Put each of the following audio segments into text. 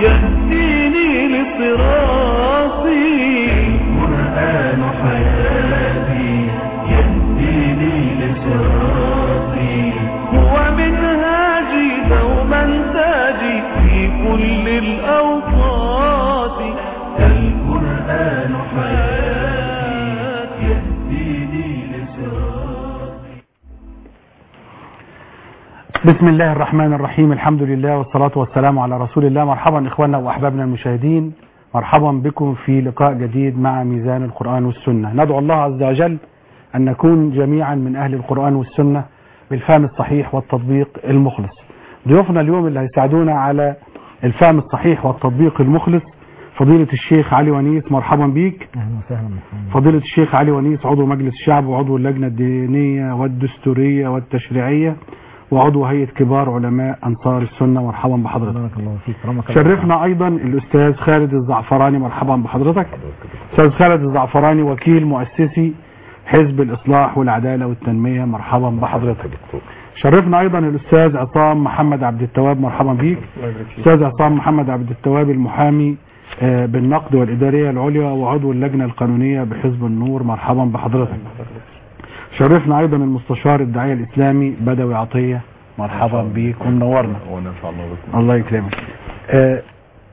يهديني لصراطي القرآن حياتي يهديني لصراطي هو منهاجي دوما تاجي في كل الأوقات القرآن حياتي يهديني لصراطي بسم الله الرحمن الرحيم الحمد لله والصلاة والسلام على رسول الله مرحبا إخواننا وأحبابنا المشاهدين مرحبا بكم في لقاء جديد مع ميزان القرآن والسنة ندعو الله عز وجل أن نكون جميعا من أهل القرآن والسنة بالفهم الصحيح والتطبيق المخلص ضيوفنا اليوم اللي هيساعدونا على الفهم الصحيح والتطبيق المخلص فضيلة الشيخ علي ونيس مرحبا بيك اهلا وسهلا محمد فضيلة الشيخ علي ونيس عضو مجلس الشعب وعضو اللجنة الدينية والدستورية والتشريعية وعضو هيئة كبار علماء أنصار السنة مرحبا بحضرتك بارك الله فيك رحمك الله شرفنا أيضا الأستاذ خالد الزعفراني مرحبا بحضرتك أستاذ خالد الزعفراني وكيل مؤسسي حزب الإصلاح والعدالة والتنمية مرحبا بحضرتك شرفنا أيضا الأستاذ عصام محمد عبد التواب مرحبا بيك أستاذ عصام محمد عبد التواب المحامي آه، بالنقد والإدارية العليا وعضو اللجنة القانونية بحزب النور مرحبا بحضرتك شرفنا أيضا المستشار الداعية الإسلامي بدوي عطية مرحبا بيك ومنورنا ونفع الله بكم الله يكرمك آه،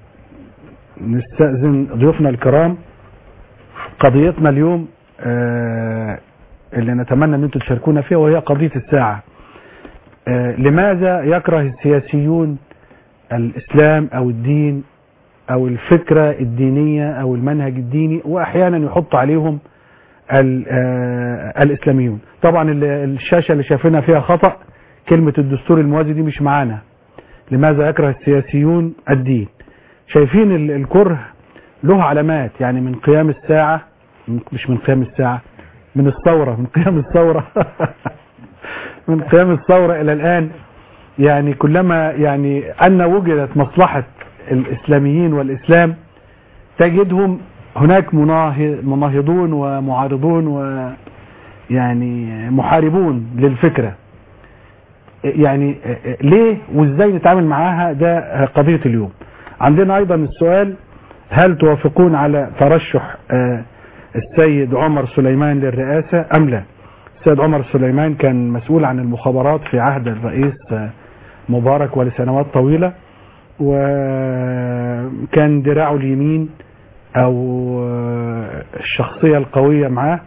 نستأذن ضيوفنا الكرام قضيتنا اليوم آه، اللي نتمنى ان انتم تشاركونا فيها وهي قضية الساعة آه، لماذا يكره السياسيون الإسلام أو الدين أو الفكرة الدينية أو المنهج الديني وأحيانا يحط عليهم ال- آه، الإسلاميون طبعا ال- الشاشة اللي شايفينها فيها خطأ كلمة الدستور الموازي دي مش معانا لماذا يكره السياسيون الدين شايفين ال- الكره له علامات يعني من قيام الساعة من- مش من قيام الساعة من الثورة من قيام الثورة من قيام الثورة إلى الآن يعني كلما يعني أن وجدت مصلحة الإسلاميين والإسلام تجدهم هناك مناه- مناهضون ومعارضون ويعني محاربون للفكرة يعني ليه وازاي نتعامل معاها ده قضية اليوم عندنا ايضا السؤال هل توافقون على ترشح آه، السيد عمر سليمان للرئاسة ام لا السيد عمر سليمان كان مسؤول عن المخابرات في عهد الرئيس آه، مبارك ولسنوات طويلة وكان دراعه اليمين او آه، الشخصية القوية معاه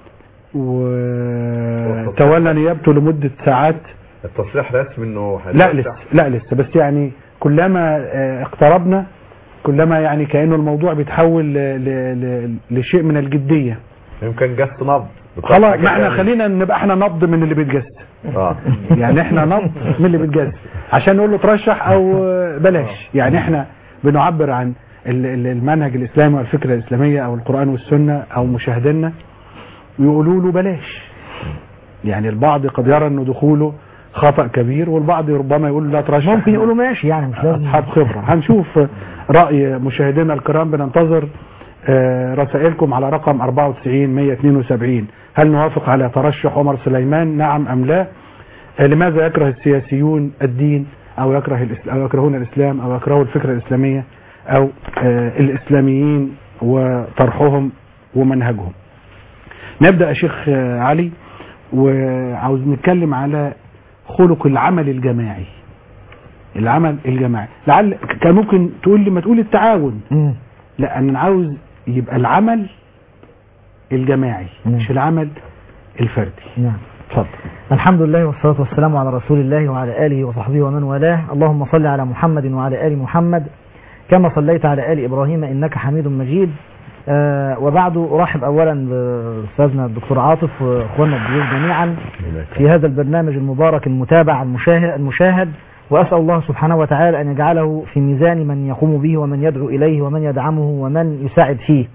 وتولى نيابته لمدة ساعات التصريح رسمي انه لا لسه لا لسه بس يعني كلما آه، اقتربنا كلما يعني كأنه الموضوع بيتحول ل- ل- ل- لشيء من الجدية يمكن جس نبض خلاص ما احنا خلينا نبقى احنا نبض من اللي بيتجس اه يعني احنا نبض من اللي بيتجس عشان نقول له ترشح او آه، بلاش يعني احنا بنعبر عن ال- ال- المنهج الاسلامي والفكرة الاسلامية او القرآن والسنة او مشاهدينا ويقولوا له بلاش يعني البعض قد يرى انه دخوله خطأ كبير والبعض ربما يقول لا ترشح ممكن يقولوا ماشي يعني مش لازم أصحاب خبرة هنشوف رأي مشاهدينا الكرام بننتظر آه، رسائلكم على رقم 94 172 هل نوافق على ترشح عمر سليمان نعم أم لا آه، لماذا يكره السياسيون الدين أو يكره الإس- أو يكرهون الإسلام أو يكرهوا الفكرة الإسلامية أو آه، الإسلاميين وطرحهم ومنهجهم نبدأ يا شيخ آه، علي وعاوز نتكلم على خلق العمل الجماعي العمل الجماعي لعل كان ممكن تقول لي ما تقول التعاون مم. لا انا عاوز يبقى العمل الجماعي مم. مش العمل الفردي نعم اتفضل الحمد لله والصلاة والسلام على رسول الله وعلى آله وصحبه ومن والاه اللهم صل على محمد وعلى آل محمد كما صليت على آل إبراهيم إنك حميد مجيد آه وبعد أرحب أولا بأستاذنا الدكتور عاطف وأخواننا الضيوف جميعا في هذا البرنامج المبارك المتابع المشاهد, المشاهد وأسأل الله سبحانه وتعالى أن يجعله في ميزان من يقوم به ومن يدعو إليه ومن يدعمه ومن يساعد فيه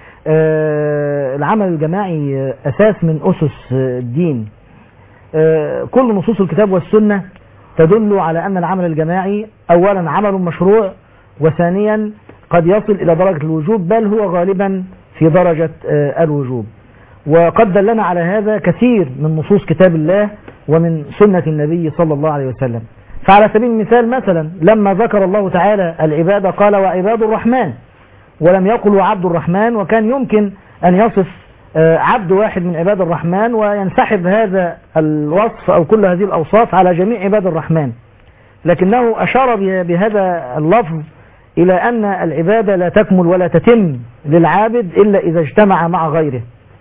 آه العمل الجماعي آه، أساس من أسس آه، الدين آه، كل نصوص الكتاب والسنة تدل على أن العمل الجماعي أولا عمل مشروع وثانيا قد يصل إلى درجة الوجوب بل هو غالبا في درجة آه، الوجوب وقد دلنا على هذا كثير من نصوص كتاب الله ومن سنة النبي صلى الله عليه وسلم فعلى سبيل المثال مثلا لما ذكر الله تعالى العبادة قال وعباد الرحمن ولم يقل وعبد الرحمن وكان يمكن أن يصف آه، عبد واحد من عباد الرحمن وينسحب هذا الوصف أو كل هذه الأوصاف على جميع عباد الرحمن لكنه أشار به- بهذا اللفظ إلى أن العبادة لا تكمل ولا تتم للعابد إلا إذا اجتمع مع غيره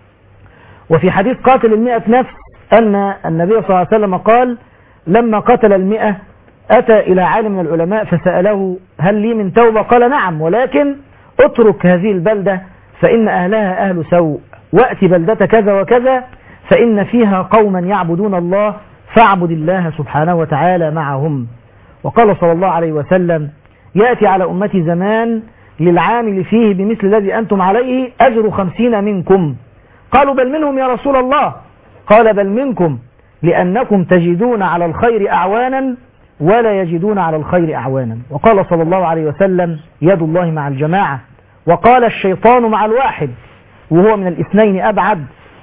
وفي حديث قاتل المئة نفس أن النبي صلى الله عليه وسلم قال لما قتل المئة أتى إلى عالم من العلماء فسأله هل لي من توبة قال نعم ولكن اترك هذه البلدة فإن أهلها أهل سوء وأت بلدة كذا وكذا فإن فيها قوما يعبدون الله فاعبد الله سبحانه وتعالى معهم وقال صلى الله عليه وسلم يأتي على أمتي زمان للعامل فيه بمثل الذي أنتم عليه أجر خمسين منكم قالوا بل منهم يا رسول الله قال بل منكم لأنكم تجدون على الخير أعوانا ولا يجدون على الخير أعوانا وقال صلى الله عليه وسلم يد الله مع الجماعة وقال الشيطان مع الواحد وهو من الاثنين أبعد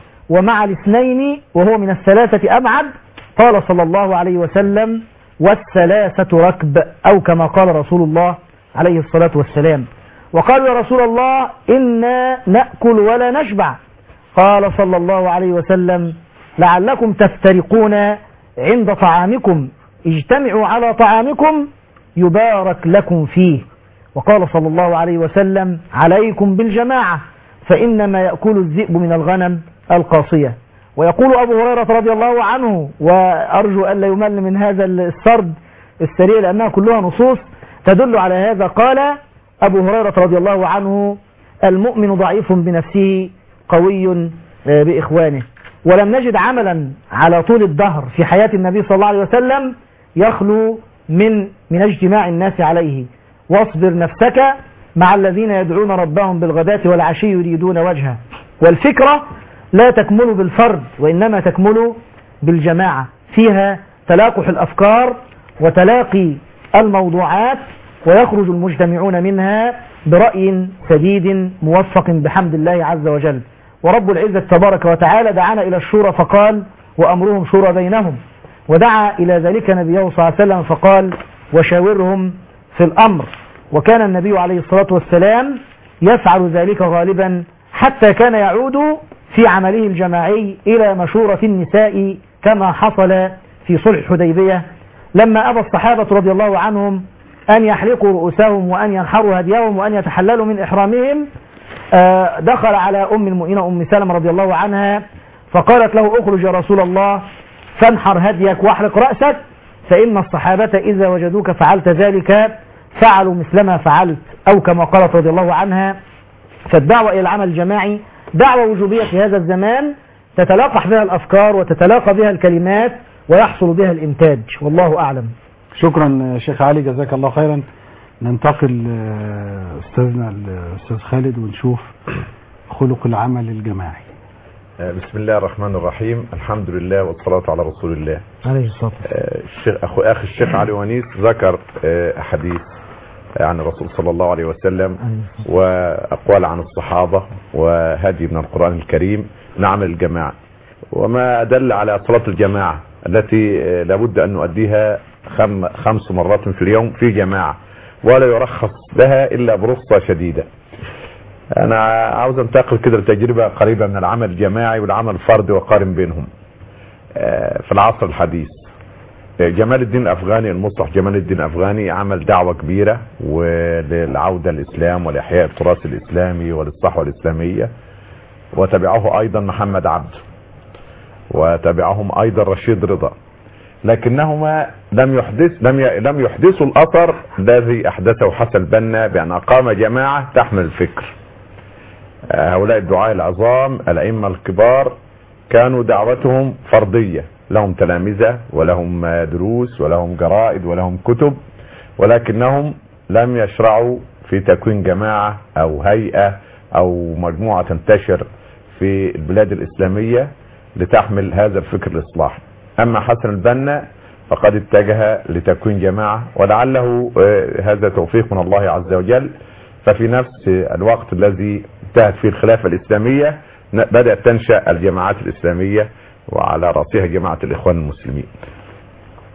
ومع الاثنين وهو من الثلاثة أبعد قال صلى الله عليه وسلم والثلاثة ركب أو كما قال رسول الله عليه الصلاة والسلام وقالوا يا رسول الله إنا نأكل ولا نشبع قال صلى الله عليه وسلم لعلكم تفترقون عند طعامكم اجتمعوا على طعامكم يبارك لكم فيه وقال صلى الله عليه وسلم عليكم بالجماعة فإنما يأكل الذئب من الغنم القاصية ويقول أبو هريرة رضي الله عنه وأرجو أن لا يمل من هذا السرد السريع لأنها كلها نصوص تدل على هذا قال أبو هريرة رضي الله عنه المؤمن ضعيف بنفسه قوي بإخوانه ولم نجد عملا على طول الدهر في حياة النبي صلى الله عليه وسلم يخلو من من اجتماع الناس عليه واصبر نفسك مع الذين يدعون ربهم بالغداة والعشي يريدون وجهه والفكرة لا تكمل بالفرد وإنما تكمل بالجماعة فيها تلاقح الأفكار وتلاقي الموضوعات ويخرج المجتمعون منها برأي سديد موفق بحمد الله عز وجل ورب العزة تبارك وتعالى دعانا إلى الشورى فقال وأمرهم شورى بينهم ودعا إلى ذلك نبيه صلى الله عليه وسلم فقال وشاورهم في الأمر وكان النبي عليه الصلاة والسلام يفعل ذلك غالبا حتى كان يعود في عمله الجماعي إلى مشورة النساء كما حصل في صلح حديبية لما أبى الصحابة رضي الله عنهم أن يحلقوا رؤوسهم وأن ينحروا هديهم وأن يتحللوا من إحرامهم آه، دخل على أم المؤمنين أم سلمة رضي الله عنها فقالت له اخرج يا رسول الله فانحر هديك واحلق رأسك فإن الصحابة إذا وجدوك فعلت ذلك فعلوا مثلما فعلت أو كما قالت رضي الله عنها فالدعوة إلى العمل الجماعي دعوة وجوبية في هذا الزمان تتلاقح بها الأفكار وتتلاقى بها الكلمات ويحصل بها الإنتاج والله أعلم شكرا شيخ علي جزاك الله خيرا ننتقل آه، استاذنا الاستاذ خالد ونشوف خلق العمل الجماعي آه، بسم الله الرحمن الرحيم الحمد لله والصلاة على رسول الله عليه الصلاة آه، الشيخ أخو أخي الشيخ علي ونيس ذكر آه، أحاديث عن الرسول صلى الله عليه وسلم وأقوال عن الصحابة وهدي من القرآن الكريم نعمل الجماعة وما أدل على صلاة الجماعة التي آه، لابد أن نؤديها خم خمس مرات في اليوم في جماعة ولا يرخص لها إلا برخصة شديدة أنا عاوز أنتقل كده لتجربة قريبة من العمل الجماعي والعمل الفردي وأقارن بينهم آه، في العصر الحديث جمال الدين الافغاني المصلح جمال الدين الافغاني عمل دعوة كبيرة وللعودة الاسلام ولاحياء التراث الاسلامي وللصحوة الاسلامية وتبعه ايضا محمد عبده وتبعهم ايضا رشيد رضا لكنهما لم يحدث لم ي... لم يحدثوا الاثر الذي احدثه حسن البنا بان اقام جماعة تحمل الفكر آه، هؤلاء الدعاة العظام الائمة الكبار كانوا دعوتهم فردية لهم تلامذة ولهم دروس ولهم جرائد ولهم كتب ولكنهم لم يشرعوا في تكوين جماعة او هيئة او مجموعة تنتشر في البلاد الاسلامية لتحمل هذا الفكر الاصلاحي اما حسن البنا فقد اتجه لتكوين جماعة ولعله آه، هذا توفيق من الله عز وجل ففي نفس الوقت الذي انتهت فيه الخلافة الاسلامية ن- بدأت تنشأ الجماعات الاسلامية وعلى رأسها جماعة الاخوان المسلمين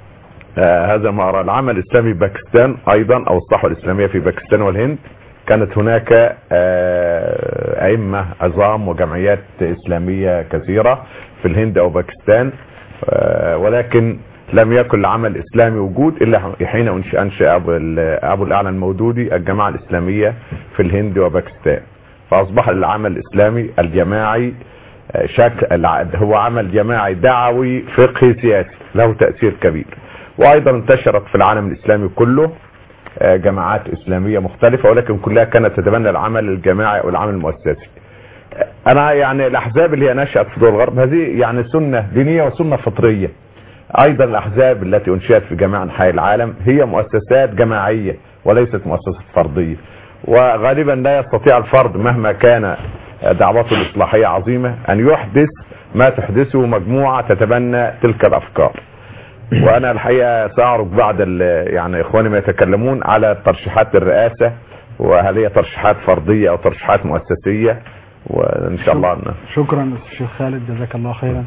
آه، هذا ما أرى العمل الإسلامي في باكستان أيضا أو الصحوة الإسلامية في باكستان والهند كانت هناك آه، أئمة عظام وجمعيات إسلامية كثيرة في الهند أو باكستان آه، ولكن لم يكن العمل الإسلامي وجود إلا حين أنشأ أنشأ أبو, ال- أبو الأعلى المودودي الجماعة الإسلامية في الهند وباكستان فأصبح العمل الإسلامي الجماعي آه، شكل الع- هو عمل جماعي دعوي فقهي سياسي له تأثير كبير وأيضا انتشرت في العالم الإسلامي كله آه، جماعات إسلامية مختلفة ولكن كلها كانت تتبنى العمل الجماعي أو العمل المؤسسي آه، أنا يعني الأحزاب اللي هي نشأت في دول الغرب هذه يعني سنة دينية وسنة فطرية ايضا الاحزاب التي انشئت في جميع انحاء العالم هي مؤسسات جماعيه وليست مؤسسات فرديه وغالبا لا يستطيع الفرد مهما كان دعوته الاصلاحيه عظيمه ان يحدث ما تحدثه مجموعه تتبنى تلك الافكار وانا الحقيقه ساعرض بعد ال- يعني اخواني ما يتكلمون على ترشيحات الرئاسه وهل هي ترشيحات فرديه او ترشيحات مؤسسيه وان شاء الله أن- شكرا الشيخ خالد جزاك الله خيرا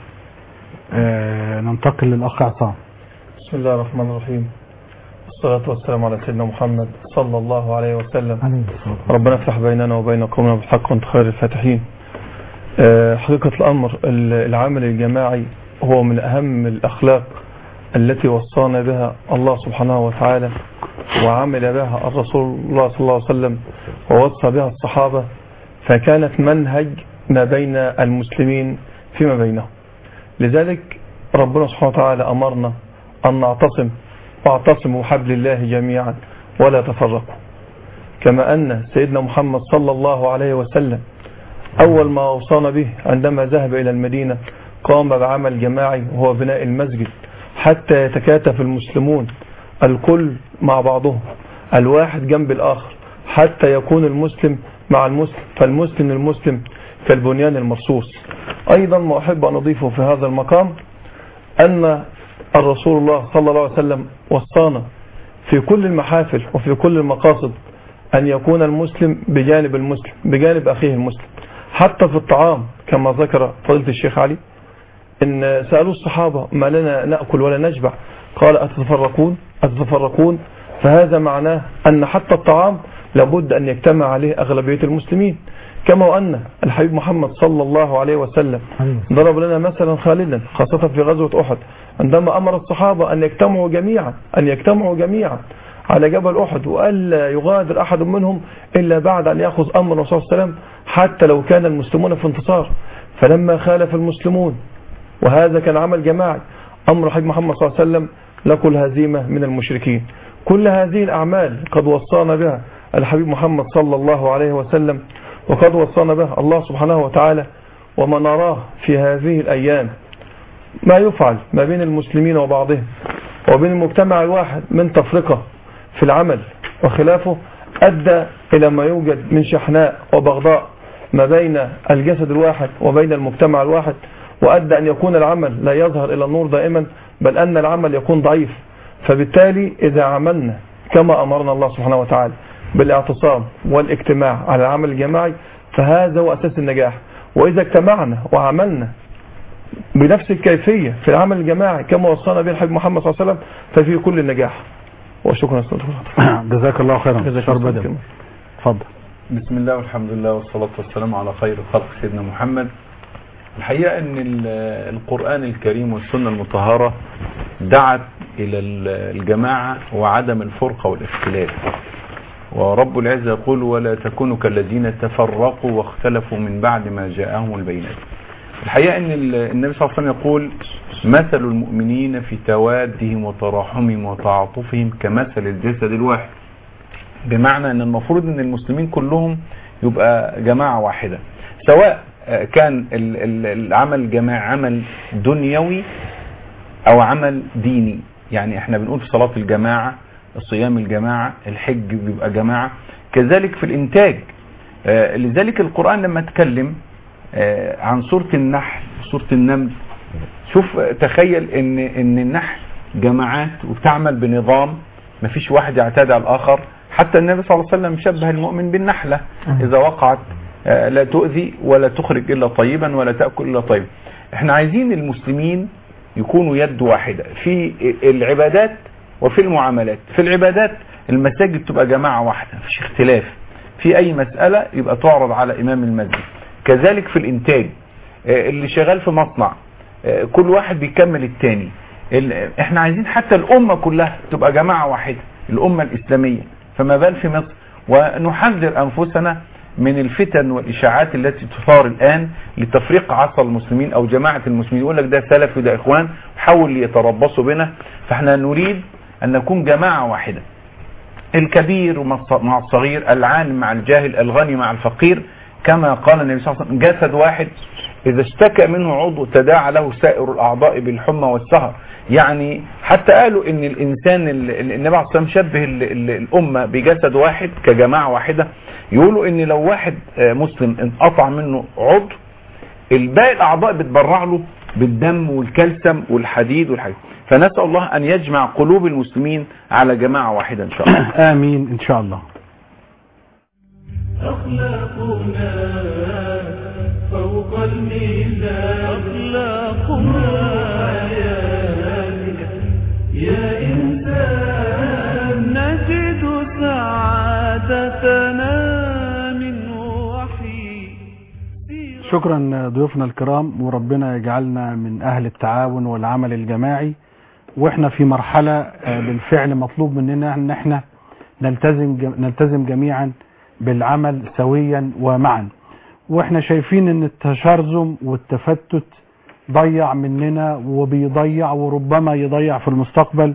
آه ننتقل للاخ عصام بسم الله الرحمن الرحيم والصلاة والسلام على سيدنا محمد صلى الله عليه وسلم عليه الصلاة ربنا افتح بيننا وبين قومنا بالحق وانت خير الفاتحين آه، حقيقة الأمر ال- العمل الجماعي هو من أهم الأخلاق التي وصانا بها الله سبحانه وتعالى وعمل بها الرسول الله صلى الله عليه وسلم ووصى بها الصحابة فكانت منهج ما بين المسلمين فيما بينهم لذلك ربنا سبحانه وتعالى أمرنا أن نعتصم واعتصموا حبل الله جميعا ولا تفرقوا كما أن سيدنا محمد صلى الله عليه وسلم أول ما أوصانا به عندما ذهب إلى المدينة قام بعمل جماعي وهو بناء المسجد حتى يتكاتف المسلمون الكل مع بعضهم الواحد جنب الآخر حتى يكون المسلم مع المسلم فالمسلم للمسلم كالبنيان المرصوص أيضا ما أحب أن أضيفه في هذا المقام أن الرسول الله صلى الله عليه وسلم وصانا في كل المحافل وفي كل المقاصد أن يكون المسلم بجانب المسلم بجانب أخيه المسلم حتى في الطعام كما ذكر فضيلة الشيخ علي إن سألوا الصحابة ما لنا نأكل ولا نشبع قال أتتفرقون أتتفرقون فهذا معناه أن حتى الطعام لابد أن يجتمع عليه أغلبية المسلمين كما وأن الحبيب محمد صلى الله عليه وسلم عليه ضرب لنا مثلا خالدا خاصة في غزوة أحد عندما أمر الصحابة أن يجتمعوا جميعا أن يجتمعوا جميعا على جبل أحد وألا يغادر أحد منهم إلا بعد أن يأخذ أمر الرسول صلى الله عليه وسلم حتى لو كان المسلمون في انتصار فلما خالف المسلمون وهذا كان عمل جماعي أمر حبيب محمد صلى الله عليه وسلم لكل الهزيمة من المشركين كل هذه الأعمال قد وصانا بها الحبيب محمد صلى الله عليه وسلم وقد وصانا بها الله سبحانه وتعالى وما نراه في هذه الأيام ما يفعل ما بين المسلمين وبعضهم وبين المجتمع الواحد من تفرقة في العمل وخلافه أدى إلى ما يوجد من شحناء وبغضاء ما بين الجسد الواحد وبين المجتمع الواحد وأدى أن يكون العمل لا يظهر إلى النور دائما بل أن العمل يكون ضعيف فبالتالي إذا عملنا كما أمرنا الله سبحانه وتعالى بالاعتصام والاجتماع على العمل الجماعي فهذا هو أساس النجاح وإذا اجتمعنا وعملنا بنفس الكيفية في العمل الجماعي كما وصانا به الحبيب محمد صلى الله عليه وسلم ففي كل النجاح وشكرا استاذ جزاك الله خيرا جزاك شر الله بدوي خير. اتفضل بسم الله والحمد لله والصلاة والسلام على خير خلق سيدنا محمد الحقيقة ان ال- القرآن الكريم والسنة المطهرة دعت الى ال- الجماعة وعدم الفرقة والاختلاف ورب العزة يقول ولا تكونوا كالذين تفرقوا واختلفوا من بعد ما جاءهم البينات الحقيقة ان ال- النبي صلى الله عليه وسلم يقول مثل المؤمنين في توادهم وتراحمهم وتعاطفهم كمثل الجسد الواحد بمعنى ان المفروض ان المسلمين كلهم يبقى جماعة واحدة سواء آه، كان ال- ال- العمل الجماعي عمل دنيوي او عمل ديني يعني احنا بنقول في صلاة الجماعة الصيام الجماعة الحج بيبقى جماعة كذلك في الانتاج آه، لذلك القرآن لما اتكلم آه، عن سورة النحل سورة النمل شوف آه، تخيل ان ان النحل جماعات وبتعمل بنظام مفيش واحد يعتدي على الاخر حتى النبي صلى الله عليه وسلم شبه المؤمن بالنحلة اذا وقعت آه، لا تؤذي ولا تخرج الا طيبا ولا تأكل الا طيبا احنا عايزين المسلمين يكونوا يد واحدة في العبادات وفي المعاملات في العبادات المساجد تبقى جماعة واحدة مفيش اختلاف في اي مسألة يبقى تعرض على امام المسجد كذلك في الانتاج آه، اللي شغال في مصنع آه، كل واحد بيكمل التاني ال- احنا عايزين حتى الامة كلها تبقى جماعة واحدة الامة الاسلامية فما بال في مصر ونحذر انفسنا من الفتن والاشاعات التي تثار الان لتفريق عصا المسلمين او جماعة المسلمين يقول لك ده سلف وده اخوان حاول يتربصوا بنا فاحنا نريد ان نكون جماعة واحدة الكبير مع الصغير العالم مع الجاهل الغني مع الفقير كما قال النبي صلى الله عليه وسلم جسد واحد إذا اشتكى منه عضو تداعى له سائر الأعضاء بالحمى والسهر يعني حتى قالوا ان الانسان ال- ال- النبي عليه الصلاه والسلام شبه ال- ال- الامه بجسد واحد كجماعه واحده يقولوا ان لو واحد آه، مسلم انقطع منه عضو الباقي الاعضاء بتبرع له بالدم والكالسيوم والحديد والحاجات فنسال الله ان يجمع قلوب المسلمين على جماعه واحده ان شاء الله آمين إن شاء الله أخلاقنا فوق الميزان أخلاقنا حياتك يا إنسان نجد سعادتنا من وحي شكرا ضيوفنا الكرام وربنا يجعلنا من أهل التعاون والعمل الجماعي واحنا في مرحلة آه، بالفعل مطلوب مننا ان احنا نلتزم ج- نلتزم جميعا بالعمل سويا ومعا واحنا شايفين ان التشرذم والتفتت ضيع مننا وبيضيع وربما يضيع في المستقبل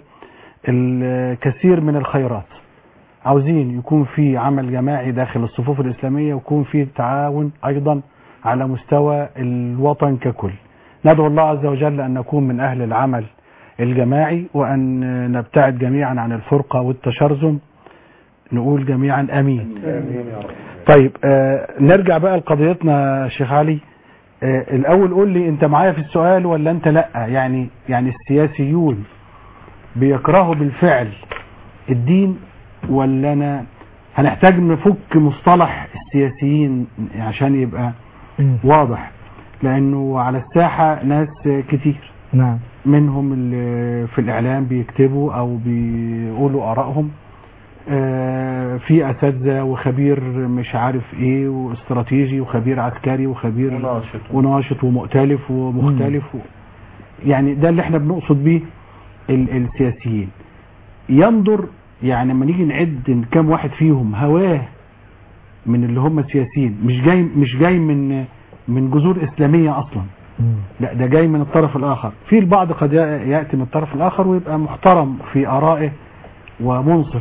الكثير من الخيرات عاوزين يكون في عمل جماعي داخل الصفوف الإسلامية ويكون في تعاون أيضا على مستوى الوطن ككل ندعو الله عز وجل أن نكون من أهل العمل الجماعي وأن نبتعد جميعا عن الفرقة والتشرذم نقول جميعا أمين طيب آه نرجع بقى لقضيتنا شيخ علي آه الأول قول لي أنت معايا في السؤال ولا أنت لأ يعني يعني السياسيون بيكرهوا بالفعل الدين ولا أنا هنحتاج نفك مصطلح السياسيين عشان يبقى مم. واضح لأنه على الساحة ناس كتير نعم منهم اللي في الإعلام بيكتبوا أو بيقولوا آرائهم آه، في أساتذة وخبير مش عارف إيه واستراتيجي وخبير عسكري وخبير وناشط. وناشط ومؤتلف ومختلف و... يعني ده اللي احنا بنقصد بيه ال- السياسيين ينظر يعني لما نيجي نعد كام واحد فيهم هواه من اللي هم السياسيين مش جاي مش جاي من من جذور إسلامية أصلا مم. لا ده جاي من الطرف الآخر في البعض قد يأتي من الطرف الآخر ويبقى محترم في آرائه ومنصف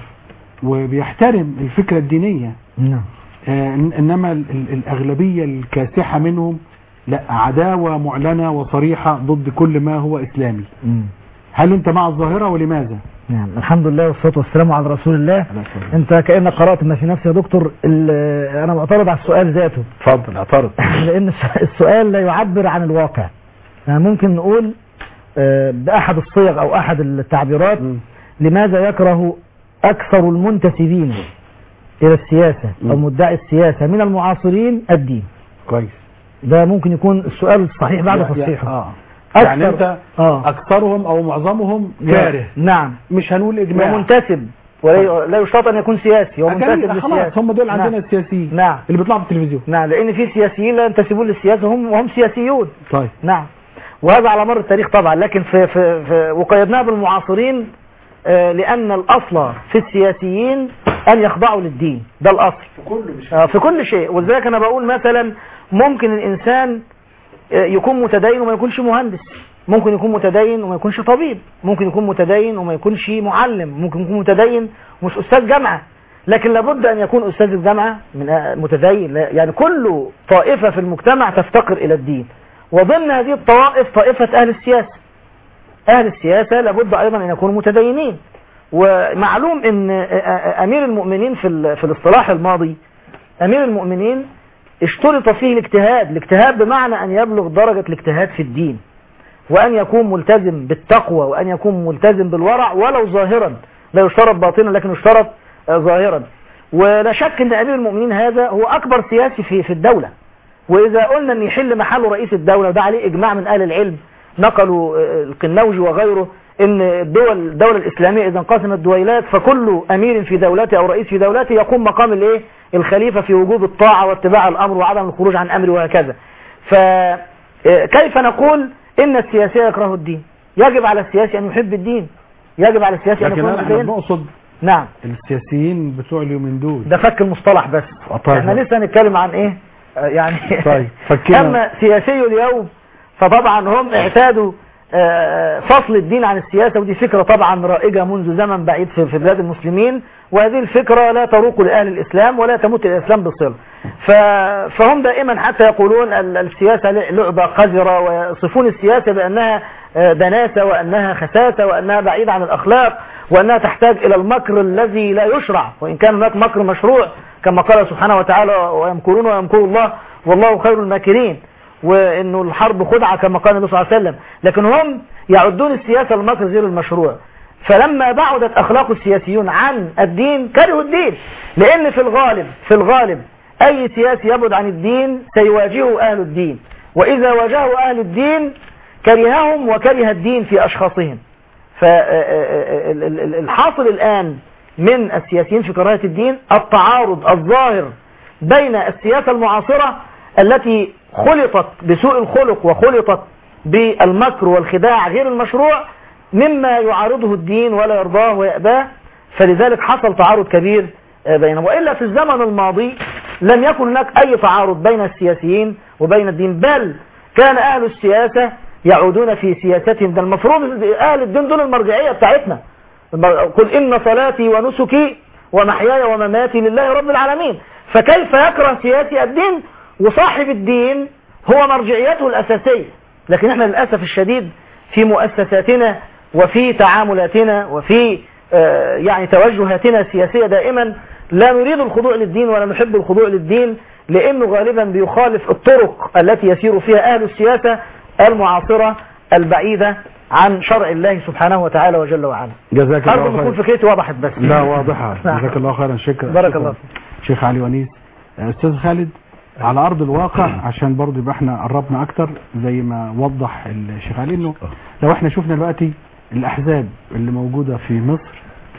وبيحترم الفكرة الدينية نعم آه، إن- إنما ال- ال- الأغلبية الكاسحة منهم لا عداوة معلنة وصريحة ضد كل ما هو إسلامي مم. هل أنت مع الظاهرة ولماذا؟ نعم الحمد لله والصلاة والسلام على رسول الله انت كأنك قرأت ما في نفسي يا دكتور ال- انا معترض على السؤال ذاته اتفضل اعترض لان الس- السؤال لا يعبر عن الواقع يعني ممكن نقول آه، بأحد الصيغ او احد التعبيرات لماذا يكره اكثر المنتسبين الى السياسة او مم. مدعي السياسة من المعاصرين الدين كويس ده ممكن يكون السؤال الصحيح بعد يا- يا- تصحيحه آه. أكثر- يعني أنت اه أكثرهم أو معظمهم كاره نعم مش هنقول إجماع ومنتسب ولا لا يشترط ان يكون سياسي هو منتسب أكيد، خلاص للسياسة هم دول عندنا نعم. السياسيين نعم اللي بيطلعوا في التلفزيون نعم لان في سياسيين لا ينتسبون للسياسه هم وهم سياسيون طيب نعم وهذا على مر التاريخ طبعا لكن في, في, في وقيدناها بالمعاصرين آه، لان الاصل في السياسيين ان يخضعوا للدين ده الاصل آه، في كل شيء ولذلك انا بقول مثلا ممكن الانسان آه، يكون متدين وما يكونش مهندس ممكن يكون متدين وما يكونش طبيب ممكن يكون متدين وما يكونش معلم ممكن يكون متدين ومش استاذ جامعه لكن لابد ان يكون استاذ الجامعه من آه، متدين لا- يعني كل طائفه في المجتمع تفتقر الى الدين وضمن هذه الطوائف طائفه اهل السياسه اهل السياسه لابد ايضا ان يكونوا متدينين ومعلوم ان آه، آه، امير المؤمنين في ال- في الاصطلاح الماضي امير المؤمنين اشترط فيه الاجتهاد الاجتهاد بمعنى ان يبلغ درجه الاجتهاد في الدين وأن يكون ملتزم بالتقوى وأن يكون ملتزم بالورع ولو ظاهرا لا يشترط باطنا لكن يشترط آه، ظاهرا ولا شك أن أمير المؤمنين هذا هو أكبر سياسي في في الدولة وإذا قلنا أن يحل محله رئيس الدولة وده عليه إجماع من أهل العلم نقلوا آه، القنوجي وغيره ان الدول الدولة الاسلامية اذا انقسمت دويلات فكل امير في دولته او رئيس في دولته يقوم مقام الايه الخليفة في وجوب الطاعة واتباع الامر وعدم الخروج عن امره وهكذا فكيف نقول ان السياسي يكره الدين يجب على السياسي ان يحب الدين يجب على السياسي ان لكن يكون احنا متدين بنقصد نعم السياسيين بتوع اليومين دول ده فك المصطلح بس طيب. احنا لسه هنتكلم عن ايه آه، يعني طيب، فكنا. اما سياسي اليوم فطبعا هم اعتادوا آه، فصل الدين عن السياسة ودي فكرة طبعا رائجة منذ زمن بعيد في في بلاد المسلمين وهذه الفكرة لا تروق لأهل الإسلام ولا تمت الإسلام بالصلة ف- فهم دائما حتى يقولون ال- السياسة لعبة قذرة ويصفون السياسة بأنها آه، دناسة وأنها خساسة وأنها بعيدة عن الأخلاق وأنها تحتاج إلى المكر الذي لا يشرع وإن كان هناك مكر مشروع كما قال سبحانه وتعالى ويمكرون ويمكر الله والله خير الماكرين وانه الحرب خدعة كما قال النبي صلى الله عليه وسلم لكن هم يعدون السياسة المكر غير المشروع فلما بعدت اخلاق السياسيون عن الدين كرهوا الدين لان في الغالب في الغالب اي سياسي يبعد عن الدين سيواجهه اهل الدين واذا واجهه اهل الدين كرههم وكره الدين في اشخاصهم فالحاصل الان من السياسيين في كراهية الدين التعارض الظاهر بين السياسة المعاصرة التي خلطت بسوء الخلق وخلطت بالمكر والخداع غير المشروع مما يعارضه الدين ولا يرضاه ويأباه فلذلك حصل تعارض كبير آه، بينهم وإلا في الزمن الماضي لم يكن هناك أي تعارض بين السياسيين وبين الدين بل كان أهل السياسة يعودون في سياستهم ده المفروض أهل الدين دول المرجعية بتاعتنا قل إن صلاتي ونسكي ومحياي ومماتي لله رب العالمين فكيف يكره سياسي الدين وصاحب الدين هو مرجعيته الأساسية لكن احنا للأسف الشديد في مؤسساتنا وفي تعاملاتنا وفي آه، يعني توجهاتنا السياسية دائما لا نريد الخضوع للدين ولا نحب الخضوع للدين لأنه غالبا بيخالف الطرق التي يسير فيها أهل السياسة المعاصرة البعيدة عن شرع الله سبحانه وتعالى وجل وعلا جزاك أرجو الله تكون خير فكرتي وضحت بس لا واضحة نعم. جزاك الله خيرا شكرا بارك شكراً. الله فيك. شيخ علي ونيس استاذ خالد على ارض الواقع عشان برضه يبقى احنا قربنا اكتر زي ما وضح الشيخ علي انه لو احنا شفنا دلوقتي الاحزاب اللي موجوده في مصر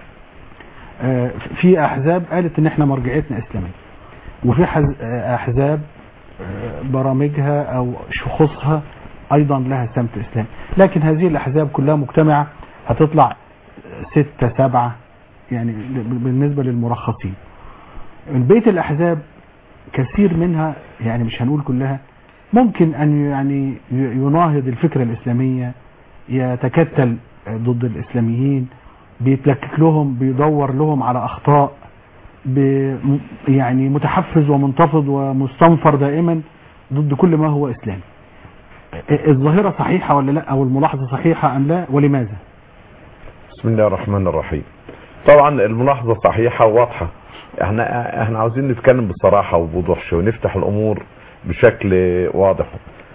آه، في احزاب قالت ان احنا مرجعيتنا اسلاميه وفي حز- آه، احزاب آه، برامجها او شخوصها ايضا لها سمت اسلامي لكن هذه الاحزاب كلها مجتمعه هتطلع ستة سبعة يعني بالنسبة للمرخصين من بيت الأحزاب كثير منها يعني مش هنقول كلها ممكن أن يعني يناهض الفكرة الإسلامية يتكتل ضد الإسلاميين بيتلكك لهم بيدور لهم على أخطاء ب- يعني متحفز ومنتفض ومستنفر دائما ضد كل ما هو إسلامي الظاهرة صحيحة ولا لا أو الملاحظة صحيحة أم لا ولماذا بسم الله الرحمن الرحيم طبعا الملاحظة صحيحة وواضحة احنا احنا عاوزين نتكلم بصراحة وبوضوح شوي ونفتح الامور بشكل واضح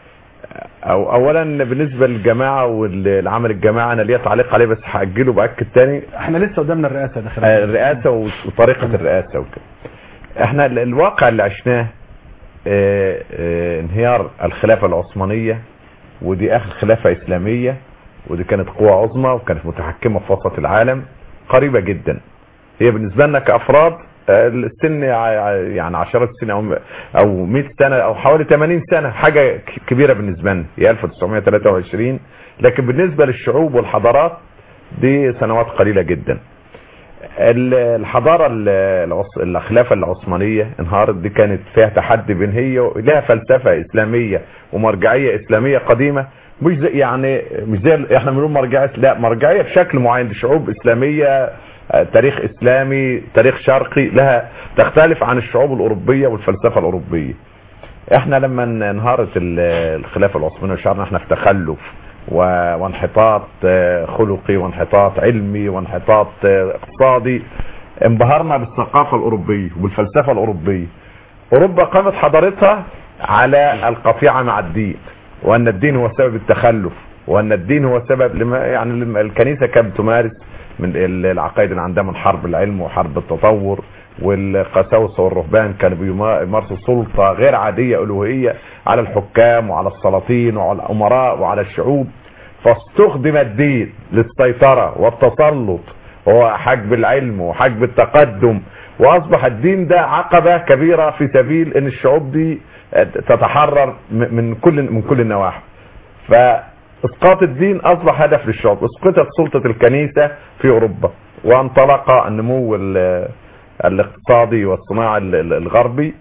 أو اولا بالنسبة للجماعة والعمل الجماعي انا ليا تعليق عليه بس هاجله باكد تاني احنا لسه قدامنا الرئاسة داخل آه، الرئاسة وطريقة الرئاسة وكده احنا ال- الواقع اللي عشناه آه، آه، انهيار الخلافة العثمانية ودي اخر خلافة اسلامية ودي كانت قوة عظمى وكانت متحكمة في وسط العالم قريبة جدا هي بالنسبة لنا كأفراد آه، السن ع- يعني عشرات سنين او او 100 سنة او حوالي 80 سنة حاجة ك- كبيرة بالنسبة لنا هي 1923 لكن بالنسبة للشعوب والحضارات دي سنوات قليلة جدا ال- الحضارة ال- العص... الخلافة العثمانية انهارت دي كانت فيها تحدي بين هي لها فلسفة إسلامية ومرجعية إسلامية قديمة مش زي يعني مش زي احنا بنقول مرجعية لا مرجعية بشكل معين لشعوب إسلامية آه، تاريخ إسلامي تاريخ شرقي لها تختلف عن الشعوب الأوروبية والفلسفة الأوروبية احنا لما انهارت ال- الخلافة العثمانية وشعرنا احنا في تخلف و- وانحطاط آه، خلقي وانحطاط علمي وانحطاط آه، اقتصادي انبهرنا بالثقافة الأوروبية وبالفلسفة الأوروبية أوروبا قامت حضارتها على القطيعة مع الدين وأن الدين هو سبب التخلف وأن الدين هو سبب لما يعني لما الكنيسة كانت تمارس من ال- العقائد اللي عندها من حرب العلم وحرب التطور والقساوسة والرهبان كانوا بيما- بيمارسوا سلطة غير عادية ألوهية على الحكام وعلى السلاطين وعلى الأمراء وعلى الشعوب فاستخدم الدين للسيطرة والتسلط وحجب العلم وحجب التقدم واصبح الدين ده عقبة كبيرة في سبيل ان الشعوب دي تتحرر م- من كل من كل النواحي فاسقاط الدين اصبح هدف للشعوب اسقطت سلطة الكنيسة في اوروبا وانطلق النمو ال- الاقتصادي والصناعي ال- ال- الغربي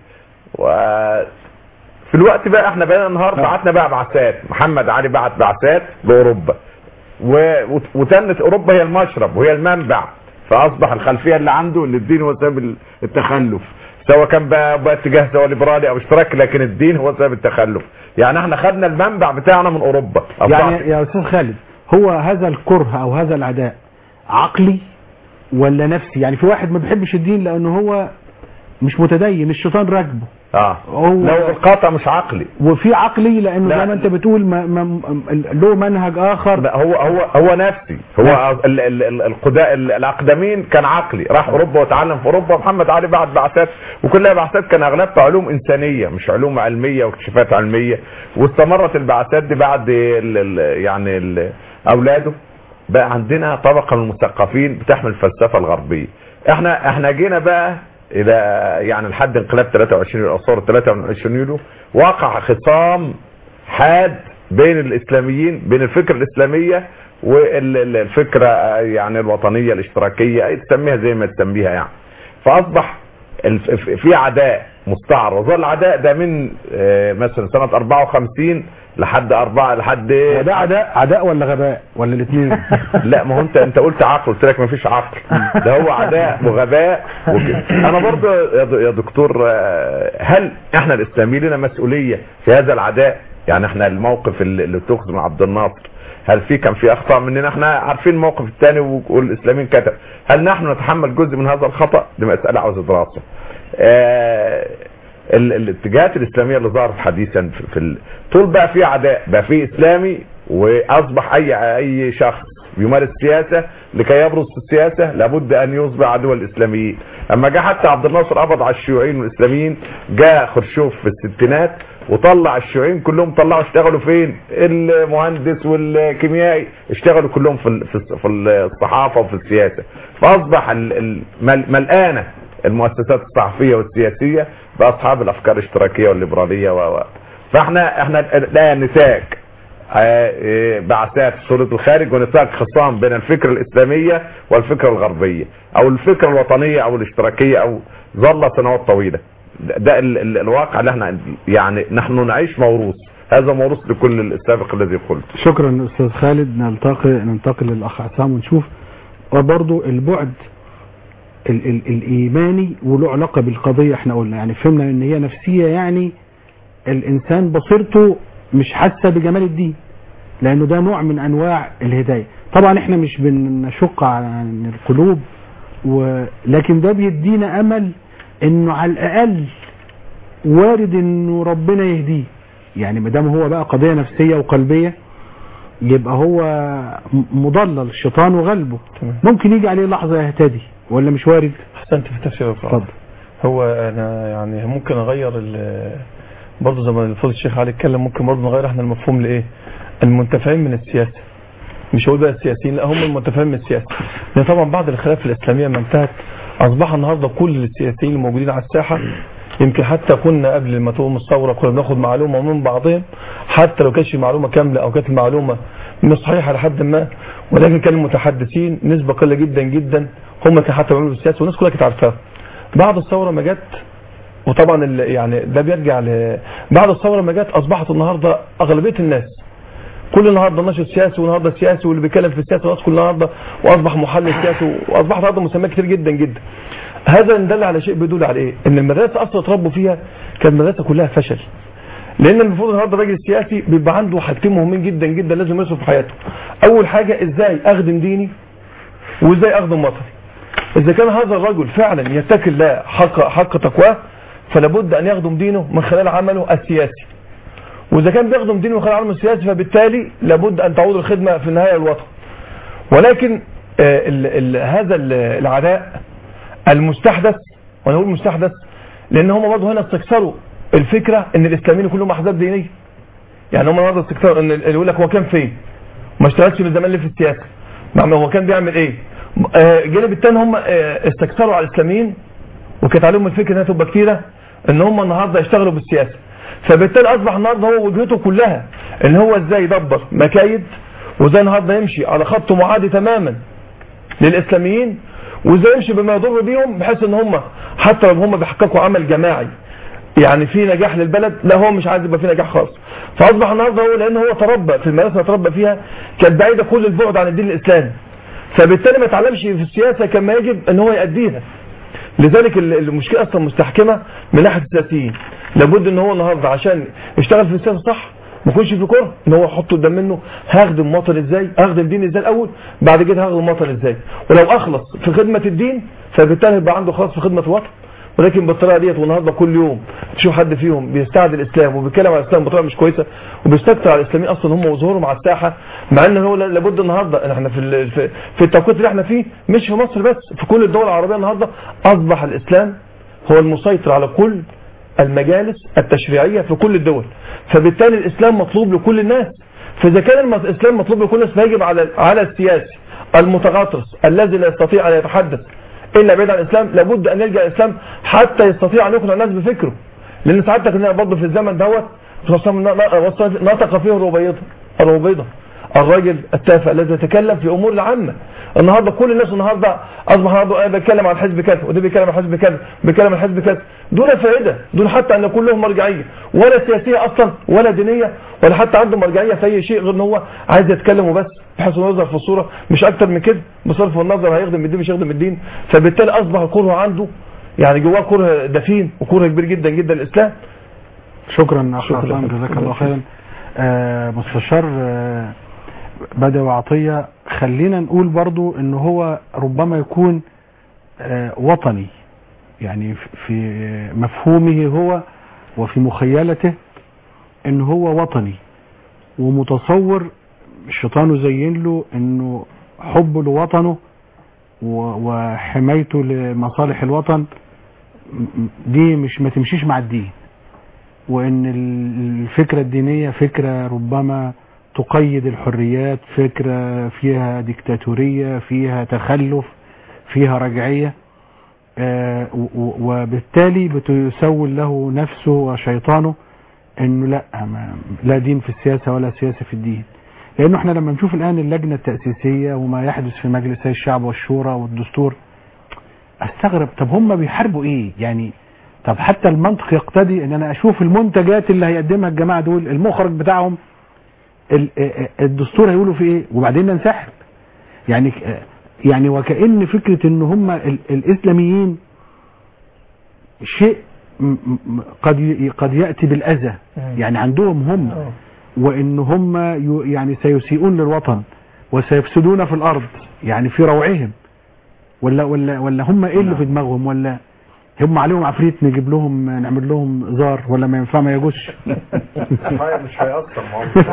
وفي الوقت بقى احنا بقينا النهار بعتنا بقى بعثات محمد علي بعت بعثات لاوروبا و- وت- وتنت اوروبا هي المشرب وهي المنبع فاصبح الخلفيه اللي عنده ان الدين هو سبب التخلف سواء كان بقى, بقى اتجاه سواء ليبرالي او اشتراكي لكن الدين هو سبب التخلف يعني احنا خدنا المنبع بتاعنا من اوروبا يعني أصبحت- يا استاذ خالد هو هذا الكره او هذا العداء عقلي ولا نفسي يعني في واحد ما بيحبش الدين لانه هو مش متدين الشيطان راكبه اه هو لو بالقطع مش عقلي وفي عقلي لانه لا. زي ما انت بتقول ما ما له منهج اخر لا هو هو هو نفسي هو ال- ال- ال- القداء ال- الاقدمين كان عقلي راح اوروبا وتعلم في اوروبا محمد علي بعت بعثات وكلها بعثات كان اغلبها علوم انسانيه مش علوم علميه واكتشافات علميه واستمرت البعثات دي بعد ال ال يعني ال اولاده بقى عندنا طبقه من المثقفين بتحمل الفلسفه الغربيه احنا احنا جينا بقى الى يعني لحد انقلاب 23 يوليو او ثوره 23 يوليو وقع خصام حاد بين الاسلاميين بين الفكره الاسلاميه والفكره يعني الوطنيه الاشتراكيه أي تسميها زي ما تسميها يعني فاصبح الف- في عداء مستعر وظل العداء ده من آه، مثلا سنه 54 لحد 4 لحد ده عداء عداء ولا غباء ولا الاثنين لا ما هو انت انت قلت عقل قلت لك ما فيش عقل ده هو عداء وغباء وكده انا برضه يا د- يا دكتور آه، هل احنا الاسلاميين لنا مسؤوليه في هذا العداء يعني احنا الموقف اللي اللي اتخذ من عبد الناصر هل في كان في اخطاء مننا احنا عارفين الموقف الثاني والاسلاميين كتب هل نحن نتحمل جزء من هذا الخطا دي مساله عاوزه دراسه آه، ال- الاتجاهات الاسلاميه اللي ظهرت حديثا في, في ال... طول بقى في عداء بقى في اسلامي واصبح اي اي شخص بيمارس سياسه لكي يبرز في السياسه لابد ان يصبح عدو الاسلاميين اما جاء حتى عبد الناصر قبض على الشيوعيين والاسلاميين جاء خرشوف في الستينات وطلع الشيوعيين كلهم طلعوا اشتغلوا فين المهندس والكيميائي اشتغلوا كلهم في ال- في الص- في الصحافه وفي السياسه فاصبح ال- ال- مل- ملقانه المؤسسات الصحفيه والسياسيه باصحاب الافكار الاشتراكيه والليبراليه و و- فاحنا احنا ده نتاج آه، آه، بعثات في صورة الخارج ونتاج خصام بين الفكرة الإسلامية والفكرة الغربية أو الفكرة الوطنية أو الاشتراكية أو ظل سنوات طويلة ده- ده ال- ال- الواقع اللي احنا يعني نحن نعيش موروث هذا موروث لكل السابق الذي قلت شكرا استاذ خالد نلتقي ننتقل للاخ عصام ونشوف وبرضه البعد ال ال الايماني وله علاقه بالقضيه احنا قلنا يعني فهمنا ان هي نفسيه يعني الانسان بصيرته مش حاسه بجمال الدين لانه ده نوع من انواع الهدايه طبعا احنا مش بنشق عن القلوب ولكن ده بيدينا امل انه على الاقل وارد انه ربنا يهديه يعني ما دام هو بقى قضيه نفسيه وقلبيه يبقى هو م- مضلل الشيطان وغلبه تمام. ممكن يجي عليه لحظه يهتدي ولا مش وارد احسنت في التفسير القرآن اتفضل هو انا يعني ممكن اغير ال- برضه زي ما الفضل الشيخ علي اتكلم ممكن برضه نغير احنا المفهوم لايه المنتفعين من السياسه مش هقول بقى السياسيين لا هم المنتفعين من السياسه لان طبعا بعد الخلاف الاسلاميه ما انتهت اصبح النهارده كل السياسيين الموجودين على الساحه يمكن حتى كنا قبل ما تقوم الثوره كنا بناخد معلومه من بعضهم حتى لو كانتش معلومه كامله او كانت المعلومه مش صحيحه لحد ما ولكن كان المتحدثين نسبه قليله جدا جدا هم كانوا حتى بيعملوا السياسه والناس كلها كانت عارفاها بعد الثوره ما جت وطبعا ال- يعني ده بيرجع ل بعد الثوره ما جت اصبحت النهارده اغلبيه الناس كل النهارده ناشط سياسي والنهارده سياسي واللي بيتكلم في السياسه والناس كل النهارده واصبح محلل سياسي واصبحت النهارده مسميات كتير جدا جدا هذا ان دل على شيء بيدل على ايه؟ ان المدرسه اصلا اتربوا فيها كانت مدرسه كلها فشل لان المفروض النهارده الراجل السياسي بيبقى عنده حاجتين مهمين جدا جدا لازم يمارسهم في حياته اول حاجه ازاي اخدم ديني وازاي اخدم وطني اذا كان هذا الرجل فعلا يتكل الله حق حق تقواه فلا بد ان يخدم دينه من خلال عمله السياسي واذا كان بيخدم دينه من خلال عمله السياسي فبالتالي لابد ان تعود الخدمه في النهايه للوطن ولكن آه، ال ال هذا ال- العداء المستحدث وانا اقول مستحدث لان هم برضه هنا استكثروا الفكره ان الاسلاميين كلهم احزاب دينيه يعني هم النهارده استكثروا ان ال- يقول لك هو كان فين ما اشتغلش من زمان ليه في السياسه مع ما هو كان بيعمل ايه آه، الجانب الثاني هم آه، استكثروا على الاسلاميين وكانت عليهم الفكره انها تبقى كتيره ان هم النهارده يشتغلوا بالسياسه فبالتالي اصبح النهارده هو وجهته كلها ان هو ازاي يدبر مكايد وازاي النهارده يمشي على خط معادي تماما للاسلاميين وازاي يمشي بما يضر بيهم بحيث ان هم حتى لو هم بيحققوا عمل جماعي يعني في نجاح للبلد لا هو مش عايز يبقى في نجاح خالص فاصبح النهارده هو لان هو تربى في المدرسه اللي تربى فيها كانت بعيده كل البعد عن الدين الاسلامي فبالتالي ما اتعلمش في السياسه كما يجب ان هو يأديها لذلك ال- المشكله اصلا مستحكمه من ناحيه السياسيين لابد ان هو النهارده عشان يشتغل في السياسه صح ما يكونش في كره ان هو يحط قدام منه هخدم وطن ازاي اخدم دين ازاي الاول بعد كده هخدم وطن ازاي ولو اخلص في خدمه الدين فبالتالي يبقى عنده خلاص في خدمه الوطن ولكن بالطريقه ديت والنهارده كل يوم تشوف حد فيهم بيستعد الاسلام وبيتكلم عن الاسلام بطريقه مش كويسه وبيستكتر على الاسلاميين اصلا هم وظهورهم على الساحه مع ان هو لابد النهارده إن احنا في ال- في- في التوقيت اللي احنا فيه مش في مصر بس في كل الدول العربيه النهارده اصبح الاسلام هو المسيطر على كل المجالس التشريعيه في كل الدول فبالتالي الاسلام مطلوب لكل الناس فاذا كان الم- الاسلام مطلوب لكل الناس فيجب على على السياسي المتغطرس الذي لا يستطيع ان يتحدث الا بعيد عن الاسلام لابد ان يلجا الاسلام حتى يستطيع ان يقنع الناس بفكره لان سعادتك ان برضه في الزمن دوت الرسول نطق فيه الربيضه الربيضه الراجل التافه الذي يتكلم في امور العامه النهارده كل الناس النهارده اصبح النهارده انا بتكلم عن حزب كذا وده بيتكلم عن حزب كذا بيتكلم عن حزب كذا دون فائده دون حتى ان يكون لهم مرجعيه ولا سياسيه اصلا ولا دينيه ولا حتى عنده مرجعيه في اي شيء غير ان هو عايز يتكلم وبس بحيث انه يظهر في الصوره مش اكتر من كده بصرف النظر هيخدم الدين مش هيخدم الدين فبالتالي اصبح الكره عنده يعني جواه كره دفين وكره كبير جدا جدا الاسلام شكرا اخ شكرا. عصام جزاك الله خيرا آه، مستشار آه، بدوي عطية خلينا نقول برضو ان هو ربما يكون آه، وطني يعني في- في مفهومه هو وفي مخيلته ان هو وطني ومتصور الشيطان زين له انه حبه لوطنه و- وحمايته لمصالح الوطن م- م- دي مش ما تمشيش مع الدين وان ال- الفكرة الدينية فكرة ربما تقيد الحريات فكرة فيها ديكتاتورية فيها تخلف فيها رجعية آه، و- و- وبالتالي بتسول له نفسه وشيطانه انه لا ما لا دين في السياسة ولا سياسة في الدين لانه احنا لما نشوف الان اللجنة التأسيسية وما يحدث في مجلسي الشعب والشورى والدستور استغرب طب هم بيحاربوا ايه يعني طب حتى المنطق يقتضي ان انا اشوف المنتجات اللي هيقدمها الجماعه دول المخرج بتاعهم ال- ال- الدستور هيقولوا في ايه وبعدين ننسحب يعني يعني وكأن فكرة ان هم ال- الاسلاميين شيء م- م- قد ي- قد يأتي بالأذى يعني عندهم هم وان هم ي- يعني سيسيئون للوطن وسيفسدون في الارض يعني في روعهم ولا ولا ولا هم ايه اللي في دماغهم ولا هم عليهم عفريت نجيب لهم نعمل لهم زار ولا ما ينفع ما يجوش مش هيأثر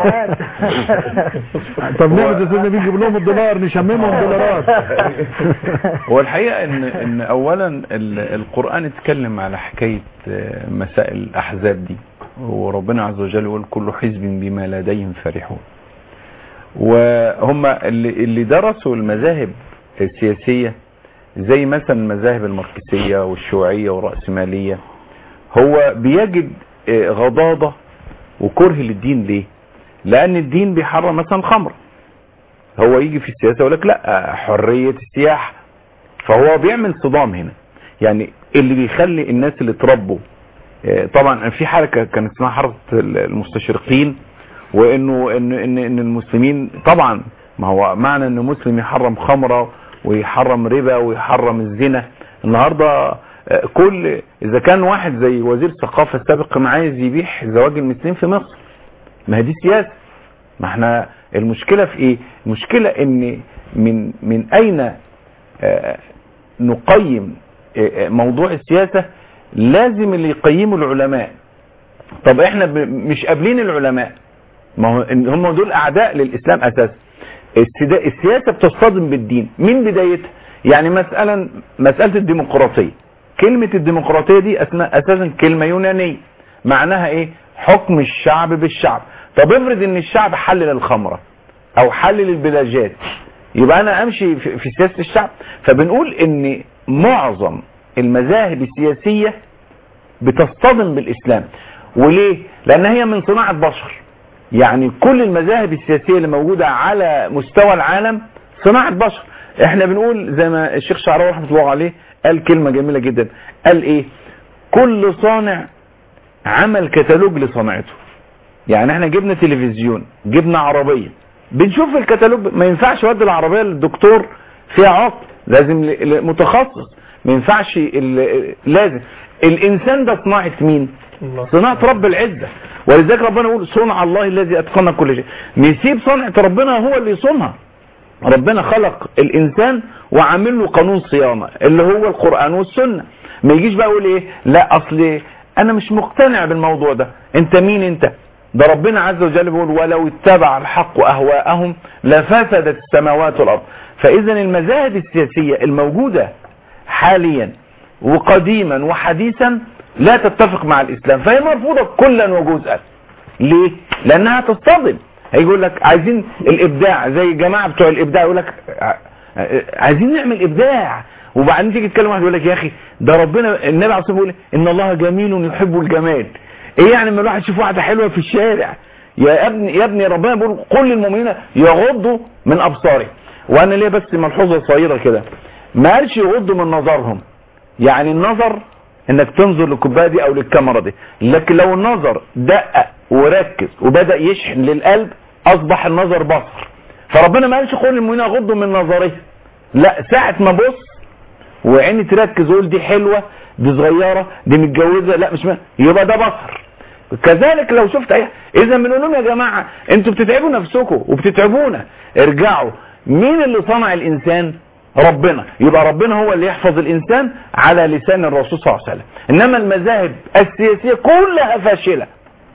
طب نعمل يا سيدنا بيجيب لهم الدولار نشممهم دولارات هو الحقيقة ان ان اولا ال- القرآن اتكلم على حكاية آه، مسائل الاحزاب دي وربنا عز وجل يقول كل حزب بما لديهم فرحون وهم اللي, اللي درسوا المذاهب السياسية زي مثلا المذاهب الماركسية والشيوعية والرأسمالية هو بيجد آه، غضاضة وكره للدين ليه لان الدين بيحرم مثلا الخمر هو يجي في السياسة يقول لك لا حرية السياحة فهو بيعمل صدام هنا يعني اللي بيخلي الناس اللي اتربوا آه، طبعا في حركة كانت اسمها حركة المستشرقين وانه ان ان ان المسلمين طبعا ما هو معنى ان مسلم يحرم خمرة ويحرم ربا ويحرم الزنا النهاردة آه، كل اذا كان واحد زي وزير الثقافة السابق كان عايز يبيح زواج المسلمين في مصر ما هي دي سياسة ما احنا المشكلة في ايه المشكلة ان من من اين آه، نقيم آه، آه، موضوع السياسة لازم اللي يقيمه العلماء طب احنا ب- مش قابلين العلماء ما هو إن هم دول اعداء للاسلام اساسا السدا- السياسة بتصطدم بالدين من بدايتها يعني مسألة مسألة الديمقراطية كلمة الديمقراطية دي أسنا- اساسا كلمة يونانية معناها ايه حكم الشعب بالشعب طب افرض ان الشعب حلل الخمرة او حلل البلاجات يبقى انا امشي في في سياسه الشعب فبنقول ان معظم المذاهب السياسيه بتصطدم بالاسلام وليه لان هي من صناعه بشر يعني كل المذاهب السياسيه اللي موجوده على مستوى العالم صناعه بشر احنا بنقول زي ما الشيخ شعراوي رحمه الله عليه قال كلمه جميله جدا قال ايه كل صانع عمل كتالوج لصناعته يعني احنا جبنا تلفزيون جبنا عربيه بنشوف الكتالوج ما ينفعش اودي العربيه للدكتور فيها عطل لازم ل- ل- متخصص ما ينفعش ال- لازم الانسان ده صناعه مين صناعه رب العزه ولذلك ربنا يقول صنع الله الذي اتقن كل شيء نسيب صنعه ربنا هو اللي يصونها ربنا خلق الانسان وعامل له قانون صيانه اللي هو القران والسنه ما يجيش بقى يقول ايه لا اصل انا مش مقتنع بالموضوع ده انت مين انت ده ربنا عز وجل بيقول ولو اتبع الحق اهواءهم لفسدت السماوات والارض فاذا المذاهب السياسيه الموجوده حاليا وقديما وحديثا لا تتفق مع الاسلام فهي مرفوضه كلا وجزءا ليه لانها تصطدم هيقول لك عايزين الابداع زي الجماعه بتوع الابداع يقول لك ع- عايزين نعمل ابداع وبعدين تيجي تتكلم واحد يقول لك يا اخي ده ربنا النبي عليه الصلاه والسلام بيقول ان الله جميل يحب الجمال ايه يعني لما الواحد يشوف واحده حلوه في الشارع يا ابني يا ابني ربنا بيقول قل للمؤمنين يغضوا من ابصارهم وانا ليه بس ملحوظه صغيره كده ما قالش يغضوا من نظرهم يعني النظر انك تنظر للكوبايه دي او للكاميرا دي لكن لو النظر دقق وركز وبدا يشحن للقلب اصبح النظر بصر فربنا ما قالش قول للمؤمنين يغضوا من نظره لا ساعه ما بص وعيني تركز وقول دي حلوه دي صغيره دي متجوزه لا مش م... يبقى ده بصر كذلك لو شفت اي اذا بنقول لهم يا جماعه انتوا بتتعبوا نفسكم وبتتعبونا ارجعوا مين اللي صنع الانسان ربنا يبقى ربنا هو اللي يحفظ الانسان على لسان الرسول صلى الله عليه وسلم انما المذاهب السياسيه كلها فاشله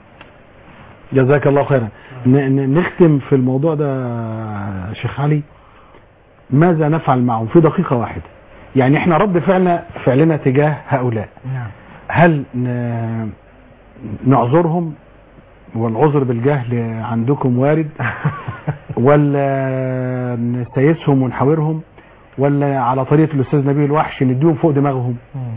جزاك الله خيرا ن- ن- نختم في الموضوع ده يا شيخ علي ماذا نفعل معهم في دقيقة واحدة يعني احنا رد فعلنا فعلنا تجاه هؤلاء نعم هل ن- نعذرهم والعذر بالجهل عندكم وارد ولا نسيسهم ونحاورهم ولا على طريقة الأستاذ نبيل الوحش نديهم فوق دماغهم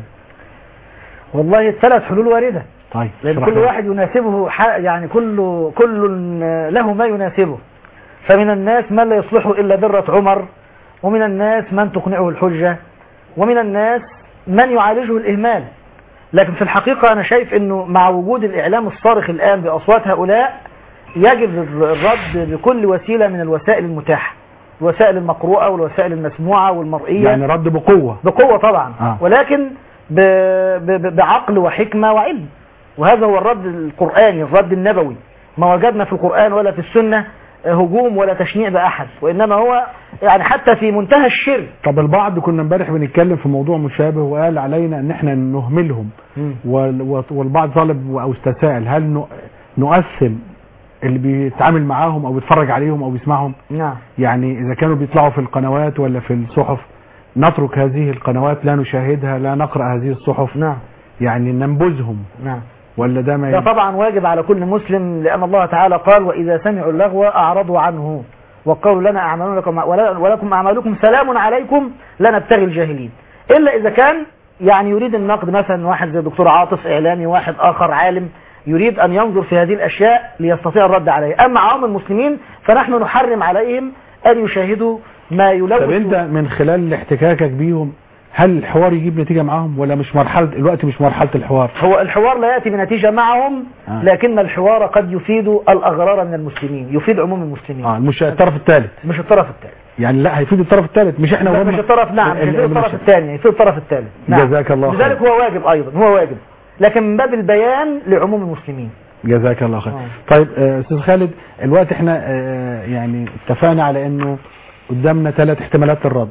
والله الثلاث حلول واردة طيب لأن اشرح كل لنا. واحد يناسبه ح- يعني كل كل له ما يناسبه فمن الناس من لا يصلحه إلا ذرة عمر ومن الناس من تقنعه الحجة ومن الناس من يعالجه الإهمال لكن في الحقيقة أنا شايف أنه مع وجود الإعلام الصارخ الآن بأصوات هؤلاء يجب الرد بكل وسيلة من الوسائل المتاحة الوسائل المقروءة والوسائل المسموعة والمرئية يعني رد بقوة بقوة طبعا آه. ولكن ب... ب... بعقل وحكمة وعلم وهذا هو الرد القرآني الرد النبوي ما وجدنا في القرآن ولا في السنة هجوم ولا تشنيع بأحد وإنما هو يعني حتى في منتهى الشرك طب البعض كنا امبارح بنتكلم في موضوع مشابه وقال علينا ان احنا نهملهم وال- وال- والبعض طالب او استسائل هل ن- نقسم اللي بيتعامل معاهم او بيتفرج عليهم او بيسمعهم نعم يعني اذا كانوا بيطلعوا في القنوات ولا في الصحف نترك هذه القنوات لا نشاهدها لا نقرأ هذه الصحف نعم يعني ننبذهم نعم ولا ده ما ده ي- طبعا واجب على كل مسلم لأن الله تعالى قال وإذا سمعوا اللغو أعرضوا عنه وقالوا لنا أعمالنا لكم ولا- ولكم أعمالكم سلام عليكم لا نبتغي الجاهلين إلا إذا كان يعني يريد النقد مثلا واحد زي دكتور عاطف إعلامي واحد آخر عالم يريد أن ينظر في هذه الأشياء ليستطيع الرد عليها أما عوام المسلمين فنحن نحرم عليهم أن يشاهدوا ما يلوث طب انت من خلال احتكاكك بيهم هل الحوار يجيب نتيجة معاهم ولا مش مرحلة الوقت مش مرحلة الحوار هو الحوار لا يأتي بنتيجة معهم آه. لكن الحوار قد يفيد الأغرار من المسلمين يفيد عموم المسلمين اه مش الطرف الثالث مش الطرف الثالث يعني لا هيفيد الطرف الثالث مش احنا لا وهم مش الطرف نعم مش ال- يفيد ال- الطرف مش- الثاني يفيد الطرف الثالث نعم جزاك الله خير. لذلك هو واجب أيضا هو واجب لكن من باب البيان لعموم المسلمين جزاك الله خير آه. طيب آه، استاذ خالد الوقت احنا آه، يعني اتفقنا على انه قدامنا ثلاث احتمالات للرد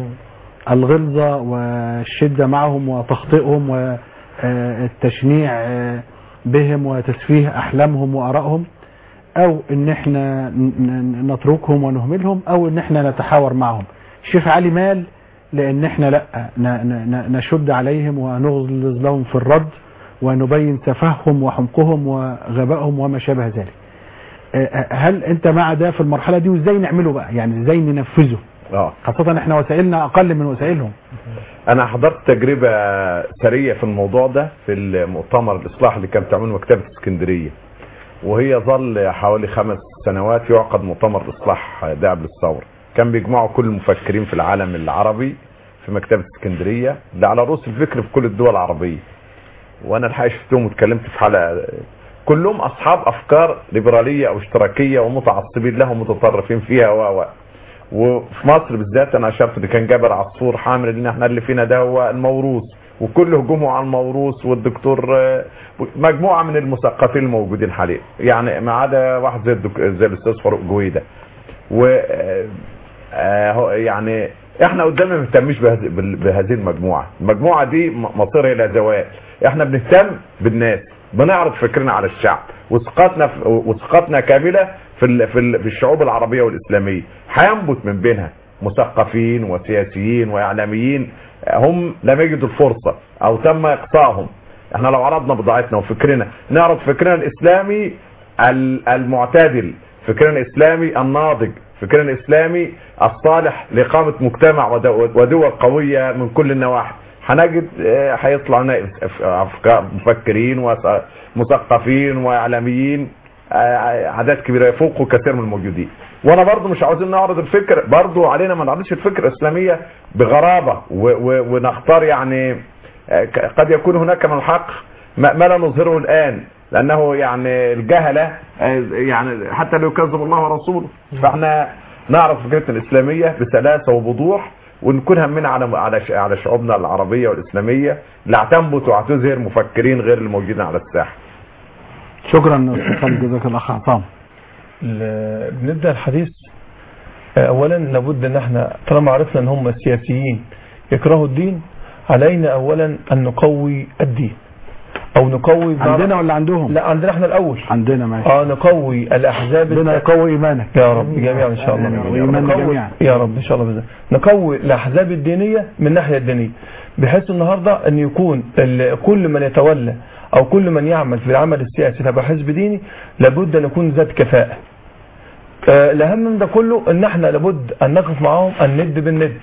الغلظة والشدة معهم وتخطئهم والتشنيع بهم وتسفيه أحلامهم وآرائهم أو إن إحنا ن- ن- نتركهم ونهملهم أو إن إحنا نتحاور معهم الشيخ علي مال لأن إحنا لأ ن- ن- ن- نشد عليهم ونغلظ لهم في الرد ونبين سفههم وحمقهم وغبائهم وما شابه ذلك آه، هل انت مع ده في المرحله دي وازاي نعمله بقى يعني ازاي ننفذه اه خاصه احنا وسائلنا اقل من وسائلهم انا حضرت تجربة سرية في الموضوع ده في المؤتمر الاصلاح اللي كان بتعمله مكتبة اسكندرية وهي ظل حوالي خمس سنوات يعقد مؤتمر اصلاح داعب للثورة كان بيجمعوا كل المفكرين في العالم العربي في مكتبة اسكندرية ده على رؤوس الفكر في كل الدول العربية وانا الحقيقة شفتهم واتكلمت في حلقة كلهم اصحاب افكار ليبرالية او اشتراكية ومتعصبين لها ومتطرفين فيها و و وفي مصر بالذات انا اشرت اللي كان جابر عصفور حامل اللي احنا اللي فينا ده هو الموروث وكل هجومه على الموروث والدكتور آه، مجموعه من المثقفين الموجودين حاليا يعني ما عدا واحد زي الدك... زي الاستاذ فاروق جويده و آه، آه، هو يعني احنا قدام ما بنهتمش بهذه بال- بهذه المجموعه المجموعه دي م- مصيرها الى زوال احنا بنهتم بالناس بنعرض فكرنا على الشعب وثقتنا في- وثقتنا كامله في ال- في ال- في الشعوب العربيه والاسلاميه هينبت من بينها مثقفين وسياسيين واعلاميين هم لم يجدوا الفرصه او تم اقصائهم احنا لو عرضنا بضاعتنا وفكرنا نعرض فكرنا الاسلامي ال- المعتدل فكرنا الاسلامي الناضج فكرنا الاسلامي الصالح لاقامه مجتمع ود- ودول قويه من كل النواحي هنجد آه، هيطلع لنا أف- افكار مفكرين ومثقفين واعلاميين آه، اعداد كبيره يفوقوا كثير من الموجودين وانا برضو مش عاوزين نعرض الفكر برضو علينا ما نعرضش الفكر الاسلاميه بغرابه و- و- ونختار يعني آه، ك- قد يكون هناك من الحق ما ما لا نظهره الان لانه يعني الجهله آه، يعني حتى لو يكذب الله ورسوله فاحنا نعرض فكرتنا الاسلاميه بسلاسه وبوضوح ونكون همنا على على ش- على شعوبنا العربيه والاسلاميه اللي هتنبت وهتظهر مفكرين غير الموجودين على الساحه شكرا استاذ خالد جزاك الله خير عصام ال- بنبدا الحديث آه، اولا لابد ان احنا طالما عرفنا ان هم سياسيين يكرهوا الدين علينا اولا ان نقوي الدين او نقوي بمعنى- عندنا ولا عندهم لا عندنا احنا الاول عندنا ماشي اه نقوي الاحزاب ربنا يقوي ايمانك يا رب جميعا ان شاء الله آمين. وإيماننا نقوي- جميعا. يا رب ان شاء الله باذن الله. نقوي الاحزاب الدينيه من الناحيه الدينيه بحيث النهارده ان يكون ال- كل من يتولى او كل من يعمل في العمل السياسي تبع حزب ديني لابد ان يكون ذات كفاءه آه، الاهم من ده كله ان احنا لابد ان نقف معاهم الند بالند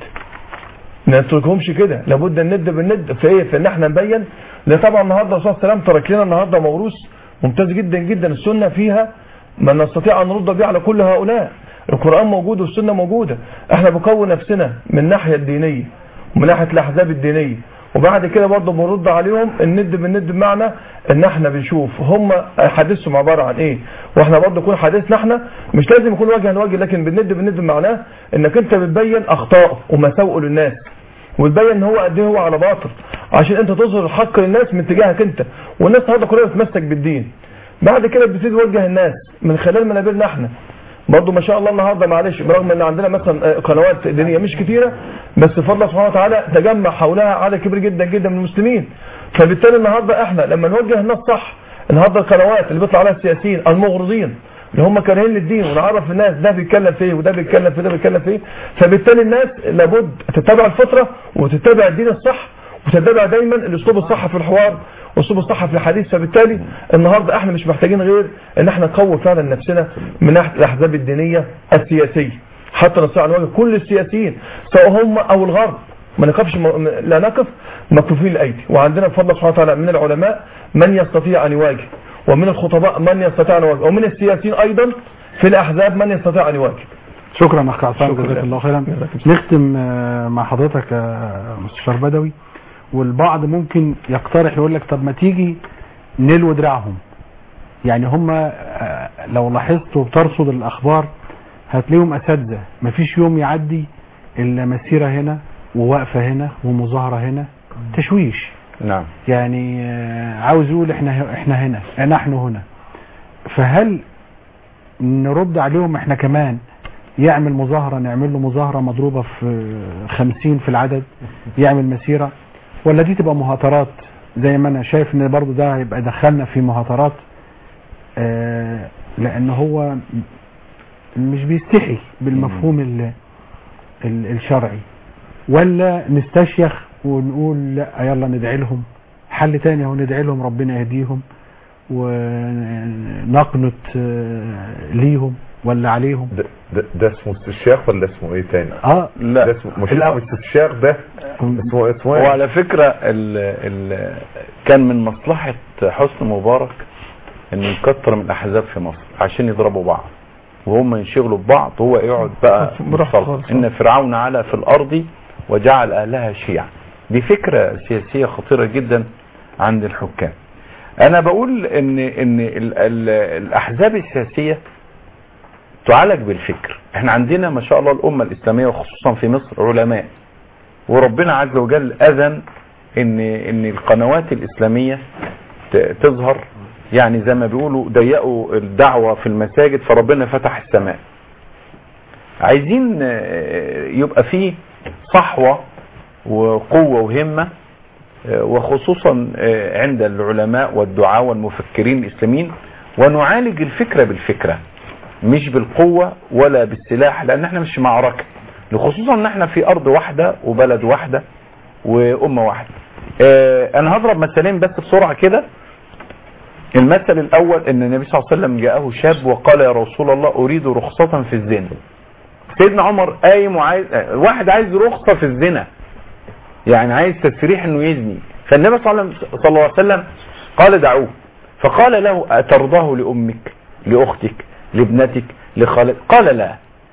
ما نتركهمش كده لابد الند بالند في ايه في ان احنا نبين لان طبعا النهارده الرسول صلى الله عليه وسلم ترك لنا النهارده موروث ممتاز جدا جدا السنه فيها ما نستطيع ان نرد به على كل هؤلاء القران موجود والسنه موجوده احنا بنقوي نفسنا من الناحيه الدينيه ومن ناحيه الاحزاب الدينيه وبعد كده برضه بنرد عليهم الند بالند بمعنى ان احنا بنشوف هم حديثهم عباره عن ايه واحنا برضه يكون حديثنا احنا مش لازم يكون وجها لوجه لكن بالند بالند معناه انك انت بتبين اخطائه ومساوئه للناس وتبين ان هو قد ايه هو على باطل عشان انت تظهر الحق للناس من اتجاهك انت والناس النهارده كلها بتتمسك بالدين بعد كده بتبتدي توجه الناس من خلال منابرنا احنا برضه ما شاء الله النهارده معلش برغم ان عندنا مثلا آه، قنوات دينيه مش كتيره بس بفضل الله سبحانه وتعالى تجمع حولها عدد كبير جدا جدا من المسلمين فبالتالي النهارده احنا لما نوجه الناس صح النهارده القنوات اللي بيطلع عليها السياسيين المغرضين اللي هم كارهين للدين ونعرف الناس ده بيتكلم في ايه وده بيتكلم في ده بيتكلم في ايه فبالتالي الناس لابد تتبع الفطره وتتبع الدين الصح وتتبع دايما الاسلوب الصح في الحوار والاسلوب الصح في الحديث فبالتالي النهارده احنا مش محتاجين غير ان احنا نقوي فعلا نفسنا من ناحيه الاحزاب الدينيه السياسيه حتى نستطيع ان نواجه كل السياسيين سواء هم او الغرب ما نقفش م... لا نقف مكفوفين الايدي وعندنا بفضل الله سبحانه وتعالى من العلماء من يستطيع ان يواجه ومن الخطباء من يستطيع ان يواجه ومن السياسيين ايضا في الاحزاب من يستطيع ان يواجه شكرا اخ عصام شكرا. جزاك الله خيرا نختم آه، مع حضرتك يا مستشار بدوي والبعض ممكن يقترح يقول لك طب ما تيجي نلو دراعهم يعني هم آه، لو لاحظت وبترصد الاخبار هتلاقيهم اساتذه مفيش يوم يعدي الا مسيره هنا ووقفه هنا ومظاهره هنا تشويش نعم يعني آه، عاوز يقول احنا احنا هنا نحن هنا فهل نرد عليهم احنا كمان يعمل مظاهرة نعمل له مظاهرة مضروبة في خمسين في العدد يعمل مسيرة ولا دي تبقى مهاترات زي ما انا شايف ان برضو ده هيبقى دخلنا في مهاترات آه لان هو مش بيستحي بالمفهوم ال ال الشرعي ولا نستشيخ ونقول لا يلا ندعي لهم حل تاني هو ندعي لهم ربنا يهديهم ونقنت آه، ليهم ولا عليهم ده, ده, ده اسمه استشاخ ولا اسمه ايه تاني اه لا ده اسمه مش اسمه استشاخ ده اسمه اسمه ايه وعلى فكرة ال ال كان من مصلحة حسني مبارك انه يكتر من الاحزاب في مصر عشان يضربوا بعض وهم ينشغلوا ببعض هو يقعد بقى براحته مصلح. خالص. ان فرعون علا في الارض وجعل اهلها شيعا دي فكرة سياسية خطيرة جدا عند الحكام انا بقول ان ان ال ال الاحزاب السياسية تعالج بالفكر احنا عندنا ما شاء الله الامة الاسلامية وخصوصا في مصر علماء وربنا عز وجل اذن ان ان القنوات الاسلاميه ت- تظهر يعني زي ما بيقولوا ضيقوا الدعوه في المساجد فربنا فتح السماء عايزين آه، يبقى فيه صحوه وقوه وهمه آه، وخصوصا آه، عند العلماء والدعاة والمفكرين الاسلاميين ونعالج الفكره بالفكره مش بالقوه ولا بالسلاح لان احنا مش في معركه خصوصا ان احنا في ارض واحده وبلد واحده وامه واحده آه، انا هضرب مثالين بس بسرعه كده المثل الاول ان النبي صلى الله عليه وسلم جاءه شاب وقال يا رسول الله اريد رخصه في الزنا سيدنا عمر قايم وعايز آه، واحد عايز رخصه في الزنا يعني عايز تسريح انه يزني فالنبي صلى الله عليه وسلم- صلى الله عليه وسلم قال دعوه فقال له اترضاه لامك لاختك لابنتك لخالك قال لا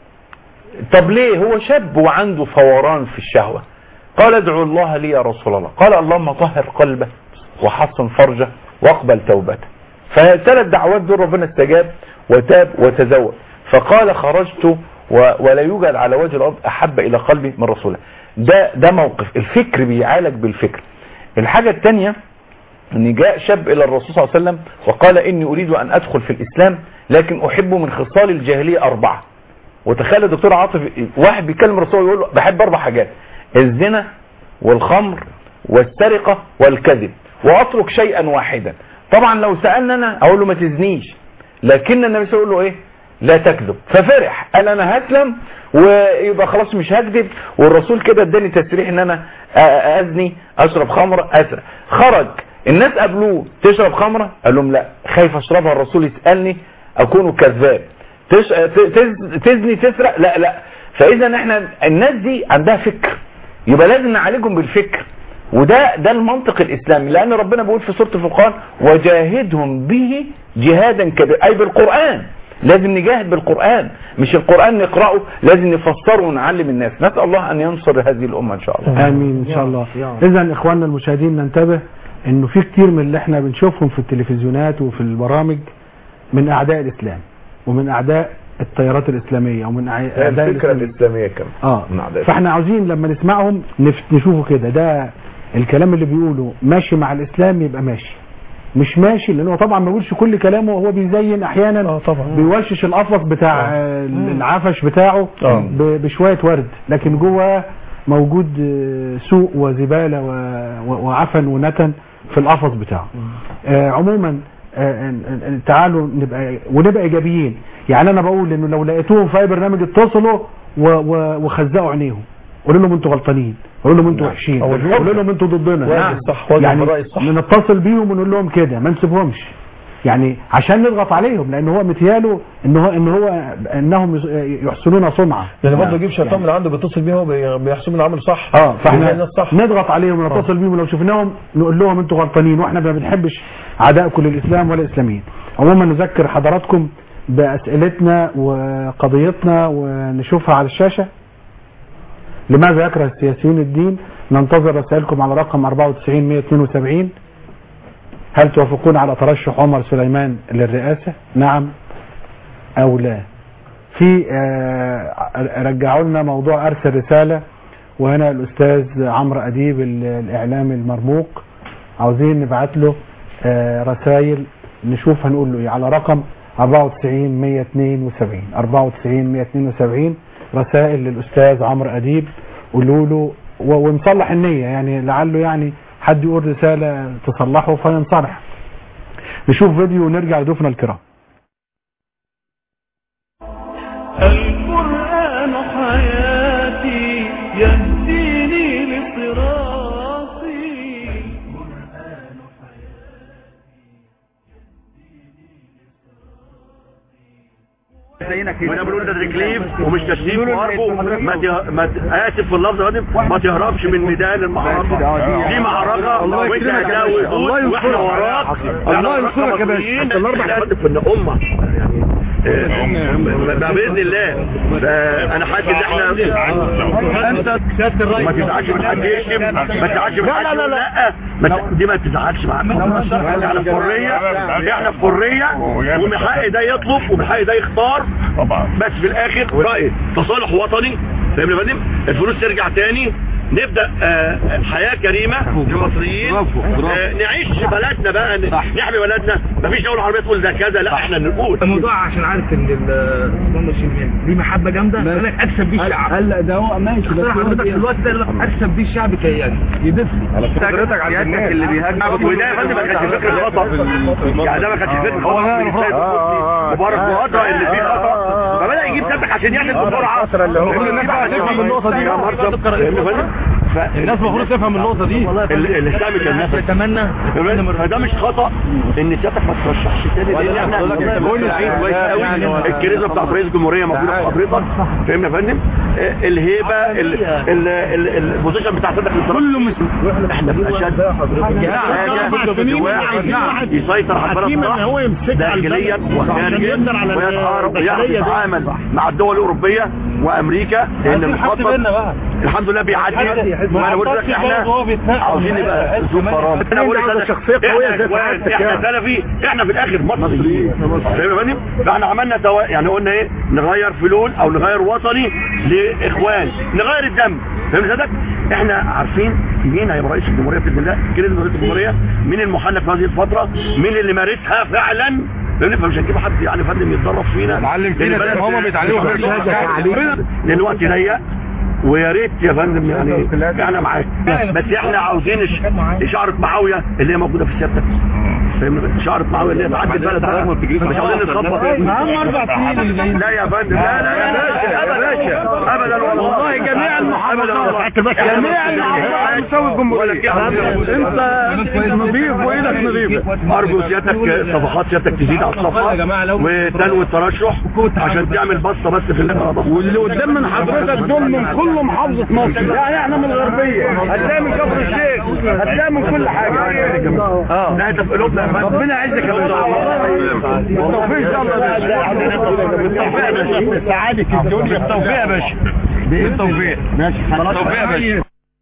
طب ليه هو شاب وعنده فوران في الشهوة قال ادعو الله لي يا رسول الله قال اللهم طهر قلبه وحصن فرجه واقبل توبته فثلاث دعوات دول ربنا استجاب وتاب وتزوج فقال خرجت و- ولا يوجد على وجه الارض احب الى قلبي من رسوله ده ده موقف الفكر بيعالج بالفكر الحاجه الثانيه ان جاء شاب الى الرسول صلى الله عليه وسلم وقال اني اريد ان ادخل في الاسلام لكن احب من خصال الجاهليه اربعه وتخيل يا دكتور عاطف واحد بيكلم الرسول يقول له بحب اربع حاجات الزنا والخمر والسرقه والكذب واترك شيئا واحدا طبعا لو سالنا انا اقول له ما تزنيش لكن النبي صلى الله عليه وسلم يقول له ايه لا تكذب ففرح قال انا هسلم ويبقى خلاص مش هكذب والرسول كده اداني تسريح ان انا أ- ازني اشرب خمره اسرق خرج الناس قابلوه تشرب خمره قال لهم لا خايف اشربها الرسول يسالني اكون كذاب تش... تز... تزني تسرق لا لا فاذا احنا الناس دي عندها فكر يبقى لازم نعالجهم بالفكر وده ده المنطق الاسلامي لان ربنا بيقول في سوره الفرقان وجاهدهم به جهادا كبيرا اي بالقران لازم نجاهد بالقران مش القران نقراه لازم نفسره ونعلم الناس نسال الله ان ينصر هذه الامه ان شاء الله امين ان شاء الله يا رب. اذا اخواننا المشاهدين ننتبه انه في كتير من اللي احنا بنشوفهم في التلفزيونات وفي البرامج من اعداء الاسلام ومن اعداء التيارات الاسلاميه ومن أع- اعداء الفكره الإسلام. الاسلاميه كمان اه من أعداء فاحنا عاوزين لما نسمعهم نف- نشوفه كده ده الكلام اللي بيقوله ماشي مع الاسلام يبقى ماشي مش ماشي لان هو طبعا ما بيقولش كل كلامه وهو بيزين احيانا اه طبعا بيوشش القفص بتاع آه، العفش بتاعه آه. ب- بشويه ورد لكن جوه موجود آه، سوء وزباله و- و- وعفن ونتن في القفص بتاعه آه، عموما آه، آه، آه، تعالوا نبقى ونبقى ايجابيين يعني انا بقول انه لو لقيتوهم في اي برنامج اتصلوا و- و- وخزقوا عينيهم قولوا لهم انتوا غلطانين قولوا لهم انتوا وحشين أو الحب. قولوا لهم انتوا ضدنا واجب صح، واجب يعني الرأي الصح. نتصل بيهم ونقول لهم كده ما نسيبهمش يعني عشان نضغط عليهم لان هو متياله ان هو ان هو انهم يص- يحسنون صنعا يعني برضه يجيب شيطان من عنده بيتصل بيه هو بي- بيحسب العمل صح اه بيلاقي فاحنا الناس صح نضغط عليهم ونتصل بيهم ولو شفناهم نقول لهم انتوا غلطانين واحنا ما بنحبش اعدائكم للاسلام ولا الاسلاميين عموما نذكر حضراتكم باسئلتنا وقضيتنا ونشوفها على الشاشه لماذا يكره السياسيون الدين ننتظر رسائلكم على رقم 94 172 هل توافقون على ترشح عمر سليمان للرئاسة نعم او لا في آه، رجعوا لنا موضوع ارسل رسالة وهنا الاستاذ عمرو اديب ال- الاعلامي المرموق عاوزين نبعت له آه، رسائل نشوف هنقول له ايه على رقم 94 172 94 172 رسائل للاستاذ عمرو اديب قولوا له و- ونصلح النية يعني لعله يعني حد يقول رسالة تصلحه فينصلح نشوف فيديو ونرجع لضيوفنا الكرام القرآن حياتي يهديني لصراطي وانا بقول ده تكليف ومش تشريف وارجو ما ت- ما ت- اسف في اللفظ يا فندم ما تهربش من ميدان المعركه دي معركه وانت هتلاقي وجود واحنا وراك الله ينصرك يا باشا انت الاربع في ان امه يعني آه، باذن الله فانا حاسس ان احنا انت ما تزعلش من حد يشتم ما تزعلش من حد لا لا ما ت- دي ما تزعلش معاك احنا في حريه احنا في حريه ومن حق ده يطلب ومن حق ده يختار بس في الاخر رايي تصالح وطني فاهم يا فندم الفلوس ترجع تاني نبدا آه، حياه كريمه كمصريين آه، نعيش في بلدنا بقى نحمي بلدنا مفيش دوله عربيه تقول ده كذا لا احنا اللي نقول الموضوع عشان عارف ان الاسلام الشمالي ليه محبه جامده قال لك اكسب بيه الشعب هلا ده هو ماشي اختار حضرتك في الوقت ده يقول لك اكسب بيه الشعب كي يعني يضيف لي حضرتك على الناس اللي بيهاجموا وده يا فندم ما كانش فكره خطا يعني ده ما كانش فكره خطا من السيد القدسي مبارك وقطع اللي فيه خطا فبدا يجيب سبك عشان يعمل بسرعه اللي هو الناس تفهم النقطه دي يا مرشد الناس المفروض تفهم النقطه دي اللي اللي سامك الناس اتمنى فده مش خطا ان سيادتك ما ترشحش تاني لان احنا كل عيد كويس قوي الكريزه بتاعت رئيس الجمهوريه موجوده في حضرتك فهمنا يا فندم آه، الهيبه ال- ال- ال- البوزيشن بتاع سيادتك كله احنا في اشد حاجه واحد يسيطر على البلد داخليا وخارجيا ويتعارض ويعرف يتعامل مع الدول الاوروبيه وامريكا لان المخطط الحمد لله بيعدي ما انا قلت لك احنا عاوزين نبقى ذو قرار انا بقول لك انا شخصيه قويه زي سعادتك احنا سلفي احنا في الاخر مصريين فاهم يا فندم فاحنا عملنا توا... يعني قلنا ايه نغير فلول او نغير وطني لاخوان نغير الدم فاهم سعادتك احنا عارفين مين هيبقى رئيس الجمهوريه باذن الله كلمه رئيس الجمهوريه مين المحنك في هذه الفتره مين اللي مارسها فعلا فاهمني فمش هنجيب حد يعني فندم يتدرب فينا معلم فينا زي ما هم بيتعلموا لان الوقت ضيق ويا ريت يا فندم يعني احنا معاك بس احنا عاوزين إش- اشاره معاويه اللي هي موجوده في سيادتك فاهمني اشاره معاويه اللي هي تعدي البلد بقى. مش عاوزين نتخبط لا يا فندم لا لا يا باشا يا باشا ابدا والله جميع المحافظات جميع المحافظات مساوي الجمهوريه انت نظيف وايدك نظيفه ارجو سيادتك صفحات سيادتك تزيد على الصفحه وتنوي الترشح عشان تعمل بصه بس في اللي واللي قدام من حضرتك دول من كل محافظه مصر يعني احنا من الغربيه هتلاقي من كفر الشيخ هتلاقي من كل حاجه اه لا انت في قلوبنا يا فندم. ربنا يعزك يا باشا بالتوفيق ان شاء الله بالتوفيق يا باشا سعادة الدنيا بالتوفيق يا باشا بالتوفيق ماشي بالتوفيق يا باشا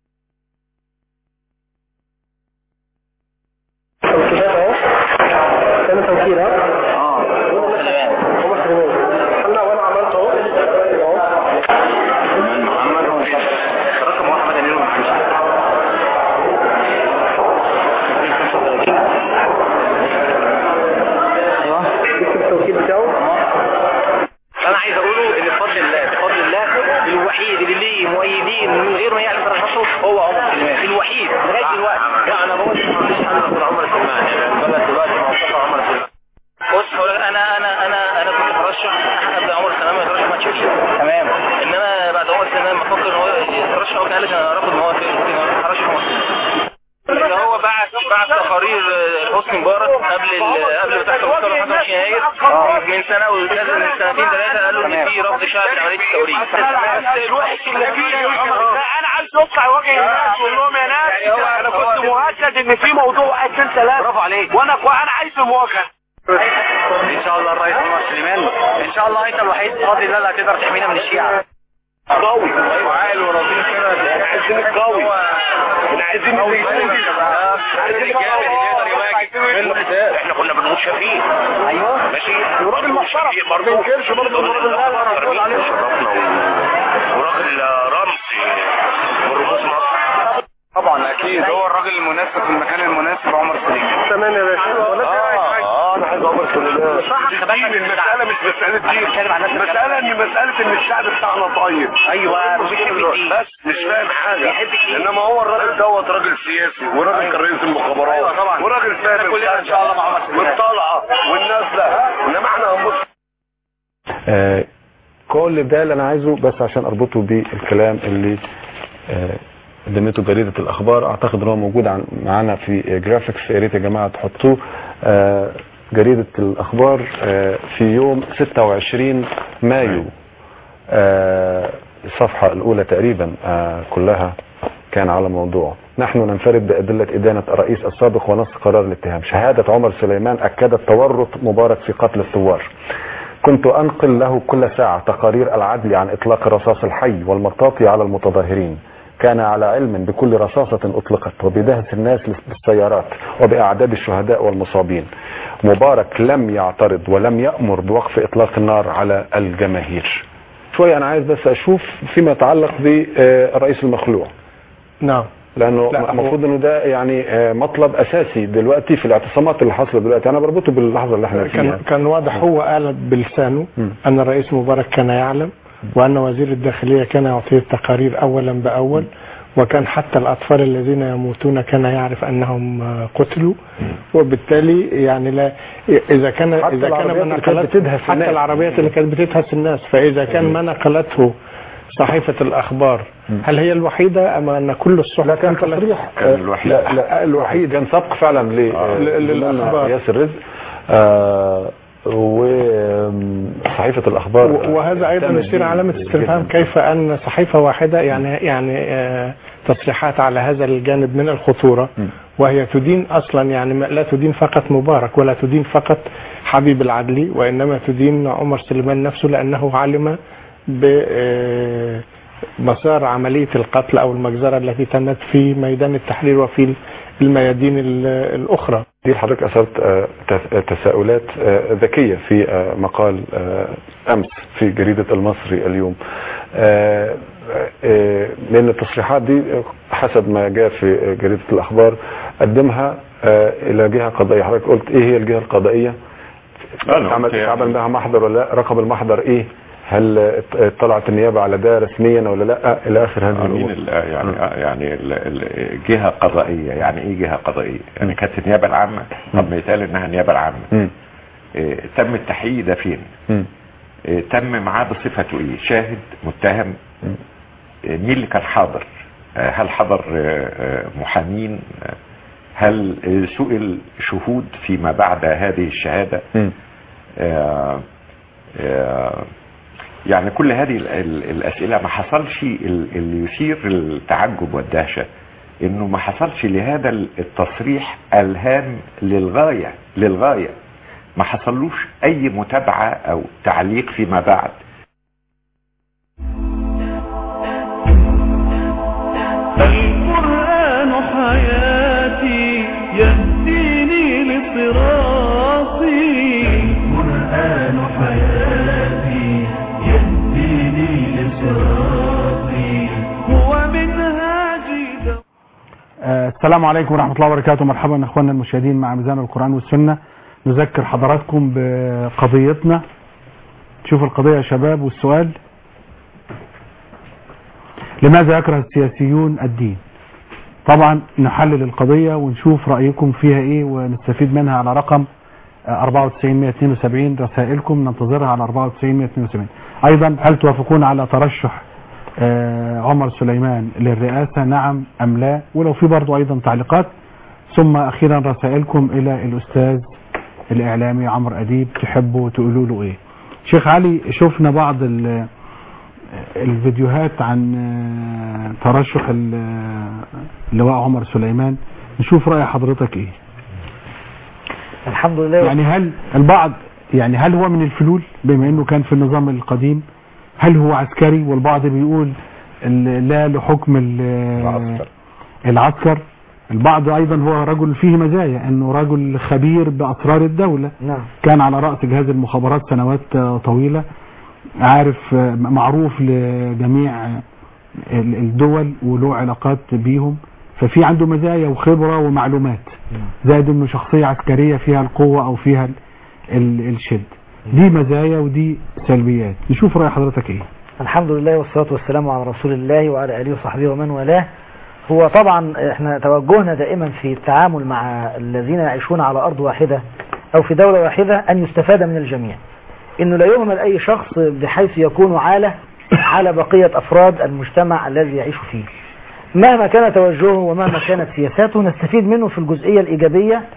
انا عايز اقوله ان بفضل الله بفضل الله الوحيد اللي ليه مؤيدين من غير ما يعلم ترشحه هو عمر سليمان الوحيد لغايه دلوقتي لا انا بقول ما فيش حد غير عمر سليمان البلد دلوقتي موقفه عمر سليمان بص هقول لك انا انا انا انا كنت برشح قبل عمر سليمان ما يترشح ما تشوفش تمام انما بعد عمر سليمان ما فكر ان هو يترشح هو كان قال لك انا رافض ان هو يترشح عمر اللي هو بعت بعت تقارير حسني مبارك قبل ال- قبل بتاع 25 يناير من سنه ونزل من سنتين ثلاثه قالوا ان في رفض شعبي لعمليه التوريد بس الوحش اللي فيه انا عايز يطلع يواجه الناس ويقول لهم يا ناس انا كنت مؤكد ان في موضوع واحد اثنين ثلاثه برافو عليك وانا وانا عايز المواجهه ان شاء الله الرئيس عمر سليمان ان شاء الله انت الوحيد بفضل الله اللي هتقدر تحمينا من الشيعه قوي وعال ورصيد كده عايزين قوي عايزين عايزين الجامد اللي يقدر يواجه احنا كنا بنموت شفيه ايوه ماشي وراجل محترم برضه ما ينكرش برضه ان الراجل ده مرمين عليه شرفنا وراجل رمزي من رموز مصر طبعا اكيد هو الراجل المناسب في المكان المناسب عمر سليمان تمام يا باشا اه انا عايز عمر سليمان صح دين المساله مش مساله دين مساله ان مساله ان الشعب بتاعنا طيب ايوه بس مش فاهم حاجه انما هو الراجل دوت راجل سياسي وراجل كان رئيس المخابرات ايوه طبعا وراجل فاهم كلنا ان شاء الله مع عمر سليمان والطلعه والنازله انما احنا هنبص آه، كل ده اللي انا عايزه بس عشان اربطه بالكلام اللي آه، قدمته جريدة الاخبار اعتقد ان هو موجود عن معانا في جرافيكس يا ريت يا جماعة تحطوه آه، جريدة الأخبار آه، في يوم 26 مايو آه، الصفحة الأولى تقريبا آه، كلها كان على موضوع نحن ننفرد بأدلة إدانة الرئيس السابق ونص قرار الاتهام شهادة عمر سليمان أكدت تورط مبارك في قتل الثوار كنت أنقل له كل ساعة تقارير العدل عن إطلاق الرصاص الحي والمطاطي على المتظاهرين كان على علم بكل رصاصة أطلقت وبدهس الناس بالسيارات وبأعداد الشهداء والمصابين مبارك لم يعترض ولم يأمر بوقف إطلاق النار على الجماهير شوية أنا عايز بس أشوف فيما يتعلق بالرئيس المخلوع نعم لانه لا، هو- المفروض انه ده يعني آه، مطلب اساسي دلوقتي في الاعتصامات اللي حاصله دلوقتي انا بربطه باللحظه اللي احنا فيها كان كان واضح هو قال بلسانه مم. ان الرئيس مبارك كان يعلم وان وزير الداخليه كان يعطيه التقارير اولا باول وكان حتى الاطفال الذين يموتون كان يعرف انهم آه، قتلوا وبالتالي يعني لا اذا كان حتى اذا كان العربيات ما اللي كانت نقلته بتدهس حتى الناس. العربيات اللي كانت بتدهس الناس فاذا كان ما نقلته صحيفه الاخبار هل هي الوحيده ام ان كل الصحف لا كان نقلت؟ تصريح كان الوحيد. لا لا الوحيد كان سبق فعلا ل آه. ل- للأخبار. ياسر رزق آه وصحيفة الأخبار و- وهذا ايضا اهتمت يثير بيه علامه استفهام جداً. كيف ان صحيفه واحده يعني يعني آه، تصريحات على هذا الجانب من الخطوره م. وهي تدين اصلا يعني ما- لا تدين فقط مبارك ولا تدين فقط حبيب العدلي وانما تدين عمر سليمان نفسه لانه علم بمسار عمليه القتل او المجزره التي تمت في ميدان التحرير وفي الميادين ال- الاخرى دي حضرتك أثرت آه، تس- تساؤلات آه، ذكية في آه، مقال آه، أمس في جريدة المصري اليوم آه، آه، لأن التصريحات دي آه، حسب ما جاء في آه، جريدة الأخبار قدمها آه، إلى جهة قضائية حضرتك قلت إيه هي الجهة القضائية لا، أنا تعمل قلت يعني- تعمل لها محضر ولا لا رقم المحضر إيه هل آه، طلعت النيابة على ده رسميا ولا لا إلى آخر هذه مين الأمور ال- يعني يعني ال- ال- جهه قضائيه يعني ايه جهه قضائيه؟ يعني كانت النيابه العامه طب ما يتقال انها النيابه العامه مم. إيه، تم التحقيق ده فين؟ مم. إيه، تم معاه بصفته ايه؟ شاهد متهم إيه، مين اللي كان حاضر؟ آه، هل حضر آه، آه، محامين؟ آه، هل آه، سئل شهود فيما بعد هذه الشهاده؟ مم. آه، آه، يعني كل هذه ال- ال- الأسئلة ما حصلش ال- اللي يثير التعجب والدهشة انه ما حصلش لهذا ال- التصريح الهام للغاية للغاية ما حصلوش اي متابعة او تعليق فيما بعد القرآن حياتي يهديني لصراطي القرآن حياتي يهديني لصراطي هو منهاجي آه، السلام عليكم ورحمة الله وبركاته مرحبا اخواننا المشاهدين مع ميزان القرآن والسنة نذكر حضراتكم بقضيتنا شوف القضية يا شباب والسؤال لماذا يكره السياسيون الدين طبعا نحلل القضية ونشوف رأيكم فيها ايه ونستفيد منها على رقم آه، 94172 رسائلكم ننتظرها على 94172 ايضا هل توافقون على ترشح آه، عمر سليمان للرئاسة نعم أم لا ولو في برضو أيضا تعليقات ثم أخيرا رسائلكم إلى الأستاذ الإعلامي عمرو أديب تحبوا تقولوا له إيه شيخ علي شفنا بعض ال- الفيديوهات عن آه، ترشح ال- آه، اللواء عمر سليمان نشوف رأي حضرتك إيه الحمد لله يعني هل البعض يعني هل هو من الفلول بما انه كان في النظام القديم هل هو عسكري والبعض بيقول ال- لا لحكم ال- العسكر. العسكر البعض ايضا هو رجل فيه مزايا انه رجل خبير باسرار الدولة نعم كان على رأس جهاز المخابرات سنوات آه، طويلة عارف آه، معروف لجميع آه، ال- الدول وله علاقات بيهم ففي عنده مزايا وخبرة ومعلومات زائد انه شخصية عسكرية فيها القوة او فيها ال- ال- الشد دي مزايا ودي سلبيات نشوف رأي حضرتك ايه الحمد لله والصلاة والسلام على رسول الله وعلى آله وصحبه ومن والاه هو طبعا احنا توجهنا دائما في التعامل مع الذين يعيشون على أرض واحدة أو في دولة واحدة أن يستفاد من الجميع إنه لا يهمل أي شخص بحيث يكون عالة على بقية أفراد المجتمع الذي يعيش فيه مهما كان توجهه ومهما كانت سياساته نستفيد منه في الجزئية الإيجابية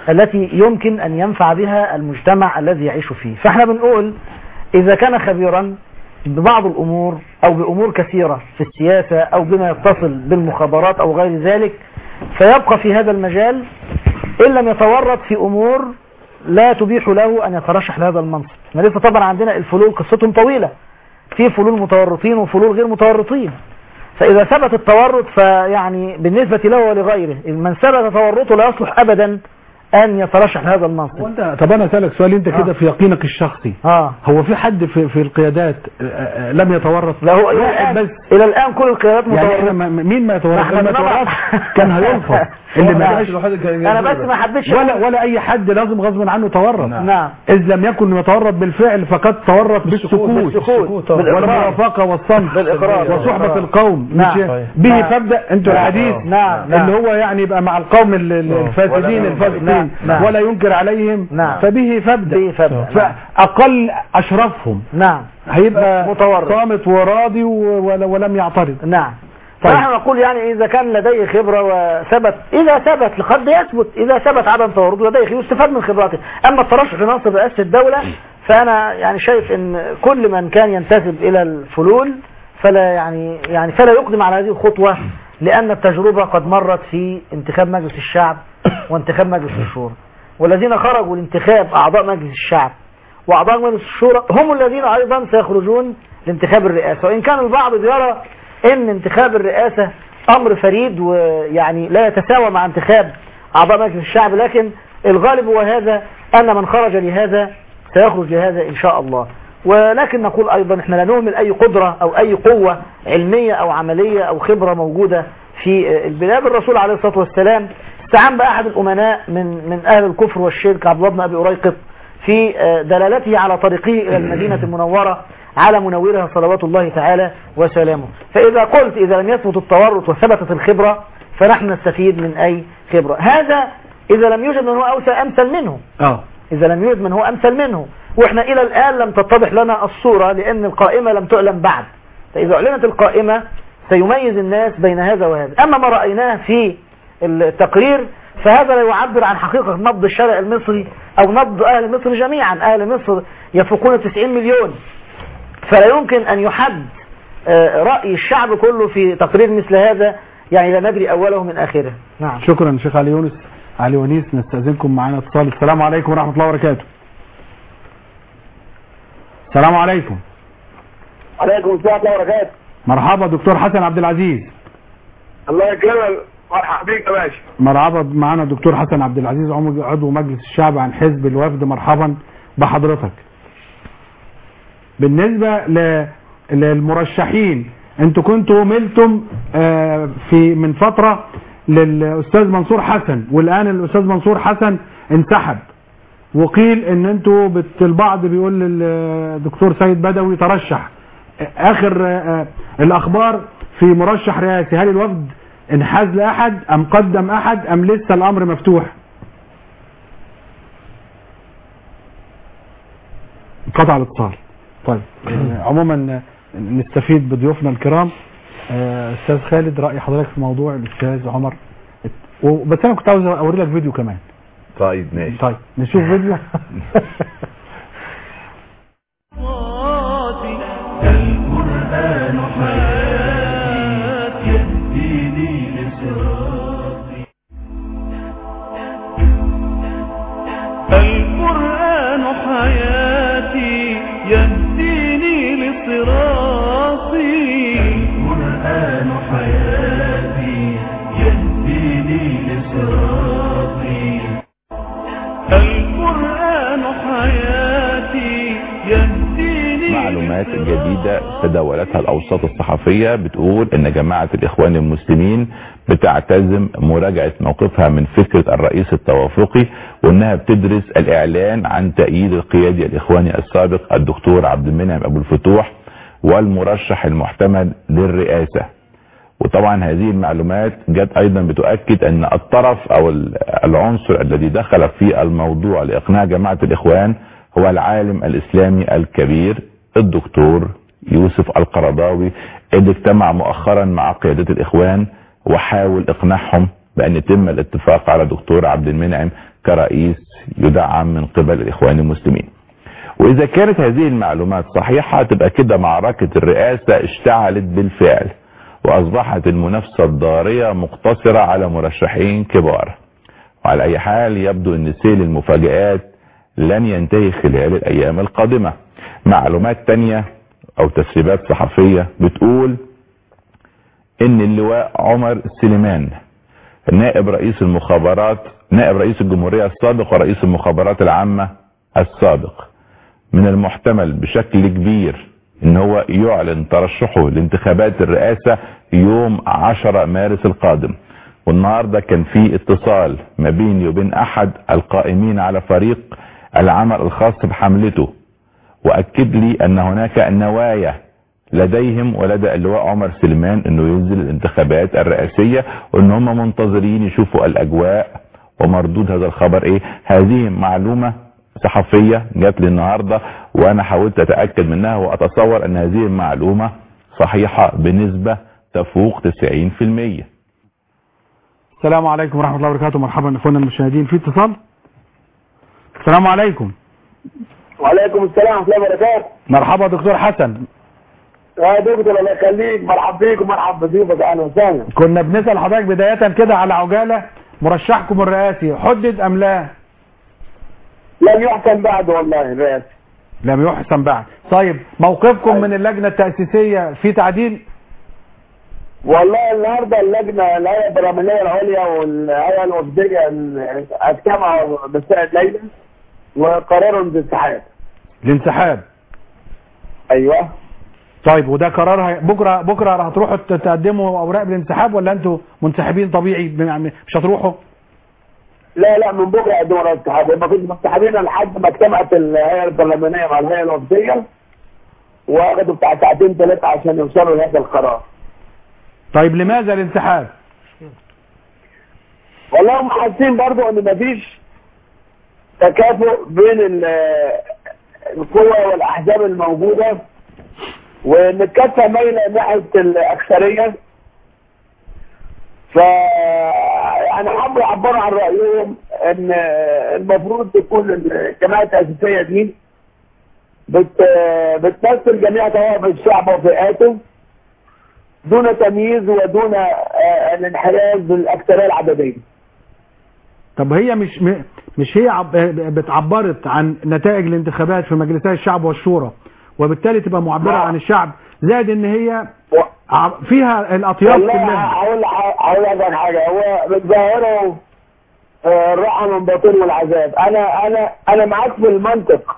التي يمكن أن ينفع بها المجتمع الذي يعيش فيه فاحنا بنقول إذا كان خبيرا ببعض الأمور أو بأمور كثيرة في السياسة أو بما يتصل بالمخابرات أو غير ذلك فيبقى في هذا المجال إن لم يتورط في أمور لا تبيح له أن يترشح لهذا المنصب ما لسه طبعا عندنا الفلول قصتهم طويلة في فلول متورطين وفلول غير متورطين فإذا ثبت التورط فيعني بالنسبة له ولغيره من ثبت تورطه لا يصلح أبدا أن يترشح لهذا المنصب وانت طب انا اسالك سؤال انت كده في يقينك الشخصي اه هو في حد في في القيادات آه، آه، لم يتورط لا هو إلى واحد الآن بس إلى الآن كل القيادات يعني احنا متورطة ما- مين ما يتورط احنا اللي ما بنضع- يتورطش كان هيرفض اللي ما نعم. بقاش أنا بس ما حبيتش ولا ولا اي حد لازم غصب عنه يتورط نعم اذ لم يكن يتورط بالفعل فقد تورط بالسكوت بالسكوت بالإقرار والموافقه والصمت بالإقرار. وصحبه القوم نعم. مش صحيح. به نعم. فابدا انتوا نعم. الحديث نعم. نعم. اللي هو يعني يبقى مع القوم ال- ال- الفاسدين ولا- الفاسدين نعم. نعم. ولا ينكر عليهم نعم. فبه فابدا به فابدأ. نعم. فاقل اشرفهم نعم هيبقى متورط. صامت وراضي و- ول- ولم يعترض نعم طيب. فنحن نقول يعني إذا كان لديه خبرة وثبت إذا ثبت قد يثبت إذا ثبت عدم تورطه لديه خبرة يستفاد من خبراته أما الترشح لمنصب رئاسة الدولة فأنا يعني شايف إن كل من كان ينتسب إلى الفلول فلا يعني يعني فلا يقدم على هذه الخطوة لأن التجربة قد مرت في انتخاب مجلس الشعب وانتخاب مجلس الشورى والذين خرجوا لانتخاب أعضاء مجلس الشعب وأعضاء مجلس الشورى هم الذين أيضا سيخرجون لانتخاب الرئاسة وإن كان البعض يرى ان انتخاب الرئاسة امر فريد ويعني لا يتساوى مع انتخاب اعضاء مجلس الشعب لكن الغالب هو هذا ان من خرج لهذا سيخرج لهذا ان شاء الله ولكن نقول ايضا احنا لا نهمل اي قدرة او اي قوة علمية او عملية او خبرة موجودة في البلاد الرسول عليه الصلاة والسلام استعان باحد الامناء من من اهل الكفر والشرك عبد الله بن ابي اريقط في دلالته على طريقه الى المدينة المنورة على منورها صلوات الله تعالى وسلامه فإذا قلت إذا لم يثبت التورط وثبتت الخبرة فنحن نستفيد من أي خبرة هذا إذا لم يوجد من هو أوسى أمثل منه اه إذا لم يوجد من هو أمثل منه وإحنا إلى الآن لم تتضح لنا الصورة لأن القائمة لم تعلن بعد فإذا أعلنت القائمة سيميز الناس بين هذا وهذا أما ما رأيناه في التقرير فهذا لا يعبر عن حقيقة نبض الشارع المصري أو نبض أهل مصر جميعا أهل مصر يفوقون 90 مليون فلا يمكن أن يحد آه، رأي الشعب كله في تقرير مثل هذا يعني لا ندري أوله من آخره نعم شكرا شيخ علي يونس علي ونيس نستأذنكم معنا اتصال السلام عليكم ورحمة الله وبركاته السلام عليكم عليكم السلام ورحمة الله وبركاته مرحبا دكتور حسن عبد العزيز الله يكرمك مرحبا بيك يا باشا مرحبا معنا دكتور حسن عبد العزيز عضو عضو مجلس الشعب عن حزب الوفد مرحبا بحضرتك بالنسبة ل- للمرشحين انتوا كنتوا ملتم آه، في من فترة للأستاذ منصور حسن والآن الأستاذ منصور حسن انسحب وقيل ان انتوا بت- البعض بيقول للدكتور سيد بدوي ترشح اخر آه، الاخبار في مرشح رئاسي هل الوفد انحاز لاحد ام قدم احد ام لسه الامر مفتوح قطع الاتصال طيب آه، عموما آه، نستفيد بضيوفنا الكرام آه، استاذ خالد راي حضرتك في موضوع الاستاذ عمر و- بس انا كنت عاوز اوري لك فيديو كمان طيب ماشي طيب نشوف فيديو القرآن حياتي يهديني لصراطي القرآن حياتي يهديني لصراطي القرآن حياتي يهديني لصراطي القرآن حياتي يهديني معلومات جديدة تداولتها الأوساط الصحفية بتقول إن جماعة الإخوان المسلمين بتعتزم مراجعة موقفها من فكرة الرئيس التوافقي وإنها بتدرس الإعلان عن تأييد القيادي الإخواني السابق الدكتور عبد المنعم أبو الفتوح والمرشح المحتمل للرئاسة وطبعا هذه المعلومات جت ايضا بتؤكد ان الطرف او العنصر الذي دخل في الموضوع لاقناع جماعة الاخوان هو العالم الاسلامي الكبير الدكتور يوسف القرضاوي اللي اجتمع مؤخرا مع قيادة الاخوان وحاول اقناعهم بان يتم الاتفاق على دكتور عبد المنعم كرئيس يدعم من قبل الإخوان المسلمين وإذا كانت هذه المعلومات صحيحة تبقى كده معركة الرئاسة اشتعلت بالفعل وأصبحت المنافسة الضارية مقتصرة على مرشحين كبار وعلى أي حال يبدو أن سيل المفاجآت لن ينتهي خلال الأيام القادمة معلومات تانية أو تسريبات صحفية بتقول ان اللواء عمر سليمان نائب رئيس المخابرات نائب رئيس الجمهورية السابق ورئيس المخابرات العامة السابق من المحتمل بشكل كبير ان هو يعلن ترشحه لانتخابات الرئاسة يوم 10 مارس القادم والنهاردة كان في اتصال ما بيني وبين احد القائمين على فريق العمل الخاص بحملته واكد لي ان هناك نوايا لديهم ولدى اللواء عمر سليمان انه ينزل الانتخابات الرئاسية وان هم منتظرين يشوفوا الاجواء ومردود هذا الخبر ايه هذه معلومة صحفية جات لي النهاردة وانا حاولت اتأكد منها واتصور ان هذه المعلومة صحيحة بنسبة تفوق 90% السلام عليكم ورحمة الله وبركاته مرحبا اخوانا المشاهدين في اتصال السلام عليكم وعليكم السلام ورحمه الله وبركاته مرحبا دكتور حسن يا دكتور الله يخليك مرحب بيك ومرحب بضيوفك اهلا وسهلا كنا بنسأل حضرتك بداية كده على عجالة مرشحكم الرئاسي حدد ام لا لم يحكم بعد والله بس لم يحسن بعد طيب موقفكم من اللجنة التأسيسية في تعديل والله النهارده اللجنه الهيئه البرلمانيه العليا والهيئه الوفديه اجتمعوا مساء ليله وقرروا الانسحاب الانسحاب ايوه طيب وده قرار هي- بكره بكره هتروحوا ت- تقدموا اوراق بالانسحاب ولا انتوا منسحبين طبيعي بم- مش هتروحوا لا لا من بكره يقدموا على الانسحاب يبقى كنت منسحبين لحد ما اجتمعت الهيئه البرلمانيه مع الهيئه الوفديه واخدوا بتاع ساعتين ثلاثه عشان يوصلوا لهذا القرار طيب لماذا الانسحاب والله هم حاسين برضو ان مفيش تكافؤ بين ال- القوى والاحزاب الموجوده وان الكفه مايله ناحيه الاكثريه ف يعني حبوا يعبروا عن رايهم ان المفروض تكون الجماعه التاسيسيه دي بت بتمثل جميع طوائف الشعب وفئاته دون تمييز ودون آه، الانحراف بالاكثريه العدديه طب هي مش م- مش هي عب- بتعبرت عن نتائج الانتخابات في مجلسي الشعب والشورى وبالتالي تبقى معبرة عن الشعب زائد ان هي ع- فيها الاطياف والله كلها هقول هقول لك على حاجه هو بتظاهروا آه، الراحه من باطن والعذاب انا انا انا معاك في المنطق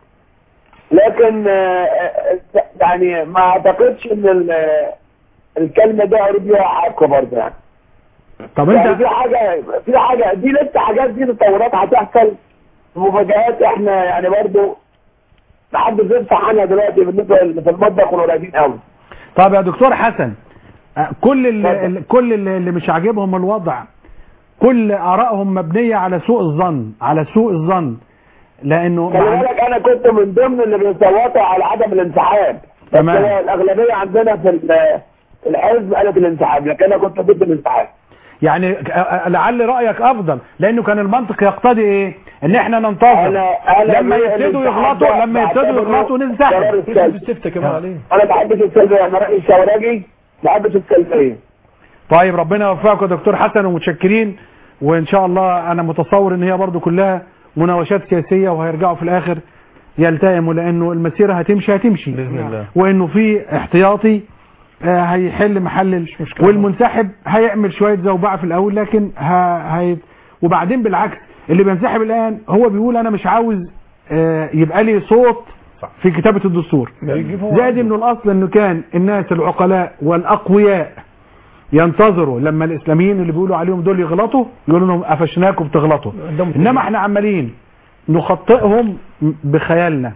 لكن آه، آه، يعني ما اعتقدش ان ال- الكلمه دي قريب ليها حق برضه يعني طب يعني انت في حاجه في حاجه دي لسه حاجات دي تطورات هتحصل مفاجآت احنا يعني برضه محدش يفتح عنها دلوقتي بالنسبه في المطبخ والقريبين قوي طب يا دكتور حسن آه، كل اللي ال- كل اللي اللي مش عاجبهم الوضع كل ارائهم مبنية على سوء الظن على سوء الظن لانه خلي مع- بالك انا كنت من ضمن اللي بيصوتوا على عدم الانسحاب بس تمام. هو الاغلبيه عندنا في ال- الحزب قالت الانسحاب لكن انا كنت ضد الانسحاب يعني آه، لعل رايك افضل لانه كان المنطق يقتضي ايه ان احنا ننتظر أنا- أنا لما بيه يبتدوا الانسحاب يغلطوا ده لما يبتدوا بعتبره يغلطوا قرار ننسحب السلبي. السفت كمان عليه انا ما بحبش السلبيه انا رايي الشوراجي ما بحبش السلبيه طيب ربنا يوفقك يا دكتور حسن ومتشكرين وان شاء الله انا متصور ان هي برضو كلها مناوشات سياسية وهيرجعوا في الاخر يلتئموا لانه المسيرة هتمشي هتمشي بإذن الله. وانه في احتياطي آه، هيحل محل ال- والمنسحب هيعمل شوية زوبعة في الاول لكن ه... هي... وبعدين بالعكس اللي بينسحب الان هو بيقول انا مش عاوز آه، يبقى لي صوت في كتابة الدستور زائد انه الاصل انه كان الناس العقلاء والاقوياء ينتظروا لما الاسلاميين اللي بيقولوا عليهم دول يغلطوا يقولوا لهم قفشناكم بتغلطوا انما احنا عمالين نخطئهم بخيالنا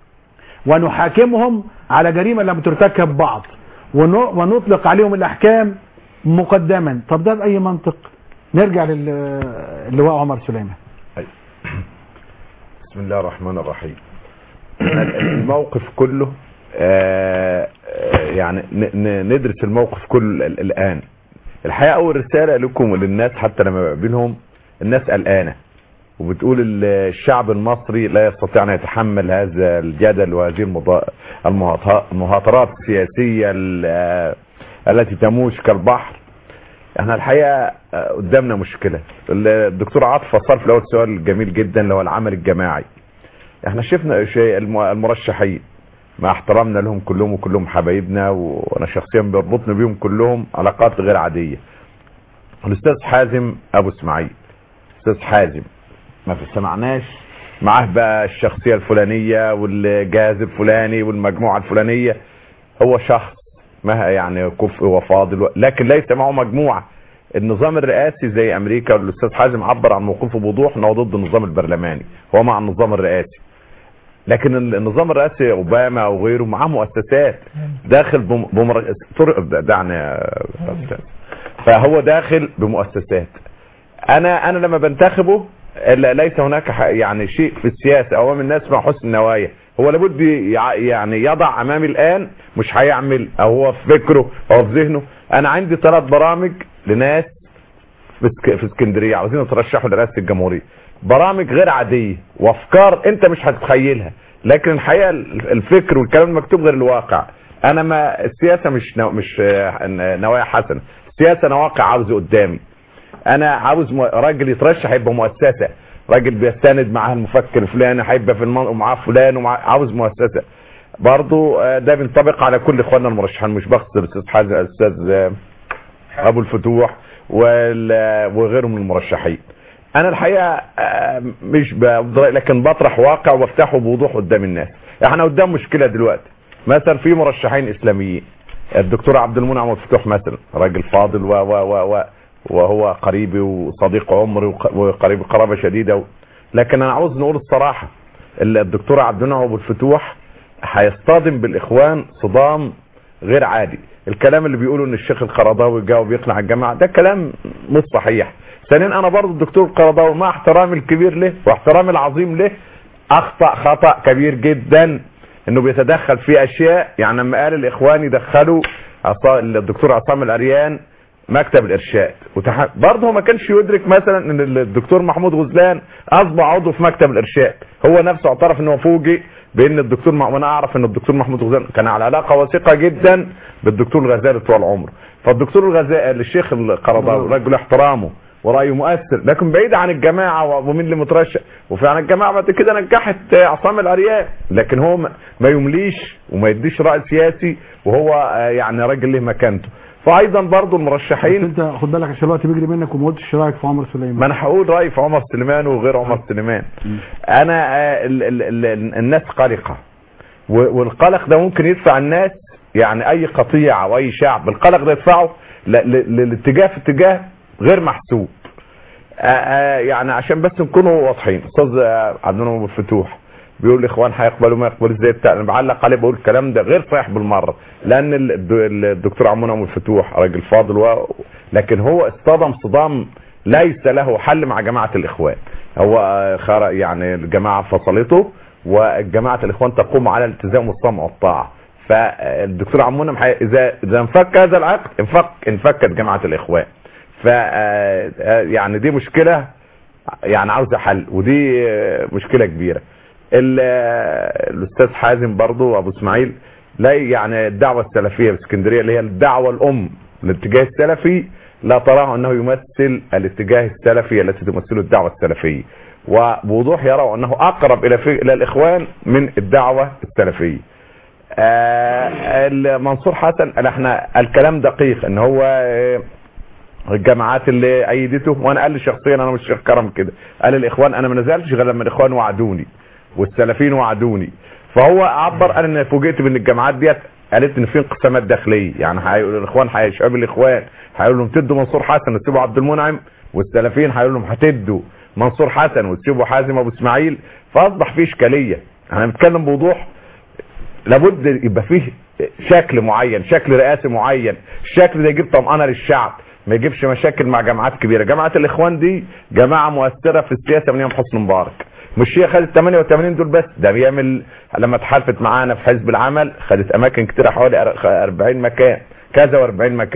ونحاكمهم على جريمة لم ترتكب بعض ون- ونطلق عليهم الاحكام مقدما طب ده باي منطق نرجع للواء عمر سليمان بسم الله الرحمن الرحيم الموقف كله آه، آه، يعني ن- ن- ندرس الموقف كله ال- الآن الحقيقة أول رسالة لكم وللناس حتى لما بقابلهم الناس قلقانة وبتقول ال- الشعب المصري لا يستطيع ان يتحمل هذا الجدل وهذه المضا- المهاط- المهاترات السياسيه ال- التي تموج كالبحر احنا الحقيقه آه، قدامنا مشكله الدكتور عاطف فصل في الاول سؤال جميل جدا اللي هو العمل الجماعي احنا شفنا شيء الم- المرشحين مع احترامنا لهم كلهم وكلهم حبايبنا وانا شخصيا بيربطني بيهم كلهم علاقات غير عاديه الاستاذ حازم ابو اسماعيل استاذ حازم ما سمعناش معاه بقى الشخصيه الفلانيه والجهاز الفلاني والمجموعه الفلانيه هو شخص ما يعني كفء وفاضل و- لكن ليس معه مجموعه النظام الرئاسي زي امريكا والاستاذ حازم عبر عن موقفه بوضوح انه ضد النظام البرلماني هو مع النظام الرئاسي لكن ال- النظام الرئاسي اوباما او غيره معاه مؤسسات داخل بم... بمر... طرق دعني يا أستاذ. فهو داخل بمؤسسات انا انا لما بنتخبه لا- ليس هناك ح- يعني شيء في السياسه او من الناس مع حسن النوايا هو لابد يع- يعني يضع امامي الان مش هيعمل او هو في فكره او في ذهنه انا عندي ثلاث برامج لناس في اسك- في اسكندريه عاوزين يترشحوا لرئاسه الجمهوريه برامج غير عاديه وافكار انت مش هتتخيلها لكن الحقيقه ال- الفكر والكلام المكتوب غير الواقع انا ما السياسه مش نو مش آه، نوايا حسنه السياسه انا واقع عاوزه قدامي انا عاوز م- راجل يترشح يبقى مؤسسه راجل بيستند معاه المفكر الفلاني هيبقى في المنطقه ومعاه فلان ومعاه عاوز مؤسسه برضو آه، ده بينطبق على كل اخواننا المرشحين مش بخص الاستاذ حازم الاستاذ آه، ابو الفتوح وال- وغيرهم من المرشحين انا الحقيقه آه، مش بفضل لكن بطرح واقع وافتحه بوضوح قدام الناس احنا قدام مشكله دلوقتي مثلا في مرشحين اسلاميين الدكتور عبد المنعم الفتوح مثلا راجل فاضل و و و و وهو قريبي وصديق عمري وق- وقريب قرابه شديده و... لكن انا عاوز نقول الصراحه ال- الدكتور عبد المنعم ابو الفتوح هيصطدم بالاخوان صدام غير عادي الكلام اللي بيقوله ان الشيخ القرضاوي جاء وبيقنع الجماعه ده كلام مش صحيح ثانيا انا برضو الدكتور القرضاوي مع احترامي الكبير له واحترامي العظيم له اخطا خطا كبير جدا انه بيتدخل في اشياء يعني لما قال الاخوان يدخلوا عصا- الدكتور عصام الاريان مكتب الارشاد وتح... برضه هو ما كانش يدرك مثلا ان الدكتور محمود غزلان اصبح عضو في مكتب الارشاد هو نفسه اعترف ان هو فوجئ بان الدكتور مح... وانا اعرف ان الدكتور محمود غزلان كان على علاقه وثيقه جدا بالدكتور الغزالي طول عمره فالدكتور الغزالي الشيخ القرضاوي رجل احترامه ورايه مؤثر لكن بعيد عن الجماعه ومين اللي مترشح وفعلا الجماعه بعد كده نجحت عصام العريان لكن هو ما- ما يمليش وما يديش راي سياسي وهو آه، يعني راجل له مكانته فايضا برضو المرشحين انت خد بالك عشان الوقت بيجري منك وما قلتش رايك في عمر سليمان ما انا هقول رايي في عمر سليمان وغير عمر سليمان انا آه، ال ال ال الناس قلقه و- والقلق ده ممكن يدفع الناس يعني اي قطيع او اي شعب القلق ده يدفعه ل- ل- للاتجاه في اتجاه غير محسوب آه، آه، يعني عشان بس نكونوا واضحين استاذ آه، عبد المنعم ابو الفتوح بيقول الاخوان هيقبلوا ما يقبلوا ازاي بتاع انا بعلق عليه بقول الكلام ده غير صحيح بالمره لان ال- الد- الدكتور عبد المنعم ابو الفتوح راجل فاضل و... لكن هو اصطدم صدام ليس له حل مع جماعه الاخوان هو آه، خر... يعني الجماعه فصلته وجماعه الاخوان تقوم على الالتزام والصمع والطاعه فالدكتور عبد المنعم حي... اذا اذا انفك هذا العقد انفك انفكت جماعه الاخوان ف آه، آه، يعني دي مشكله يعني عاوزه حل ودي آه، مشكله كبيره ال- آه، الاستاذ حازم برضو ابو اسماعيل لا يعني الدعوه السلفيه في اسكندريه اللي هي الدعوه الام الاتجاه السلفي لا تراه انه يمثل الاتجاه السلفي التي تمثله الدعوه السلفيه وبوضوح يرى انه اقرب الى في- الى الاخوان من الدعوه السلفيه آه، منصور حسن احنا الكلام دقيق ان هو آه، الجماعات اللي ايدته وانا قال لي شخصيا انا مش شيخ كرم كده قال الاخوان انا ما نزلتش غير لما الاخوان وعدوني والسلفيين وعدوني فهو عبر قال ان فوجئت بان الجماعات ديت قالت ان في انقسامات داخليه يعني هيقول الاخوان هي- شباب الاخوان هيقول لهم تدوا منصور حسن وتسيبوا عبد المنعم والسلفيين هيقول لهم هتدوا منصور حسن وتسيبوا حازم ابو اسماعيل فاصبح في اشكاليه احنا بنتكلم بوضوح لابد يبقى فيه شكل معين شكل رئاسي معين الشكل ده يجيب طمأنة للشعب ما يجيبش مشاكل مع جماعات كبيرة جماعة الاخوان دي جماعة مؤثرة في السياسة من يوم حسني مبارك مش هي خدت 88 دول بس ده بيعمل لما اتحالفت معانا في حزب العمل خدت اماكن كتيرة حوالي 40 مكان كذا و40 مكان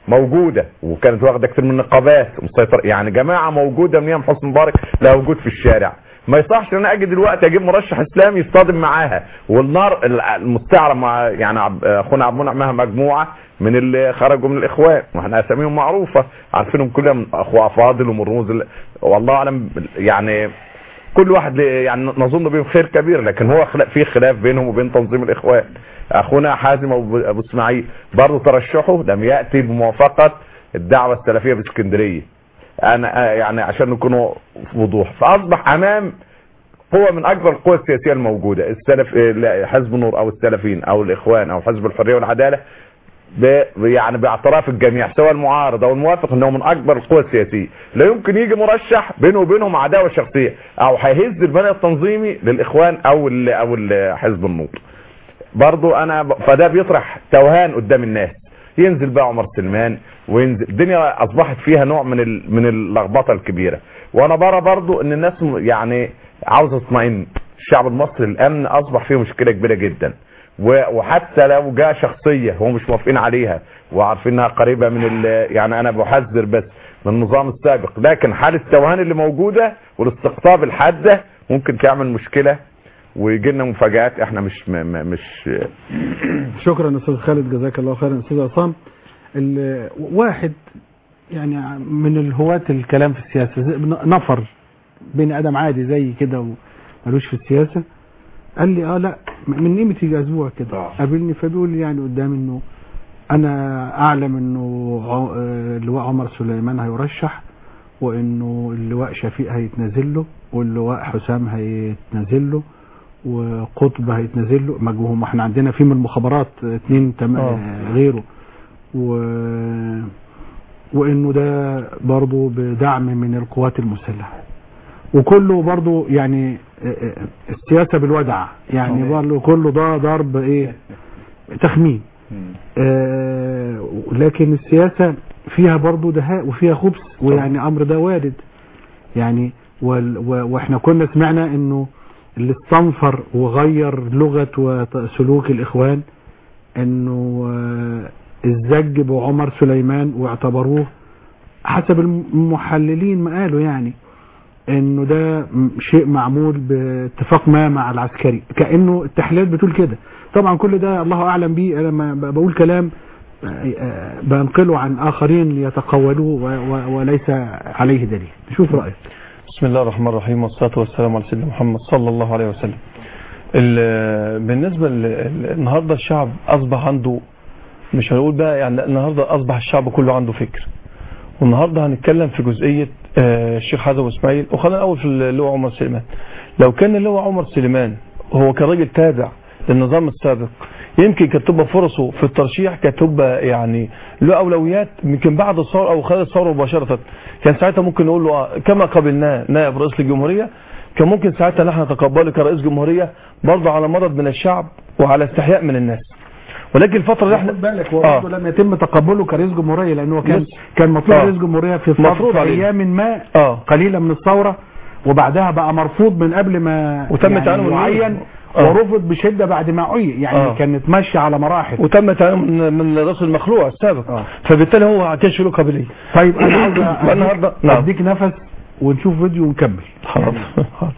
موجوده وكانت واخده كتير من النقابات مسيطر يعني جماعه موجوده من ايام حسني مبارك لها وجود في الشارع ما يصحش ان انا اجي دلوقتي اجيب مرشح اسلامي يصطدم معاها والنار المستعره مع يعني عب- اخونا عبد المنعم معاها مجموعه من اللي خرجوا من الاخوان واحنا اساميهم معروفه عارفينهم كلهم اخوه فاضل ومن رموز ال- والله اعلم يعني كل واحد ليه- يعني نظن بهم خير كبير لكن هو خلا- في خلاف بينهم وبين تنظيم الاخوان اخونا حازم ابو أبو اسماعيل برضه ترشحه لم ياتي بموافقه الدعوه السلفيه باسكندريه انا آه، يعني عشان نكونوا في وضوح فاصبح امام هو من اكبر القوى السياسيه الموجوده السلف آه، لا، حزب النور او السلفيين او الاخوان او حزب الحريه والعداله ب... يعني باعتراف الجميع سواء المعارض او الموافق انه من اكبر القوى السياسيه لا يمكن يجي مرشح بينه وبينهم عداوه شخصيه او هيهز البناء التنظيمي للاخوان او ال... او ال- حزب النور برضو انا ب... فده بيطرح توهان قدام الناس ينزل بقى عمر سلمان وينزل الدنيا اصبحت فيها نوع من ال... من اللخبطه الكبيره وانا برى برضو ان الناس م- يعني عاوزه تطمئن الشعب المصري الامن اصبح فيه مشكله كبيره جدا و- وحتى لو جاء شخصيه هم مش موافقين عليها وعارفين انها قريبه من ال... يعني انا بحذر بس من النظام السابق لكن حاله التوهان اللي موجوده والاستقطاب الحاده ممكن تعمل مشكله ويجي لنا مفاجات احنا مش م... م... مش شكرا استاذ خالد جزاك الله خيرا استاذ عصام ال- واحد يعني من الهواة الكلام في السياسة زي- نفر بني ادم عادي زي كده ومالوش في السياسة قال لي اه لا من قيمة يجي اسبوع كده قابلني فبيقول لي يعني قدامي انه انا اعلم انه ع- آه، اللواء عمر سليمان هيرشح وانه اللواء شفيق هيتنازل له واللواء حسام هيتنازل له وقطب هيتنازل له مجموعهم ما احنا عندنا في من المخابرات اتنين تم آه. غيره و وانه ده برضه بدعم من القوات المسلحه وكله برضه يعني اه، اه، السياسه بالودع يعني برضه كله ده ضرب ايه تخمين آه، لكن السياسة فيها برضو دهاء وفيها خبث ويعني امر ده وارد يعني وال- و- واحنا كنا سمعنا انه اللي استنفر وغير لغة وسلوك الاخوان انه آه، الزج بعمر سليمان واعتبروه حسب المحللين ما قالوا يعني انه ده م- شيء معمول باتفاق ما مع العسكري كانه التحليلات بتقول كده طبعا كل ده الله اعلم بيه انا لما ب- بقول كلام آه، آه، بنقله عن اخرين يتقولوه و- و- وليس عليه دليل شوف رايك بسم الله الرحمن الرحيم والصلاة والسلام على سيدنا محمد صلى الله عليه وسلم ال- بالنسبة ل- ال- النهاردة الشعب أصبح عنده مش هنقول بقى يعني النهاردة أصبح الشعب كله عنده فكر والنهاردة هنتكلم في جزئية آه، الشيخ حازم اسماعيل وخلينا الأول في اللواء عمر سليمان لو كان اللواء عمر سليمان هو كان راجل تابع للنظام السابق يمكن كانت تبقى فرصه في الترشيح كانت تبقى يعني له اولويات يمكن بعد الثوره او خلال الثوره مباشره كان ساعتها ممكن نقول له آه، كما قبلناه نائب رئيس الجمهوريه كان ممكن ساعتها نحن نتقبله كرئيس جمهوريه برضه على مرض من الشعب وعلى استحياء من الناس ولكن الفتره اللي احنا خد بالك هو برضه لم يتم تقبله كرئيس جمهوريه لانه كان كان مطلوب آه. رئيس جمهوريه في مفروض فتره عليه. ايام ما اه قليله من الثوره وبعدها بقى مرفوض من قبل ما وتم يعني تعيينه من معين آه. ورفض بشده بعد ما عين يعني آه. كانت ماشيه على مراحل وتم تعيينه من من راس المخلوع السابق فبالتالي هو ما كانش له قابليه طيب انا عاوز أديك- النهارده نعم اديك نفس ونشوف فيديو ونكمل حاضر حاضر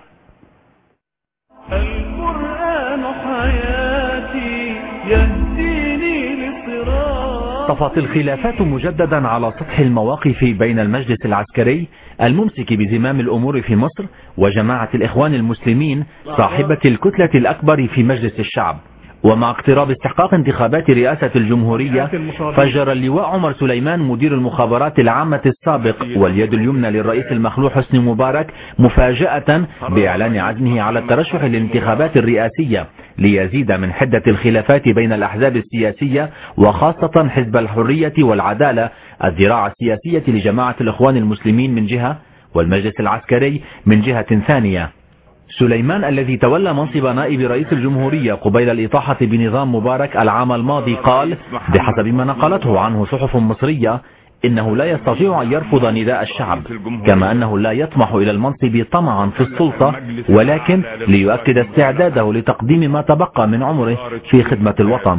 القرآن حياتي يهديني لصراط طفت الخلافات مجددا على سطح المواقف بين المجلس العسكري الممسك بزمام الأمور في مصر وجماعة الإخوان المسلمين صاحبة الكتلة الأكبر في مجلس الشعب ومع اقتراب استحقاق انتخابات رئاسة الجمهورية فجر اللواء عمر سليمان مدير المخابرات العامة السابق واليد اليمنى للرئيس المخلوع حسني مبارك مفاجأة بإعلان عزمه على الترشح للانتخابات الرئاسية ليزيد من حدة الخلافات بين الأحزاب السياسية وخاصة حزب الحرية والعدالة الذراع السياسية لجماعة الإخوان المسلمين من جهة والمجلس العسكري من جهة ثانية سليمان الذي تولى منصب نائب رئيس الجمهورية قبيل الإطاحة بنظام مبارك العام الماضي قال بحسب ما نقلته عنه صحف مصرية إنه لا يستطيع أن يرفض نداء الشعب كما أنه لا يطمح إلى المنصب طمعا في السلطة ولكن ليؤكد استعداده لتقديم ما تبقى من عمره في خدمة الوطن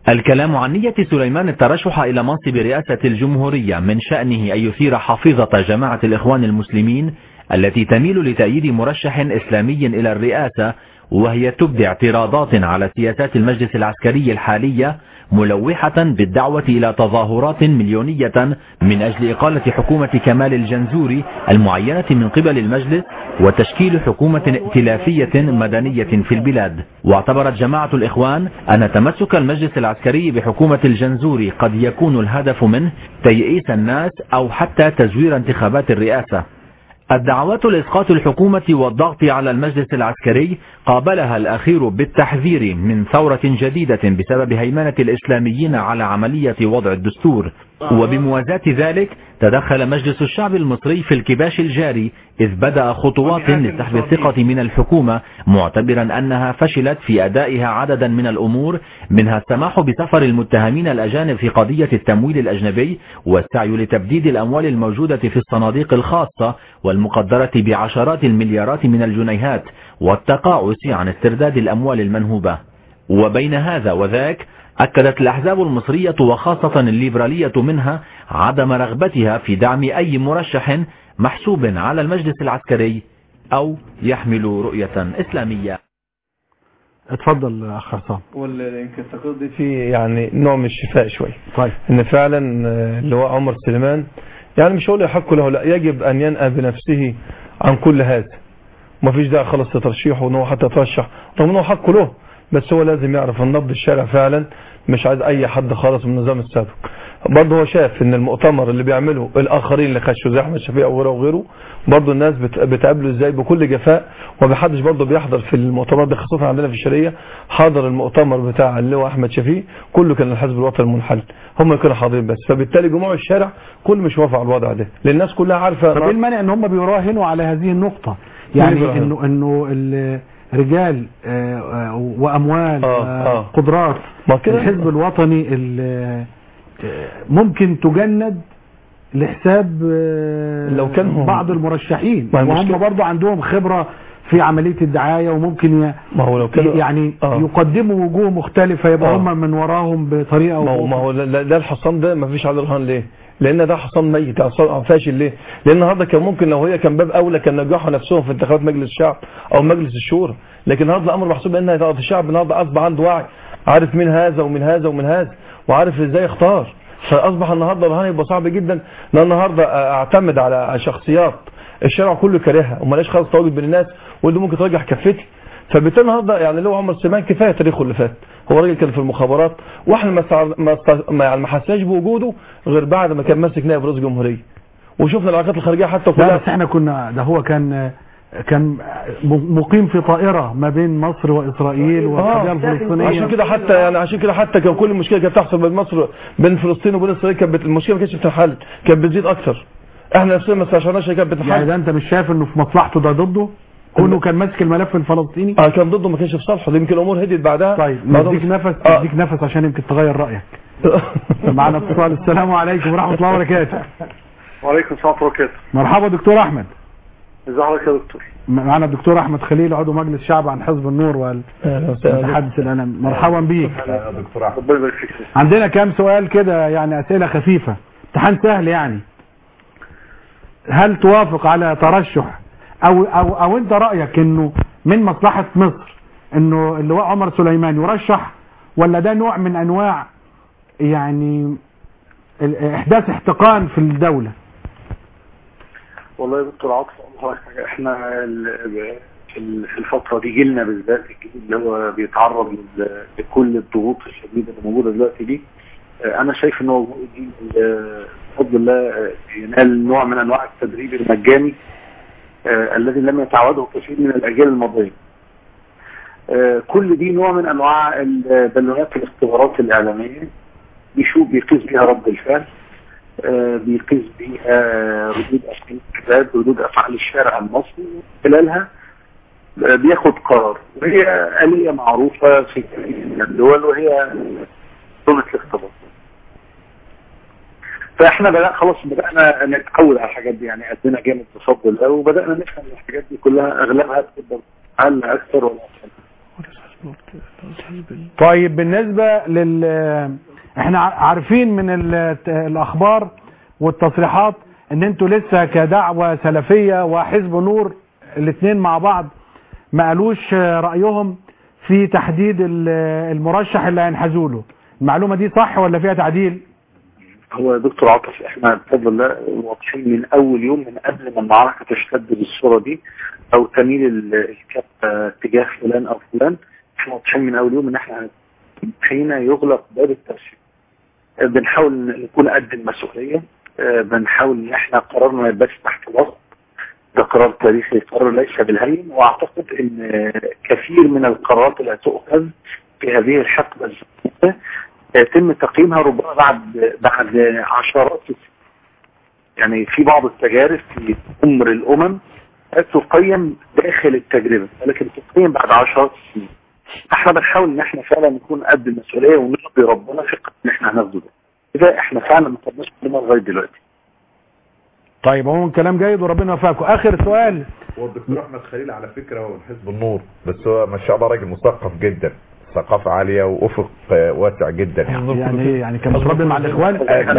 الكلام عن نية سليمان الترشح إلى منصب رئاسة الجمهورية من شأنه أن يثير حافظة جماعة الإخوان المسلمين التي تميل لتأييد مرشح إسلامي إلى الرئاسة وهي تبدي اعتراضات على سياسات المجلس العسكري الحالية ملوحة بالدعوة إلى تظاهرات مليونية من أجل إقالة حكومة كمال الجنزوري المعينة من قبل المجلس وتشكيل حكومة ائتلافية مدنية في البلاد واعتبرت جماعة الإخوان أن تمسك المجلس العسكري بحكومة الجنزوري قد يكون الهدف منه تيئيس الناس أو حتى تزوير انتخابات الرئاسة الدعوات لإسقاط الحكومة والضغط على المجلس العسكري قابلها الأخير بالتحذير من ثورة جديدة بسبب هيمنة الإسلاميين على عملية وضع الدستور وبموازاة ذلك تدخل مجلس الشعب المصري في الكباش الجاري إذ بدأ خطوات لسحب الثقة من الحكومة معتبرا أنها فشلت في أدائها عددا من الأمور منها السماح بسفر المتهمين الأجانب في قضية التمويل الأجنبي والسعي لتبديد الأموال الموجودة في الصناديق الخاصة والمقدرة بعشرات المليارات من الجنيهات والتقاعس عن استرداد الأموال المنهوبة وبين هذا وذاك أكدت الأحزاب المصرية وخاصة الليبرالية منها عدم رغبتها في دعم أي مرشح محسوب على المجلس العسكري أو يحمل رؤية إسلامية اتفضل أخ عصام واللي يمكن تقضي فيه يعني نوع من الشفاء شوي طيب ان فعلا آه، اللواء عمر سليمان يعني مش هقول يحق له لا يجب ان ينأى بنفسه عن كل هذا ما فيش داعي خالص لترشيحه ان هو حتى يترشح رغم ان هو حقه له بس هو لازم يعرف ان نبض الشارع فعلا مش عايز اي حد خالص من النظام السابق برضه هو شاف ان المؤتمر اللي بيعمله الاخرين اللي خشوا زي احمد شفيق وغيره وغيره برضه الناس بت- بتقابله ازاي بكل جفاء ومحدش برضه بيحضر في المؤتمر ده خاصه عندنا في الشرقيه حضر المؤتمر بتاع اللواء احمد شفيق كله كان الحزب الوطني المنحل هم كانوا حاضرين بس فبالتالي جموع الشارع كل مش موافق على الوضع ده لان الناس كلها عارفه طب ايه المانع ان هم بيراهنوا على هذه النقطة يعني بيراهنوا؟ انه انه ال- رجال آه، آه، واموال آه، آه. وقدرات ما كده- الحزب الوطني ال- آه، ممكن تجند لحساب آه، لو كان هم- بعض المرشحين ما هي وهم مشكلة- برضو عندهم خبرة في عملية الدعاية وممكن ي... ما هو لو كانوا- يعني آه. يقدموا وجوه مختلفة يبقى آه. هم من وراهم بطريقة ما أو هو ما هو ده ده الحصان ده ما فيش عليه رهان ليه؟ لان ده حصان ميت حصان فاشل ليه؟ لان النهارده كان ممكن لو هي كان باب اولى كان نجحوا نفسهم في انتخابات مجلس الشعب او مجلس الشورى لكن النهارده الامر محسوب ان هيئة الشعب النهارده اصبح عنده وعي عارف مين هذا ومن هذا ومن هذا وعارف ازاي يختار فاصبح النهارده الرهان يبقى صعب جدا ان أنا النهارده اعتمد على شخصيات الشارع كله كارهها وملاش خالص تواجد بين الناس واللي ممكن ترجح كفتي فبالتالي النهارده يعني اللي هو عمر سليمان كفايه تاريخه اللي فات هو راجل كان في المخابرات واحنا ما استع- ما است- ما يعني ما حسناش بوجوده غير بعد ما كان ماسك نائب رئيس جمهوريه وشفنا العلاقات الخارجيه حتى لا كلها بس احنا كنا ده هو كان كان م- مقيم في طائرة ما بين مصر وإسرائيل والقضية الفلسطينية عشان كده حتى يعني عشان كده حتى كان كل المشكله كانت تحصل بين مصر بين فلسطين وبين اسرائيل كانت بت- المشكله ما كانتش بتنحل كانت بتزيد اكتر احنا نفسنا ما استشعرناش هي كانت يعني بتنحل ده انت مش شايف انه في مصلحته ده ضده كونه كان ماسك الملف الفلسطيني اه كان ضده ما كانش في صالحه دي يمكن الامور هديت بعدها طيب بعدهم- نديك نفس آه. نديك نفس عشان يمكن تغير رأيك معنا اتصال السلام عليكم ورحمة الله وبركاته وعليكم السلام ورحمة الله وبركاته مرحبا دكتور احمد ازي حضرتك يا دكتور معنا الدكتور احمد خليل عضو مجلس الشعب عن حزب النور والمتحدث الاعلامي مرحبا بيك دكتور احمد ربنا يبارك فيك عندنا كام سؤال كده يعني اسئله خفيفه امتحان سهل يعني هل توافق على ترشح او او او انت رايك انه من مصلحه مصر انه اللواء عمر سليمان يرشح ولا ده نوع من انواع يعني ال- احداث احتقان في الدوله والله يا دكتور عاطف أقول لك حاجة احنا ال- ال- في الفترة دي جيلنا بالذات الجيل اللي هو بيتعرض لل- لكل الضغوط الشديدة اللي موجودة دلوقتي دي آه، انا شايف ان هو جيل آه، بفضل الله آه، ينال نوع من انواع التدريب المجاني آه، الذي لم يتعوده كثير من الاجيال الماضية آه، كل دي نوع من انواع البالونات الاختبارات الاعلامية بيشوف بيقيس بيها رد الفعل آه، بيقيس بيها ردود افعال الشباب ردود افعال الشارع المصري خلالها آه، بياخد قرار وهي آلية معروفة في كثير من الدول وهي سنة الاختبار فاحنا بدأ خلاص بدأنا نتعود على الحاجات دي يعني قدنا جامد بفضل الله وبدأنا نفهم الحاجات دي كلها اغلبها بتقدر اقل اكثر ولا اقل طيب بالنسبة لل احنا ع- عارفين من ال... الاخبار والتصريحات ان انتوا لسه كدعوة سلفية وحزب نور الاثنين مع بعض ما قالوش رأيهم في تحديد ال- المرشح اللي هينحازوا له المعلومة دي صح ولا فيها تعديل هو يا دكتور عاطف احنا بفضل الله واضحين من اول يوم من قبل ما المعركه تشتد بالصوره دي او تميل ال- الكفه تجاه فلان او فلان احنا واضحين من اول يوم ان احنا حين يغلق باب الترشيح آه، بنحاول نكون قد المسؤوليه آه، بنحاول ان احنا قرارنا ما يبقاش تحت ضغط ده قرار تاريخي قرار ليس بالهين واعتقد ان آه، كثير من القرارات اللي هتؤخذ في هذه الحقبه الزمنيه يتم تقييمها ربما بعد بعد عشرات السنين. يعني في بعض التجارب في عمر الامم تقيم داخل التجربه ولكن تقيم بعد عشرات السنين احنا بنحاول ان احنا فعلا نكون قد المسؤوليه ونرضي ربنا في القرار اللي احنا هناخده ده اذا احنا فعلا ما خدناش قرارنا لغايه دلوقتي طيب هو كلام جيد وربنا يوفقكم اخر سؤال هو الدكتور احمد خليل على فكره هو من حزب النور بس هو ما شاء الله راجل مثقف جدا ثقافه عاليه وافق آه، واسع جدا يعني يعني ايه يعني كان متربي مع الاخوان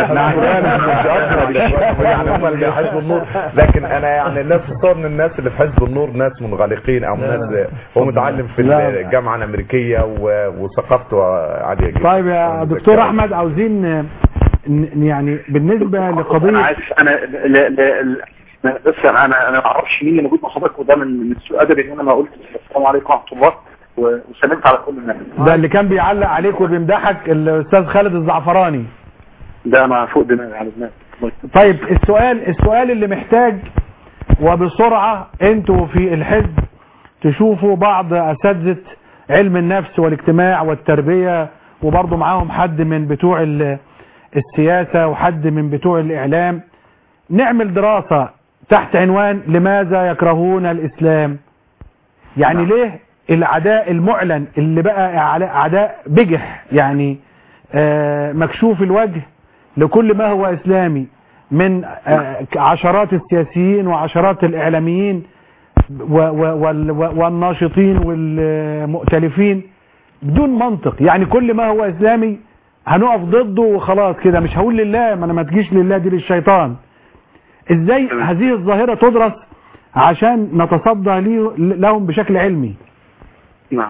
يعني هم اللي حزب النور لكن انا يعني الناس تصور ان الناس اللي في حزب النور ناس منغلقين او ناس هو متعلم في لا. الجامعه الامريكيه و- وثقافته عاليه جدا طيب يا دكتور احمد عاوزين آه، ن- يعني بالنسبة انا لقضية عارف انا لا لا لا بس انا انا ما اعرفش مين اللي موجود مع حضرتك وده من من سوء ادبي ان انا ما قلت السلام عليكم ورحمه الله و- وسلمت على كل الناس ده اللي كان بيعلق عليك وبيمدحك الاستاذ خالد الزعفراني ده انا فوق دماغي على دماغي طيب السؤال السؤال اللي محتاج وبسرعة انتوا في الحزب تشوفوا بعض اساتذة علم النفس والاجتماع والتربية وبرضه معاهم حد من بتوع ال- السياسة وحد من بتوع الاعلام نعمل دراسة تحت عنوان لماذا يكرهون الاسلام يعني ليه العداء المعلن اللي بقى أعلا- عداء بجح يعني آه، مكشوف الوجه لكل ما هو اسلامي من آه، عشرات السياسيين وعشرات الاعلاميين و- و- وال- و- والناشطين والمؤتلفين بدون منطق يعني كل ما هو اسلامي هنقف ضده وخلاص كده مش هقول لله ما انا ما تجيش لله دي للشيطان ازاي هذه الظاهرة تدرس عشان نتصدى ليه- لهم بشكل علمي نعم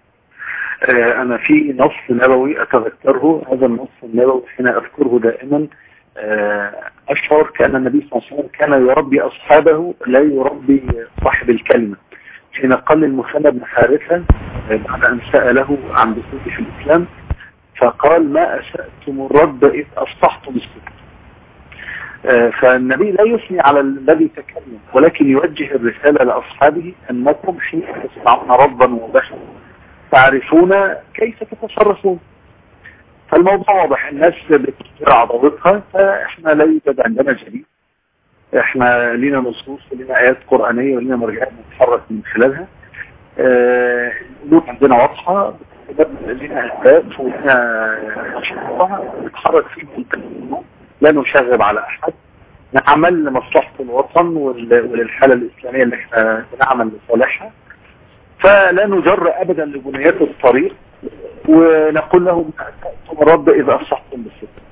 آه، أنا في نص نبوي أتذكره هذا النص النبوي حين أذكره دائما آه، أشعر كأن النبي صلى الله عليه وسلم كان يربي أصحابه لا يربي صاحب الكلمة حين قال المثنى بن حارثة آه، بعد أن سأله عن دخوله في الإسلام فقال ما أسأتم الرد إذ أصلحتم السكت آه، فالنبي لا يثني على الذي تكلم ولكن يوجه الرسالة لأصحابه أنكم حين تسمعون ربا وبشرا تعرفون كيف تتصرفون فالموضوع واضح الناس بتختار عضلتها فاحنا لا يوجد عندنا جديد احنا لينا نصوص ولينا ايات قرآنية ولينا مرجعات نتحرك من خلالها آه، الامور عندنا واضحة لينا اهداف ولينا اشخاص نتحرك فيه بالقانون لا نشغب على احد نعمل لمصلحة الوطن وال- وللحالة الإسلامية اللي احنا بنعمل لصالحها فلا نجر ابدا لبنيات الطريق ونقول لهم أتأتم الرب اذا اصحتم بالصدق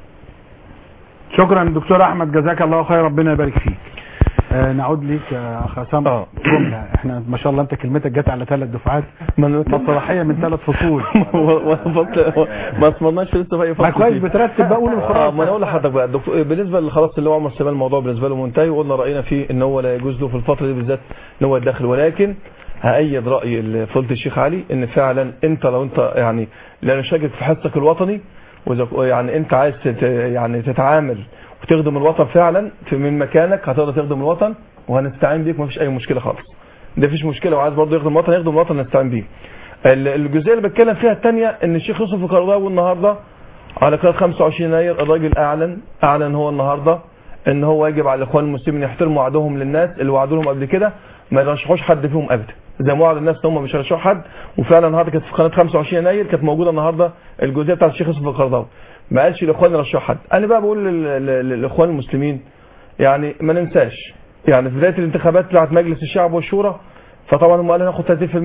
شكرا دكتور احمد جزاك الله خير ربنا يبارك فيك آه نعود ليك يا اخ عصام جمله احنا ما شاء الله انت كلمتك جت على ثلاث دفعات مسرحيه من ثلاث فصول ما اسمرناش لسه في اي ما كويس بترتب بقى قول اه الخلاصه ما انا اقول لحضرتك بقى الدكتور بالنسبه لخلاص اللي هو عمر سليمان الموضوع بالنسبه له منتهي وقلنا راينا فيه ان هو لا يجوز له في الفتره دي بالذات ان هو يتدخل ولكن هأيد رأي فضيلة الشيخ علي ان فعلا انت لو انت يعني لا نشارك في حصك الوطني وإذا- يعني انت عايز تت يعني تتعامل وتخدم الوطن فعلا في من مكانك هتقدر تخدم الوطن وهنستعين بيك مفيش اي مشكله خالص ده مفيش مشكله وعايز برضه يخدم الوطن يخدم الوطن نستعين بيه ال- الجزئيه اللي بتكلم فيها الثانيه ان الشيخ يوسف القرضاوي النهارده على قناه 25 يناير الراجل اعلن اعلن هو النهارده ان هو يجب على الاخوان المسلمين يحترموا وعدهم للناس اللي وعدوا لهم قبل كده ما يرشحوش حد فيهم ابدا زي ما وعد الناس ان هم مش هيرشحوا حد وفعلا النهارده كانت في قناه 25 يناير كانت موجوده النهارده الجزئيه بتاعت الشيخ يوسف القرضاوي ما قالش الاخوان يرشحوا حد انا بقى بقول لل- لل- للاخوان المسلمين يعني ما ننساش يعني في بدايه الانتخابات بتاعت مجلس الشعب والشورى فطبعا هم قالوا ناخد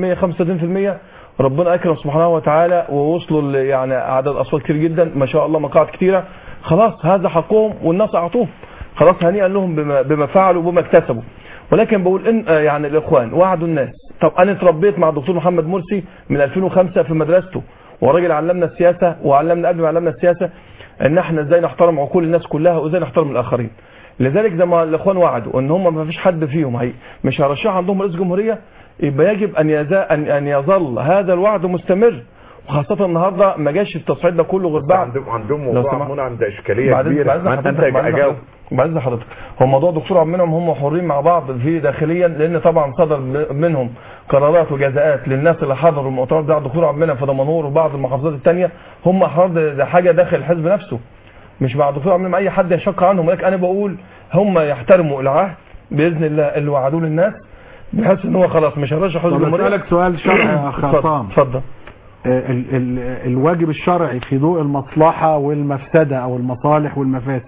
30% 35% ربنا اكرم سبحانه وتعالى ووصلوا ل- يعني عدد اصوات كتير جدا ما شاء الله مقاعد كتيره خلاص هذا حقهم والناس اعطوه خلاص هنيئا لهم بما, بما فعلوا وبما اكتسبوا ولكن بقول ان آه يعني الاخوان وعدوا الناس طب انا اتربيت مع الدكتور محمد مرسي من 2005 في مدرسته وراجل علمنا السياسه وعلمنا قبل ما علمنا السياسه ان احنا ازاي نحترم عقول الناس كلها وازاي نحترم الاخرين لذلك زي ما الاخوان وعدوا ان هم ما فيش حد فيهم هي مش هيرشح عندهم رئيس جمهوريه يبقى يجب ان يزا ان ان يظل هذا الوعد مستمر وخاصه النهارده ما جاش التصعيد ده كله غير بعد عندهم عندهم لو موضوع سمحت. عمونا عند اشكاليه بعد كبيره بعد ما انت حضرتك بعد اجاوب حضرتك بعد حضرتك هو موضوع دكتور عبد المنعم هم حرين مع بعض في داخليا لان طبعا صدر منهم قرارات وجزاءات للناس اللي حضروا المؤتمر بتاع الدكتور عبد المنعم في دمنهور وبعض المحافظات الثانيه هم احرار ده ده حاجه داخل الحزب نفسه مش مع الدكتور عبد المنعم اي حد يشق عنهم ولكن انا بقول هم يحترموا العهد باذن الله اللي وعدوه للناس بحيث ان هو خلاص مش هيرشح رئيس طب الجمهوريه اسالك سؤال شرعي يا اخ اتفضل عصام اتفضل آه، ال ال الواجب الشرعي في ضوء المصلحة والمفسدة أو المصالح والمفاسد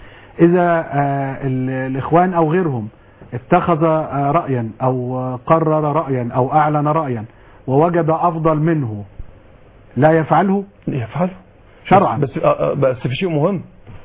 إذا آه، ال- الإخوان أو غيرهم اتخذ آه، رأيا أو آه، قرر رأيا أو أعلن رأيا ووجد أفضل منه لا يفعله يفعله شرعا بس آه، آه، بس في شيء مهم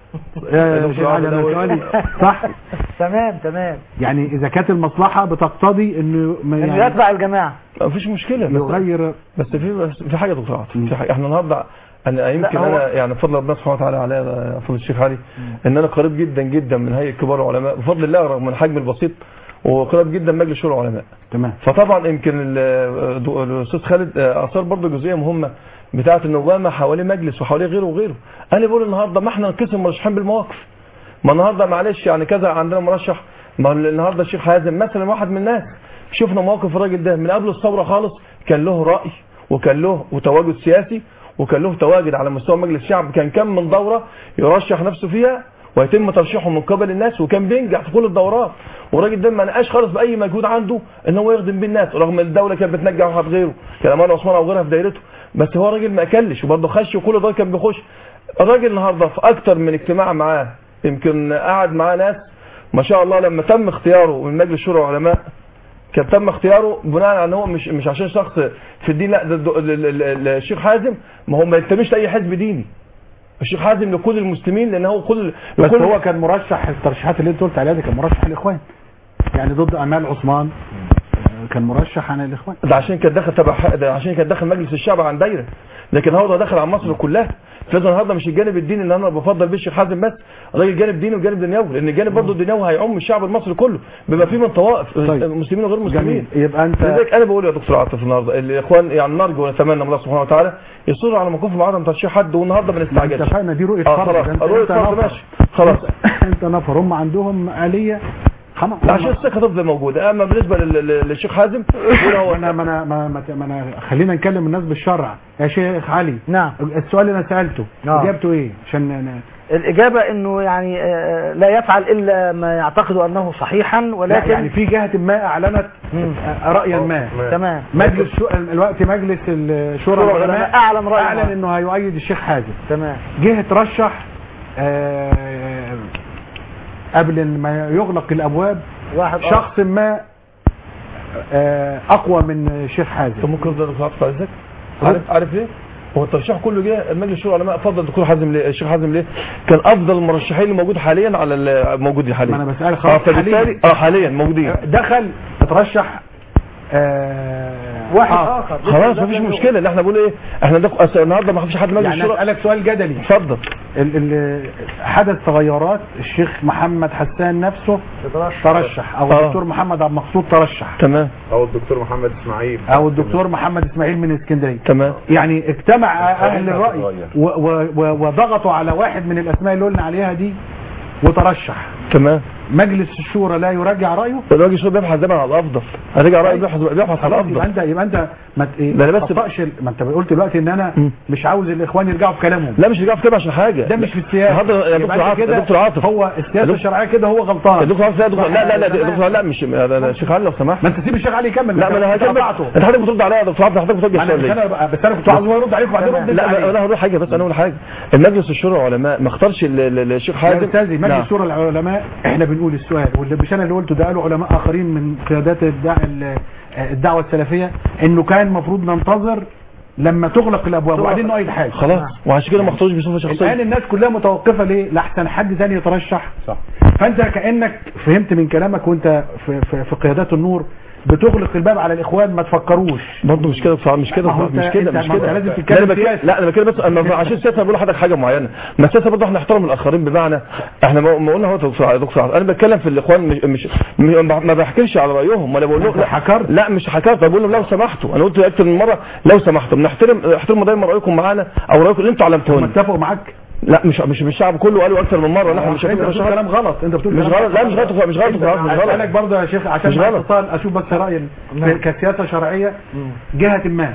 يا دكتور شيخ عبد علي، أنا الأول. سؤالي صح تمام تمام يعني إذا كانت المصلحة بتقتضي إنه ما انه يعني يتبع الجماعه مفيش مشكله بس يغير بس في بس في حاجه يا دكتور عاطف في حاجه احنا النهارده انا يمكن هو- انا يعني بفضل ربنا سبحانه وتعالى على يا فضل الشيخ علي ان انا قريب جدا جدا من هيئه كبار العلماء بفضل الله رغم من حجمي البسيط وقريب جدا من مجلس شورى العلماء تمام فطبعا يمكن ال- دو- الاستاذ خالد آه، اثار برضه جزئيه مهمه بتاعه ان اوباما حواليه مجلس وحواليه غيره وغيره انا بقول النهارده ما احنا نقسم مرشحين بالمواقف ما النهارده معلش يعني كذا عندنا مرشح ما النهارده الشيخ حازم مثلا واحد من الناس شفنا مواقف الراجل ده من قبل الثوره خالص كان له راي وكان له وتواجد سياسي وكان له تواجد على مستوى مجلس الشعب كان كم من دوره يرشح نفسه فيها ويتم ترشيحه من قبل الناس وكان بينجح في كل الدورات والراجل ده ما نقاش خالص باي مجهود عنده ان هو يخدم بيه الناس رغم الدوله كانت بتنجح واحد غيره كان امان عثمان او غيرها في دايرته بس هو راجل ما اكلش وبرضه خش وكل ده كان بيخش الراجل النهارده في اكتر من اجتماع معاه يمكن قعد معاه ناس ما شاء الله لما تم اختياره من مجلس شورى العلماء كان تم اختياره بناء على ان هو مش مش عشان شخص في الدين لا ده الد- ال- ال- ال- الشيخ حازم ما هو ما ينتميش لاي حزب ديني الشيخ حازم لكل المسلمين لان هو كل بس لكل هو كان مرشح الترشيحات اللي انت قلت عليها دي كان مرشح الاخوان يعني ضد امال عثمان آه، كان مرشح عن الاخوان ده عشان كان داخل تبع ح- ده عشان كان داخل مجلس الشعب عن دايره لكن هو ده داخل عن مصر كلها فلازم النهارده مش الجانب الديني اللي انا بفضل بيه الشيخ حازم بس راجل جانب ديني وجانب دنيوي لان الجانب برضه الدنيوي هيعم الشعب المصري كله بما فيه من طوائف طيب. مسلمين وغير مسلمين جميل يبقى انت لذلك انا بقول يا دكتور عاطف النهارده الاخوان يعني نرجو ونتمنى من الله سبحانه وتعالى يصروا على موقفهم عدم ترشيح حد والنهارده ما نستعجلش اتفقنا دي رؤيه اه فرد خلاص ده انت- رؤيه انت فرد نفر. ماشي خلاص انت نفر هم عندهم آلية خلاص لا عشان الثقه تفضل موجوده اما بالنسبه لل- لل- للشيخ حازم يقول هو انا ما انا ما ما ما انا خلينا نكلم الناس بالشرع يا شيخ علي نعم السؤال اللي انا سالته آه. اجابته ايه عشان أنا الاجابه انه يعني آه، لا يفعل الا ما يعتقد انه صحيحا لا ولكن يعني في جهه ما اعلنت مم. آه، رايا ما تمام مجلس شو... الوقت مجلس الشورى شورى العلماء العلماء أعلن رأيه. اعلن انه هيؤيد الشيخ حازم تمام جه ترشح آه، قبل ما يغلق الابواب واحد آخر. شخص ما آه، اقوى من الشيخ حازم طب ممكن افضل دكتور عاطف عايزك عارف عارف ليه؟ هو الترشيح كله جه المجلس الشورى العلماء فضل الدكتور حازم ليه الشيخ حازم ليه؟ كان افضل المرشحين اللي موجود حاليا على الموجودين حاليا ما انا بسالك اه خلاص فبالتالي حاليا اه حاليا موجودين دخل ترشح آه، واحد آه. اخر خلاص مفيش مشكله ان احنا بنقول ايه احنا ده أصل النهارده ما فيش حد مجلس يعني الشورى اسالك سؤال جدلي اتفضل ال ال حدث تغيرات الشيخ محمد حسان نفسه ترشح او آه. الدكتور محمد عبد المقصود ترشح تمام او الدكتور محمد اسماعيل او الدكتور محمد اسماعيل من اسكندريه تمام يعني اجتمع اهل الراي هتتغير. و و و وضغطوا على واحد من الاسماء اللي قلنا عليها دي وترشح تمام مجلس الشورى لا يراجع رايه الراجل الشورى بيبحث دايما على الافضل هرجع رايي بيبحث بيبحث على خلاص يبقى الافضل انت يبقى انت ما ت- إيه، ده أنا ما بس- تطبقش ال- ما انت قلت دلوقتي ان انا م. مش عاوز الاخوان يرجعوا في كلامهم لا مش رجع في كده عشان حاجه ده مش في السياسه النهارده يا يبقى دكتور أنت عاطف كده يا دكتور عاطف هو السياسه دكتور- الشرعيه كده هو غلطان يا دكتور عاطف لا دكتور لا لا لا صح. دكتور لا مش لا لا الشيخ علي لو سمحت ما انت سيب الشيخ علي يكمل لا ما انا هكمل قطعته. انت حضرتك بترد عليا يا دكتور عبد حضرتك بترد ما انا السؤال مش ليه؟ انا بقى- بس انا كنت عاوز هو يرد عليك وبعدين رد لا عليه. ما- انا هقول حاجه بس انا هقول حاجه المجلس الشورى العلماء ما اختارش ال- ال- الشيخ يا حازم استاذي مجلس نعم. شورى العلماء احنا بنقول السؤال واللي مش انا اللي قلته ده قالوا علماء اخرين من قيادات الدع... ال- آه، الدعوه السلفيه انه كان المفروض ننتظر لما تغلق الابواب تغلق. وبعدين نؤيد حاجه خلاص وعشان كده ما اختاروش بصفه شخصيه الان الناس كلها متوقفه ليه لاحسن حد ثاني يترشح صح فانت كانك فهمت من كلامك وانت في, في, في قيادات النور بتغلق الباب على الاخوان ما تفكروش برضه مش كده بصراحه مش كده ما هو مش أنت- كده أنت- مش ما أنت كده لازم لا تتكلم انا بتكلم سياسي. لا انا بتكلم بس أنا عشان السياسه أنا بقول لحضرتك حاجه معينه ما السياسه برضه احنا نحترم الاخرين بمعنى احنا ما ما قلنا هو دكتور دكتور عبد. انا بتكلم في الاخوان مش مش م- ما بحكمش على رايهم ولا بقول لهم لا حكرت لا مش حكرت بقول لهم لو سمحتوا انا قلت اكتر من مره لو سمحتوا بنحترم احترموا دايما رايكم معانا او رايكم اللي انتوا علمتوه هم اتفقوا معاك لا مش مش مش الشعب كله قالوا اكتر من مره لا احنا مش انت بتقول هنتفق كلام غلط انت بتقول مش كلام غلط لا مش غلط مش غلط انت- مش غلط اسالك برضه يا شيخ عشان مش مع غلط. اتصال اشوف بس راي في- كسياسه شرعيه جهه ما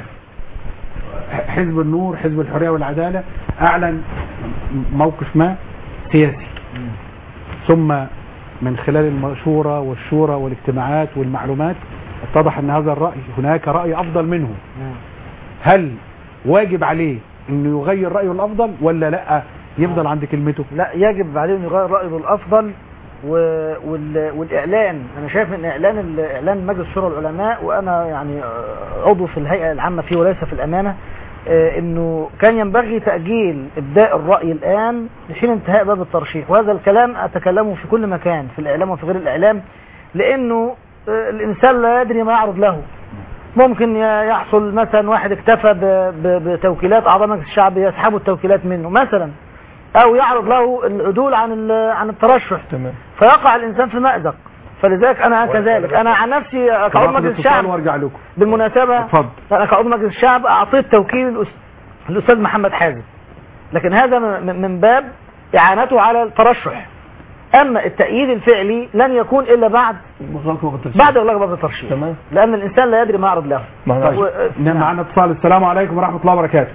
حزب النور حزب الحريه والعداله اعلن موقف ما سياسي ثم من خلال المشوره والشورى والاجتماعات والمعلومات اتضح ان هذا الراي هناك راي افضل منه هل واجب عليه انه يغير رايه الافضل ولا لا يفضل عند كلمته لا يجب عليه انه يغير رايه الافضل و... وال... والاعلان انا شايف ان اعلان ال- اعلان مجلس شورى العلماء وانا يعني آه، عضو في الهيئه العامه فيه وليس في الامانه آه، انه كان ينبغي تاجيل ابداء الراي الان لحين انتهاء باب الترشيح وهذا الكلام اتكلمه في كل مكان في الاعلام وفي غير الاعلام لانه آه، الانسان لا يدري ما يعرض له ممكن ي- يحصل مثلا واحد اكتفى ب- ب- بتوكيلات اعضاء مجلس الشعب يسحبوا التوكيلات منه مثلا او يعرض له العدول عن ال- عن الترشح تمام فيقع الانسان في مأزق فلذلك انا كذلك انا عن نفسي كعضو هاخد مجلس اتصال الشعب وارجع لكم بالمناسبه اتفضل انا كعضو مجلس الشعب اعطيت توكيل الأس- الاستاذ محمد حازم لكن هذا من من باب اعانته على الترشح اما التأييد الفعلي لن يكون الا بعد بعد اغلاق باب الترشيح تمام لان الانسان لا يدري ما يعرض له طيب و- نعم معنا اتصال السلام عليكم ورحمة الله وبركاته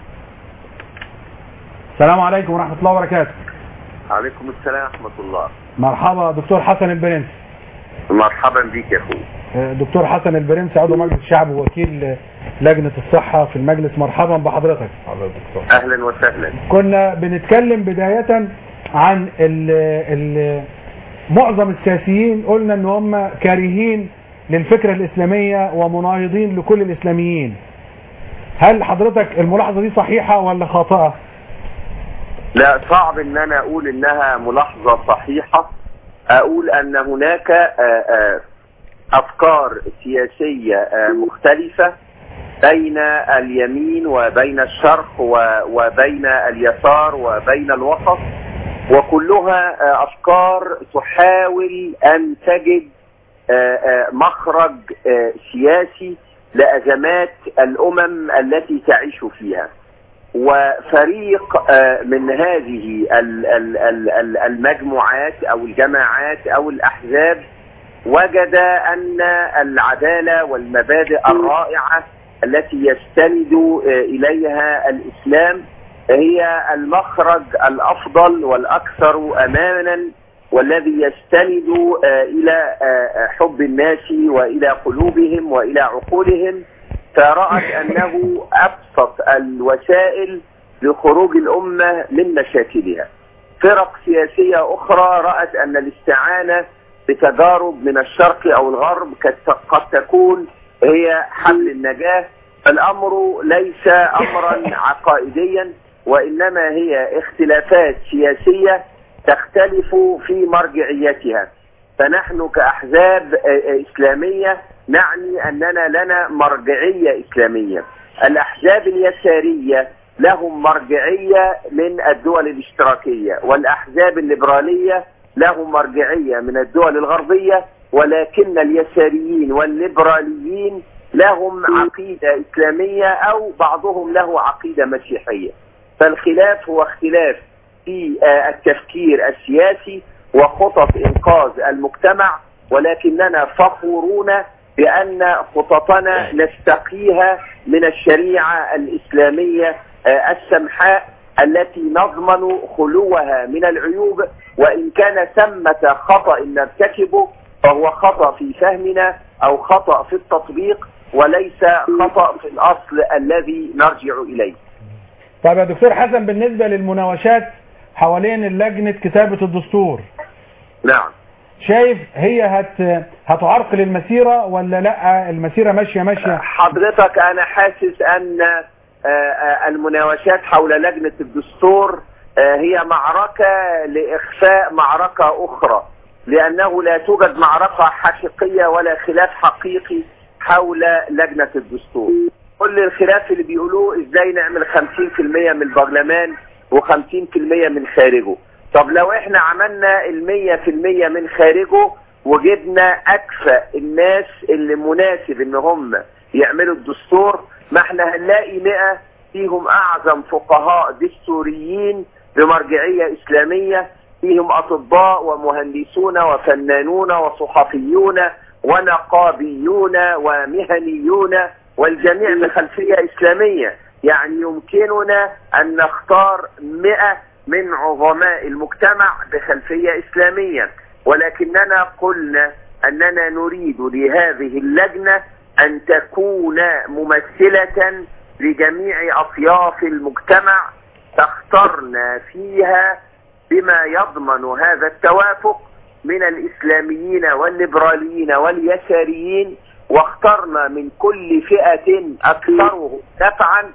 السلام عليكم ورحمة الله وبركاته عليكم السلام ورحمة الله مرحبا دكتور حسن البرنس مرحبا بك يا اخوي آه، دكتور حسن البرنس عضو مجلس الشعب ووكيل آه، لجنة الصحة في المجلس مرحبا بحضرتك اهلا وسهلا كنا بنتكلم بداية عن ال ال معظم السياسيين قلنا ان هم كارهين للفكرة الاسلامية ومناهضين لكل الاسلاميين هل حضرتك الملاحظة دي صحيحة ولا خاطئة لا صعب ان انا اقول انها ملاحظة صحيحة اقول ان هناك آه، آه، افكار سياسية آه، مختلفة بين اليمين وبين الشرق و- وبين اليسار وبين الوسط وكلها آه، افكار تحاول ان تجد آه، آه، مخرج آه، سياسي لازمات الامم التي تعيش فيها وفريق آه، من هذه ال- ال- ال- ال- المجموعات او الجماعات او الاحزاب وجد ان العداله والمبادئ الرائعه التي يستند آه، اليها الاسلام هي المخرج الافضل والاكثر امانا والذي يستند آه، الى آه، حب الناس والى قلوبهم والى عقولهم فرأت أنه أبسط الوسائل لخروج الأمة من مشاكلها فرق سياسية أخرى رأت أن الاستعانة بتجارب من الشرق أو الغرب قد- قد تكون هي حل النجاة الأمر ليس أمرا عقائديا وإنما هي اختلافات سياسية تختلف في مرجعيتها فنحن كأحزاب آه، آه، إسلامية نعني أننا لنا مرجعية إسلامية الأحزاب اليسارية لهم مرجعية من الدول الاشتراكية والأحزاب الليبرالية لهم مرجعية من الدول الغربية ولكن اليساريين والليبراليين لهم عقيدة إسلامية أو بعضهم له عقيدة مسيحية فالخلاف هو اختلاف في آه، التفكير السياسي وخطط إنقاذ المجتمع ولكننا فخورون بأن خططنا نستقيها من الشريعة الإسلامية آه، السمحاء التي نضمن خلوها من العيوب وإن كان ثمة خطأ نرتكبه فهو خطأ في فهمنا أو خطأ في التطبيق وليس خطأ في الأصل الذي نرجع إليه طيب يا دكتور حسن بالنسبة للمناوشات حوالين لجنة كتابة الدستور نعم شايف هي هت هتعرقل المسيرة ولا لا المسيرة ماشية ماشية حضرتك انا حاسس ان آه، آه، المناوشات حول لجنة الدستور آه، هي معركة لإخفاء معركة أخرى لأنه لا توجد معركة حقيقية ولا خلاف حقيقي حول لجنة الدستور كل الخلاف اللي بيقولوه ازاي نعمل 50% من البرلمان و50% من خارجه طب لو احنا عملنا المية في المية من خارجه وجبنا اكفأ الناس اللي مناسب ان هم يعملوا الدستور ما احنا هنلاقي مئة فيهم اعظم فقهاء دستوريين بمرجعية اسلامية فيهم اطباء ومهندسون وفنانون وصحفيون ونقابيون ومهنيون والجميع بخلفية اسلامية يعني يمكننا ان نختار مئة من عظماء المجتمع بخلفية اسلامية ولكننا قلنا اننا نريد لهذه اللجنة ان تكون ممثلة لجميع اطياف المجتمع تخترنا فيها بما يضمن هذا التوافق من الاسلاميين والليبراليين واليساريين واخترنا من كل فئة اكثرهم نفعا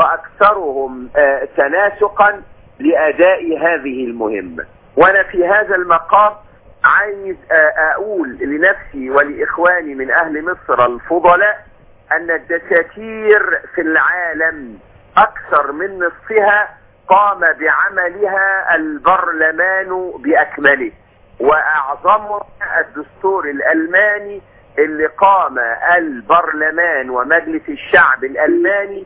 واكثرهم آه، تناسقا لاداء هذه المهمة وانا في هذا المقام عايز آه، اقول لنفسي ولاخواني من اهل مصر الفضلاء ان الدساتير في العالم اكثر من نصفها قام بعملها البرلمان باكمله واعظمها الدستور الالماني اللي قام البرلمان ومجلس الشعب الالماني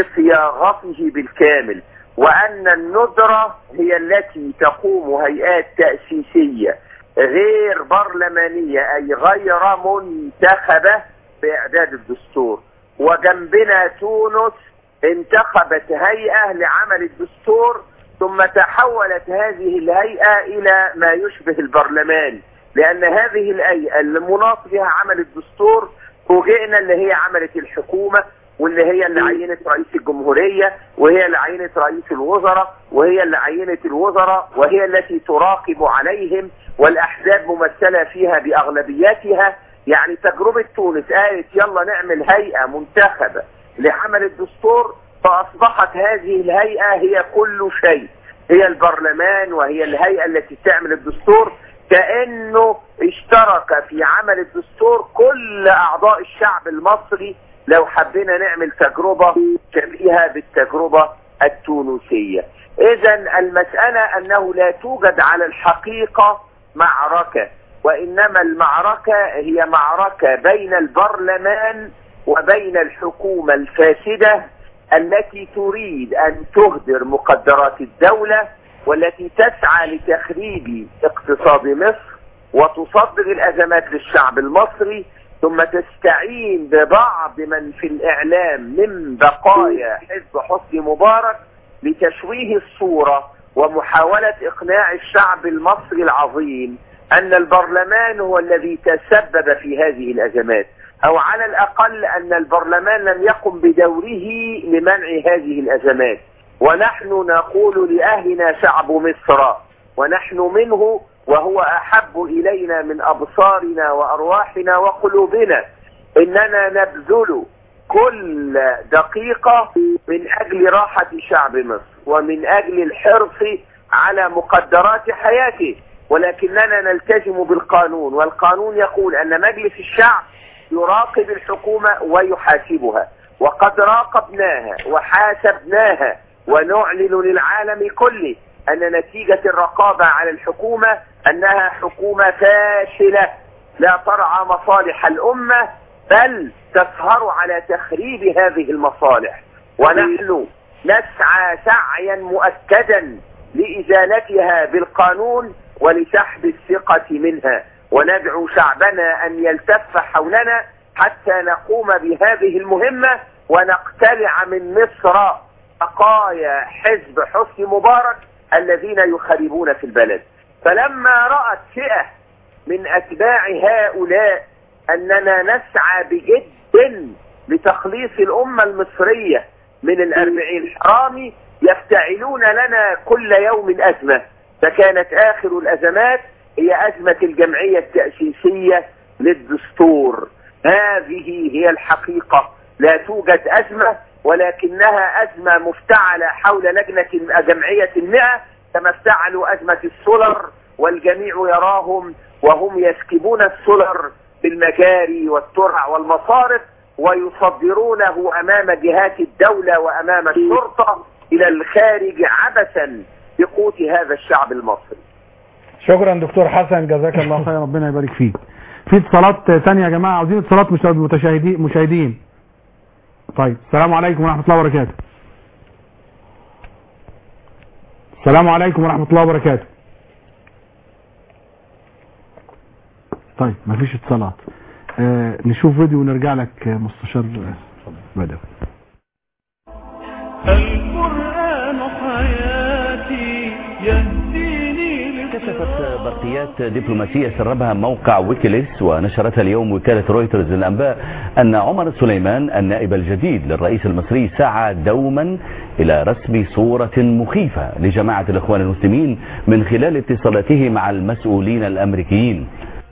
بصياغته بالكامل وان الندرة هي التي تقوم هيئات تأسيسية غير برلمانية اي غير منتخبة باعداد الدستور وجنبنا تونس انتخبت هيئة لعمل الدستور ثم تحولت هذه الهيئة الى ما يشبه البرلمان لان هذه الهيئة اللي مناط بها عمل الدستور فوجئنا اللي هي عملت الحكومة واللي هي اللي عينت رئيس الجمهورية وهي اللي عينت رئيس الوزراء وهي اللي عينت الوزراء وهي التي تراقب عليهم والاحزاب ممثلة فيها باغلبيتها يعني تجربة تونس قالت يلا نعمل هيئة منتخبة لعمل الدستور فاصبحت هذه الهيئة هي كل شيء هي البرلمان وهي الهيئة التي تعمل الدستور كأنه اشترك في عمل الدستور كل اعضاء الشعب المصري لو حبينا نعمل تجربة شبيهة بالتجربة التونسية اذا المسألة انه لا توجد على الحقيقة معركة وانما المعركة هي معركة بين البرلمان وبين الحكومة الفاسدة التي تريد ان تهدر مقدرات الدولة والتي تسعى لتخريب اقتصاد مصر وتصدر الازمات للشعب المصري ثم تستعين ببعض من في الاعلام من بقايا حزب حسني مبارك لتشويه الصورة ومحاولة اقناع الشعب المصري العظيم ان البرلمان هو الذي تسبب في هذه الازمات او على الاقل ان البرلمان لم يقم بدوره لمنع هذه الازمات ونحن نقول لاهلنا شعب مصر ونحن منه وهو احب الينا من ابصارنا وارواحنا وقلوبنا اننا نبذل كل دقيقة من اجل راحة شعب مصر ومن اجل الحرص على مقدرات حياته ولكننا نلتزم بالقانون والقانون يقول ان مجلس الشعب يراقب الحكومة ويحاسبها وقد راقبناها وحاسبناها ونعلن للعالم كله ان نتيجة الرقابة على الحكومة انها حكومة فاشلة لا ترعى مصالح الامة بل تسهر على تخريب هذه المصالح ونحن نسعى سعيا مؤكدا لازالتها بالقانون ولسحب الثقة منها وندعو شعبنا ان يلتف حولنا حتى نقوم بهذه المهمة ونقتلع من مصر بقايا حزب حسني مبارك الذين يخربون في البلد فلما رأت فئة من أتباع هؤلاء أننا نسعى بجد لتخليص الأمة المصرية من الأربعين الحرامي يفتعلون لنا كل يوم أزمة فكانت آخر الأزمات هي أزمة الجمعية التأسيسية للدستور هذه هي الحقيقة لا توجد أزمة ولكنها أزمة مفتعلة حول لجنة جمعية المئة كما افتعلوا أزمة السولر والجميع يراهم وهم يسكبون السولر بالمجاري والترع والمصارف ويصدرونه أمام جهات الدولة وأمام الشرطة إلى الخارج عبثا بقوت هذا الشعب المصري شكرا دكتور حسن جزاك الله خير ربنا يبارك فيك في اتصالات تانية يا جماعة عاوزين اتصالات مش متشاهدين مشاهدين طيب السلام عليكم ورحمة الله وبركاته السلام عليكم ورحمة الله وبركاته طيب مفيش اتصالات آه نشوف فيديو ونرجع لك آه، مستشار آه، بدوي القرآن حياتي يهديني كشفت برقيات دبلوماسية سربها موقع ويكيليكس ونشرتها اليوم وكالة رويترز للأنباء أن عمر سليمان النائب الجديد للرئيس المصري سعى دوما إلى رسم صورة مخيفة لجماعة الإخوان المسلمين من خلال اتصالاته مع المسؤولين الأمريكيين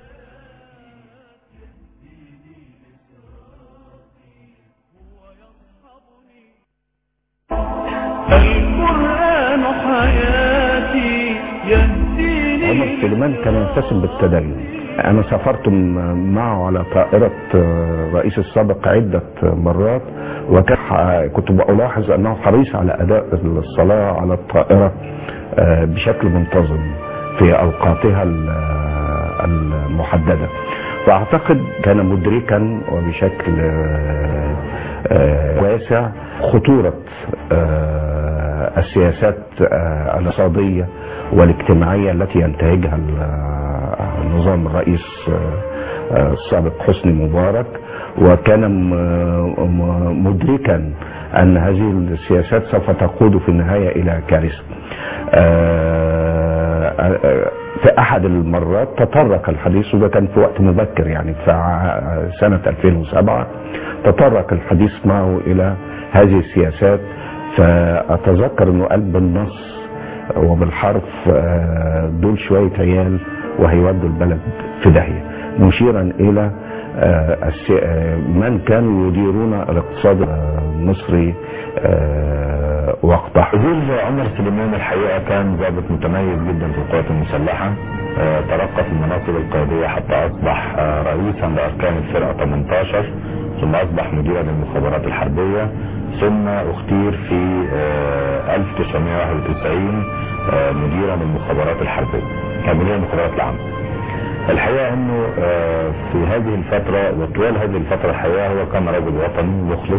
القرآن حياتي يهديني عمر سليمان كان يلتزم بالتدين انا سافرت م- معه على طائرة آه، الرئيس السابق عدة مرات وكان ح- كنت بلاحظ انه حريص على اداء الصلاة على الطائرة آه، بشكل منتظم في اوقاتها ال- المحددة واعتقد كان مدركا وبشكل آه، آه، واسع خطورة آه، السياسات آه، الاقتصادية والاجتماعية التي ينتهجها ال- نظام الرئيس آه، آه، السابق حسني مبارك وكان م- م- مدركا أن هذه السياسات سوف تقود في النهاية إلى كارثة آه، آه، في أحد المرات تطرق الحديث وده كان في وقت مبكر يعني في ع- سنة 2007 تطرق الحديث معه إلى هذه السياسات فأتذكر أنه قال بالنص وبالحرف آه، دول شوية عيال وهيودوا البلد في داهية مشيرا إلى آه، الس- آه، من كانوا يديرون الاقتصاد المصري آه، وقتها وجود عمر سليمان الحقيقة كان ضابط متميز جدا في القوات المسلحة آه، ترقى في المناصب القيادية حتى أصبح آه، رئيسا لأركان الفرقة 18 ثم أصبح مديرا للمخابرات الحربية ثم اختير في آه، 1991 آه، مديرا للمخابرات الحربية كان مدير المخابرات العامة الحقيقة انه آه، في هذه الفترة وطوال هذه الفترة الحقيقة هو كان رجل وطني مخلص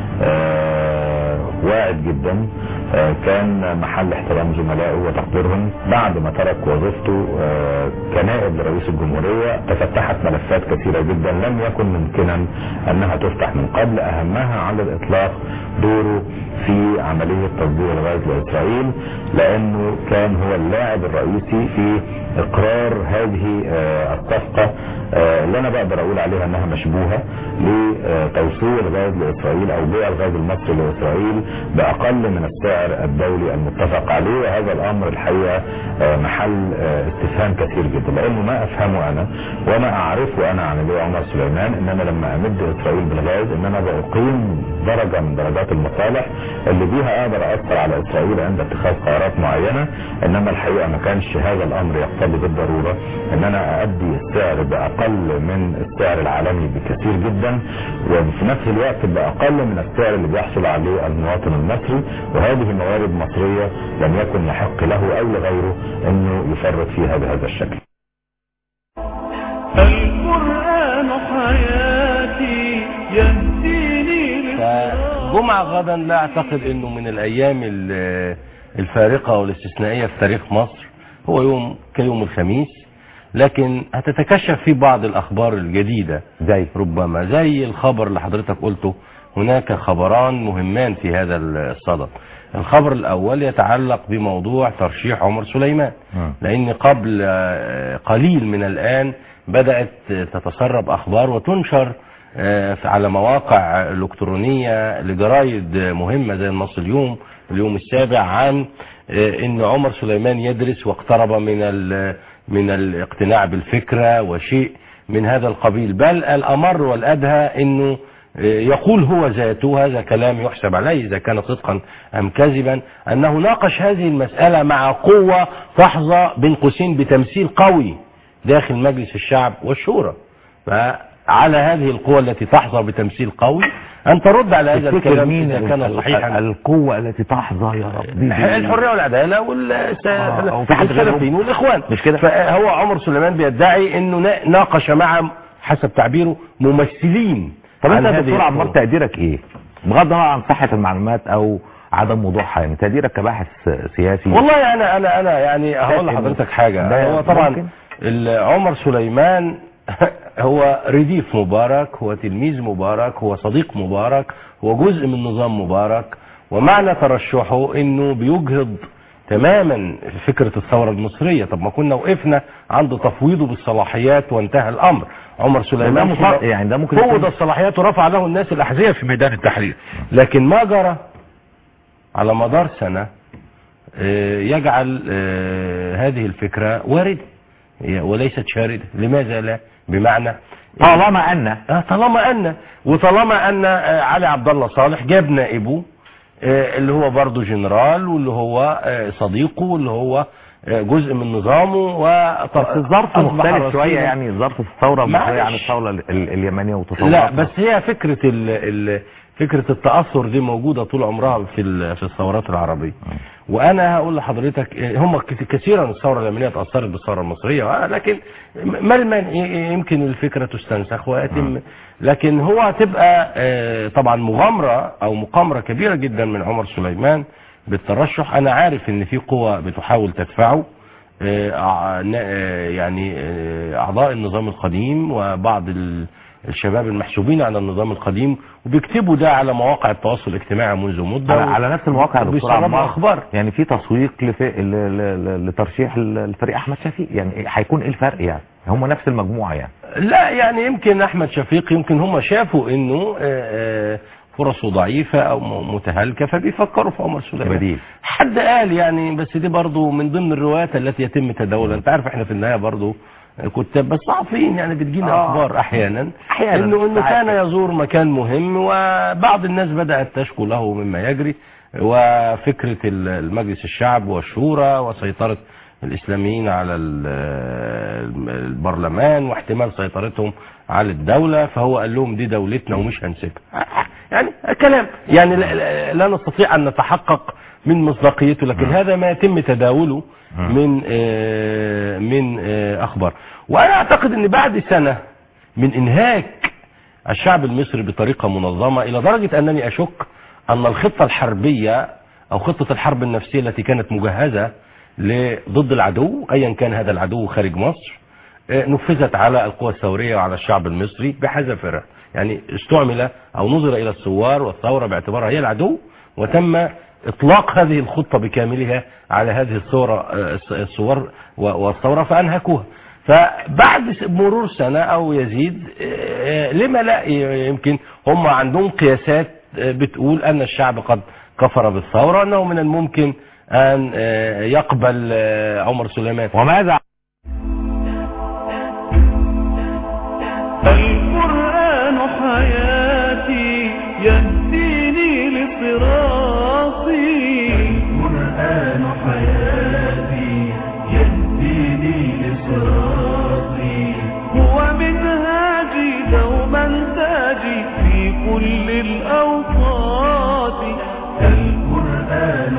آه، واعد جدا آه، كان محل احترام زملائه وتقديرهم بعد ما ترك وظيفته آه، كنائب لرئيس الجمهورية تفتحت ملفات كثيرة جدا لم يكن ممكنا انها تفتح من قبل اهمها على الاطلاق دوره في عملية تصدير الغاز لإسرائيل لأنه كان هو اللاعب الرئيسي في إقرار هذه آه، الصفقة آه، اللي أنا بقدر أقول عليها أنها مشبوهة لتوصيل الغاز لإسرائيل أو بيع الغاز المصري لإسرائيل بأقل من السعر الدولي المتفق عليه وهذا الأمر الحقيقة آه، محل آه، استفهام كثير جدا لأنه ما أفهمه أنا وما أعرفه أنا عن اللواء عمر سليمان إن أنا لما أمد إسرائيل بالغاز إن أنا بأقيم درجة من درجات المصالح اللي بيها اقدر اثر على اسرائيل عند اتخاذ قرارات معينة انما الحقيقة ما كانش هذا الامر يقتضي بالضرورة ان انا اادي السعر باقل من السعر العالمي بكثير جدا وفي نفس الوقت باقل من السعر اللي بيحصل عليه المواطن المصري وهذه موارد مصرية لم يكن يحق له او لغيره انه يفرط فيها بهذا الشكل القرآن حياتي يهديني فجمعة غدا لا اعتقد انه من الايام ال- الفارقة والاستثنائية في تاريخ مصر هو يوم كيوم الخميس لكن هتتكشف فيه بعض الاخبار الجديدة زي ربما زي الخبر اللي حضرتك قلته هناك خبران مهمان في هذا الصدد الخبر الاول يتعلق بموضوع ترشيح عمر سليمان لان قبل آه، قليل من الان بدأت تتسرب اخبار وتنشر آه، على مواقع الكترونية لجرايد مهمة زي النص اليوم اليوم السابع عن آه، ان عمر سليمان يدرس واقترب من ال- من الاقتناع بالفكرة وشيء من هذا القبيل بل الأمر والأدهى أنه يقول هو ذاته هذا كلام يحسب عليه إذا كان صدقا أم كذبا أنه ناقش هذه المسألة مع قوة تحظى بين قوسين بتمثيل قوي داخل مجلس الشعب والشورى فعلى هذه القوة التي تحظى بتمثيل قوي أن ترد على هذا تفتكر الكلام مين إذا كان صحيحا القوة التي تحظى يا ربي الحرية والعدالة آه، وفي حد والسلفيين غيرهم؟ والإخوان مش كده؟ فهو عمر سليمان بيدعي أنه نا- ناقش مع حسب تعبيره ممثلين طب انت عن يا هذه دكتور عمار القوة. تقديرك ايه بغض النظر عن صحة المعلومات او عدم وضوحها يعني تقديرك كباحث سياسي والله انا انا انا يعني هقول شايف إنه لحضرتك حاجه ده هو طبعا ممكن؟ ال- عمر سليمان هو رديف مبارك هو تلميذ مبارك هو صديق مبارك هو جزء من نظام مبارك ومعنى ترشحه انه بيجهض تماما فكرة الثورة المصرية طب ما كنا وقفنا عند تفويضه بالصلاحيات وانتهى الامر عمر سليمان ده مص- يعني ده ممكن فوض يكون- الصلاحيات ورفع له الناس الاحذية في ميدان التحرير لكن ما جرى على مدار سنة آه، يجعل آه، هذه الفكرة واردة هي وليست شاردة لماذا لا بمعنى طالما ان آه، طالما ان وطالما ان آه، علي عبد الله صالح جاب نائبه آه، اللي هو برضه جنرال واللي هو آه، صديقه واللي هو آه، جزء من نظامه و بس الظرف مختلف شوية يعني ظرف الثورة المصرية عن معلش. الثورة ال- ال- اليمنية وتصوراتها لا بس هي فكرة ال ال فكرة التأثر دي موجودة طول عمرها في ال- في الثورات العربية وأنا هقول لحضرتك إيه، هم كت- كثيرا الثورة اليمنية تأثرت بالثورة المصرية آه، لكن ما المانع ي- يمكن الفكرة تستنسخ ويتم لكن هو هتبقى آه، طبعا مغامرة أو مقامرة كبيرة جدا من عمر سليمان بالترشح أنا عارف إن في قوى بتحاول تدفعه آه، ع- نا- آه، يعني آه، أعضاء النظام القديم وبعض ال- الشباب المحسوبين على النظام القديم وبيكتبوا ده على مواقع التواصل الاجتماعي منذ مدة على, على نفس المواقع يا دكتور وبيسربوا عمار أخبار يعني في تسويق لف... ل... ل... ل... لترشيح ال- الفريق احمد شفيق يعني إيه- هيكون ايه الفرق يعني هم نفس المجموعة يعني لا يعني يمكن احمد شفيق يمكن هم شافوا انه آه، آه، فرصه ضعيفة او م- متهالكة فبيفكروا في عمر سليمان بديل حد قال يعني بس دي برضو من ضمن الروايات التي يتم تداولها انت عارف احنا في النهاية برضو كتاب بس صحفيين يعني بتجينا آه. اخبار احيانا أحياناً. انه انه ساعات كان يزور مكان مهم وبعض الناس بدأت تشكو له مما يجري وفكرة ال- المجلس الشعب والشورى وسيطرة الإسلاميين على ال- البرلمان واحتمال سيطرتهم على الدولة فهو قال لهم دي دولتنا ومش هنسيبها يعني كلام يعني لا, لا- لا نستطيع أن نتحقق من مصداقيته لكن هذا ما يتم تداوله من آه، من آه، أخبار وأنا أعتقد أن بعد سنة من إنهاك الشعب المصري بطريقة منظمة إلى درجة أنني أشك أن الخطة الحربية أو خطة الحرب النفسية التي كانت مجهزة ل- ضد العدو أيا كان هذا العدو خارج مصر آه، نفذت على القوى الثورية وعلى الشعب المصري بحذافيرها يعني استعمل أو نظر إلى الثوار والثورة باعتبارها هي العدو وتم إطلاق هذه الخطة بكاملها على هذه الثورة آه، الث- الثوار و- والثورة فأنهكوها فبعد س- مرور سنة أو يزيد آه، لما لا ي- يمكن هم عندهم قياسات آه، بتقول أن الشعب قد كفر بالثورة أنه من الممكن أن آه، يقبل آه، عمر سليمان وماذا القرآن حياتي يهديني لصراطي القرآن حياتي يهديني لصراطي هو منهاجي دوما تاجي في كل الأوقات القرآن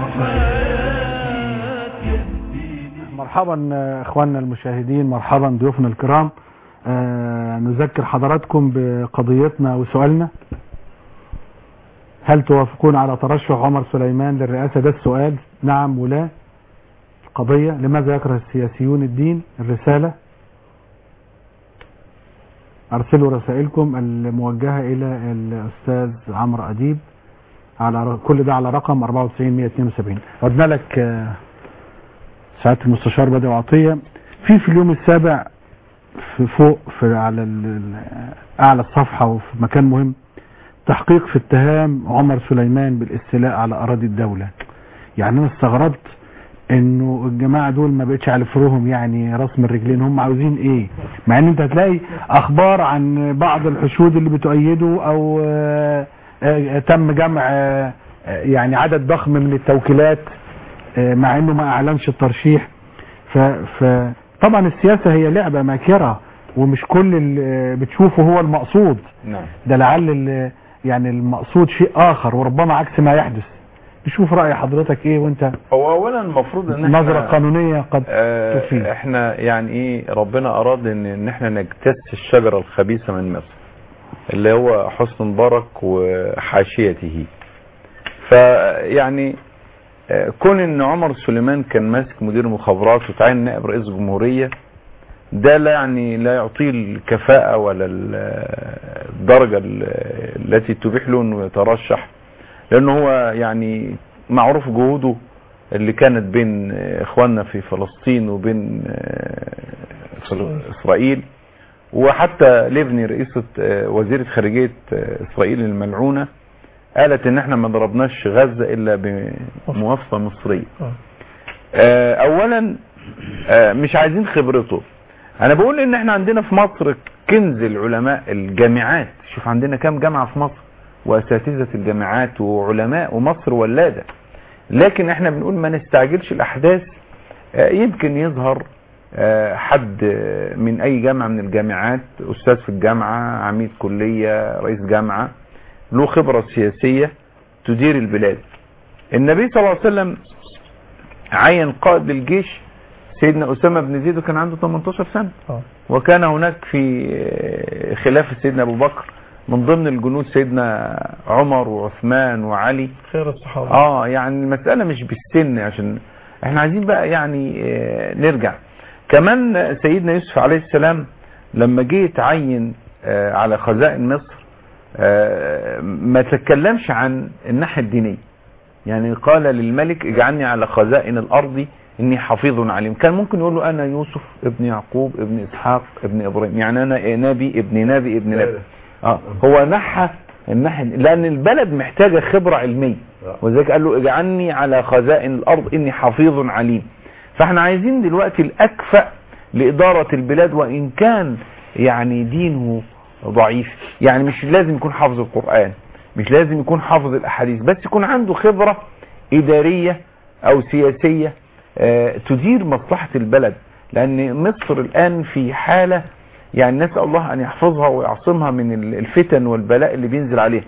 حياتي مرحبا آه، اخواننا المشاهدين مرحبا ضيوفنا الكرام آه، نذكر حضراتكم بقضيتنا وسؤالنا هل توافقون على ترشح عمر سليمان للرئاسة ده السؤال نعم ولا القضية لماذا يكره السياسيون الدين الرسالة ارسلوا رسائلكم الموجهة الى الاستاذ عمرو اديب على ر- كل ده على رقم 94 172 ردنا لك آه، سعاده المستشار بدر عطيه في في اليوم السابع في فوق في على ال- ال- اعلى الصفحه وفي مكان مهم تحقيق في اتهام عمر سليمان بالاستيلاء على اراضي الدوله يعني انا استغربت انه الجماعة دول ما بقتش على فروهم يعني رسم الرجلين هم عاوزين ايه مع ان انت هتلاقي اخبار عن بعض الحشود اللي بتؤيده او آه، آه، تم جمع آه، آه، يعني عدد ضخم من التوكيلات آه، مع انه ما اعلنش الترشيح ف ف طبعا السياسة هي لعبة ماكرة ومش كل اللي بتشوفه هو المقصود نعم ده لعل ال- يعني المقصود شيء اخر وربما عكس ما يحدث نشوف رأي حضرتك ايه وانت هو اولا المفروض ان احنا نظرة قانونية قد آه، تفيد احنا يعني ايه ربنا اراد ان ان احنا نجتث الشجرة الخبيثة من مصر اللي هو حسن مبارك وحاشيته فيعني آه، كون ان عمر سليمان كان ماسك مدير مخابرات وتعين نائب رئيس جمهورية ده لا يعني لا يعطيه الكفاءة ولا ال- الدرجة ال- التي تبيح له انه يترشح لانه هو يعني معروف جهوده اللي كانت بين اخواننا في فلسطين وبين آه، اسرائيل وحتى ليفني رئيسة آه، وزيرة خارجية آه، اسرائيل الملعونة قالت ان احنا ما ضربناش غزة الا بموافقة مصرية آه، اولا آه، مش عايزين خبرته انا بقول ان احنا عندنا في مصر كنز العلماء الجامعات شوف عندنا كام جامعة في مصر واساتذة الجامعات وعلماء ومصر ولادة لكن احنا بنقول ما نستعجلش الاحداث آه، يمكن يظهر آه، حد آه، من اي جامعة من الجامعات استاذ في الجامعة عميد كلية رئيس جامعة له خبرة سياسية تدير البلاد النبي صلى الله عليه وسلم عين قائد للجيش سيدنا أسامة بن زيد وكان عنده 18 سنة وكان هناك في آه، خلافة سيدنا أبو بكر من ضمن الجنود سيدنا عمر وعثمان وعلي خير الصحابة اه يعني المسألة مش بالسن عشان احنا عايزين بقى يعني آه، نرجع كمان سيدنا يوسف عليه السلام لما جه يتعين آه، على خزائن مصر آه، ما تكلمش عن الناحية الدينية يعني قال للملك اجعلني على خزائن الارض اني حفيظ عليم كان ممكن يقول له انا يوسف ابن يعقوب ابن اسحاق ابن ابراهيم يعني انا نبي ابن نبي ابن نبي اه هو نحى الناحية لان البلد محتاجة خبرة علمية وذلك قال له اجعلني على خزائن الارض اني حفيظ عليم فاحنا عايزين دلوقتي الاكفأ لادارة البلاد وان كان يعني دينه ضعيف يعني مش لازم يكون حافظ القرآن مش لازم يكون حافظ الاحاديث بس يكون عنده خبرة ادارية او سياسية آه، تدير مصلحة البلد لان مصر الان في حالة يعني نسأل الله ان يحفظها ويعصمها من ال- الفتن والبلاء اللي بينزل عليها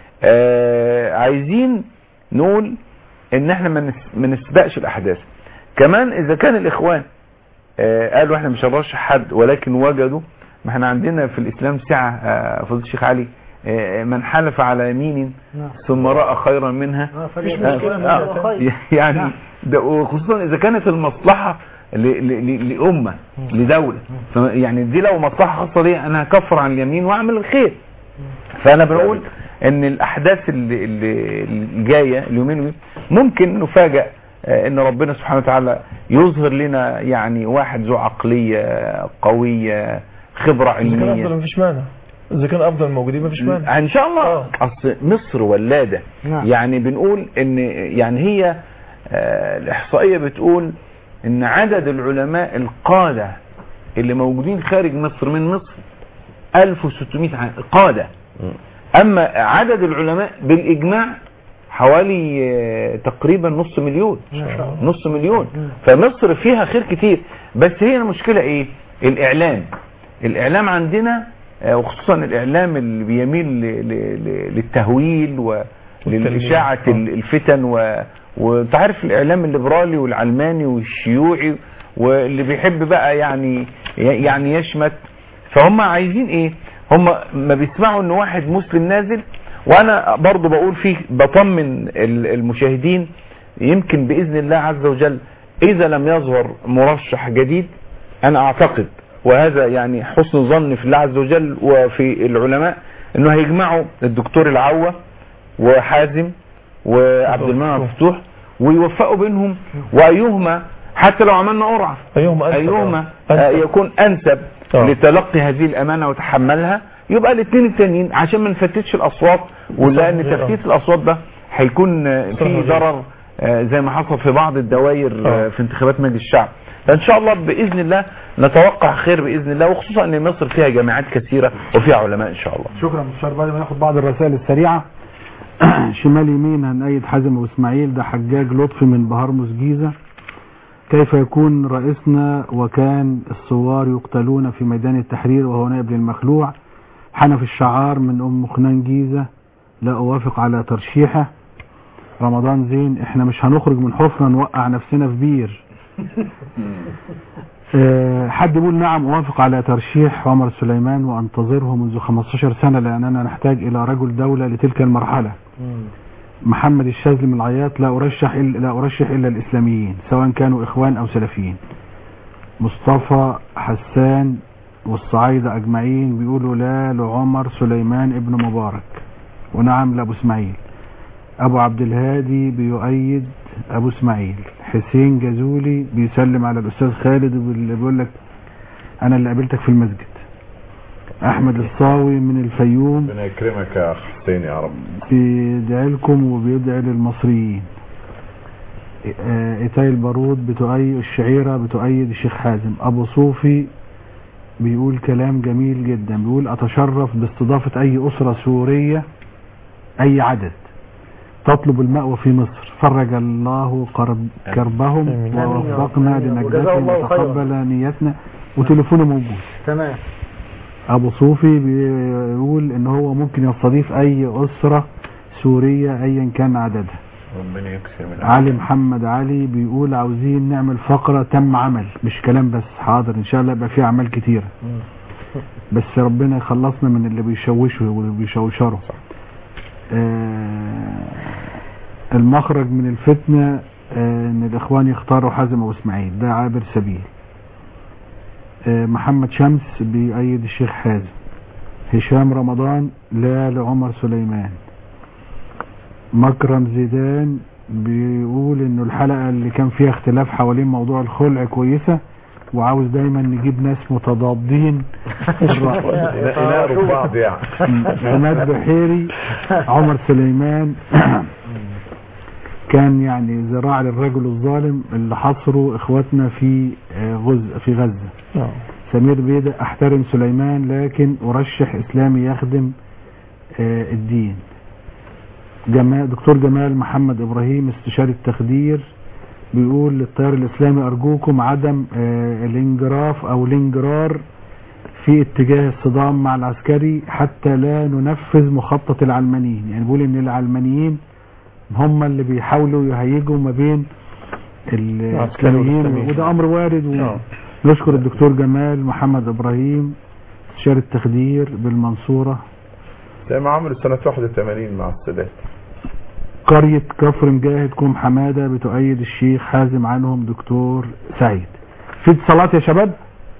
آه، عايزين نقول ان احنا ما نس- ما نسبقش الاحداث كمان اذا كان الاخوان آه، قالوا احنا مش هنرشح حد ولكن وجدوا ما احنا عندنا في الاسلام سعة آه، فضيله الشيخ علي آه، من حلف على يمين ثم راى خيرا منها مفيش آه، مشكلة، آه، هو خير. يعني نعم. ده وخصوصا اذا كانت المصلحة ل- ل- ل- لأمة لدولة ف- يعني دي لو مصلحة خاصة لي انا هكفر عن اليمين واعمل الخير فانا بقول ان الاحداث اللي, اللي اللي جاية اليومين دول ممكن نفاجأ آه، ان ربنا سبحانه وتعالى يظهر لنا يعني واحد ذو عقلية قوية خبرة إذا كان علمية أفضل مفيش مانع إذا كان أفضل موجودين مفيش مانع ان شاء الله اصل مصر ولادة نعم. يعني بنقول ان يعني هي آه، الاحصائية بتقول ان عدد العلماء القادة اللي موجودين خارج مصر من مصر 1600 ع- قادة اما عدد العلماء بالاجماع حوالي آه، تقريبا نص مليون نص مليون فمصر فيها خير كتير بس هي المشكلة ايه الاعلام الاعلام عندنا آه، وخصوصا الاعلام اللي بيميل ل- ل- ل- للتهويل وللاشاعة ال- الفتن و وانت عارف الاعلام الليبرالي والعلماني والشيوعي واللي بيحب بقى يعني يعني يشمت فهم عايزين ايه هم ما بيسمعوا ان واحد مسلم نازل وانا برضو بقول فيه بطمن ال- المشاهدين يمكن باذن الله عز وجل اذا لم يظهر مرشح جديد انا اعتقد وهذا يعني حسن ظن في الله عز وجل وفي العلماء انه هيجمعوا الدكتور العوة وحازم وعبد المنعم مفتوح ويوفقوا بينهم وايهما حتى لو عملنا قرعه ايهما أنسب ايهما آه. آه، أنسب. يكون انسب آه. لتلقي هذه الامانه وتحملها يبقى الاثنين التانيين عشان ما نفتتش الاصوات ولان صحيح. تفتيت الاصوات ده هيكون آه، فيه صحيح. ضرر آه، زي ما حصل في بعض الدوائر آه، في انتخابات مجلس الشعب فان شاء الله باذن الله نتوقع خير باذن الله وخصوصا ان مصر فيها جامعات كثيره وفيها علماء ان شاء الله شكرا مستشار بعد ما ناخد بعض الرسائل السريعه شمال يمين هنأيد حازم واسماعيل ده حجاج لطفي من بهرمس جيزه كيف يكون رئيسنا وكان الثوار يقتلون في ميدان التحرير وهو نائب للمخلوع حنف الشعار من ام خنان جيزه لا اوافق على ترشيحه رمضان زين احنا مش هنخرج من حفره نوقع نفسنا في بير آه، حد يقول نعم اوافق على ترشيح عمر سليمان وانتظره منذ 15 سنة لاننا نحتاج الى رجل دولة لتلك المرحلة محمد الشاذلي من العياط لا ارشح إلا لا ارشح الا الاسلاميين سواء كانوا اخوان او سلفيين مصطفى حسان والصعايدة اجمعين بيقولوا لا لعمر سليمان ابن مبارك ونعم لابو اسماعيل ابو عبد الهادي بيؤيد ابو اسماعيل حسين جازولي بيسلم على الاستاذ خالد اللي بيقول لك انا اللي قابلتك في المسجد احمد الصاوي من الفيوم ربنا يكرمك يا اخ حسين يا رب بيدعي لكم وبيدعي للمصريين آه، ايتاي البارود بتؤيد الشعيرة بتؤيد الشيخ حازم ابو صوفي بيقول كلام جميل جدا بيقول اتشرف باستضافة اي اسرة سورية اي عدد تطلب المأوى في مصر فرج الله قرب كربهم آمين. ووفقنا آمين. وجزاه لنجدتهم الله خيرا. وتقبل نيتنا وتليفونه موجود تمام ابو صوفي بيقول ان هو ممكن يستضيف اي اسرة سورية ايا كان عددها ربنا يكسر من علي محمد علي بيقول عاوزين نعمل فقرة تم عمل مش كلام بس حاضر ان شاء الله يبقى فيه اعمال كتيرة بس ربنا يخلصنا من اللي بيشوشوا واللي بيشوشروا آه المخرج من الفتنة آه ان الاخوان يختاروا حازم ابو اسماعيل ده عابر سبيل آه محمد شمس بيأيد الشيخ حازم هشام رمضان لا لعمر سليمان مكرم زيدان بيقول انه الحلقة اللي كان فيها اختلاف حوالين موضوع الخلع كويسة وعاوز دايما نجيب ناس متضادين ينقروا بعض يعني عماد بحيري عمر سليمان كان يعني ذراع للرجل الظالم اللي حصروا اخواتنا في آه، غز في غزة سمير بيدا احترم سليمان لكن ارشح اسلامي يخدم آه، الدين جمال دكتور جمال محمد ابراهيم استشاري التخدير بيقول للتيار الاسلامي ارجوكم عدم آه، الانجراف او الانجرار في اتجاه الصدام مع العسكري حتى لا ننفذ مخطط العلمانيين يعني بيقول ان العلمانيين هم اللي بيحاولوا يهيجوا ما بين الاسلاميين والإسلاميين. وده امر وارد آه. ونشكر الدكتور جمال محمد ابراهيم استشاري التخدير بالمنصورة زي ما عملوا سنة 81 مع السادات قرية كفر مجاهد كوم حمادة بتؤيد الشيخ حازم عنهم دكتور سعيد في اتصالات يا شباب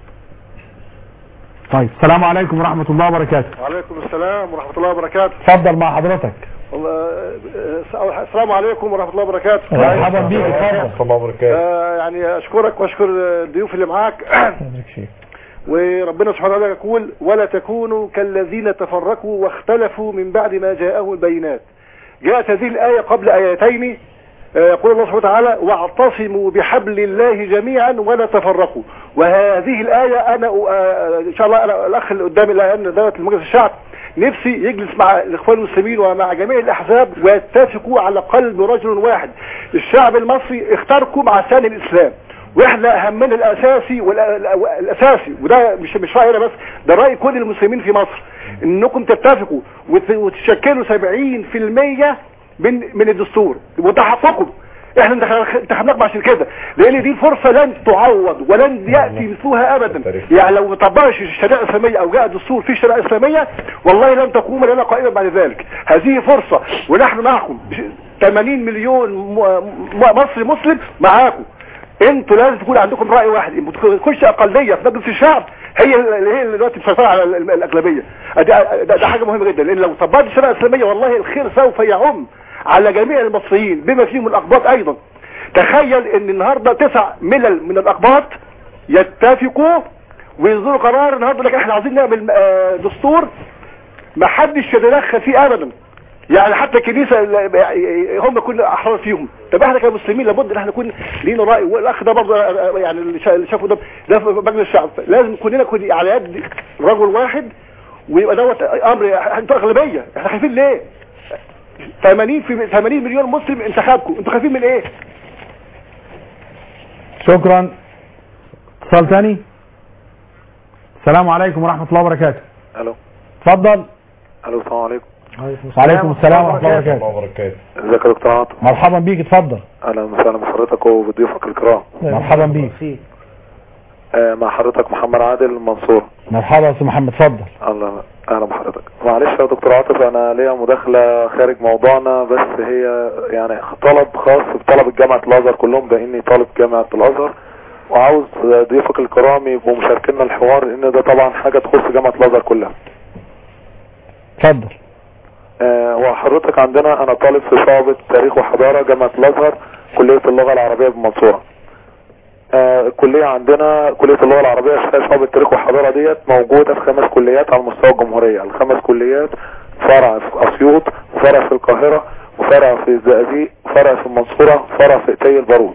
طيب السلام عليكم ورحمة الله وبركاته وعليكم السلام ورحمة الله وبركاته اتفضل مع حضرتك والله آه، السلام عليكم ورحمة الله وبركاته مرحبا بيك اتفضل الله وبركاته آه، يعني أشكرك وأشكر الضيوف اللي معاك وربنا سبحانه وتعالى يقول ولا تكونوا كالذين تفرقوا واختلفوا من بعد ما جاءهم البينات جاءت هذه الآية قبل آيتين آه، يقول الله سبحانه وتعالى واعتصموا بحبل الله جميعا ولا تفرقوا وهذه الآية أنا آه، إن شاء الله أنا الأخ اللي قدامي الآن دوت المجلس الشعب نفسي يجلس مع الإخوان المسلمين ومع جميع الأحزاب ويتفقوا على قلب رجل واحد الشعب المصري اختاركم عشان الإسلام واحنا همنا الاساسي والاساسي وده مش مش رايي انا بس ده راي كل المسلمين في مصر انكم تتفقوا وت- وتشكلوا 70% من من الدستور وتحققوا احنا انتخ- انتخبناكم عشان كده لان دي فرصه لن تعوض ولن ياتي مثلها ابدا يعني لو ما طبقش الشريعه الاسلاميه او جاء دستور فيه شريعه اسلاميه والله لن تقوم لنا قائمه بعد ذلك هذه فرصه ونحن معكم 80 مليون م- م- مصري مسلم معاكم انتوا لازم تكون عندكم راي واحد ما تكونش اقليه في مجلس الشعب هي اللي هي اللي دلوقتي مسيطره على ال- ال- الاغلبيه ده, ده, ده حاجه مهمه جدا لان لو طبقت الشريعه الاسلاميه والله الخير سوف يعم على جميع المصريين بما فيهم الاقباط ايضا تخيل ان النهارده تسع ملل من الاقباط يتفقوا ويصدروا قرار النهارده لك احنا عايزين نعمل آه، دستور ما حدش يتدخل فيه ابدا يعني حتى الكنيسه ال- هم كل احرار فيهم طب احنا كمسلمين لابد ان احنا نكون لينا راي والاخ ده برضه يعني اللي شا- اللي شافه ده ده في مجلس الشعب لازم كلنا نكون على يد رجل واحد ويبقى دوت امر انتوا اغلبيه احنا خايفين ليه 80 في 80 مليون مسلم انتخابكم انتوا خايفين من ايه شكرا اتصال تاني السلام عليكم ورحمة الله وبركاته الو اتفضل الو السلام عليكم وعليكم السلام ورحمة الله وبركاته ازيك يا دكتور عاطف مرحبا بيك اتفضل اهلا وسهلا بحضرتك وبضيوفك الكرام مرحبا بيك آه مع حضرتك محمد عادل منصور مرحبا يا استاذ محمد اتفضل الله اهلا بحضرتك معلش يا دكتور عاطف انا ليا مداخله خارج موضوعنا بس هي يعني طلب خاص بطلبه جامعه الازهر كلهم باني طالب جامعه الازهر وعاوز ضيوفك الكرام يبقوا مشاركينا الحوار لان ده طبعا حاجه تخص جامعه الازهر كلها اتفضل آه، وحضرتك عندنا انا طالب في شعبة تاريخ وحضارة جامعة الازهر كلية اللغة العربية بالمنصورة آه، الكلية عندنا كلية اللغة العربية فيها شعبة تاريخ وحضارة ديت موجودة في خمس كليات على مستوى الجمهورية الخمس كليات فرع في اسيوط وفرع في القاهرة وفرع في الزقازيق وفرع في المنصورة وفرع في اتي البارود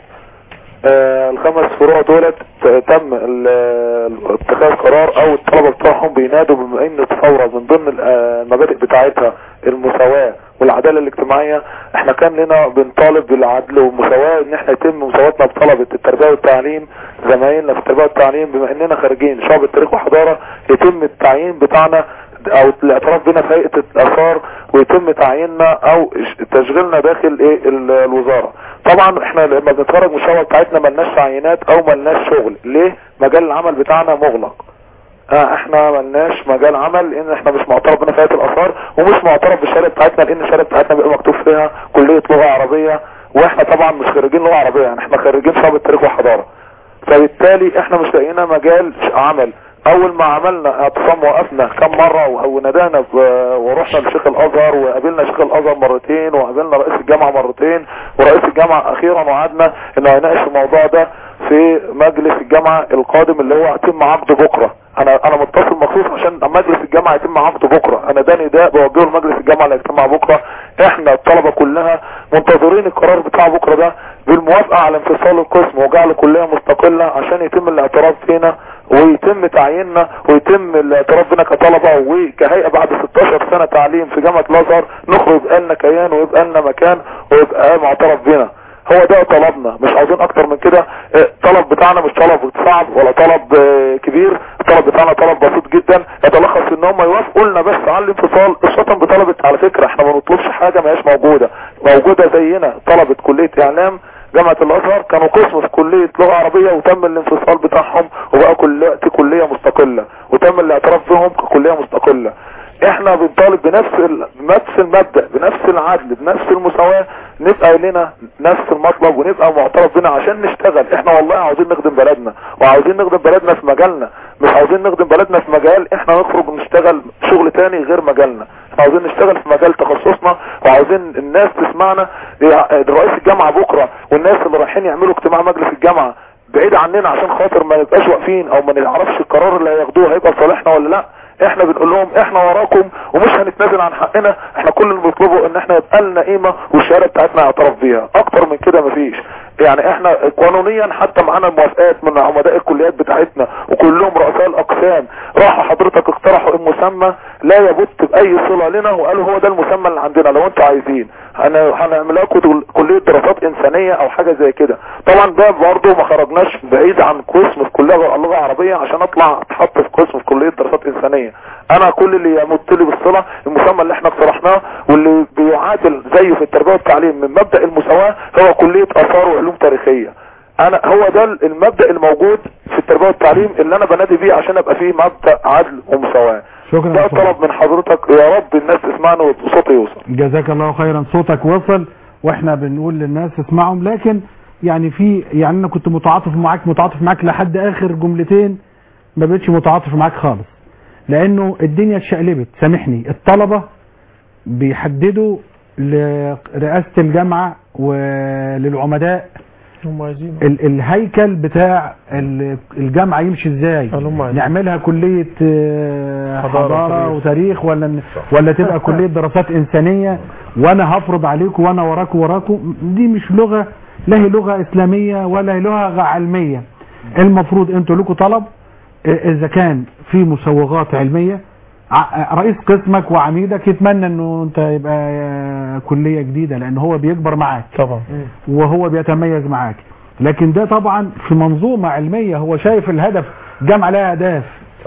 آه، الخمس فروع دولت ت- تم ال- ال- اتخاذ قرار او الطلبه بتوعهم بينادوا بما ان الثوره من ضمن ال- آه، المبادئ بتاعتها المساواه والعداله الاجتماعيه احنا كان لنا بنطالب بالعدل والمساواه ان احنا يتم مساواتنا بطلبه التربيه والتعليم زمايلنا في التربيه والتعليم بما اننا خارجين شعب تاريخ وحضاره يتم التعيين بتاعنا او الاعتراف بنا في هيئه الاثار ويتم تعييننا او ش- تشغيلنا داخل ايه ال- الوزاره طبعا احنا لما بنتفرج مشاوره بتاعتنا ملناش تعيينات او ملناش شغل ليه مجال العمل بتاعنا مغلق اه احنا ملناش مجال عمل لان احنا مش معترف بنا في هيئه الاثار ومش معترف بالشهاده بتاعتنا لان الشهاده بتاعتنا بيبقى مكتوب فيها كليه لغه عربيه واحنا طبعا مش خريجين لغه عربيه يعني احنا خريجين شعب التاريخ والحضاره فبالتالي احنا مش لاقينا مجال ش- عمل اول ما عملنا اعتصام وقفنا كم مرة و- وندانا ب- ورحنا لشيخ الازهر وقابلنا شيخ الازهر مرتين وقابلنا رئيس الجامعة مرتين ورئيس الجامعة اخيرا وعدنا انه هيناقش الموضوع ده في مجلس الجامعة القادم اللي هو هيتم عقده بكرة انا انا متصل مخصوص عشان مجلس الجامعة يتم عقده بكرة انا ده نداء بوجهه لمجلس الجامعة اللي هيجتمع بكرة احنا الطلبة كلها منتظرين القرار بتاع بكرة ده بالموافقة على انفصال القسم وجعل كلية مستقلة عشان يتم الاعتراف فينا ويتم تعييننا ويتم الاعتراف بنا كطلبة وكهيئة بعد 16 سنة تعليم في جامعة الازهر نخرج يبقى لنا كيان ويبقى لنا مكان ويبقى معترف بنا هو ده طلبنا مش عاوزين اكتر من كده اه، الطلب بتاعنا مش طلب صعب ولا طلب اه، كبير الطلب بتاعنا طلب بسيط جدا يتلخص ان هم يوافقوا لنا بس على الانفصال الشطن بطلبة على فكرة احنا ما بنطلبش حاجة ما هيش موجودة موجودة زينا طلبة كلية اعلام جامعة الازهر كانوا قسم في كلية لغة عربية وتم الانفصال بتاعهم وبقى كل كلية مستقلة وتم الاعتراف بهم ككلية مستقلة احنا بنطالب بنفس ال... بنفس المبدأ بنفس العدل بنفس المساواة نبقى لنا نفس المطلب ونبقى معترف بنا عشان نشتغل احنا والله عاوزين نخدم بلدنا وعاوزين نخدم بلدنا في مجالنا مش عاوزين نخدم بلدنا في مجال احنا نخرج نشتغل شغل تاني غير مجالنا احنا عاوزين نشتغل في مجال تخصصنا وعاوزين الناس تسمعنا رئيس الجامعة بكرة والناس اللي رايحين يعملوا اجتماع مجلس الجامعة بعيد عننا عشان خاطر ما نبقاش واقفين او ما نعرفش القرار اللي هياخدوه هيبقى لصالحنا ولا لا احنا بنقول لهم احنا وراكم ومش هنتنازل عن حقنا احنا كل اللي بنطلبه ان احنا يبقى لنا قيمه والشهاده بتاعتنا يعترف بيها اكتر من كده مفيش يعني احنا قانونيا حتى معانا موافقات من عمداء الكليات بتاعتنا وكلهم رؤساء الاقسام راحوا حضرتك اقترحوا المسمى لا يبت باي صله لنا وقالوا هو ده المسمى اللي عندنا لو انتوا عايزين هن- هنعمل لكم كليه دراسات انسانيه او حاجه زي كده طبعا ده برضه ما خرجناش بعيد عن قسم في كليه اللغه العربيه عشان اطلع اتحط في قسم في كليه دراسات انسانيه انا كل اللي يمت لي بالصله المسمى اللي احنا اقترحناه واللي بيعادل زيه في التربيه والتعليم من مبدا المساواه هو كليه اثار وعلوم تاريخيه انا هو ده المبدا الموجود في التربيه والتعليم اللي انا بنادي بيه عشان ابقى فيه مبدا عدل ومساواه شكرا ده يا أستاذ. طلب من حضرتك يا رب الناس تسمعنا وصوتي يوصل جزاك الله خيرا صوتك وصل واحنا بنقول للناس اسمعهم لكن يعني في يعني انا كنت متعاطف معاك متعاطف معاك لحد اخر جملتين ما بقتش متعاطف معاك خالص لانه الدنيا اتشقلبت سامحني الطلبة بيحددوا لرئاسة الجامعة وللعمداء هم عايزين ال الهيكل بتاع ال- الجامعة يمشي ازاي نعملها كلية آه، حضارة حضارة وتاريخ. وتاريخ ولا ولا تبقى كلية دراسات إنسانية وانا هفرض عليكم وانا وراكم وراكم دي مش لغة لا هي لغة إسلامية ولا هي لغة علمية المفروض انتوا لكم طلب آه، اذا كان في مسوغات علمية ع- رئيس قسمك وعميدك يتمنى انه انت يبقى آه، كلية جديدة لان هو بيكبر معاك طبعا وهو بيتميز معاك لكن ده طبعا في منظومة علمية هو شايف الهدف جامعة لها اهداف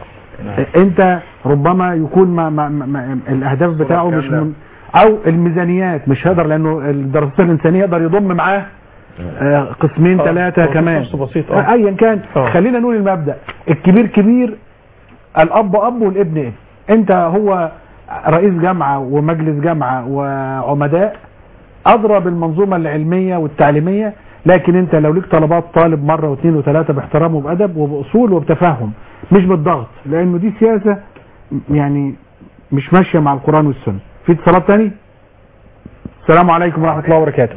انت ربما يكون ما ما ما الاهداف بتاعه مش من او الميزانيات مش هيقدر لانه الدراسات الانسانيه يقدر يضم معاه آه، قسمين آه، ثلاثه هو في كمان فرصة بسيطة، آه. آه، ايا كان آه. خلينا نقول المبدا الكبير كبير الاب اب والابن ابن انت هو رئيس جامعه ومجلس جامعه وعمداء ادرى بالمنظومه العلميه والتعليميه لكن انت لو ليك طلبات طالب مره واثنين وثلاثه باحترام وبادب وباصول وبتفهم مش بالضغط لانه دي سياسه يعني مش ماشيه مع القران والسنه في اتصالات تاني السلام عليكم ورحمه الله وبركاته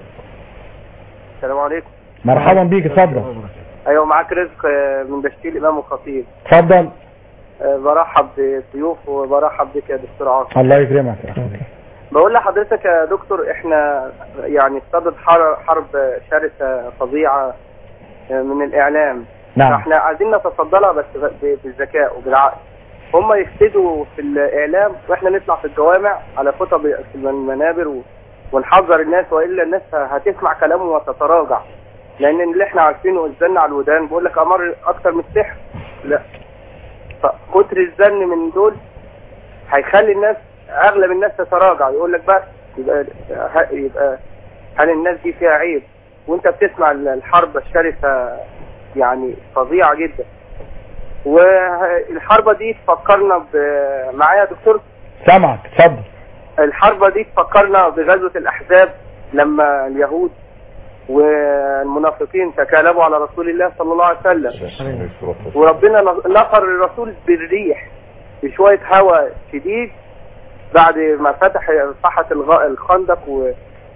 السلام عليكم مرحبا بيك اتفضل ايوه معاك رزق آه، من بشتيل امام الخطيب اتفضل آه، برحب بالضيوف وبرحب بك يا دكتور عاصم الله يكرمك يا أخي. بقول لحضرتك يا دكتور احنا يعني صدد حر- حرب شرسه فظيعه آه، من الاعلام نعم. احنا عايزين نتصدى لها بس ب- بالذكاء وبالعقل هم يفسدوا في الاعلام واحنا نطلع في الجوامع على خطب في المنابر و- ونحذر الناس والا الناس هتسمع كلامه وتتراجع لان اللي احنا عارفينه الزن على الودان بقول لك امر اكتر من السحر لا فكتر الزن من دول هيخلي الناس اغلب الناس تتراجع يقول لك بس يبقى ه- يبقى هل الناس دي فيها عيب وانت بتسمع الحرب الشرسه يعني فظيعه جدا والحربه دي تفكرنا ب- معايا يا دكتور سامعك اتفضل الحربة دي تفكرنا بغزوة الأحزاب لما اليهود والمنافقين تكالبوا على رسول الله صلى الله عليه وسلم وربنا نصر الرسول بالريح بشوية هواء شديد بعد ما فتح صحة الغ- الخندق و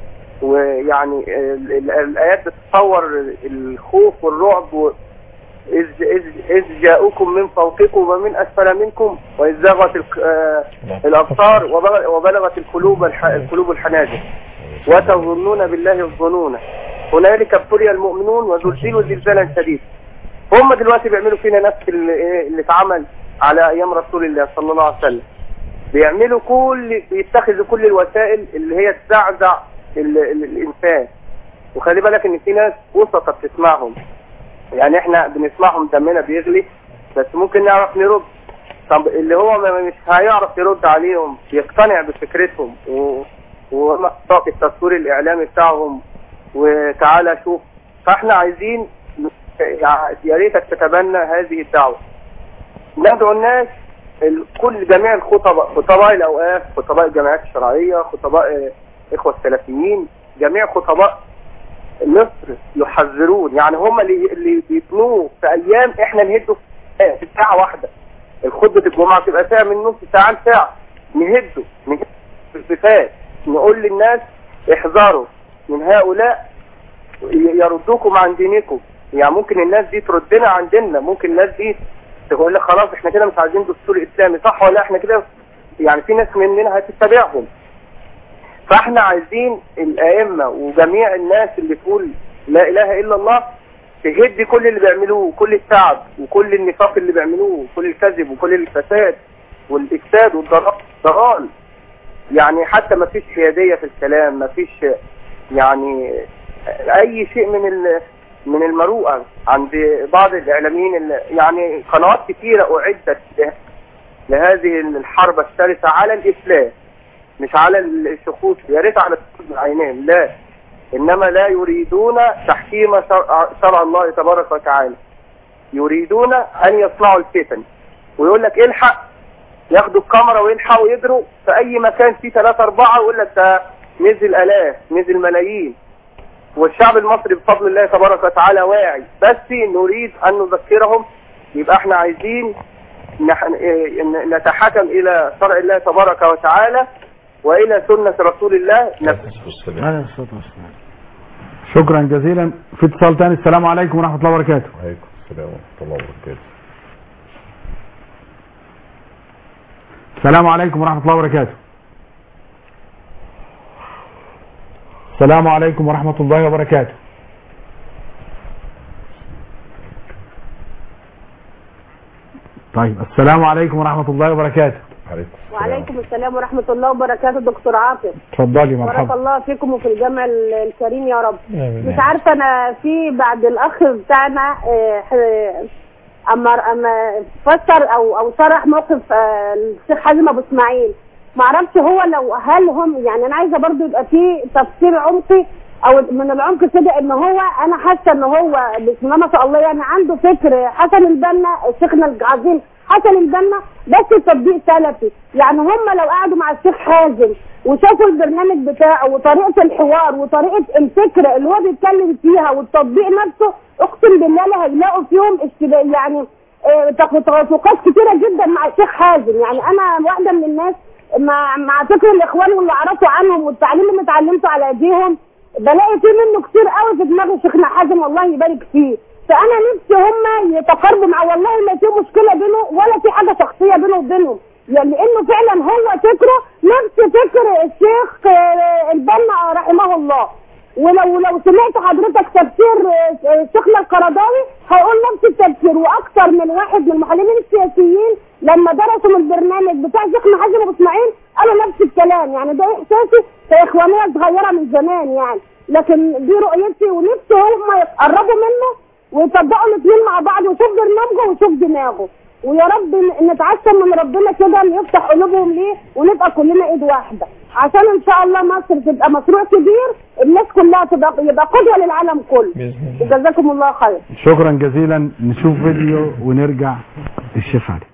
ويعني ال- ال- الآيات بتصور الخوف والرعب و إذ, إذ, إذ جاءوكم من فوقكم ومن أسفل منكم وإذ زاغت الق- آه، الأبصار وبلغ- وبلغت القلوب الح- القلوب الحناجر وتظنون بالله الظنون هنالك ابتلي المؤمنون وزلزلوا زلزالا شديدا هم دلوقتي بيعملوا فينا نفس اللي, إيه اللي اتعمل على ايام رسول الله صلى الله عليه وسلم بيعملوا كل بيتخذوا كل الوسائل اللي هي تزعزع ال... ال... الانسان وخلي بالك ان في ناس وسطة بتسمعهم يعني احنا بنسمعهم دمنا بيغلي بس ممكن نعرف نرد طب اللي هو ما- مش هيعرف يرد عليهم يقتنع بفكرتهم و... ومحطات التصوير الاعلامي بتاعهم وتعالى شوف فاحنا عايزين يع- يا ريتك تتبنى هذه الدعوه ندعو الناس ال- كل جميع الخطباء خطباء الاوقاف خطباء الجمعيات الشرعيه خطباء آه، اخوه السلفيين جميع خطباء مصر يحذرون يعني هم اللي اللي بيبنوه في ايام احنا نهده في في ساعه واحده الخطبه الجمعه تبقى ساعه من نص ساعه لساعه نهده نهده في الصفات نقول للناس احذروا من هؤلاء ي- يردوكم عن دينكم يعني ممكن الناس دي تردنا عن ديننا ممكن الناس دي تقول لك خلاص احنا كده مش عايزين دستور اسلامي صح ولا احنا كده يعني في ناس مننا هتتبعهم فاحنا عايزين الائمه وجميع الناس اللي تقول لا اله الا الله تهد كل اللي بيعملوه كل التعب وكل النفاق اللي بيعملوه وكل الكذب وكل الفساد والافساد والضلال يعني حتى ما فيش حياديه في الكلام ما فيش يعني اي شيء من ال- من المروءه عند بعض الاعلاميين اللي- يعني قنوات كثيره اعدت له- لهذه الحرب الشرسه على الاسلام مش على الشخوص يا ريت على الشخوص بعينهم لا انما لا يريدون تحكيم شرع, شرع الله تبارك وتعالى يريدون ان يصنعوا الفتن ويقول لك الحق ياخدوا الكاميرا ويلحقوا يجروا في اي مكان فيه ثلاثة اربعة ويقول لك ده نزل الاف نزل ملايين والشعب المصري بفضل الله تبارك وتعالى واعي بس نريد ان نذكرهم يبقى احنا عايزين نح- إيه، ن- نتحكم الى شرع الله تبارك وتعالى والى سنة رسول الله نفسه عليه الصلاة والسلام شكرا جزيلا في اتصال تاني السلام عليكم ورحمة الله وبركاته وعليكم السلام ورحمة الله وبركاته السلام عليكم ورحمة الله وبركاته السلام عليكم ورحمة الله وبركاته طيب السلام عليكم ورحمة الله وبركاته وعليكم السلام ورحمة الله وبركاته دكتور عاطف اتفضلي بارك مرحبا الله فيكم وفي الجامع ال- الكريم يا رب آمين. مش عارفة أنا في بعد الأخ بتاعنا آه، ح- أما أما فسر أو أو شرح موقف آه، الشيخ حازم أبو إسماعيل معرفش هو لو هل هم يعني أنا عايزة برضو يبقى في تفسير عمقي أو من العمق كده إن هو أنا حاسة إن هو بسم الله ما شاء الله يعني عنده فكر حسن البنا شيخنا العظيم حسن البنا بس التطبيق سلفي يعني هم لو قعدوا مع الشيخ حازم وشافوا البرنامج بتاعه وطريقه الحوار وطريقه الفكره اللي هو بيتكلم فيها والتطبيق نفسه اقسم بالله لا هيلاقوا فيهم اشتباه يعني آه، تق- توافقات كتيره جدا مع الشيخ حازم يعني انا واحده من الناس مع مع فكر الاخوان واللي اعرفه عنهم والتعليم اللي اتعلمته على ايديهم بلاقي فيه منه كتير قوي في دماغ شيخنا حازم الله يبارك فيه فانا نفسي هم يتقاربوا مع والله ما في مشكله بينه ولا في حاجه شخصيه بينه وبينهم يعني لانه فعلا هو فكره نفس فكر الشيخ آه، البنا رحمه الله ولو لو سمعت حضرتك تفسير آه، آه، شيخنا القرضاوي هيقول نفس التفسير واكثر من واحد من المحللين السياسيين لما درسوا من البرنامج بتاع شيخنا حازم ابو اسماعيل قالوا نفس الكلام يعني ده احساسي كاخوانيه صغيره من زمان يعني لكن دي رؤيتي ونفسي هم يقربوا منه ويطبقوا الاثنين مع بعض ويشوف برنامجه ويشوف دماغه ويا رب ن- نتعشم من ربنا كده ان يفتح قلوبهم ليه ونبقى كلنا ايد واحده عشان ان شاء الله مصر تبقى مشروع كبير الناس كلها تبقى يبقى قدوه للعالم كله وجزاكم الله خير شكرا جزيلا نشوف فيديو ونرجع الشيخ علي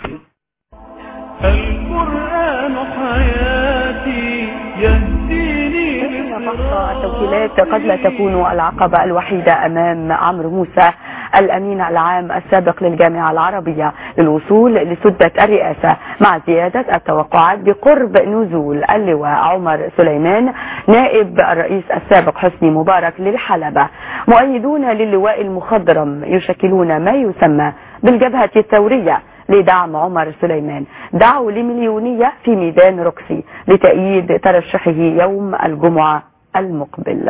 القرآن حياتي يهديني التوكيلات قد لا تكون العقبة الوحيدة أمام عمرو موسى الأمين العام السابق للجامعة العربية للوصول لسدة الرئاسة مع زيادة التوقعات بقرب نزول اللواء عمر سليمان نائب الرئيس السابق حسني مبارك للحلبة مؤيدون للواء المخضرم يشكلون ما يسمى بالجبهة الثورية لدعم عمر سليمان دعوا لمليونية في ميدان روكسي لتأييد ترشحه يوم الجمعة المقبل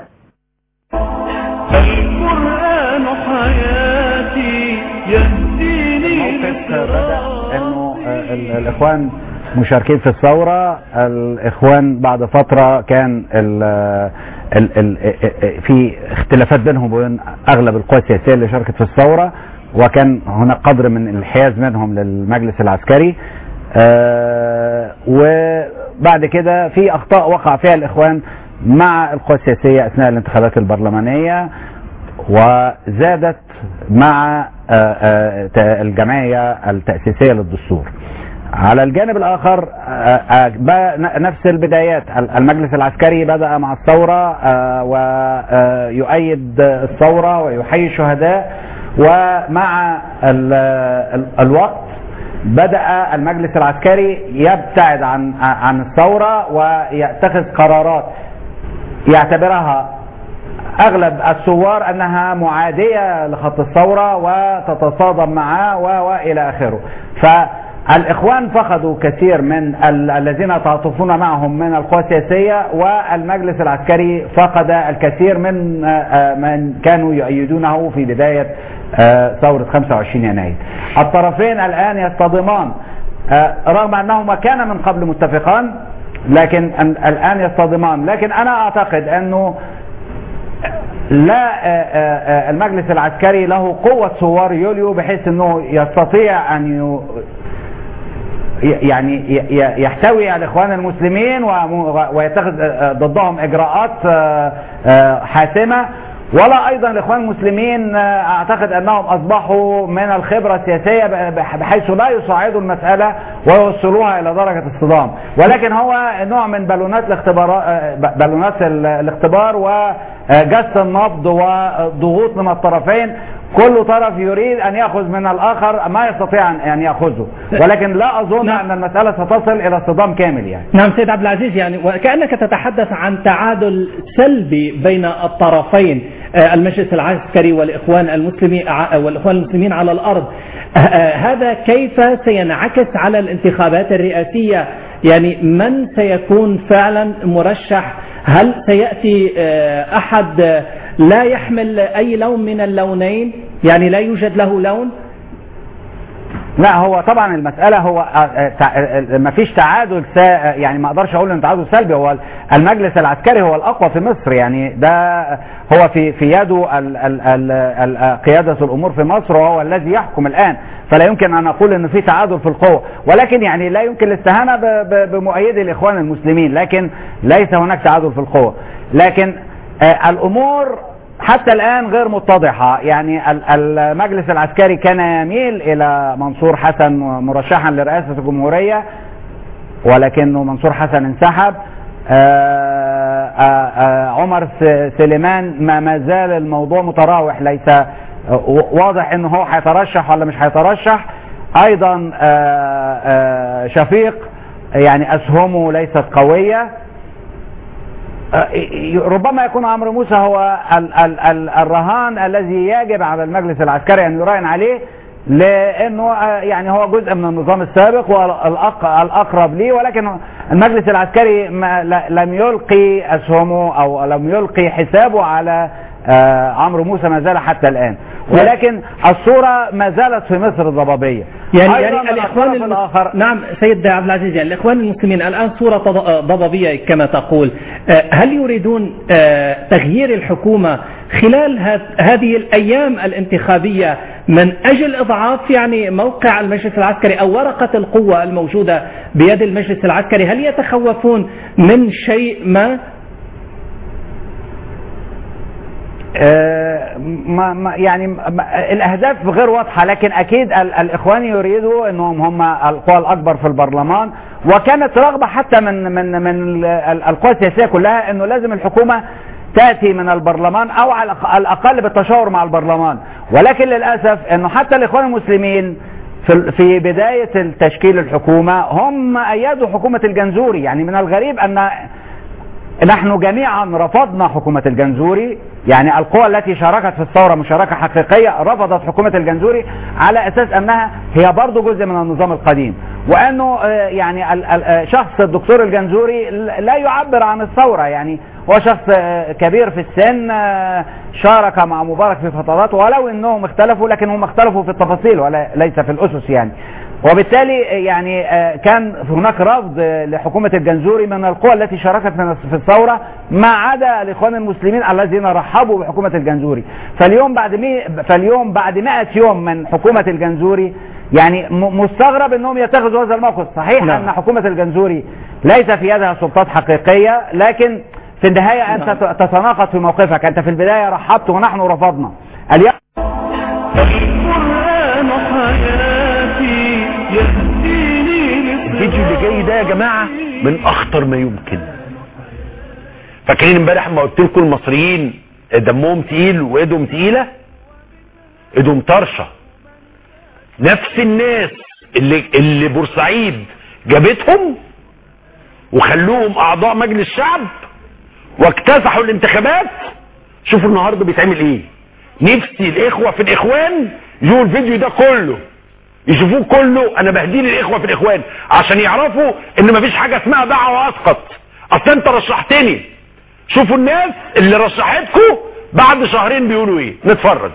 القرآن حياتي يهديني بدأ انه آه، ال- الاخوان مشاركين في الثورة الاخوان بعد فترة كان ال ال ال في اختلافات بينهم وبين اغلب القوى السياسية اللي شاركت في الثورة وكان هناك قدر من الانحياز منهم للمجلس العسكري آه، وبعد كده في اخطاء وقع فيها الاخوان مع القوى السياسية اثناء الانتخابات البرلمانية وزادت مع آه، آه، ت- الجمعية التأسيسية للدستور على الجانب الآخر آه، آه، ب- ن- نفس البدايات ال- المجلس العسكري بدأ مع الثورة ويؤيد الثورة ويحيي الشهداء ومع ال- ال- الوقت بدأ المجلس العسكري يبتعد عن عن الثورة ويتخذ قرارات يعتبرها اغلب الثوار انها معاديه لخط الثوره وتتصادم معاه و- والى اخره فالاخوان فقدوا كثير من ال- الذين يتعاطفون معهم من القوى السياسيه والمجلس العسكري فقد الكثير من آه، آه، من كانوا يؤيدونه في بدايه آه، ثوره 25 يناير الطرفين الان يصطدمان آه، رغم انهما كان من قبل متفقان لكن أن- الان يصطدمان لكن انا اعتقد انه لا آه، آه، آه، المجلس العسكري له قوة ثوار يوليو بحيث انه يستطيع ان ي- يعني ي- ي- يحتوي الاخوان المسلمين وم- ويتخذ آه، ضدهم اجراءات آه، آه، حاسمة ولا ايضا الاخوان المسلمين آه، اعتقد انهم اصبحوا من الخبرة السياسية ب- بح- بحيث لا يصعدوا المسألة ويوصلوها الى درجة الصدام ولكن هو نوع من بالونات الاختبار آه، ب- بالونات ال- الاختبار وجس النبض وضغوط من الطرفين كل طرف يريد ان ياخذ من الاخر ما يستطيع ان- ان ياخذه ولكن لا اظن ان المساله ستصل الى صدام كامل يعني نعم سيد عبد العزيز يعني وكأنك تتحدث عن تعادل سلبي بين الطرفين آه، المجلس العسكري والإخوان المسلمين ع- والإخوان المسلمين على الأرض آه، آه، هذا كيف سينعكس على الانتخابات الرئاسية يعني من سيكون فعلا مرشح هل سيأتي آه، أحد آه، لا يحمل أي لون من اللونين يعني لا يوجد له لون لا هو طبعا المسألة هو ما فيش تعادل سا يعني ما اقدرش اقول ان تعادل سلبي هو المجلس العسكري هو الاقوى في مصر يعني ده هو في في يده ال ال ال ال قيادة الامور في مصر وهو الذي يحكم الان فلا يمكن ان اقول انه في تعادل في القوة ولكن يعني لا يمكن الاستهانة ب- ب- بمؤيدي الاخوان المسلمين لكن ليس هناك تعادل في القوة لكن آه، الامور حتى الآن غير متضحة يعني ال- المجلس العسكري كان يميل إلى منصور حسن مرشحا لرئاسة الجمهورية ولكنه منصور حسن انسحب آه، آه، آه، عمر س- سليمان ما ما زال الموضوع متراوح ليس آه، و- واضح انه هو هيترشح ولا مش هيترشح ايضا آه، آه، شفيق يعني اسهمه ليست قويه ربما يكون عمرو موسى هو ال ال ال الرهان الذي يجب على المجلس العسكري ان يراهن عليه لانه آه، يعني هو جزء من النظام السابق والاقرب ليه ولكن المجلس العسكري ما ل- لم يلقي اسهمه او لم يلقي حسابه على آه، عمرو موسى ما زال حتى الان ولكن الصوره ما زالت في مصر ضبابيه يعني أيضاً يعني الاخوان الطرف المس... الآخر نعم سيد عبد العزيز يعني الاخوان المسلمين الان صوره ض- ضبابيه كما تقول آه، هل يريدون آه، تغيير الحكومه خلال هذ- هذه الايام الانتخابيه من اجل اضعاف يعني موقع المجلس العسكري او ورقه القوه الموجوده بيد المجلس العسكري هل يتخوفون من شيء ما آه، ما ما يعني ما الاهداف غير واضحه لكن اكيد ال الاخوان يريدوا انهم هم القوى الاكبر في البرلمان وكانت رغبه حتى من من من ال- ال- القوى السياسيه كلها انه لازم الحكومه تاتي من البرلمان او على الأق- الاقل بالتشاور مع البرلمان ولكن للاسف انه حتى الاخوان المسلمين في في بدايه تشكيل الحكومه هم ايدوا حكومه الجنزوري يعني من الغريب ان نحن جميعا رفضنا حكومة الجنزوري يعني القوى التي شاركت في الثورة مشاركة حقيقية رفضت حكومة الجنزوري على أساس أنها هي برضو جزء من النظام القديم وأنه آه، يعني ال- ال- آه، شخص الدكتور الجنزوري لا يعبر عن الثورة يعني هو شخص آه، كبير في السن آه، شارك مع مبارك في فترات ولو أنهم اختلفوا لكن هم اختلفوا في التفاصيل وليس في الأسس يعني وبالتالي يعني آه، كان هناك رفض آه، لحكومة الجنزوري من القوى التي شاركت من- في الثورة ما عدا الإخوان المسلمين الذين رحبوا بحكومة الجنزوري فاليوم بعد مي فاليوم بعد 100 يوم من حكومة الجنزوري يعني م- مستغرب انهم يتخذوا هذا الموقف صحيح نعم. ان حكومة الجنزوري ليس في يدها سلطات حقيقية لكن في النهاية انت ت- تتناقض في موقفك انت في البداية رحبت ونحن رفضنا اليوم القرآن حياتي يهديني الفيديو اللي جاي ده يا جماعة من اخطر ما يمكن فاكرين امبارح ما قلت لكم المصريين دمهم تقيل وايدهم تقيلة ايدهم طرشة نفس الناس اللي اللي بورسعيد جابتهم وخلوهم اعضاء مجلس شعب واكتسحوا الانتخابات شوفوا النهارده بيتعمل ايه نفسي الاخوه في الاخوان يجوا الفيديو ده كله يشوفوه كله انا بهدين الاخوه في الاخوان عشان يعرفوا ان مفيش حاجه اسمها دعوه اسقط اصل انت رشحتني شوفوا الناس اللي رشحتكم بعد شهرين بيقولوا ايه نتفرج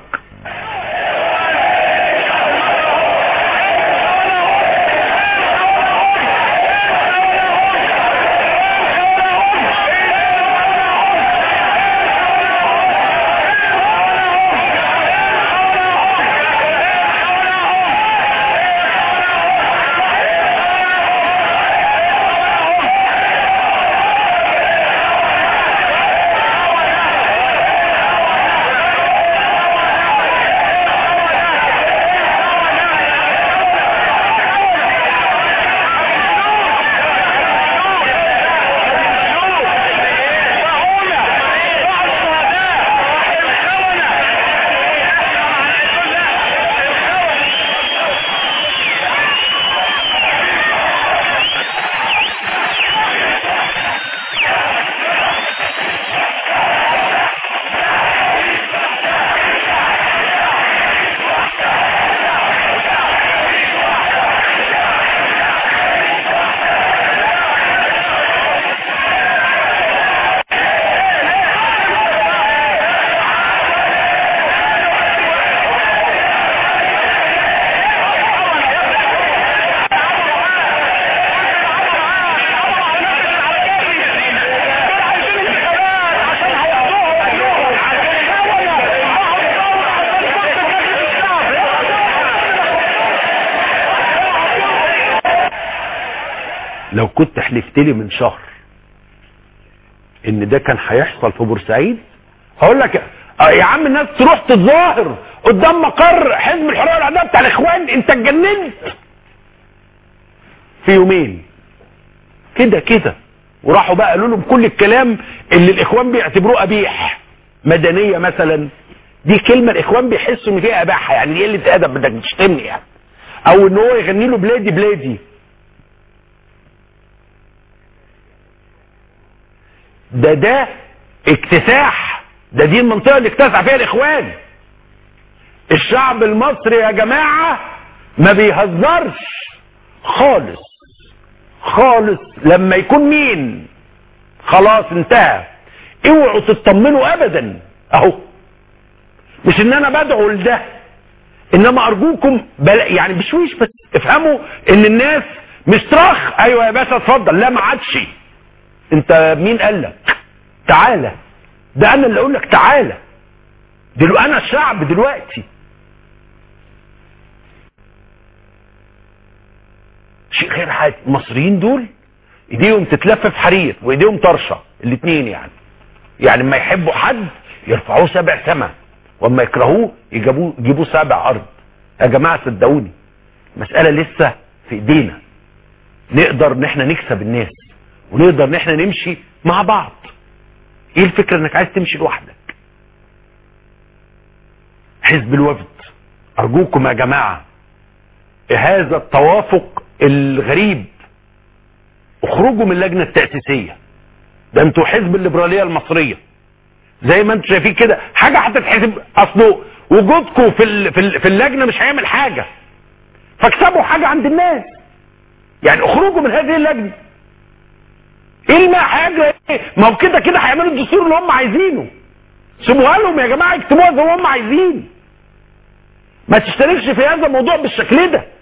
لو كنت حلفت لي من شهر ان ده كان هيحصل في بورسعيد هقول لك آه يا عم الناس تروح تتظاهر قدام مقر حزب الحريه والعداله بتاع الاخوان انت اتجننت في يومين كده كده وراحوا بقى قالوا لهم كل الكلام اللي الاخوان بيعتبروه قبيح مدنيه مثلا دي كلمه الاخوان بيحسوا ان فيها اباحه يعني دي قله ادب بدك تشتمني يعني او ان هو يغني له بلادي بلادي ده ده اكتساح ده دي المنطقه اللي اكتسح فيها الاخوان الشعب المصري يا جماعه ما بيهزرش خالص خالص لما يكون مين خلاص انتهى اوعوا تطمنوا ابدا اهو مش ان انا بدعو لده انما ارجوكم بل يعني بشويش بس افهموا ان الناس مش طرخ ايوه يا باشا اتفضل لا ما عادش انت مين قال لك تعالى ده انا اللي اقول لك تعالى دلوقتي انا الشعب دلوقتي شيء غير عادي المصريين دول ايديهم تتلف في حرير وايديهم طرشه الاثنين يعني يعني لما يحبوا حد يرفعوه سبع سما واما يكرهوه يجيبوه يجيبوه سبع ارض يا جماعه صدقوني المساله لسه في ايدينا نقدر ان احنا نكسب الناس ونقدر ان احنا نمشي مع بعض ايه الفكره انك عايز تمشي لوحدك حزب الوفد ارجوكم يا جماعه هذا التوافق الغريب اخرجوا من اللجنه التاسيسيه ده انتوا حزب الليبراليه المصريه زي ما انتوا شايفين كده حاجه هتتحسب اصله وجودكم في ال- في ال- في اللجنه مش هيعمل حاجه فاكسبوا حاجه عند الناس يعني اخرجوا من هذه اللجنه ايه اللي ما هيجري ايه ما هو كده كده هيعملوا الدستور اللي هم عايزينه سيبوها لهم يا جماعه يكتبوها زي ما هم عايزين ما تشتركش في هذا الموضوع بالشكل ده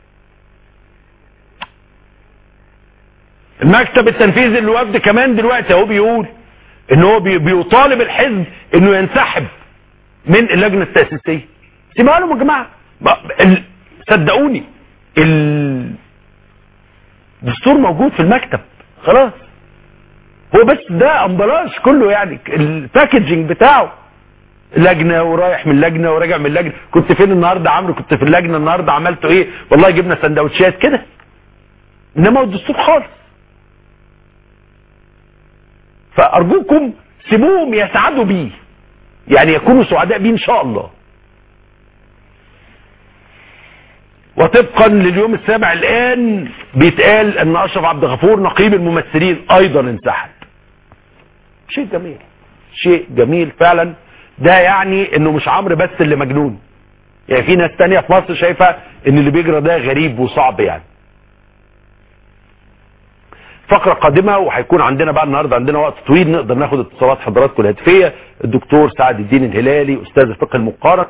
المكتب التنفيذي للوفد كمان دلوقتي اهو بيقول ان هو بي- بيطالب الحزب انه ينسحب من اللجنه التاسيسيه سيبها لهم يا جماعه ما- ال- صدقوني ال- الدستور موجود في المكتب خلاص هو بس ده امبلاج كله يعني الباكجينج بتاعه لجنه ورايح من لجنه وراجع من لجنه كنت فين النهارده عمرو كنت في اللجنه النهارده عملتوا ايه والله جبنا سندوتشات كده انما هو الدستور خالص فارجوكم سيبوهم يسعدوا بيه يعني يكونوا سعداء بيه ان شاء الله وطبقا لليوم السابع الان بيتقال ان اشرف عبد الغفور نقيب الممثلين ايضا انسحب شيء جميل شيء جميل فعلا ده يعني انه مش عمرو بس اللي مجنون يعني في ناس تانية في مصر شايفة ان اللي بيجرى ده غريب وصعب يعني فقرة قادمة وهيكون عندنا بقى النهاردة عندنا وقت طويل نقدر ناخد اتصالات حضراتكم الهاتفية الدكتور سعد الدين الهلالي استاذ الفقه المقارن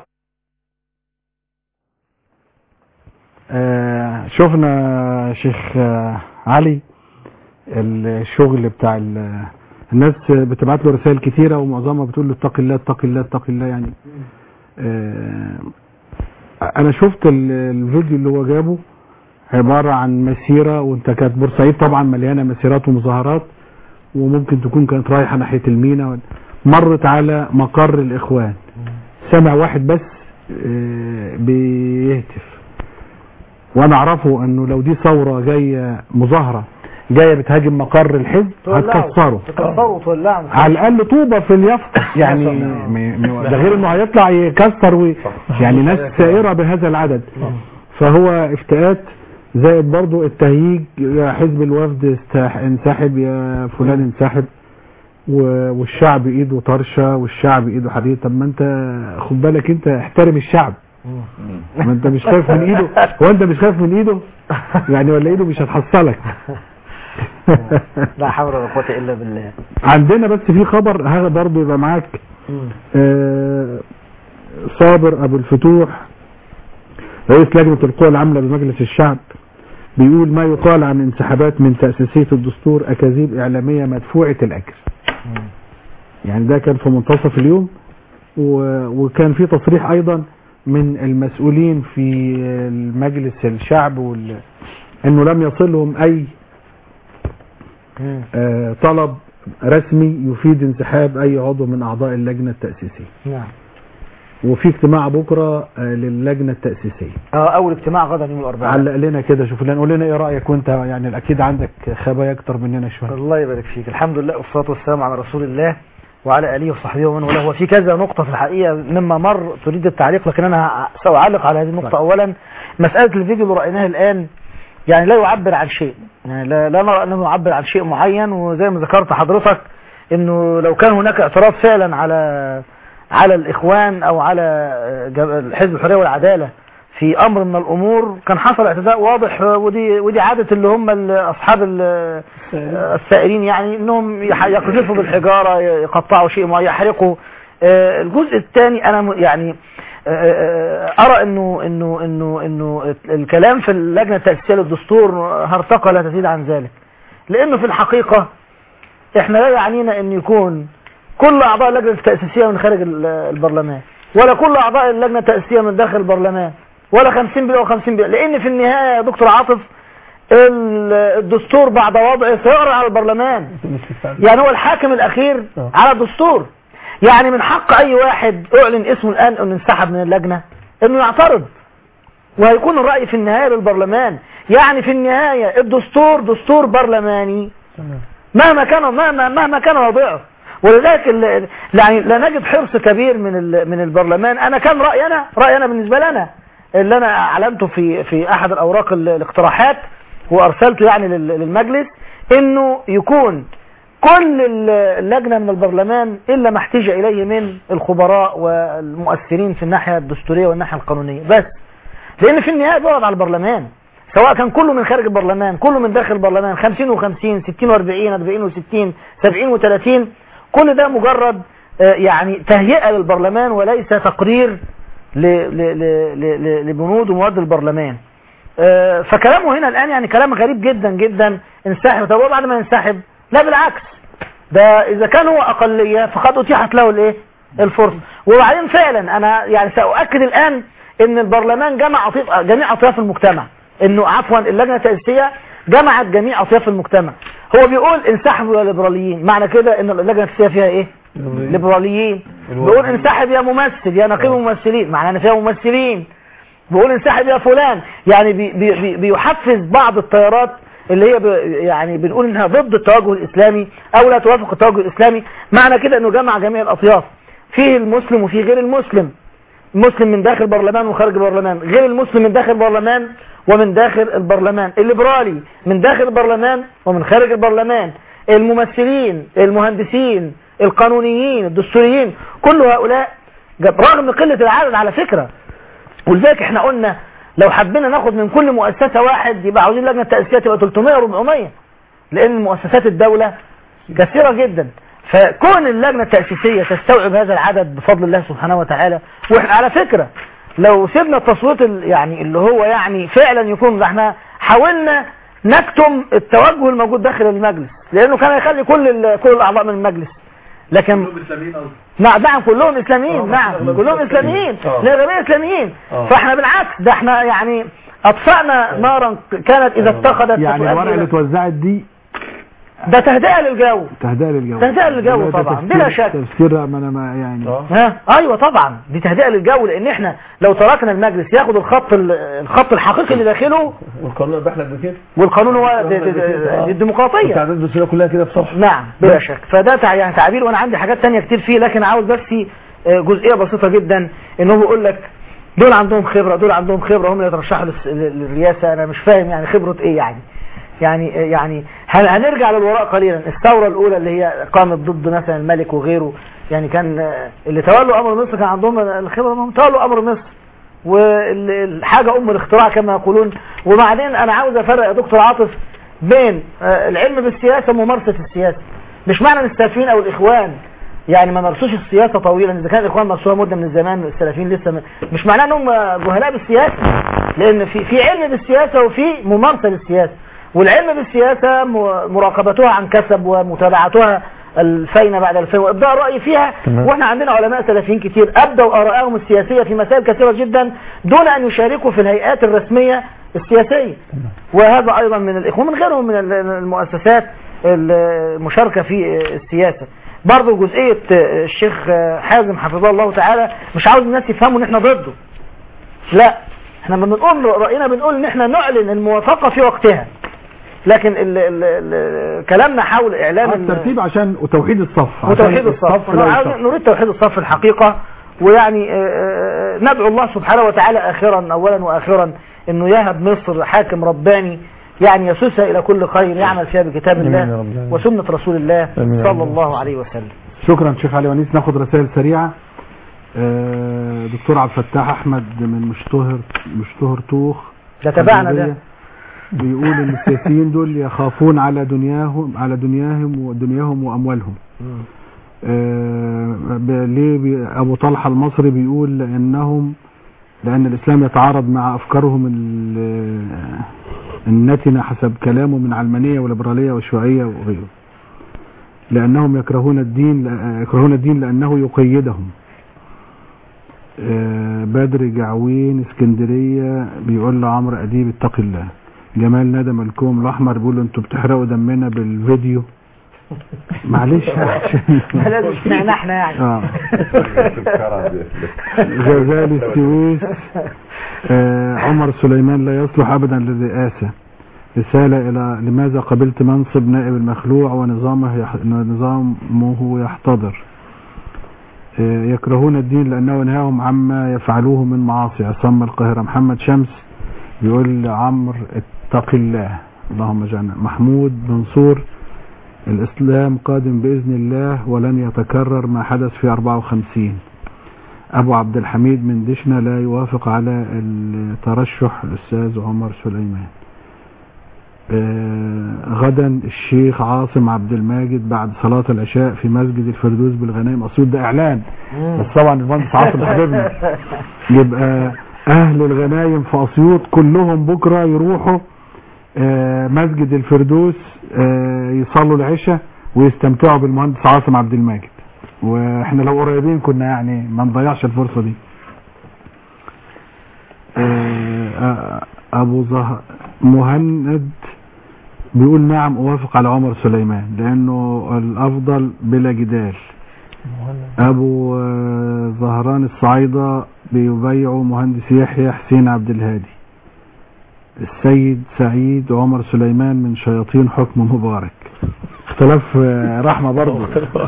آه، شفنا شيخ آه، علي الشغل بتاع ال- الناس بتبعت له رسائل كتيرة ومعظمها بتقول له اتق الله اتق الله اتق الله يعني آه، انا شفت ال- الفيديو اللي هو جابه عبارة عن مسيرة وانت كانت بورسعيد طبعا مليانة مسيرات ومظاهرات وممكن تكون كانت رايحة ناحية المينا مرت على مقر الاخوان سمع واحد بس آه، بيهتف وانا اعرفه انه لو دي ثورة جاية مظاهرة جاية بتهاجم مقر الحزب هتكسره تكسروا وتولعوا على الاقل طوبة في اليافطة يعني م- م- ده غير انه هيطلع يكسر وي يعني ناس سائرة بهذا العدد فهو افتئات زائد برضو التهييج يا حزب الوفد استح- انسحب يا فلان انسحب و- والشعب ايده طرشة والشعب ايده حديد طب ما انت خد بالك انت احترم الشعب ما انت مش خايف من ايده هو انت مش خايف من ايده يعني ولا ايده مش هتحصلك لا حول ولا قوة إلا بالله عندنا بس في خبر هذا برضو يبقى معاك آه، صابر ابو الفتوح رئيس لجنة القوى العاملة بمجلس الشعب بيقول ما يقال عن انسحابات من تأسيسية الدستور أكاذيب إعلامية مدفوعة الأجر يعني ده كان في منتصف اليوم و- وكان في تصريح أيضا من المسؤولين في المجلس الشعب وال... انه لم يصلهم اي آه، طلب رسمي يفيد انسحاب اي عضو من اعضاء اللجنه التاسيسيه نعم وفي اجتماع بكره آه، للجنه التاسيسيه اه اول اجتماع غدا يوم الاربعاء علق لنا كده شوف لنا قول لنا ايه رايك وانت يعني اكيد عندك خبايا اكتر مننا شويه الله يبارك فيك الحمد لله والصلاه والسلام على رسول الله وعلى اله وصحبه ومن والاه وفي كذا نقطه في الحقيقه مما مر تريد التعليق لكن انا ساعلق على هذه النقطه اولا مساله الفيديو اللي رايناه الان يعني لا يعبر عن شيء يعني لا, لا نرى انه يعبر عن شيء معين وزي ما ذكرت حضرتك انه لو كان هناك اعتراض فعلا على على الاخوان او على جب- حزب الحريه والعداله في امر من الامور كان حصل اعتداء واضح ودي ودي عاده اللي هم ال- اصحاب ال- السائرين يعني انهم يح- يقذفوا بالحجاره يقطعوا شيء معين يحرقوا آه، الجزء الثاني انا م- يعني آه، آه، ارى انه انه انه انه الكلام في اللجنه التاسيسيه للدستور هرطقه لا تزيد عن ذلك لانه في الحقيقه احنا لا يعنينا ان يكون كل اعضاء اللجنه التاسيسيه من خارج ال- البرلمان ولا كل اعضاء اللجنه التاسيسيه من داخل البرلمان ولا 50 بيئه و50 بيئه لان في النهايه يا دكتور عاطف ال- الدستور بعد وضعه سيعرض على البرلمان يعني هو الحاكم الاخير على الدستور يعني من حق اي واحد اعلن اسمه الان انه انسحب من اللجنه انه يعترض وهيكون الراي في النهايه للبرلمان يعني في النهايه الدستور دستور برلماني مهما كان مهما مهما كان وضعه ولذلك ال- يعني لا نجد حرص كبير من ال- من البرلمان انا كان رايي انا رايي انا بالنسبه لنا اللي انا اعلنته في في احد الاوراق ال- الاقتراحات وارسلته يعني لل- للمجلس انه يكون كل ال- اللجنه من البرلمان الا ما احتاج اليه من الخبراء والمؤثرين في الناحيه الدستوريه والناحيه القانونيه بس لان في النهايه بيقعد على البرلمان سواء كان كله من خارج البرلمان كله من داخل البرلمان 50 و50 60 و40 40 و60 70 و30 كل ده مجرد آه، يعني تهيئة للبرلمان وليس تقرير ل- ل- ل- ل- ل- لبنود ومواد البرلمان آه، فكلامه هنا الآن يعني كلام غريب جدا جدا انسحب طب هو بعد ما ينسحب لا بالعكس ده إذا كان هو أقلية فقد أتيحت له الإيه الفرصة وبعدين فعلا أنا يعني سأؤكد الآن إن البرلمان جمع أطياف جميع أطياف المجتمع إنه عفوا اللجنة التأسيسية جمعت جميع أطياف المجتمع هو بيقول انسحبوا يا ليبراليين معنى كده إن اللجنة التأسيسية فيها إيه ليبراليين بيقول انسحب يا ممثل يا نقيب الممثلين معنى ان فيها ممثلين بيقول انسحب يا فلان يعني بي بي بي بيحفز بعض التيارات اللي هي ب- يعني بنقول انها ضد التوجه الاسلامي او لا توافق التوجه الاسلامي معنى كده انه جمع جميع الاطياف فيه المسلم وفيه غير المسلم مسلم من داخل البرلمان وخارج البرلمان غير المسلم من داخل البرلمان ومن داخل البرلمان الليبرالي من داخل البرلمان ومن خارج البرلمان الممثلين المهندسين القانونيين الدستوريين كل هؤلاء جاب- رغم قلة العدد على فكرة ولذلك احنا قلنا لو حبينا ناخد من كل مؤسسة واحد يبقى عاوزين لجنة تأسيسية تبقى 300 و400 لأن مؤسسات الدولة كثيرة جدا فكون اللجنة التأسيسية تستوعب هذا العدد بفضل الله سبحانه وتعالى واحنا على فكرة لو سيبنا التصويت ال- يعني اللي هو يعني فعلا يكون احنا حاولنا نكتم التوجه الموجود داخل المجلس لانه كان يخلي كل ال- كل الاعضاء من المجلس لكن نعم نعم كلهم اسلاميين نعم كلهم اسلاميين آه. لا غير اسلاميين آه. فاحنا بالعكس ده احنا يعني اطفأنا نارا كانت اذا اتخذت يعني فتؤدي الورقه اللي إلى- اتوزعت دي ده تهدئه للجو تهدئه للجو تهدئة للجو ده طبعا، تفسير- بلا شك. تفسير ما انا ما يعني ها ايوه طبعا دي تهدئه للجو لان احنا لو تركنا المجلس ياخد الخط ال- الخط الحقيقي اللي داخله والقانون اللي بيحلق بكده والقانون هو د- د- د- الديمقراطيه التعداد الدستوريه كلها كده في صف نعم بلا شك فده تع- يعني تعبير وانا عندي حاجات تانية كتير فيه لكن عاوز بس آه، جزئيه بسيطه جدا ان هو بيقول لك دول عندهم خبره دول عندهم خبره هم اللي يترشحوا للس- للرئاسه انا مش فاهم يعني خبره ايه يعني يعني يعني هن- هنرجع للوراء قليلا الثوره الاولى اللي هي قامت ضد مثلا الملك وغيره يعني كان آه، اللي تولوا امر مصر كان عندهم الخبره انهم تولوا امر مصر والحاجه ام الاختراع كما يقولون وبعدين انا عاوز افرق يا دكتور عاطف بين آه، العلم بالسياسه وممارسه السياسه مش معنى ان السلفيين او الاخوان يعني ما مارسوش السياسه طويلا اذا كان الاخوان مارسوها مده من الزمان السلفيين لسه م... مش معناه انهم جهلاء بالسياسه لان في في علم بالسياسه وفي ممارسه للسياسه والعلم بالسياسه م- مراقبتها عن كسب ومتابعتها الفين بعد الفين وابداء الراي فيها تمام. واحنا عندنا علماء سلفيين كتير ابدوا ارائهم السياسيه في مسائل كثيره جدا دون ان يشاركوا في الهيئات الرسميه السياسيه وهذا ايضا من الاخوان من غيرهم من ال- المؤسسات المشاركة في السياسة برضه جزئية الشيخ حازم حفظه الله تعالى مش عاوز الناس يفهموا ان احنا ضده لا احنا لما بنقول رأينا بنقول ان احنا نعلن الموافقة في وقتها لكن ال ال ال كلامنا حول اعلان ال- الترتيب عشان وتوحيد الصف وتوحيد عشان الصف لا عاوز- يصف. نريد توحيد الصف الحقيقة ويعني آه، آه، ندعو الله سبحانه وتعالى آخرا أولا وآخرا أنه يهب مصر حاكم رباني يعني يسوسها إلى كل خير يعمل فيها بكتاب آمين يا الله رب العالمين. وسنة رسول الله آمين يا صلى رب. الله عليه وسلم شكرا شيخ علي ونيس ناخد رسائل سريعة آه، دكتور عبد الفتاح احمد من مشتهر مشتهر توخ ده تبعنا ده. الجنوبية، بيقول ان السياسيين دول يخافون على دنياهم على دنياهم ودنياهم واموالهم آه، ب- ليه بي- ابو طلحه المصري بيقول لانهم لان الاسلام يتعارض مع افكارهم ال- النتنه حسب كلامه من علمانيه وليبراليه وشيوعيه وغيره لانهم يكرهون الدين يكرهون الدين لانه يقيدهم آه، بدر جعوين اسكندريه بيقول لعمرو اديب اتق الله جمال ندم الكوم الاحمر بيقول له انتوا بتحرقوا دمنا بالفيديو معلش عشان- ما لازم اشمعنى احنا يعني اه غزال السويس آه عمر سليمان لا يصلح ابدا للرئاسه رساله الى لماذا قبلت منصب نائب المخلوع ونظامه يح... نظامه يحتضر آه يكرهون الدين لانه ينهاهم عما يفعلوه من معاصي عصام القاهره محمد شمس يقول لعمرو اتق الله اللهم اجعلنا محمود منصور الإسلام قادم بإذن الله ولن يتكرر ما حدث في 54 أبو عبد الحميد من دشنا لا يوافق على الترشح الأستاذ عمر سليمان آه غدا الشيخ عاصم عبد الماجد بعد صلاة العشاء في مسجد الفردوس بالغنائم أسيوط ده إعلان بس طبعا المهندس عاصم حبيبنا يبقى أهل الغنايم في أسيوط كلهم بكرة يروحوا آه، مسجد الفردوس آه، يصلوا العشاء ويستمتعوا بالمهندس عاصم عبد الماجد واحنا لو قريبين كنا يعني ما نضيعش الفرصة دي آه، آه، ابو زهر مهند بيقول نعم اوافق على عمر سليمان لانه الافضل بلا جدال ابو آه، زهران الصعيدة بيبايعوا مهندس يحيى حسين عبد الهادي السيد سعيد عمر سليمان من شياطين حكم مبارك اختلاف آه، رحمة برضه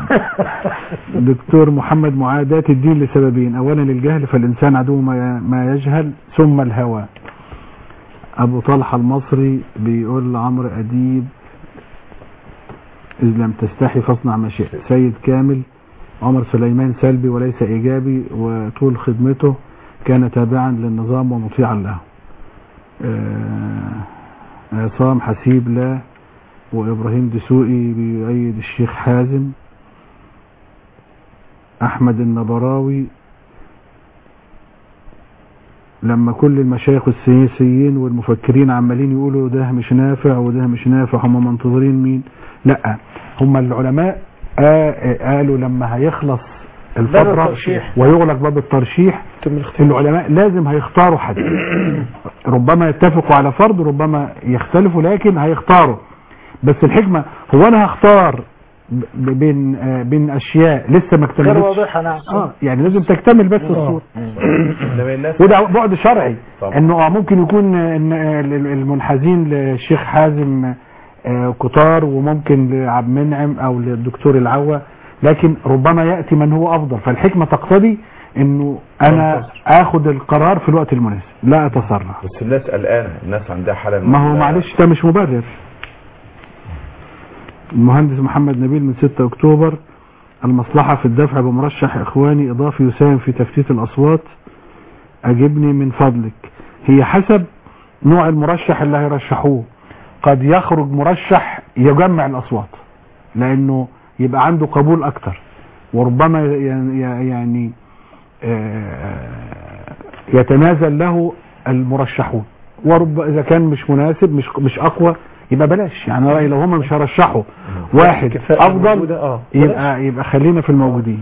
دكتور محمد معاداة الدين لسببين اولا الجهل فالانسان عدو ما ما يجهل ثم الهوى ابو طلحة المصري بيقول لعمرو اديب اذ لم تستحي فاصنع ما شئت سيد كامل عمر سليمان سلبي وليس ايجابي وطول خدمته كان تابعا للنظام ومطيعا له آه، عصام حسيب لا وابراهيم دسوقي بيؤيد الشيخ حازم احمد النبراوي لما كل المشايخ السياسيين والمفكرين عمالين يقولوا ده مش نافع وده مش نافع هم منتظرين مين لا هم العلماء آه قالوا لما هيخلص باب الفترة الترشيح. ويغلق باب الترشيح العلماء لازم هيختاروا حد ربما يتفقوا على فرد ربما يختلفوا لكن هيختاروا بس الحكمة هو انا هختار ب- بين آه بين اشياء لسه ما غير اكتملتش واضحة نعم اه يعني لازم تكتمل بس الصورة وده بعد شرعي طبعا. انه آه ممكن يكون آه، إن، آه، المنحازين للشيخ حازم آه، كتار وممكن لعبد المنعم او للدكتور العوا لكن ربما ياتي من هو افضل فالحكمه تقتضي انه انا اخد القرار في الوقت المناسب لا اتسرع بس الناس قلقانه الناس عندها حاله من ما هو ال- معلش ده مش مبرر المهندس محمد نبيل من 6 اكتوبر المصلحة في الدفع بمرشح اخواني اضافي يساهم في تفتيت الاصوات اجبني من فضلك هي حسب نوع المرشح اللي هيرشحوه قد يخرج مرشح يجمع الاصوات لانه يبقى عنده قبول اكتر وربما ي- ي- يعني آه، يتنازل له المرشحون ورب اذا كان مش مناسب مش مش اقوى يبقى بلاش يعني رأيي لو هم مش هرشحوا واحد الكفاءة افضل موجودة، اه يبقى يبقى خلينا في الموجودين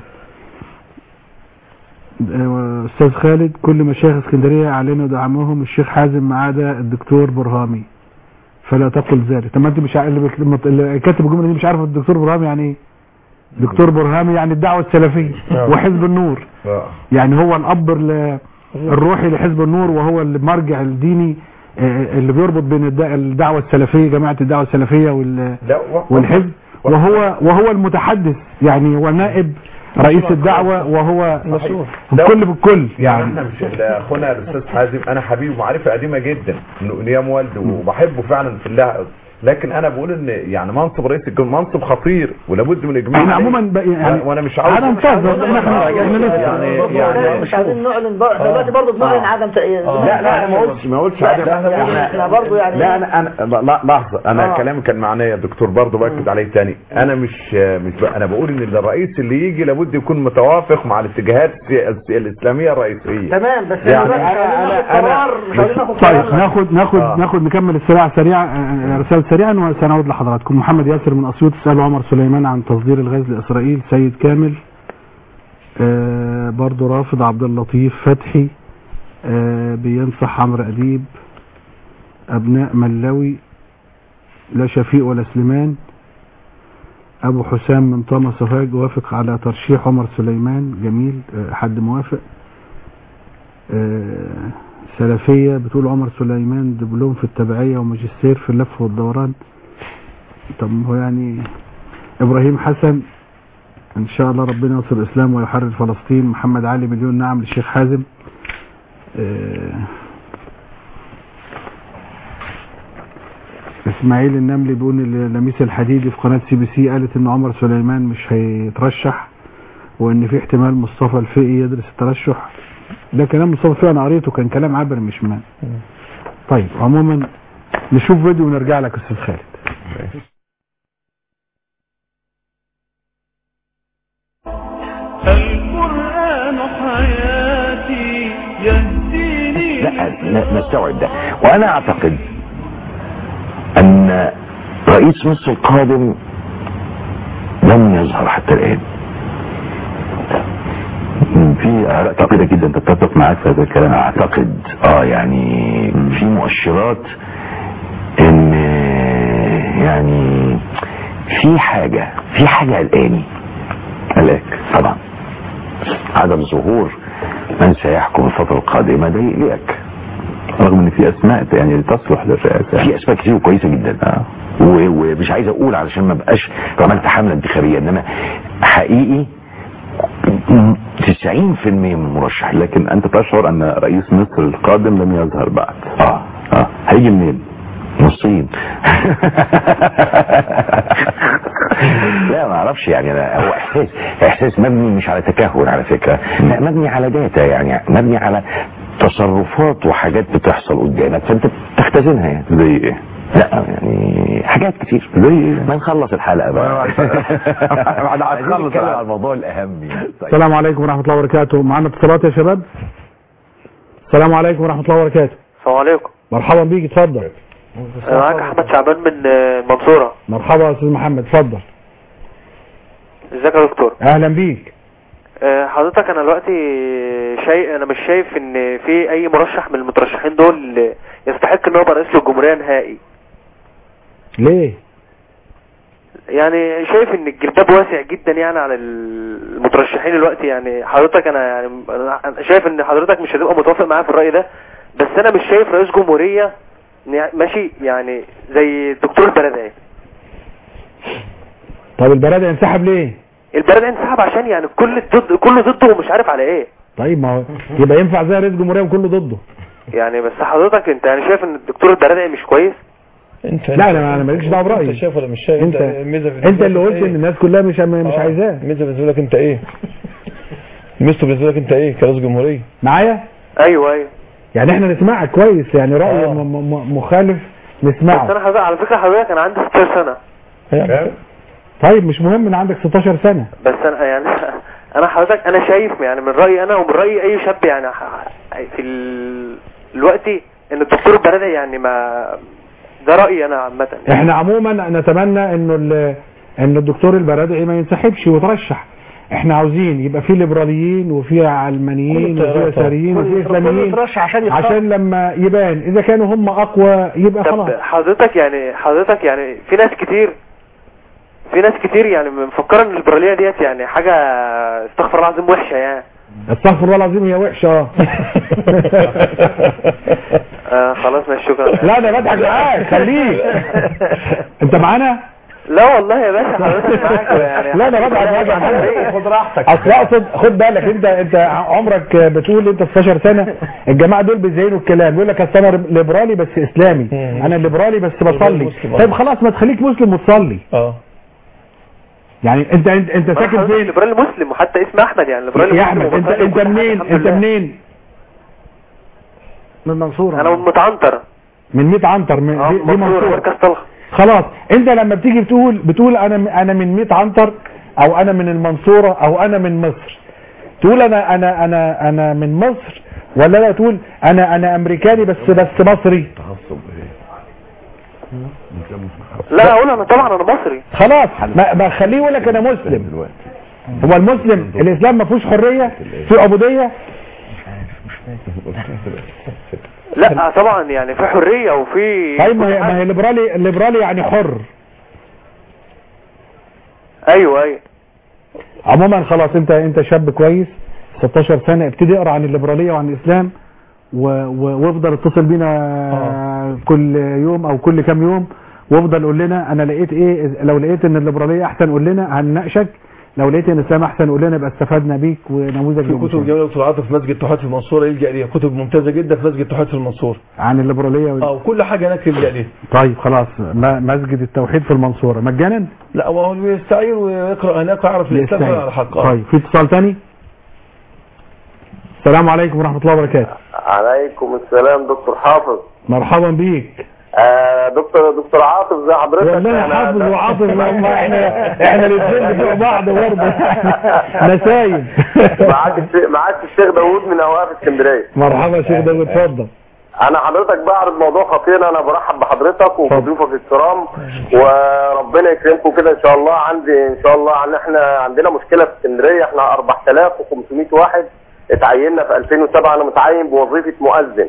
آه، استاذ خالد كل مشايخ اسكندريه اعلنوا دعمهم الشيخ حازم ما عدا الدكتور برهامي فلا تقل ذلك طب ما انت مش عارف اللي بك- اللي كاتب الجمله دي مش عارف الدكتور برهام يعني ايه دكتور برهامي يعني الدعوه السلفيه نعم. وحزب النور آه. يعني هو الاب ال- الروحي لحزب النور وهو المرجع الديني آه، اللي بيربط بين الد- الدعوه السلفيه جماعه الدعوه السلفيه وال لا و- والحزب وهو وهو المتحدث يعني هو نائب رئيس الدعوه وهو الكل بالكل يعني يعني احنا مش ال- اخونا الاستاذ حازم انا حبيبي ومعرفه قديمه جدا من ايام والده وبحبه فعلا في الله لكن انا بقول ان يعني منصب رئيس الجمهوريه منصب خطير ولابد من اجماع احنا عليه. عموما بقى يعني وأنا- وانا مش عاوز انا انتظر إن احنا احنا لسه يعني يعني مش عايزين نعلن بقى احنا دلوقتي برضه بنعلن عدم تأييد لا لا انا ما قلتش ما قلتش عدم يعني احنا برضه يعني لا انا انا لا لحظه انا آه. كلامي كان معناه يا دكتور برضه باكد عليه تاني انا مش مش ب- انا بقول ان الرئيس اللي يجي لابد يكون متوافق مع الاتجاهات السي- السي- الاسلاميه الرئيسيه تمام بس يعني احنا أنا- انا أنا- انا خلينا ناخد طيب قرار. ناخد ناخد آه. ناخد نكمل السريع سريع آه، رسالة سريعا وسنعود لحضراتكم محمد ياسر من اسيوط سأل عمر سليمان عن تصدير الغاز لاسرائيل سيد كامل آه، برضو رافض عبد اللطيف فتحي آه، بينصح عمرو اديب ابناء ملاوي لا شفيق ولا سليمان ابو حسام من طامة سوهاج وافق على ترشيح عمر سليمان جميل آه، حد موافق آه، سلفية بتقول عمر سليمان دبلوم في التبعية وماجستير في اللف والدوران طب هو يعني ابراهيم حسن ان شاء الله ربنا ينصر الاسلام ويحرر فلسطين محمد علي مليون نعم للشيخ حازم آه، اسماعيل النملي بيقول ان لميس الحديدي في قناه سي بي سي قالت ان عمر سليمان مش هيترشح وان في احتمال مصطفى الفقي يدرس الترشح ده كلام مصطفى الفقي انا قريته كان كلام عابر مش مان طيب عموما نشوف فيديو ونرجع لك استاذ خالد القرآن حياتي يهديني لا ن- نستوعب ده وانا اعتقد ان رئيس مصر القادم لم يظهر حتى الان في اراء كتيرة جدا تتفق معاك في هذا الكلام اعتقد اه يعني في مؤشرات ان يعني في حاجة في حاجة قلقاني قلقك طبعا عدم ظهور من سيحكم الفترة القادمة ده يقلقك رغم ان في اسماء يعني تصلح للرئاسة في اسماء كتير كويسة جدا آه. و- ومش عايز اقول علشان ما بقاش عملت حملة انتخابية انما حقيقي 90% من المرشحين لكن انت تشعر ان رئيس مصر القادم لم يظهر بعد اه اه هيجي منين من الصين لا ما اعرفش يعني أنا هو احساس احساس مبني مش على تكهن على فكره لا مبني على داتا يعني مبني على تصرفات وحاجات بتحصل قدامك فانت بتختزنها يعني زي ايه لا يعني حاجات كتير زي ايه ما نخلص الحلقه بقى بعد عايزين هتخلص نتكلم على الموضوع الاهم يعني السلام عليكم ورحمة الله وبركاته معانا اتصالات يا شباب السلام عليكم ورحمة الله وبركاته السلام عليكم مرحبا بيك اتفضل أنا معاك احمد شعبان من آه، المنصوره مرحبا يا استاذ محمد اتفضل ازيك يا دكتور اهلا بيك آه، حضرتك انا دلوقتي شيء انا مش شايف ان في اي مرشح من المترشحين دول يستحق ان هو يبقى رئيس للجمهوريه نهائي ليه يعني شايف ان الجلباب واسع جدا يعني على المترشحين دلوقتي يعني حضرتك انا يعني أنا شايف ان حضرتك مش هتبقى متوافق معايا في الرأي ده بس انا مش شايف رئيس جمهورية يعني ماشي يعني زي الدكتور البلدعي طب البرادة ينسحب ليه البلدعي انسحب عشان يعني كل ضد كله ضده ومش عارف على ايه طيب ما هو يبقى ينفع زي رئيس جمهورية وكله ضده يعني بس حضرتك انت يعني شايف ان الدكتور البلدعي مش كويس انت لا انا انا مالكش دعوه برايي انت شايف ولا مش شايف انت الميزه انت بالنسبة اللي لك قلت ايه؟ ان الناس كلها مش مش آه، عايزاه الميزه بالنسبه لك انت ايه ميزته بالنسبه لك انت ايه كرئيس جمهوريه معايا ايوه ايوه يعني احنا نسمعك كويس يعني راي م- م- مخالف بس نسمعه انا حضرتك على فكره حضرتك انا عندي 16 سنه طيب مش مهم ان عندك 16 سنه بس انا يعني انا حضرتك انا شايف يعني من رايي انا ومن راي اي شاب يعني ح- في ال- الوقت ان الدكتور البلدي يعني ما ده رايي انا عامه احنا عموما نتمنى انه ال- ان الدكتور البرادعي ما ينسحبش ويترشح احنا عاوزين يبقى في ليبراليين وفي علمانيين كل وفي التيارات. يساريين وفي كل- كل اسلاميين يترشح عشان يختار. عشان لما يبان اذا كانوا هم اقوى يبقى خلاص طب حضرتك يعني حضرتك يعني في ناس كتير في ناس كتير يعني مفكره ان الليبراليه ديت يعني حاجه استغفر الله العظيم وحشه يعني استغفر الله العظيم هي وحشه اه آه خلاص ماشي شكرا لا انا بضحك معاك خليك انت معانا لا والله يا باشا حضرتك معاك يعني لا انا بضحك معاك يا محمد خد راحتك اصل اقصد خد بالك انت انت عمرك بتقول انت 16 سنه الجماعه دول بيزينوا الكلام بيقول لك اصل انا ليبرالي بس اسلامي انا ليبرالي بس بصلي مسلم، آه. طيب خلاص ما تخليك مسلم وتصلي اه يعني انت انت, انت ساكن فين ليبرالي مسلم وحتى اسم احمد يعني ليبرالي يا مسلم احمد انت وبصلي انت وكل حاجة، منين الحمد انت لله. منين من منصورة انا من متعنتر من 100 عنتر من اه دي, دي منصور منصورة مركز طلخ خلاص انت لما بتيجي بتقول بتقول انا انا من 100 عنتر او انا من المنصورة او انا من مصر تقول انا انا انا انا من مصر ولا لا تقول انا انا امريكاني بس بس مصري لا اقول انا طبعا انا مصري خلاص ما, ما خليه يقول لك انا مسلم هو المسلم الاسلام ما فيهوش حريه في عبوديه لا طبعا يعني في حريه وفي طيب ما هي ما هي ليبرالي الليبرالي يعني حر ايوه ايوه عموما خلاص انت انت شاب كويس 16 سنه ابتدي اقرا عن الليبراليه وعن الاسلام و... و... وافضل اتصل بينا كل يوم او كل كام يوم وافضل قول لنا انا لقيت ايه لو لقيت ان الليبراليه احسن قول لنا هنناقشك لو لقيت ان الاسلام احسن قول لنا يبقى استفدنا بيك ونموذج في للمسلم. كتب جميله دكتور عاطف في مسجد توحيد في المنصوره يلجا ليها كتب ممتازه جدا في مسجد توحيد في المنصوره عن الليبراليه وال... اه وكل حاجه هناك يلجا ليها طيب خلاص ما... مسجد التوحيد في المنصوره مجانا لا هو بيستعير ويقرا هناك ويعرف الاسلام يستعين. على حق آه. طيب في اتصال تاني السلام عليكم ورحمه الله وبركاته عليكم السلام دكتور حافظ مرحبا بيك آه دكتور دكتور عاطف زي حضرتك والله أنا- حافظ وعاطف والله احنا احنا الاثنين بتوع بعض برضه نسايب معاك الشيخ معاك الشيخ داوود من اوقاف اسكندريه مرحبا يا شيخ داوود اتفضل انا حضرتك بعرض موضوع خطير انا برحب بحضرتك وبضيوفك الكرام وربنا يكرمكم كده ان شاء الله عندي ان شاء الله عن احنا عندنا مشكله في اسكندريه احنا 4500 واحد اتعيننا في 2007 انا متعين بوظيفه مؤذن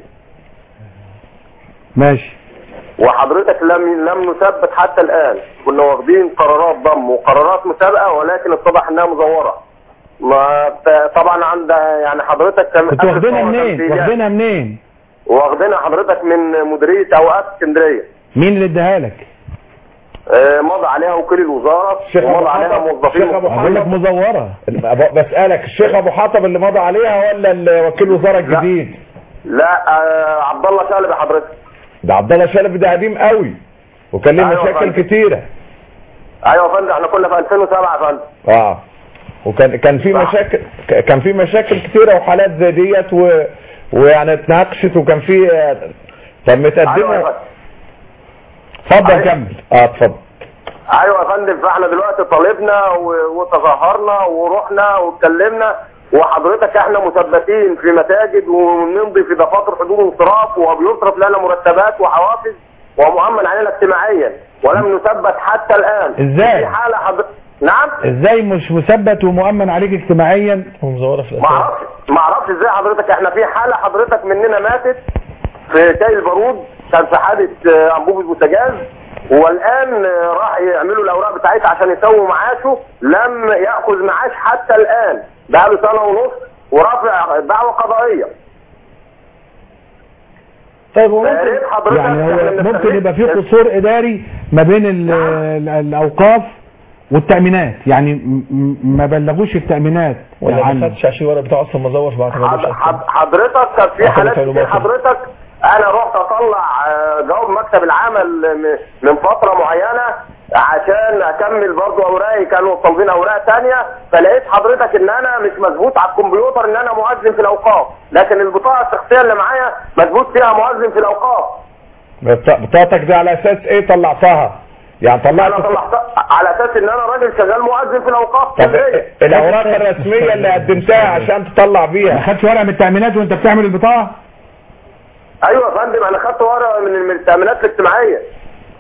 ماشي وحضرتك لم لم نثبت حتى الان كنا واخدين قرارات ضم وقرارات مسابقه ولكن اتضح انها مزوره ما ت- طبعا عند يعني حضرتك كان كنتوا آخر واخدينها ثورة كان منين في جهة. واخدينها منين واخدينها حضرتك من مديريه اوقاف اسكندريه مين اللي اداها لك آه، مضى عليها وكيل الوزاره ومضى عليها موظفين بقول لك مزوره بسألك الشيخ ابو حطب اللي مضى عليها ولا ال- وكيل وزارة الجديد لا آه، عبد الله شالب يا حضرتك ده عبد الله شلبي ده قديم قوي وكان ليه أيوة مشاكل فندم. كتيرة ايوه يا فندم احنا كنا في 2007 يا فندم اه وكان كان في مشاكل ك- كان في مشاكل كتيرة وحالات زي ديت و... ويعني اتناقشت وكان في طب ايوه يا متقدمة فندم اتفضل أيوة. كمل اه اتفضل ايوه يا فندم فاحنا دلوقتي طالبنا و- وتظاهرنا ورحنا واتكلمنا وحضرتك احنا مثبتين في مساجد ونمضي في دفاتر حضور وانصراف وبيصرف لنا مرتبات وحوافز ومؤمن علينا اجتماعيا ولم نثبت حتى الان إزاي؟ في حاله حضرتك نعم ازاي مش مثبت ومؤمن عليك اجتماعيا ومزوره في ما اعرفش ما اعرفش ازاي حضرتك احنا في حاله حضرتك مننا ماتت في تاي البارود كان في حاله آه، انبوبه بوتاجاز والان آه، راح يعملوا الاوراق بتاعتها عشان يسووا معاشه لم ياخذ معاش حتى الان بقى له سنه ونص ورافع دعوه قضائيه طيب هو فيا ريت حضرتك يعني هو إحنا ممكن بنستغل- يبقى في قصور اداري ما بين ال- ال- الاوقاف والتامينات يعني م- م- ما بلغوش التامينات ولا ما عن خدش عشان الورق بتاعه اصلا مزور في بعض حض- حض- حضرتك كان في أخذت حالات كتير معلومات. حضرتك انا رحت اطلع آه، جواب مكتب العمل م- من فتره معينه عشان اكمل برضو اوراقي كانوا طالبين اوراق تانية فلقيت حضرتك ان انا مش مظبوط على الكمبيوتر ان انا مؤذن في الاوقاف لكن البطاقه الشخصيه اللي معايا مظبوط فيها مؤذن في الاوقاف بط- بطاقتك دي على اساس ايه طلعتها يعني طلعت انا طلعتها على اساس ان انا راجل شغال مؤذن في الاوقاف طب الاوراق الرسمية اللي قدمتها عشان تطلع ما بيها خدش ورقه من التامينات وانت بتعمل البطاقه ايوه يا فندم انا خدت ورقه من من التامينات الاجتماعيه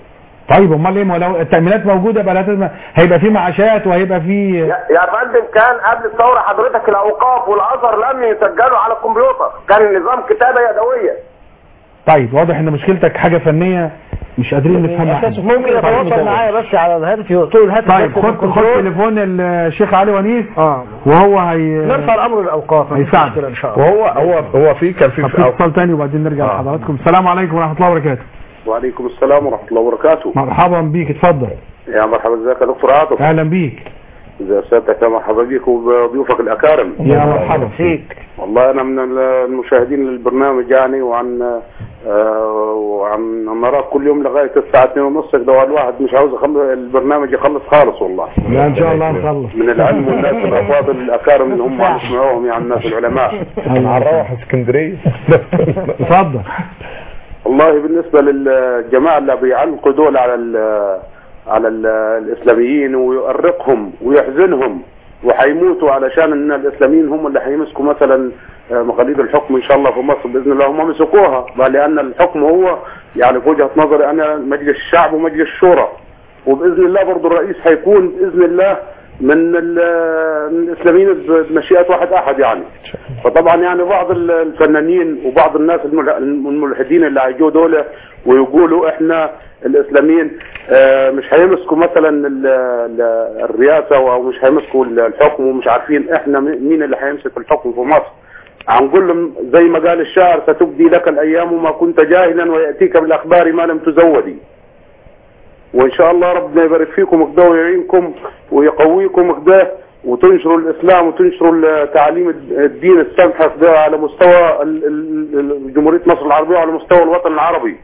طيب امال ايه ما لو التامينات موجوده بقى لا تسمع هيبقى في معاشات وهيبقى في يا فندم كان قبل الثوره حضرتك الاوقاف والازهر لم يسجلوا على الكمبيوتر كان النظام كتابه يدويه طيب واضح ان مشكلتك حاجه فنيه مش قادرين نفهمها أساسه ممكن يتواصل معايا بس على الهاتف يقول الهاتف طيب بس خد خد بالكنترول. تليفون الشيخ علي ونيس اه وهو هي نرفع الامر للاوقاف مفيش هيساعدك. مشكلة ان شاء الله وهو هو هو في كان في طب في اتصال تاني وبعدين نرجع لحضراتكم السلام عليكم ورحمه الله وبركاته وعليكم السلام ورحمة الله وبركاته مرحبا بيك اتفضل يا مرحبا ازيك يا دكتور عاطف اهلا بيك ازي سيادتك يا مرحبا بيك وبضيوفك الأكارم يا مرحبا فيك والله أنا من المشاهدين للبرنامج يعني وعن آه وعن نراك كل يوم لغاية الساعة 2 ونص كده الواحد مش عاوز يخلص البرنامج يخلص خالص والله لا ان شاء الله نخلص من العلم والناس الأفاضل الأكارم اللي هم نسمعوهم يعني الناس العلماء هنروح اسكندريه اتفضل والله بالنسبة للجماعة اللي بيعلقوا دول على ال على ال الإسلاميين ويؤرقهم ويحزنهم وحيموتوا علشان ان الاسلاميين هم اللي هيمسكوا مثلا آه، مقاليد الحكم ان شاء الله في مصر باذن الله هم مسكوها بل لان الحكم هو يعني في وجهه نظري انا مجلس الشعب ومجلس الشورى وباذن الله برضه الرئيس هيكون باذن الله من ال- من الاسلاميين بمشيئه واحد احد يعني فطبعا يعني بعض ال- الفنانين وبعض الناس المل- الملحدين اللي هيجوا دول ويقولوا احنا الاسلاميين آه، مش هيمسكوا مثلا ال- ال- الرئاسه او مش هيمسكوا الحكم ومش عارفين احنا م- مين اللي هيمسك الحكم في مصر هنقول لهم زي ما قال الشاعر ستبدي لك الايام وما كنت جاهلا وياتيك بالاخبار ما لم تزودي وان شاء الله ربنا يبارك فيكم كده ويعينكم ويقويكم كده وتنشروا الاسلام وتنشروا تعاليم الدين السمحه كده على مستوى ال- ال- ال- جمهوريه مصر العربيه وعلى مستوى الوطن العربي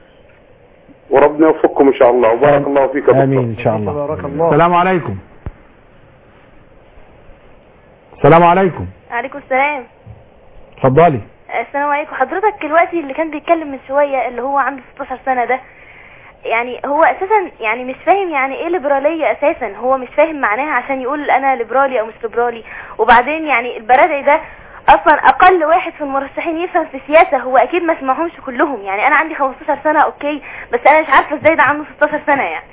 وربنا يوفقكم ان شاء الله وبارك الله فيك يا امين دكتور. ان شاء الله السلام عليكم السلام عليكم عليكم السلام اتفضلي السلام عليكم حضرتك دلوقتي اللي كان بيتكلم من شوية اللي هو عنده 16 سنة ده يعني هو اساسا يعني مش فاهم يعني ايه ليبرالية اساسا هو مش فاهم معناها عشان يقول انا ليبرالي او مش ليبرالي وبعدين يعني البرادعي ده اصلا اقل واحد في المرشحين يفهم في السياسة هو اكيد ما سمعهمش كلهم يعني انا عندي 15 سنة اوكي بس انا مش عارفة ازاي ده عنده 16 سنة يعني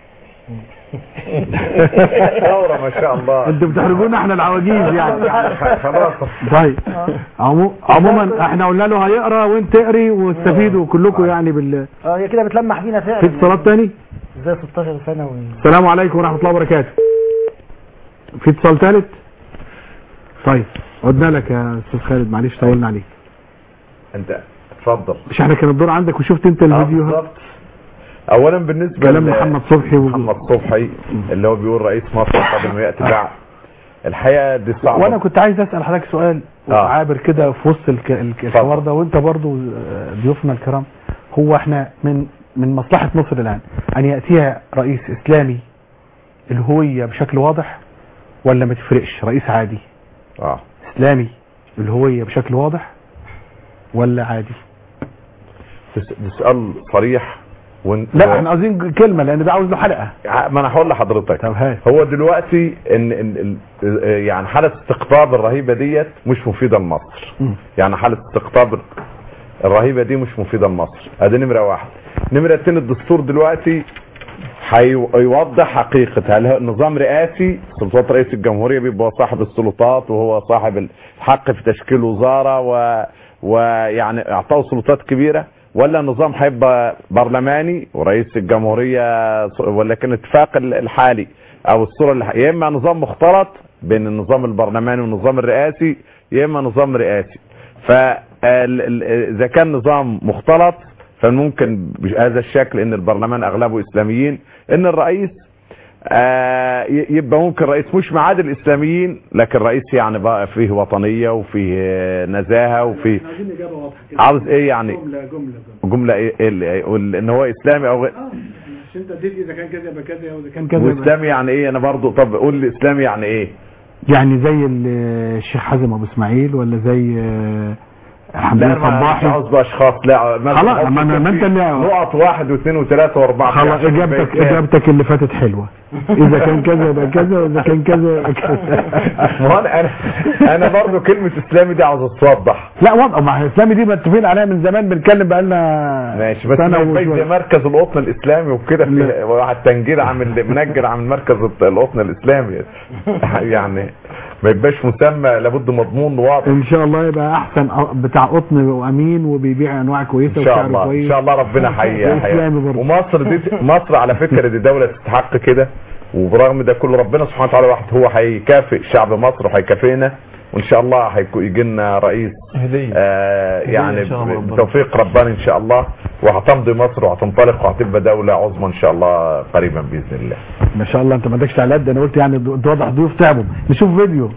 ثوره ما شاء الله انتوا بتحرجونا احنا العواجيز يعني خلاص طيب عمو- عموما احنا قلنا له هيقرا وانت اقري واستفيدوا كلكم يعني بال اه هي كده بتلمح بينا فعلا في اتصالات تاني ازاي 16 سنه و... السلام عليكم ورحمه الله وبركاته في اتصال ثالث طيب عدنا لك يا استاذ خالد معلش طولنا عليك انت اتفضل مش احنا كان الدور عندك وشفت انت الفيديو اولا بالنسبه كلام ل- محمد صبحي و... محمد صبحي اللي هو بيقول رئيس مصر قبل ما ياتي بعد الحقيقه دي صعبه وانا كنت عايز اسال حضرتك سؤال آه. عابر كده في وسط الك- الك- الحوار ده وانت برضو آه، ضيوفنا الكرام هو احنا من من مصلحه مصر الان ان ياتيها رئيس اسلامي الهويه بشكل واضح ولا ما تفرقش رئيس عادي اه اسلامي الهويه بشكل واضح ولا عادي ده- ده سؤال صريح وانت لا احنا عايزين كلمه لان ده عاوز له حلقه ما انا هقول لحضرتك هو دلوقتي ان, إن ال- يعني حاله استقطاب الرهيبه ديت مش مفيده لمصر يعني حاله استقطاب الرهيبه دي مش مفيده لمصر ادي نمره واحد نمره اتنين الدستور دلوقتي هيوضح حقيقة هل هو نظام رئاسي سلطات رئيس الجمهورية بيبقى هو صاحب السلطات وهو صاحب الحق في تشكيل وزارة و... ويعني اعطاه سلطات كبيرة ولا نظام هيبقى برلماني ورئيس الجمهورية ولكن اتفاق الحالي او الصورة اللي يا اما نظام مختلط بين النظام البرلماني والنظام الرئاسي يا اما نظام رئاسي فاذا كان نظام مختلط فممكن بهذا الشكل ان البرلمان اغلبه اسلاميين ان الرئيس آه يبقى ممكن رئيس مش معاد الاسلاميين لكن رئيس يعني بقى فيه وطنية وفيه نزاهة وفيه عايزين اجابه واضحه عاوز ايه يعني جمله جمله جملة ايه إيه اللي يقول ان هو اسلامي او غير عشان انت اديت اذا كان كذا يبقى كذا واذا كان كذا يبقى- واسلامي يعني ايه انا برضو طب قول لي اسلامي يعني ايه يعني زي ال- الشيخ حازم ابو اسماعيل ولا زي آه، حمدية لا ما صباحي. مش عاوز باشخاص لا ما خلاص، تحط ما أنا- ما أنت اللي- نقط واحد واثنين وثلاثة واربعة خلاص عشان يبقى اجابتك يتلام. اجابتك اللي فاتت حلوه اذا كان كذا يبقى كذا واذا كان كذا يبقى كذا ما هو انا انا انا برضه كلمة اسلامي دي عاوز توضح لا وضع ما هي الاسلامي دي متفقين عليها من زمان بنتكلم بقالنا ماشي بس سنه ما يبقاش زي وشويه مركز القطن الاسلامي وكده في واحد تنجيل عامل منجر عامل مركز القطن الاسلامي يعني ما يبقاش مسمى لابد مضمون واضح ان شاء الله يبقى احسن أ- بتاع قطن وامين وبيبيع انواع كويسه ان شاء وسعره الله كويس ان شاء الله ربنا حي وإسلامي برضه. ومصر دي مصر على فكره دي دوله تستحق كده وبرغم ده كله ربنا سبحانه وتعالى واحد هو هيكافئ شعب مصر وهيكافئنا وان شاء الله هيجي لنا رئيس هدية آه يعني إن شاء الله ربنا. بتوفيق رباني ان شاء الله وهتمضي مصر وهتنطلق وهتبقى دوله عظمى ان شاء الله قريبا باذن الله ما شاء الله انت ما عندكش تعليقات ده انا قلت يعني د- واضح ضيوف تعبوا نشوف فيديو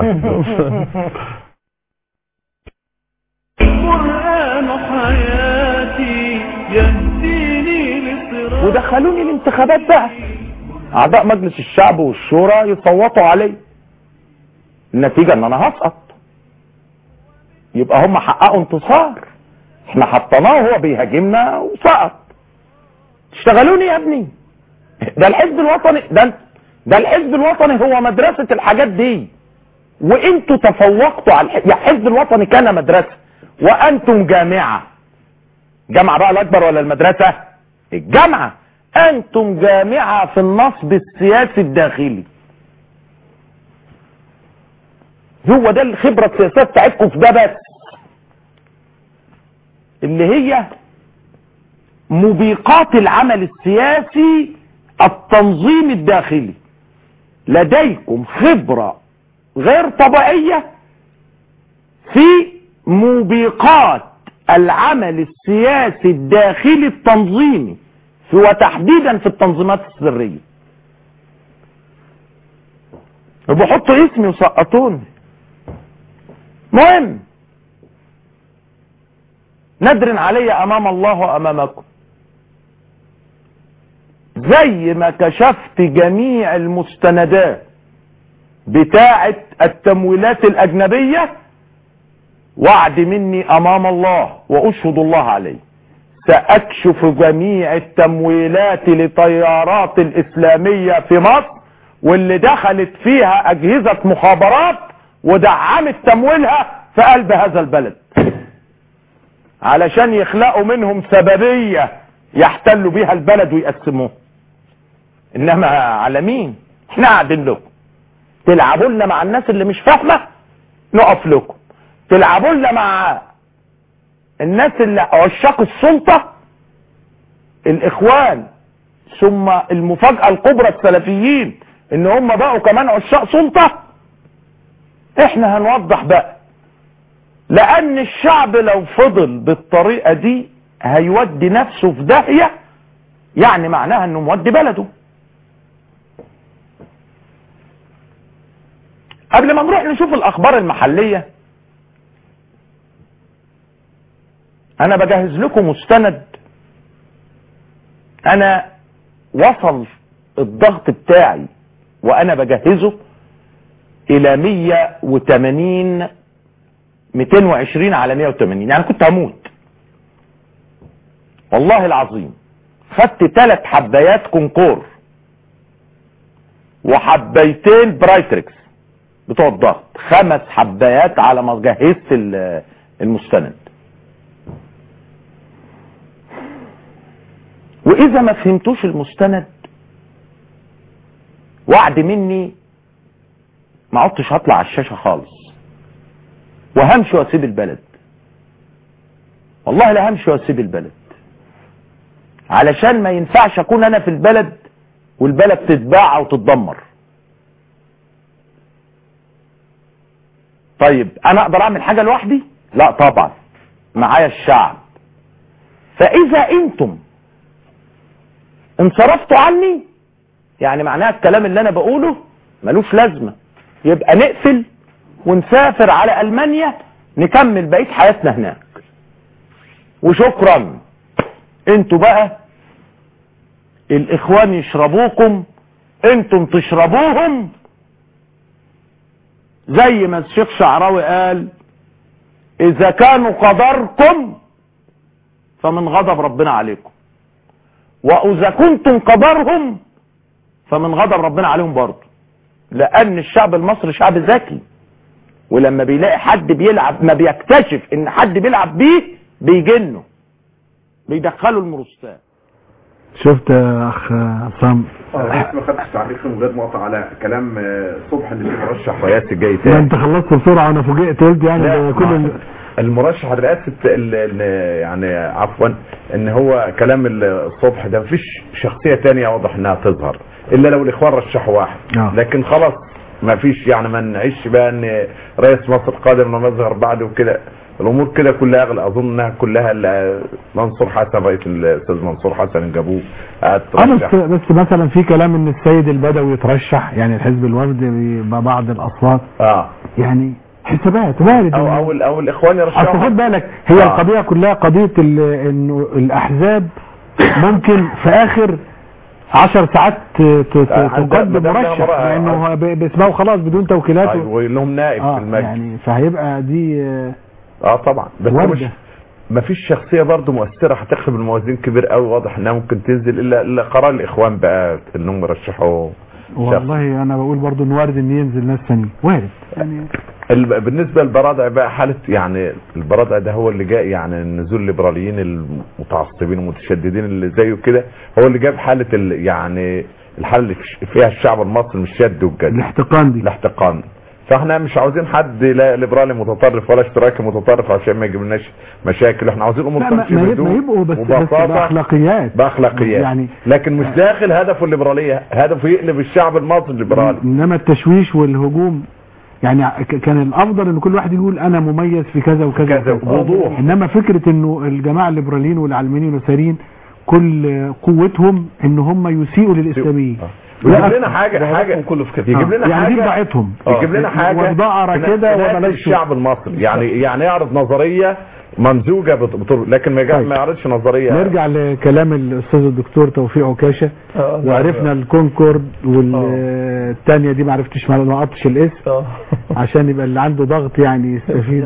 القرآن حياتي يهديني لصراط ودخلوني الانتخابات بقى اعضاء مجلس الشعب والشورى يصوتوا علي النتيجة ان انا هسقط يبقى هم حققوا انتصار احنا حطيناه وهو بيهاجمنا وسقط تشتغلوني يا ابني ده الحزب الوطني ده ده الحزب الوطني هو مدرسة الحاجات دي وانتوا تفوقتوا على الح... يا الحزب الوطني كان مدرسة وانتم جامعة جامعة بقى الاكبر ولا المدرسة الجامعة انتم جامعة في النصب السياسي الداخلي هو ده الخبرة السياسية بتاعتكم في ده بس اللي هي مبيقات العمل السياسي التنظيم الداخلي لديكم خبرة غير طبيعية في موبقات العمل السياسي الداخلي التنظيمي في- وتحديدا في التنظيمات السرية بحطوا اسمي وسقطوني مهم ندر علي امام الله وامامكم زي ما كشفت جميع المستندات بتاعة التمويلات الاجنبية وعد مني امام الله واشهد الله عليه ساكشف جميع التمويلات لطيارات الاسلامية في مصر واللي دخلت فيها اجهزة مخابرات ودعمت تمويلها في قلب هذا البلد علشان يخلقوا منهم سببية يحتلوا بيها البلد ويقسموه انما على مين احنا قاعدين لكم تلعبوا لنا مع الناس اللي مش فاهمه نقف لكم تلعبوا لنا مع الناس اللي عشاق السلطه الاخوان ثم المفاجاه الكبرى السلفيين ان هم بقوا كمان عشاق سلطه احنا هنوضح بقى لان الشعب لو فضل بالطريقه دي هيودي نفسه في داهيه يعني معناها انه مودي بلده قبل ما نروح نشوف الاخبار المحليه انا بجهز لكم مستند انا وصل الضغط بتاعي وانا بجهزه الى 180 220 على 180 يعني كنت هموت والله العظيم خدت ثلاث حبايات كونكور وحبيتين برايتريكس بتوع الضغط خمس حبايات على ما جهزت ال- المستند واذا ما فهمتوش المستند وعد مني ما عدتش هطلع على الشاشه خالص وهمشي واسيب البلد والله لا همشي واسيب البلد علشان ما ينفعش اكون انا في البلد والبلد تتباع او تتدمر طيب انا اقدر اعمل حاجة لوحدي لا طبعا معايا الشعب فاذا انتم انصرفتوا عني يعني معناها الكلام اللي انا بقوله ملوش لازمة يبقى نقفل ونسافر على المانيا نكمل بقية حياتنا هناك وشكرا انتوا بقى الاخوان يشربوكم انتم تشربوهم زي ما الشيخ شعراوي قال اذا كانوا قدركم فمن غضب ربنا عليكم واذا كنتم قدرهم فمن غضب ربنا عليهم برضه لان الشعب المصري شعب ذكي ولما بيلاقي حد بيلعب ما بيكتشف ان حد بيلعب بيه بيجنه بيدخله المرستان شفت يا اخ عصام انا ما خدتش تعليق من غير مقاطعه على كلام آه، صبح ان في مرشح رئاسي جاي ما تاني انت خلصت بسرعه وانا فوجئت قلت يعني لا، ده كل ما- ال- المرشح الرئاسي ال- ال- يعني عفوا ان هو كلام الصبح ده مفيش شخصيه تانية واضح انها تظهر الا لو الاخوان رشحوا واحد آه. لكن خلاص ما فيش يعني ما نعيش بقى ان رئيس مصر قادم لما يظهر بعد وكده الامور كده كلها أغلى. اظن انها كلها ال- منصور حسن رئيس الاستاذ منصور حسن جابوه اه بس هترشح. بس مثلا في كلام ان السيد البدوي يترشح يعني الحزب الوفدي ببعض الاصوات اه يعني حسابات وارد او او او الاخوان اصل يرشحوا خد بالك هي آه. القضيه كلها قضيه ال- انه الاحزاب ممكن في اخر عشر ساعات ت- ت- ت- آه، عندها- تقدم مدام لها مرشح مرأة- لانه هو ب- باسمه خلاص بدون توكيلات أيوة، ولهم نائب آه في المجلس يعني فهيبقى دي آه، اه طبعا بس وردة. مش ما فيش شخصيه برضه مؤثره هتخرب الموازين كبير قوي واضح انها ممكن تنزل الا الا قرار الاخوان بقى انهم يرشحوا شخص. والله انا بقول برضو ان وارد ان ينزل ناس ثانيه وارد يعني ال- بالنسبه للبرادع بقى حاله يعني البرادع ده هو اللي جاء يعني نزول الليبراليين المتعصبين والمتشددين اللي زيه كده هو اللي جاب حاله ال يعني الحاله اللي فيها الشعب المصري مش شد وجد الاحتقان دي الاحتقان فاحنا مش عاوزين حد لا ليبرالي متطرف ولا اشتراكي متطرف عشان ما يجيب لناش مشاكل احنا عاوزين امور لا ما, تمشي ما, يب- بهدوء ما يبقوا بس, بس وبساطة. باخلاقيات باخلاقيات يعني لكن مش داخل هدفه الليبراليه هدفه يقلب الشعب المصري ليبرالي انما التشويش والهجوم يعني ك- كان الافضل ان كل واحد يقول انا مميز في كذا وكذا كذا، وكذا. بوضوح. انما فكره انه الجماعه الليبراليين والعلمانيين واليساريين كل قوتهم ان هم يسيئوا للاسلاميين ويجيب لنا حاجه حاجه كله في كده يجيب لنا يعني دي حاجه بضاعتهم يجيب لنا حاجه وبضاعة تنا- كده تناسب وبلاش الشعب المصري يعني يعني يعرض نظريه ممزوجه بط- بطرق لكن ما يجا- ما يعرضش نظريه نرجع لكلام الاستاذ الدكتور توفيق عكاشه آه، وعرفنا الكونكورد والثانيه دي ما عرفتش ما ما قطش الاسم اه عشان يبقى اللي عنده ضغط يعني يستفيد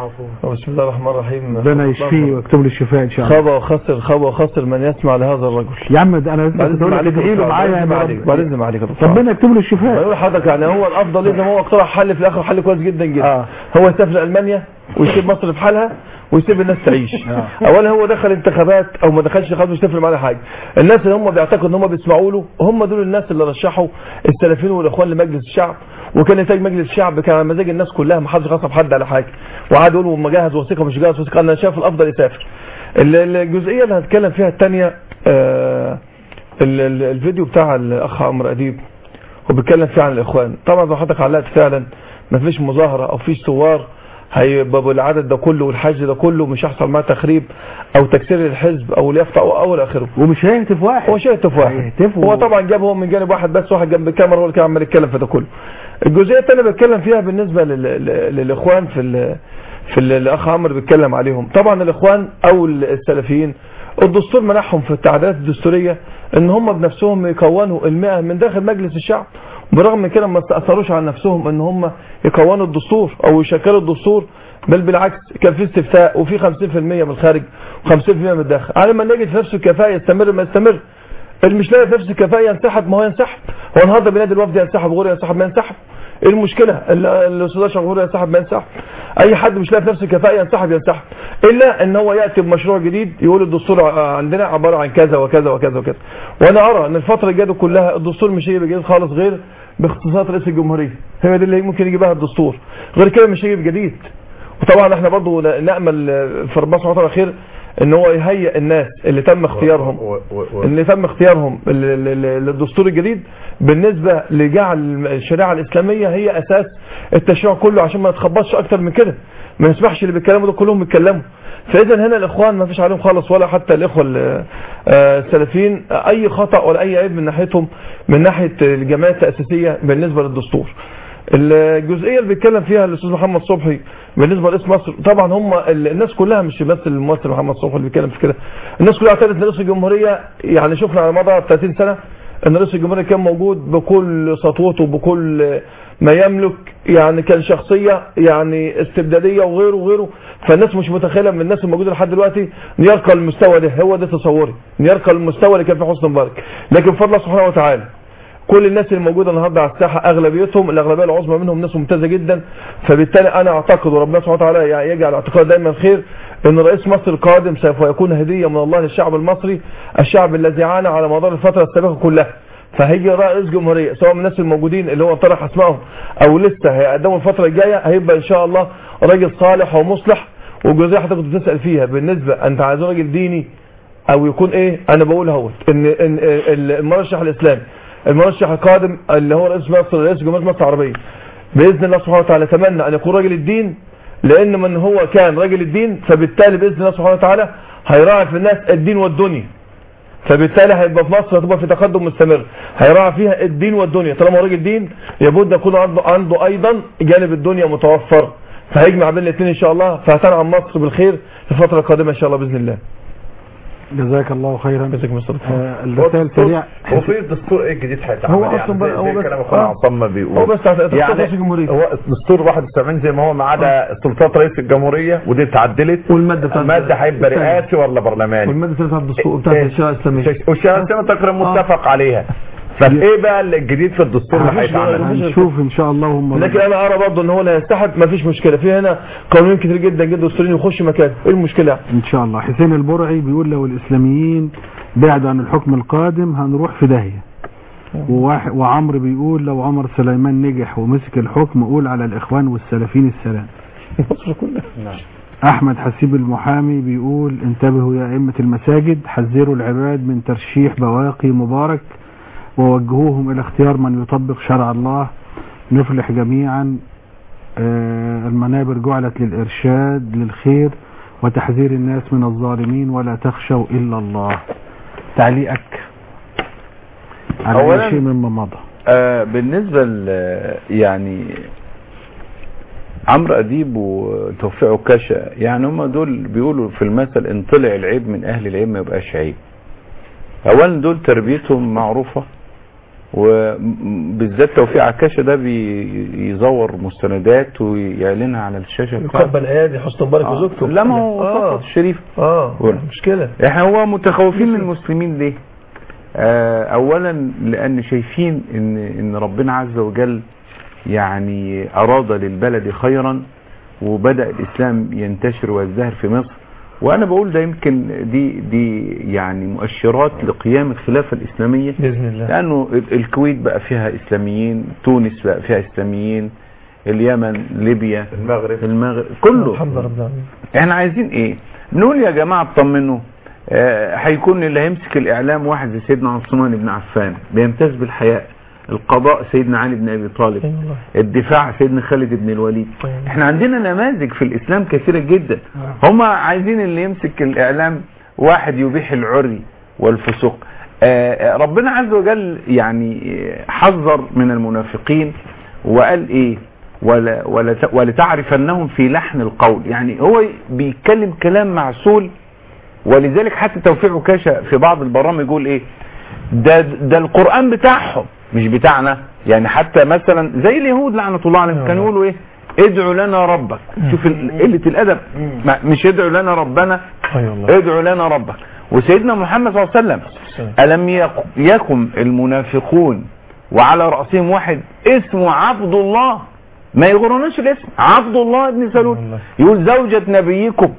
بسم الله الرحمن الرحيم ربنا يشفيه ويكتب له الشفاء ان شاء الله خاب وخسر خاب وخسر من يسمع لهذا الرجل يا عم ده انا لسه بعد كنت إذن اقول لك عليك ادعي له يا معايا دكتور، يا بعد إذن عليك بعد رب إذن عليك يا دكتور. ربنا يكتب له الشفاء بقول لحضرتك يعني هو الافضل لازم هو اقترح حل في الاخر حل كويس جدا جدا آه. هو يسافر المانيا ويسيب مصر في حالها ويسيب الناس تعيش اولا هو دخل انتخابات او ما دخلش انتخابات مش تفرق معانا حاجه الناس اللي هم بيعتقدوا ان هم بيسمعوا له هم دول الناس اللي رشحوا السلفيين والاخوان لمجلس الشعب وكان نتاج مجلس الشعب كان على مزاج الناس كلها ما حدش غصب حد على حاجه وقعد يقول وما جهز وثيقه مش جهز وثيقه انا شايف الافضل يسافر ال- الجزئيه اللي هتكلم فيها الثانيه آه ال- ال- الفيديو بتاع الاخ عمرو اديب وبيتكلم فيه عن الاخوان طبعا زي ما حضرتك علقت فعلا ما فيش مظاهره او فيش ثوار هيبقى بالعدد ده كله والحج ده كله مش هيحصل معاه تخريب او تكسير للحزب او اليافطه او اول اخره ومش هيهتف واحد هو مش هيهتف واحد هيهتفوا. هو طبعا جاب هو من جانب واحد بس واحد جنب الكاميرا هو اللي كان عمال يتكلم في ده كله الجزئيه الثانيه بتكلم فيها بالنسبه لل... لل- للاخوان في ال... في ال- الاخ عمرو بيتكلم عليهم طبعا الاخوان او السلفيين الدستور منحهم في التعديلات الدستوريه ان هم بنفسهم يكونوا المئة من داخل مجلس الشعب برغم من كده ما استأثروش على نفسهم ان هم يكونوا الدستور او يشكلوا الدستور بل بالعكس كان في استفتاء وفي 50% من الخارج و50% من الداخل على ما نجد في نفسه الكفاءه يستمر ما يستمر اللي مش لاقي في نفسه الكفاءه ينسحب ما هو ينسحب هو النهارده بينادي الوفد ينسحب غيره ينسحب ما ينسحب ايه المشكله ال- الاستاذ اشرف غيره ينسحب ما ينسحب اي حد مش لاقي في نفسه الكفاءه ينسحب ينسحب الا ان هو ياتي بمشروع جديد يقول الدستور ع- عندنا عباره عن كذا وكذا وكذا وكذا وانا ارى ان الفتره الجايه دي كلها الدستور مش هيجي جديد خالص غير باختصاصات رئيس الجمهوريه هي دي اللي ممكن يجي بها الدستور غير كده مش هيجي جديد وطبعا احنا برضو نامل في ربنا سبحانه وتعالى خير ان هو يهيئ الناس اللي تم اختيارهم اللي تم اختيارهم ل- ل- ل- للدستور الجديد بالنسبه لجعل الشريعه الاسلاميه هي اساس التشريع كله عشان ما نتخبطش اكتر من كده ما نسمحش اللي بيتكلموا دول كلهم يتكلموا فاذا هنا الاخوان ما فيش عليهم خالص ولا حتى الاخوه ال- آه، السلفيين اي خطا ولا اي عيب من ناحيتهم من ناحيه الجمعيه التاسيسيه بالنسبه للدستور الجزئيه اللي بيتكلم فيها الاستاذ محمد صبحي بالنسبه لرئيس مصر طبعا هم ال- الناس كلها مش بس الممثل محمد صبحي اللي بيتكلم في كده الناس كلها اعتقدت ان رئيس الجمهوريه يعني شفنا على مدار 30 سنه ان رئيس الجمهوريه كان موجود بكل سطوته بكل ما يملك يعني كان شخصية يعني استبدادية وغيره وغيره فالناس مش متخيلة من الناس الموجودة لحد دلوقتي ان يرقى المستوى ده هو ده تصوري ان يرقى المستوى اللي كان في حسن مبارك لكن فضل الله سبحانه وتعالى كل الناس اللي موجوده النهارده على الساحه اغلبيتهم الاغلبيه العظمى منهم ناس ممتازه جدا فبالتالي انا اعتقد وربنا سبحانه وتعالى يعني يجعل اعتقاد دايما خير ان رئيس مصر القادم سوف يكون هديه من الله للشعب المصري الشعب الذي عانى على مدار الفتره السابقه كلها فهيجي رئيس جمهوريه سواء من الناس الموجودين اللي هو طرح اسمائهم او لسه هيقدموا الفتره الجايه هيبقى ان شاء الله راجل صالح ومصلح والجزئيه حضرتك كنت بتسال فيها بالنسبه انت عايز راجل ديني او يكون ايه انا بقول اهوت ان ان المرشح الاسلامي المرشح القادم اللي هو رئيس مصر رئيس جمهوريه مصر العربيه باذن الله سبحانه وتعالى اتمنى ان يكون راجل الدين لان من هو كان راجل الدين فبالتالي باذن الله سبحانه وتعالى هيراعي في الناس الدين والدنيا فبالتالي هيبقى في مصر هتبقى في تقدم مستمر هيراعي فيها الدين والدنيا طالما هو راجل دين لابد يكون عنده عنده ايضا جانب الدنيا متوفر فهيجمع بين الاثنين ان شاء الله فهتنعم مصر بالخير في الفتره القادمه ان شاء الله باذن الله جزاك الله خيرا جزاك الله آه الرسائل سريع هو في الدستور ايه الجديد هيتعمل هو يعني أصلاً زي- بقى- هو زي بس- كلام اخونا آه. عصام ما بيقول هو بس هت- يعني رئيس الجمهورية. هو الدستور 71 زي ما هو ما عدا سلطات رئيس الجمهوريه ودي اتعدلت والماده بتاعت الماده هيبقى الثانية. رئاسي ولا برلماني والماده الثالثه بتاعت الدستور بتاعت الشريعه الاسلاميه والشهاده الاسلاميه تقريبا متفق عليها فايه بقى الجديد في الدستور اللي هيتعمل هنشوف ان شاء الله هم لكن انا ارى برضه ان هو لا يستحق ما فيش مشكله في هنا قانونين كتير جدا جدا دستوريين يخش مكانه ايه المشكله ان شاء الله حسين البرعي بيقول لو الاسلاميين بعدوا عن الحكم القادم هنروح في داهيه وواحد وعمرو بيقول لو عمر سليمان نجح ومسك الحكم قول على الاخوان والسلفيين السلام مصر كلها احمد حسيب المحامي بيقول انتبهوا يا ائمه المساجد حذروا العباد من ترشيح بواقي مبارك ووجهوهم الى اختيار من يطبق شرع الله نفلح جميعا آه، المنابر جعلت للارشاد للخير وتحذير الناس من الظالمين ولا تخشوا الا الله تعليقك على أولاً- أي شيء مما مضى آه بالنسبة ل يعني عمرو أديب وتوفيق عكاشة يعني هم دول بيقولوا في المثل ان طلع العيب من أهل العيب ما يبقاش عيب أولا دول تربيتهم معروفة وبالذات توفيق عكاشة ده بيزور مستندات ويعلنها على الشاشة بتاعته يقبل ايادي حسن مبارك آه. وزوجته لا ما هو اه صفوت الشريف اه قول. مشكله احنا هو متخوفين من المسلمين ليه آه اولا لان شايفين ان ان ربنا عز وجل يعني اراد للبلد خيرا وبدا الاسلام ينتشر ويزدهر في مصر وانا بقول ده يمكن دي دي يعني مؤشرات لقيام الخلافه الاسلاميه باذن الله لانه ال- الكويت بقى فيها اسلاميين تونس بقى فيها اسلاميين اليمن ليبيا المغرب المغرب كله الحمد لله رب العالمين احنا عايزين ايه نقول يا جماعة اطمنوا آه، هيكون اللي هيمسك الاعلام واحد زي سيدنا عثمان بن عفان بيمتاز بالحياء القضاء سيدنا علي بن ابي طالب اي والله الدفاع سيدنا خالد بن الوليد أيوة. احنا عندنا نماذج في الاسلام كثيرة جدا هم عايزين اللي يمسك الاعلام واحد يبيح العري والفسوق آه، آه، ربنا عز وجل يعني آه، حذر من المنافقين وقال ايه ولا ولا ت- ولتعرفنهم في لحن القول يعني هو بيتكلم كلام معسول ولذلك حتى توفيق عكاشة في بعض البرامج يقول ايه ده ده القرآن بتاعهم مش بتاعنا يعني حتى مثلا زي اليهود لعنة الله عليهم كانوا يقولوا ايه ادعوا لنا ربك شوف ال- قلة الادب ما- مش ادعوا لنا ربنا اي والله ادعوا لنا ربك وسيدنا محمد صلى الله عليه وسلم ألم يك- يكن المنافقون وعلى رأسهم واحد اسمه عبد الله ما يغرناش الاسم عبد الله بن سلول والله. يقول زوجة نبيكم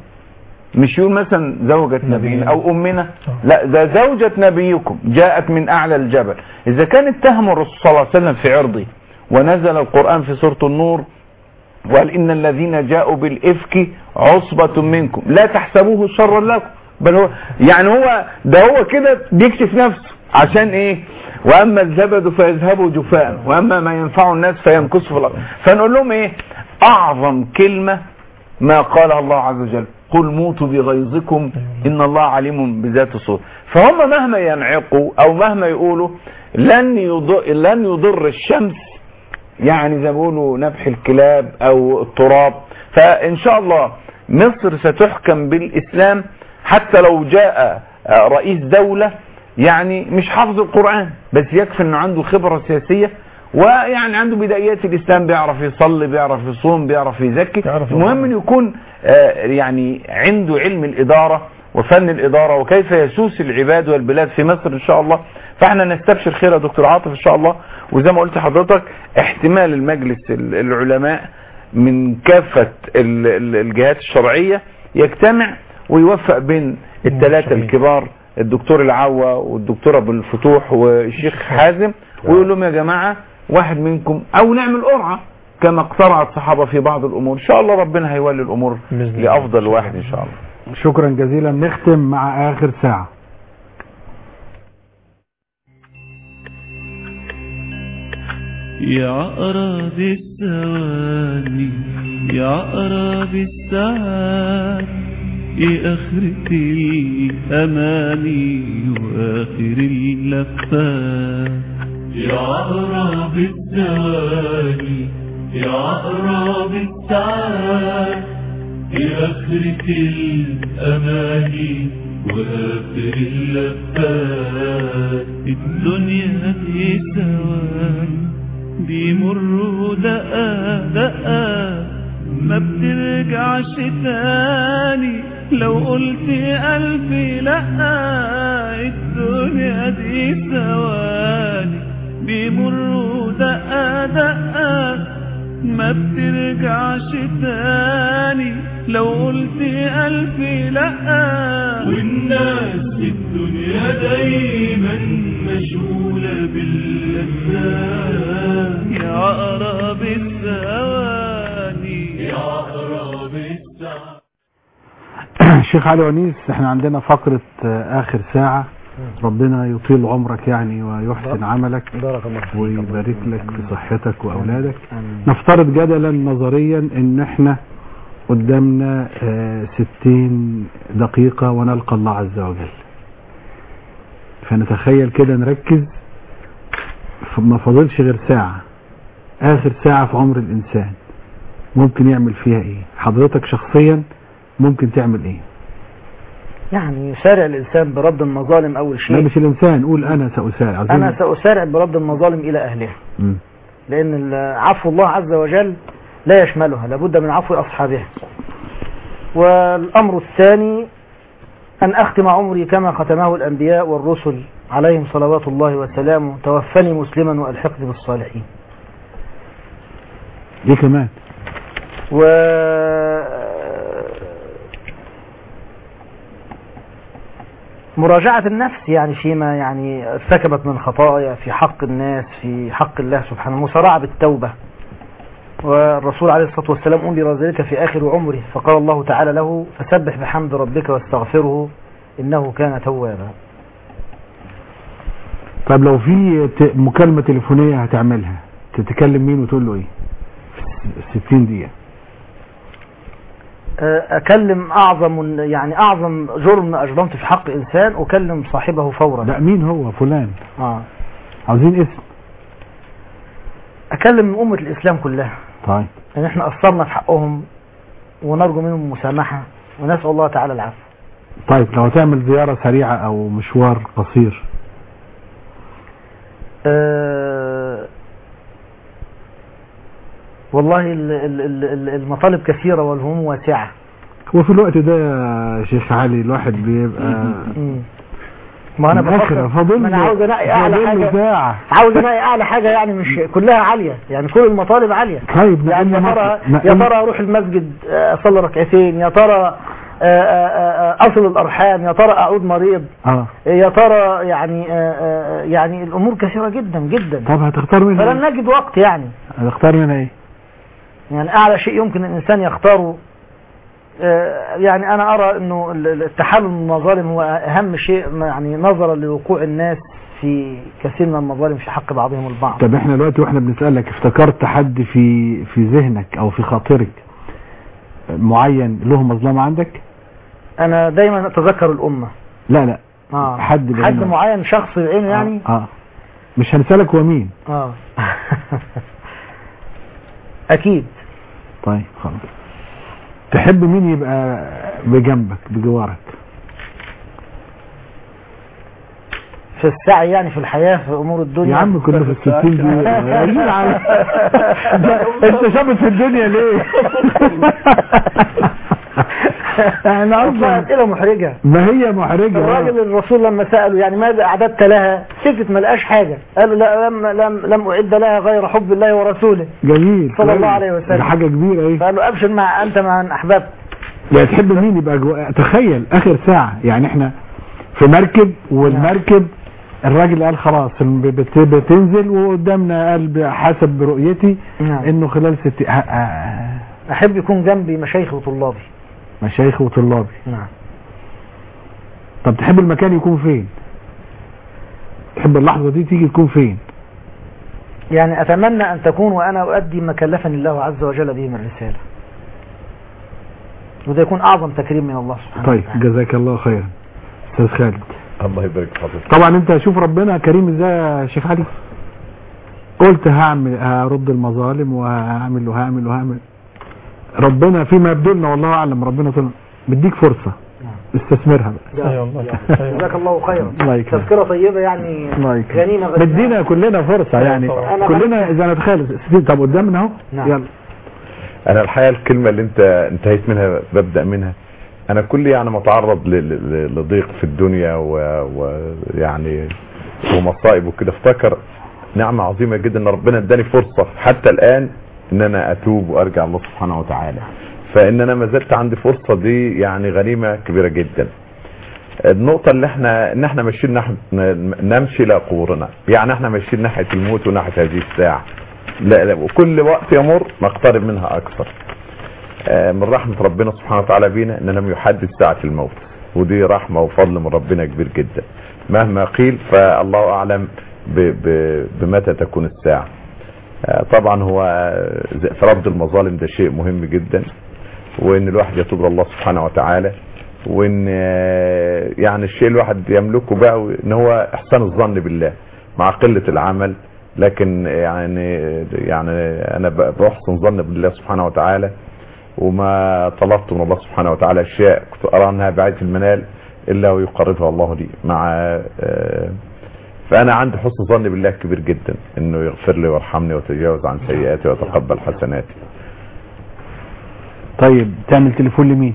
مش يقول مثلا زوجة نبينا أو أمنا لا ده زوجة نبيكم جاءت من أعلى الجبل إذا كان اتهم الرسول صلى الله عليه وسلم في عرضه ونزل القرآن في سورة النور وقال إن الذين جاءوا بالإفك عصبة منكم لا تحسبوه شرا لكم بل هو يعني هو ده هو كده بيكشف نفسه عشان ايه واما الزبد فيذهب جفاء واما ما ينفع الناس فيمكث في الارض فنقول لهم ايه اعظم كلمة ما قالها الله عز وجل قل موتوا بغيظكم ان الله عليم بذات الصدور فهم مهما ينعقوا او مهما يقولوا لن يضر, لن يضر الشمس يعني زي ما بيقولوا نبح الكلاب او التراب فان شاء الله مصر ستحكم بالاسلام حتى لو جاء آه، رئيس دولة يعني مش حافظ القرآن بس يكفي انه عنده خبرة سياسية ويعني عنده بدايات الاسلام بيعرف يصلي بيعرف يصوم بيعرف يزكي المهم انه يكون آه، يعني عنده علم الاداره وفن الاداره وكيف يسوس العباد والبلاد في مصر ان شاء الله فاحنا نستبشر خير يا دكتور عاطف ان شاء الله وزي ما قلت لحضرتك احتمال المجلس ال- العلماء من كافه ال- ال- الجهات الشرعيه يجتمع ويوفق بين الثلاثه الكبار الدكتور العوا والدكتور ابو الفتوح والشيخ حازم ويقول لهم يا جماعه واحد منكم او نعمل قرعه كما اقترع الصحابه في بعض الامور ان شاء الله ربنا هيولي الامور لافضل واحد ان شاء الله شكرا جزيلا نختم مع اخر ساعة يا عقرب الثواني يا عقرب الساعات يا آخرة الأماني وآخر اللفات يا عقرب الثواني يا عقرب الساعات يا آخرة الأماني وآخر اللفات الدنيا دي ثواني بيمروا دقة دقة ما بترجعش تاني لو قلت ألف لأ الدنيا دي ثواني بيمروا دقة دقة ما بترجعش تاني لو قلت ألف لأ والناس في الدنيا دايما مشغولة باللذات يا عقرب الثواني يا عقرب الثواني شيخ علي ونيس احنا عندنا فقرة آه، اخر ساعة ربنا يطيل عمرك يعني ويحسن عملك بارك الله فيك ويبارك لك في صحتك واولادك نفترض جدلا نظريا ان احنا قدامنا آه، ستين دقيقة ونلقى الله عز وجل فنتخيل كده نركز ف- ما فاضلش غير ساعة اخر ساعة في عمر الانسان ممكن يعمل فيها ايه حضرتك شخصيا ممكن تعمل ايه يعني يسارع الإنسان برد المظالم أول لا شيء مش الانسان قول انا سأسارع عايزين- أنا سأسارع برد المظالم إلى أهلها مم. لأن ال- عفو الله عز وجل لا يشملها لابد من عفو أصحابها والأمر الثاني أن أختم عمري كما ختمه الأنبياء والرسل عليهم صلوات الله وسلامه توفني مسلما وألحقني بالصالحين دي كمان و مراجعة النفس يعني فيما يعني ارتكبت من خطايا في حق الناس في حق الله سبحانه مسارعة بالتوبة والرسول عليه الصلاة والسلام أمر ذلك في آخر عمره فقال الله تعالى له فسبح بحمد ربك واستغفره إنه كان توابا طب لو في ت- مكالمة تليفونية هتعملها تتكلم مين وتقول له ايه في 60 دقيقة أكلم أعظم يعني أعظم جرم أجرمت في حق إنسان أكلم صاحبه فورا لا مين هو فلان آه. عاوزين اسم أكلم أمة الإسلام كلها طيب ان احنا قصرنا في حقهم ونرجو منهم المسامحة ونسأل الله تعالى العفو طيب لو تعمل زيارة سريعة او مشوار قصير أه والله ال- ال- ال- ال- المطالب كثيرة والهموم واسعة وفي الوقت ده يا شيخ علي الواحد بيبقى مم. ما انا متأخر، بفكر فاضل ما انا له- عاوز انقي اعلى فاضل له حاجة ساعة. عاوز انقي اعلى حاجة يعني مش كلها عالية يعني كل المطالب عالية طيب يعني يا نقل ترى مطلب- يا نقل- ترى اروح المسجد آه، اصلي ركعتين يا ترى آه، آه، آه، اصل الارحام يا ترى اعود مريض اه يا ترى يعني آه، آه، يعني الامور كثيرة جدا جدا طب هتختار منها فلن ايه؟ نجد وقت يعني هتختار منها ايه يعني اعلى شيء يمكن الانسان يختاره آه، يعني انا ارى انه ال- ال- التحلل من المظالم هو اهم شيء ما- يعني نظرا لوقوع الناس في كثير من المظالم في حق بعضهم البعض طب احنا دلوقتي واحنا بنسألك افتكرت حد في في ذهنك او في خاطرك معين له مظلمة عندك انا دايما اتذكر الامه لا لا اه حد حد بعينه. معين شخص بعينه يعني اه مش هنسألك هو مين اه اكيد طيب خلاص تحب مين يبقى بجنبك بجوارك في السعي يعني في الحياة في أمور الدنيا يا عم كنا في الستين دي عايزين على انت شابط في الدنيا ليه احنا أصلا أسئلة محرجة ما هي محرجة الراجل الرسول لما سأله يعني ماذا أعددت لها سكت ما لقاش حاجة قال له لا لم, لم, لم أعد لها غير حب الله ورسوله جميل صلى الله عليه وسلم ده حاجة كبيرة ايه فقال له أبشر مع أنت مع من أحببت يعني تحب مين يبقى جوا... تخيل اخر ساعة يعني احنا في مركب والمركب الراجل قال خلاص بت- بتنزل وقدامنا قال ب- حسب رؤيتي نعم. انه خلال ست ه- آه، أحب يكون جنبي مشايخ وطلابي مشايخ وطلابي نعم طب تحب المكان يكون فين تحب اللحظة دي تيجي تكون فين يعني أتمنى أن تكون وأنا أؤدي ما كلفني الله عز وجل به من الرسالة وده يكون أعظم تكريم من الله سبحانه طيب جزاك الله خيرا استاذ خالد الله يبارك في حضرتك طبعا انت شوف ربنا كريم ازاي يا شيخ علي قلت هعمل هرد المظالم وهعمل وهعمل وهعمل ربنا فيما يبدو لنا والله اعلم ربنا طلع بديك فرصة استثمرها بقى أي والله جزاك الله خيرا الله يكرمك. تذكرة طيبة يعني الله يكرمك. غنيمة غنيمة بدينا كلنا فرصة يعني أنا كلنا اذا نتخيل طب قدامنا اهو نعم. يلا انا الحقيقه الكلمه اللي انت انتهيت منها ببدا منها انا كل يعني متعرض ل- ل- لضيق في الدنيا و- ويعني ومصائب وكده افتكر نعمه عظيمه جدا ان ربنا اداني فرصه حتى الان ان انا اتوب وارجع الله سبحانه وتعالى فان انا ما زلت عندي فرصه دي يعني غنيمه كبيره جدا النقطة اللي احنا ان احنا ماشيين ناحية نمشي الى قبورنا يعني احنا ماشيين ناحية الموت وناحية هذه الساعة لا لا وكل وقت يمر نقترب منها اكثر آه، من رحمة ربنا سبحانه وتعالى بينا ان لم يحدد ساعة الموت ودي رحمة وفضل من ربنا كبير جدا مهما قيل فالله اعلم ب- ب- بمتى تكون الساعة آه، طبعا هو زي- في رد المظالم ده شيء مهم جدا وان الواحد يتوب الى الله سبحانه وتعالى وان آه، يعني الشيء الواحد يملكه بقى ان هو احسان الظن بالله مع قلة العمل لكن يعني يعني انا ب- بحسن ظن بالله سبحانه وتعالى وما طلبت من الله سبحانه وتعالى اشياء كنت ارى انها بعيدة المنال الا ويقربها الله لي مع آه، فانا عندي حسن ظن بالله كبير جدا انه يغفر لي ويرحمني ويتجاوز عن سيئاتي ويتقبل حسناتي طيب تعمل تليفون لمين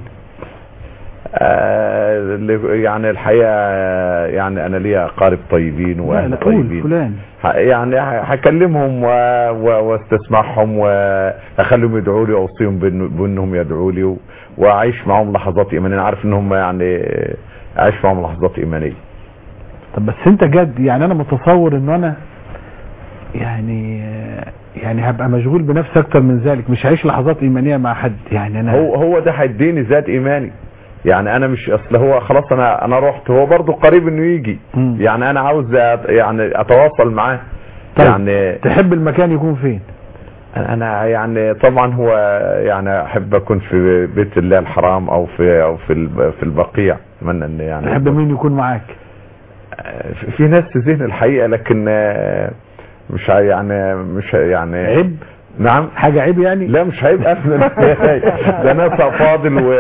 آه، اللي- يعني الحقيقة آه، يعني أنا ليا أقارب طيبين لا وأهل لا قول طيبين فلان ه- يعني ه- هكلمهم و... و... واستسمعهم واخليهم يدعوا لي واوصيهم بأن... بانهم يدعوا لي و... واعيش معهم لحظات ايمانيه انا عارف ان هم يعني اعيش معهم لحظات ايمانيه طب بس انت جد يعني انا متصور انه انا يعني يعني هبقى مشغول بنفسي اكتر من ذلك مش هعيش لحظات ايمانيه مع حد يعني انا هو هو ده هيديني ذات ايماني يعني انا مش اصل هو خلاص انا انا رحت هو برضه قريب انه يجي مم. يعني انا عاوز أت... يعني اتواصل معاه طيب. يعني تحب المكان يكون فين انا يعني طبعا هو يعني احب اكون في بيت الله الحرام او في او في الب- في البقيع اتمنى ان يعني تحب مين يكون معاك في- في ناس في ذهن الحقيقه لكن آه، مش ع- يعني مش ع- يعني عيب نعم حاجه عيب يعني لا مش عيب ابدا ده ناس فاضل و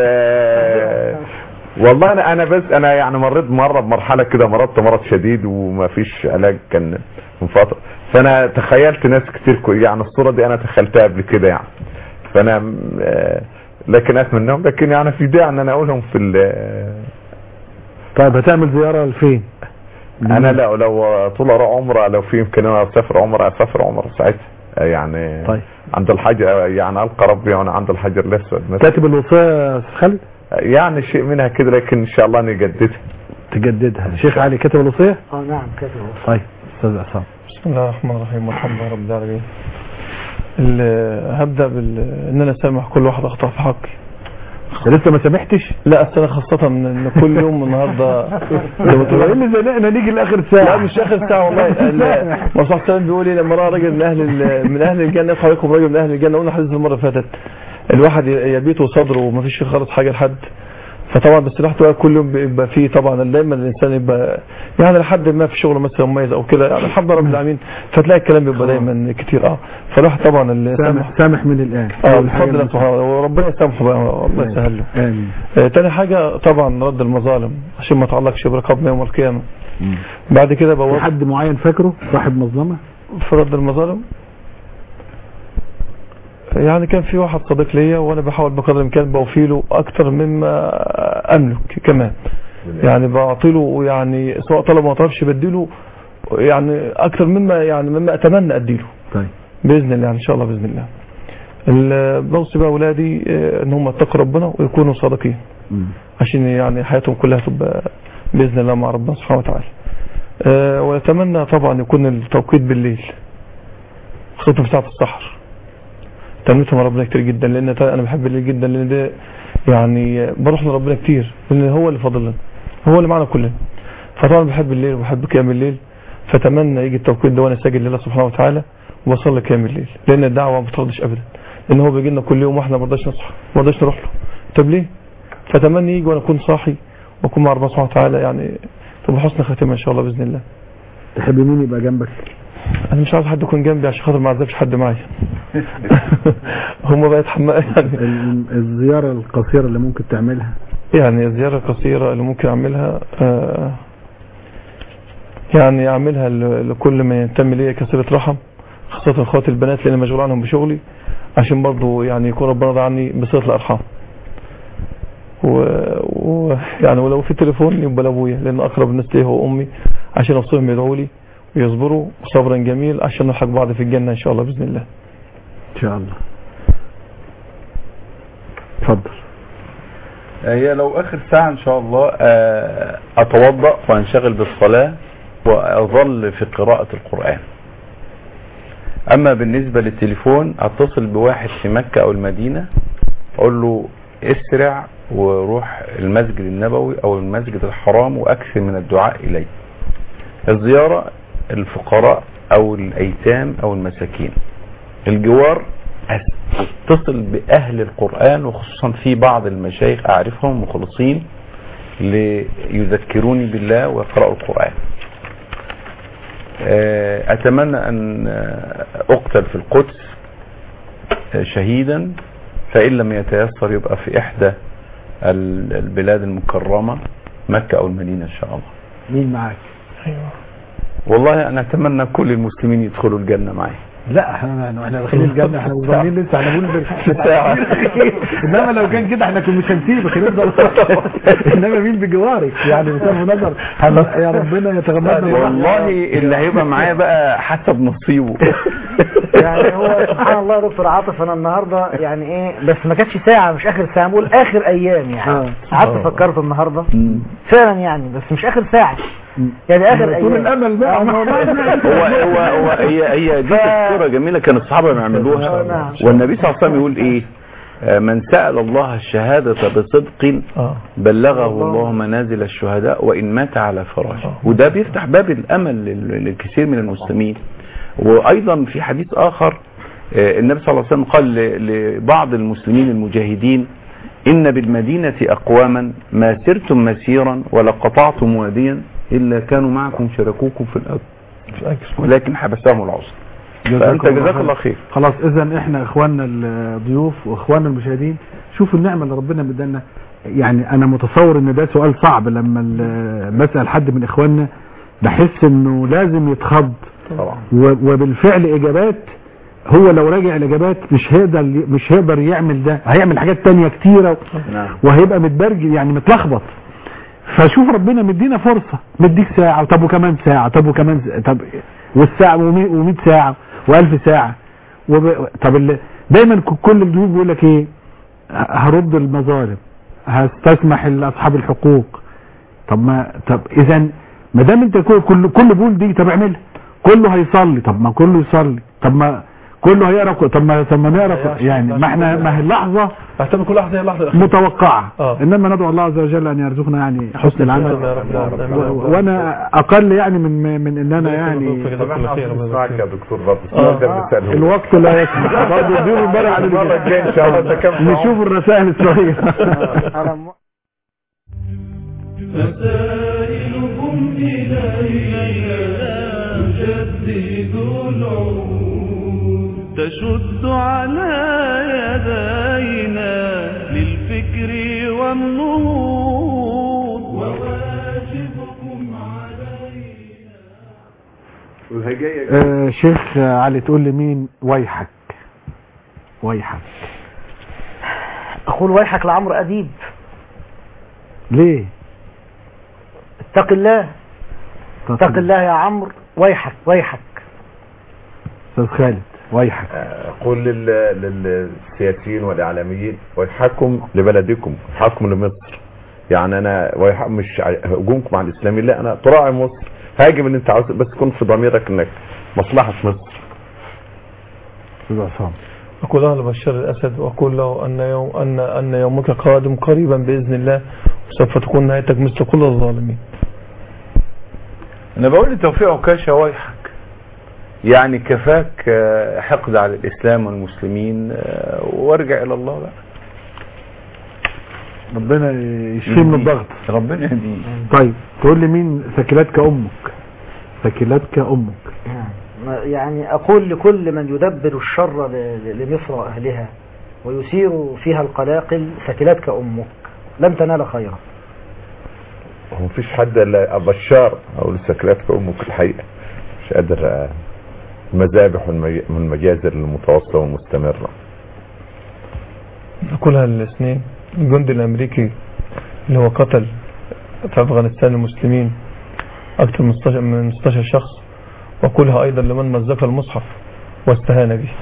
والله انا انا بس انا يعني مريت مره بمرحله كده مرضت مرض شديد وما فيش علاج كان من فتره فانا تخيلت ناس كتير كو- يعني الصوره دي انا تخيلتها قبل كده يعني فانا م- آه، لكن اتمناهم لكن يعني في داعي ان انا اقولهم في ال- طيب هتعمل زياره لفين انا لو لو طول عمره لو في امكانيه اسافر عمره اسافر عمره ساعتها يعني طيب. عند الحجر يعني القى ربي وانا عند الحجر الاسود مثلا كاتب الوصيه يا أستاذ خالد يعني شيء منها كده لكن ان شاء الله نجددها تجددها شيخ علي كاتب الوصيه اه نعم كاتب طيب استاذ عصام بسم الله الرحمن الرحيم والحمد لله رب العالمين ال- هبدا بال ان انا اسامح كل واحد اخطا في حقي لسه ما سامحتش لا اصل انا خاصه ان إن كل يوم النهارده ايه اللي زنقنا نيجي لاخر ساعه لا مش اخر ساعه والله ال- الرسول صلى الله بيقول ايه لما راى راجل من اهل ال- من اهل الجنه يدخل عليكم راجل من اهل الجنه قلنا حديث المره اللي فاتت الواحد ي- يبيت صدره وما فيش فيه خالص حاجه لحد فطبعا بس الواحد بقى كل يوم بيبقى فيه طبعا دايما الانسان يبقى يعني لحد ما في شغله مثلا مميز او كده يعني الحمد لله رب العالمين فتلاقي الكلام بيبقى دايما كتير اه فالواحد طبعا اللي سامح سامح من الان اه أول حاجة بفضل الله سبحانه وتعالى وربنا يسامحه بقى الله يسهل له امين آه، تاني حاجة طبعا رد المظالم عشان ما تعلقش برقابنا يوم القيامة بعد كده في بوظت حد معين فاكره صاحب منظمة في رد المظالم يعني كان في واحد صديق ليا وانا بحاول بقدر الامكان بوفيله اكتر مما املك كمان يعني بعطيله يعني سواء طلب ما طلبش بديله يعني اكتر مما يعني مما اتمنى اديله طيب باذن الله ان شاء الله باذن الله ال- بوصي بقى اولادي آه، ان هم يتقوا ربنا ويكونوا صادقين عشان يعني حياتهم كلها تبقى باذن الله مع ربنا سبحانه وتعالى آه، واتمنى طبعا يكون التوقيت بالليل خصوصا في ساعه السحر تنميتهم ربنا كتير جدا لان طبعاً انا بحب الليل جدا لان ده يعني بروح لربنا كتير لان هو اللي فاضل لنا هو اللي معنا كلنا فطبعا بحب الليل وبحب قيام الليل فاتمنى يجي التوقيت ده وانا ساجد لله سبحانه وتعالى وبصلي قيام الليل لان الدعوه ما بتردش ابدا لان هو بيجي لنا كل يوم واحنا ما رضاش نصحى ما رضاش نروح له طب ليه فاتمنى يجي وانا اكون صاحي واكون مع ربنا سبحانه وتعالى يعني تبقى حسن خاتمه ان شاء الله باذن الله تحب مين يبقى جنبك انا مش عايز حد يكون جنبي عشان خاطر ما اعذبش حد معايا هم بقى يتحمل يعني ال- الزيارة القصيرة اللي ممكن تعملها يعني الزيارة القصيرة اللي ممكن أعملها آه، يعني أعملها ل- لكل ما ينتمي ليا كصلة رحم خاصة اخواتي البنات لأن مشغول عنهم بشغلي عشان برضو يعني يكون ربنا راضي عني بصلة الأرحام و... و... يعني ولو في تليفون يبقى لأبويا لأن أقرب الناس ليه هو أمي عشان أوصيهم يدعوا لي ويصبروا صبرا جميل عشان نلحق بعض في الجنة إن شاء الله بإذن الله ان شاء الله اتفضل هي لو اخر ساعة ان شاء الله آه، اتوضأ وانشغل بالصلاة واظل في قراءة القرآن اما بالنسبة للتليفون اتصل بواحد في مكة او المدينة اقول له اسرع وروح المسجد النبوي او المسجد الحرام واكثر من الدعاء اليه الزيارة الفقراء او الايتام او المساكين الجوار اتصل باهل القرآن وخصوصا في بعض المشايخ اعرفهم مخلصين ليذكروني بالله ويقرأوا القرآن آه، اتمنى ان آه، اقتل في القدس آه، شهيدا فان لم يتيسر يبقى في احدى ال- البلاد المكرمة مكة او المدينة ان شاء الله مين معاك والله انا اتمنى كل المسلمين يدخلوا الجنة معي لا احنا احنا داخلين الجنة احنا صغيرين لسه احنا بنقول ساعة. انما لو كان كده احنا كنا مش هنسيبك هنفضل انما مين بجوارك يعني بصرف نظر هن- يا ربنا يتغمدنا والله اللي هيبقى معايا بقى حسب نصيبه يعني هو سبحان الله يا دكتور عاطف انا النهارده يعني ايه بس ما كانتش ساعه مش اخر ساعه بقول اخر ايام يعني قعدت فكرت النهارده فعلا يعني بس مش اخر ساعه يعني اخر ايام طول الامل بقى هو هو هو هي هي دي تذكره جميله كان الصحابه ما يعملوها والنبي صلى الله عليه وسلم يقول ايه آه، من سأل الله الشهادة بصدق بلغه الله منازل الشهداء وإن مات على فراشه وده بيفتح باب الأمل لل- للكثير من المسلمين وأيضا في حديث آخر آه، النبي صلى الله عليه وسلم قال ل- لبعض المسلمين المجاهدين إن بالمدينة أقواما ما سرتم مسيرا ولا قطعتم واديا إلا كانوا معكم شركوكم في الأجر ولكن حبسهم العسر فأنت جزاك الله خير خلاص اذا احنا اخواننا الضيوف واخواننا المشاهدين شوفوا النعمه اللي ربنا مدانا يعني انا متصور ان ده سؤال صعب لما ال- بسال حد من اخواننا بحس انه لازم يتخض طبعا و- وبالفعل اجابات هو لو راجع الاجابات مش هيقدر مش هيقدر يعمل ده هيعمل حاجات تانية كتيرة نعم وهيبقى متبرجل يعني متلخبط فشوف ربنا مدينا فرصة مديك ساعة طب وكمان ساعة طب وكمان س- طب والساعة و100 ساعة و1000 ساعة وب... طب ال... دايما ك- كل الضيوف بيقول لك ايه ه- هرد المظالم هستسمح لاصحاب الحقوق طب ما طب اذا ما دام انت كل كل كل بول دي طب اعملها كله هيصلي طب ما كله يصلي طب ما كله هيقرا ق- طب ما طب ما نقرا ق- يعني ما احنا ما هي اللحظه اعتبر كل لحظه هي اللحظه الاخيره متوقعه آه. انما ندعو الله عز وجل ان يرزقنا يعني حسن العمل يا رب يا رب. و- و- وانا اقل يعني من من ان انا يعني نسمعك يا دكتور برضه السؤال ده بنسأله الوقت لا يسمح برضه الضيوف امبارح المرة الجاية إن شاء الله نتكلم معهم. نشوف الرسائل الصغيره رسائلكم إلينا تجدد العهود تشد على يدينا للفكر والنهوض وواجبكم علينا آه شيخ علي تقول لي مين ويحك ويحك أقول ويحك لعمرو أديب ليه اتق الله اتق الله يا عمرو ويحك ويحك استاذ خالد ويحك اقول لل- للسياسيين والاعلاميين ويحكم لبلدكم ويحكم لمصر يعني انا ويح- مش ع- هجومكم على الاسلاميين لا انا تراعي مصر هاجم اللي انت عاوز بس يكون في ضميرك انك مصلحه مصر استاذ عصام أقول له لبشار الأسد وأقول له أن يوم أن أن يومك قادم قريبا بإذن الله وسوف تكون نهايتك مثل كل الظالمين. انا بقول لتوفيق عكاشة ويحك يعني كفاك آه، حقد على الاسلام والمسلمين آه، وارجع الى الله بقى ربنا يشفيه من الضغط ربنا يهديه طيب تقول لي مين ثكلتك امك ثكلتك امك يعني أقول لكل من يدبر الشر ل- ل- لمصر وأهلها ويثير فيها القلاقل ثكلتك أمك لن تنال خيرا هو مفيش حد الا بشار او لسكراتك امك الحقيقه مش قادر آه، المذابح والمج- والمجازر المتواصله والمستمره أقولها للاثنين الجندي الأمريكي اللي هو قتل في أفغانستان المسلمين أكثر من 16 من 16 شخص وأقولها أيضا لمن مزق المصحف واستهان به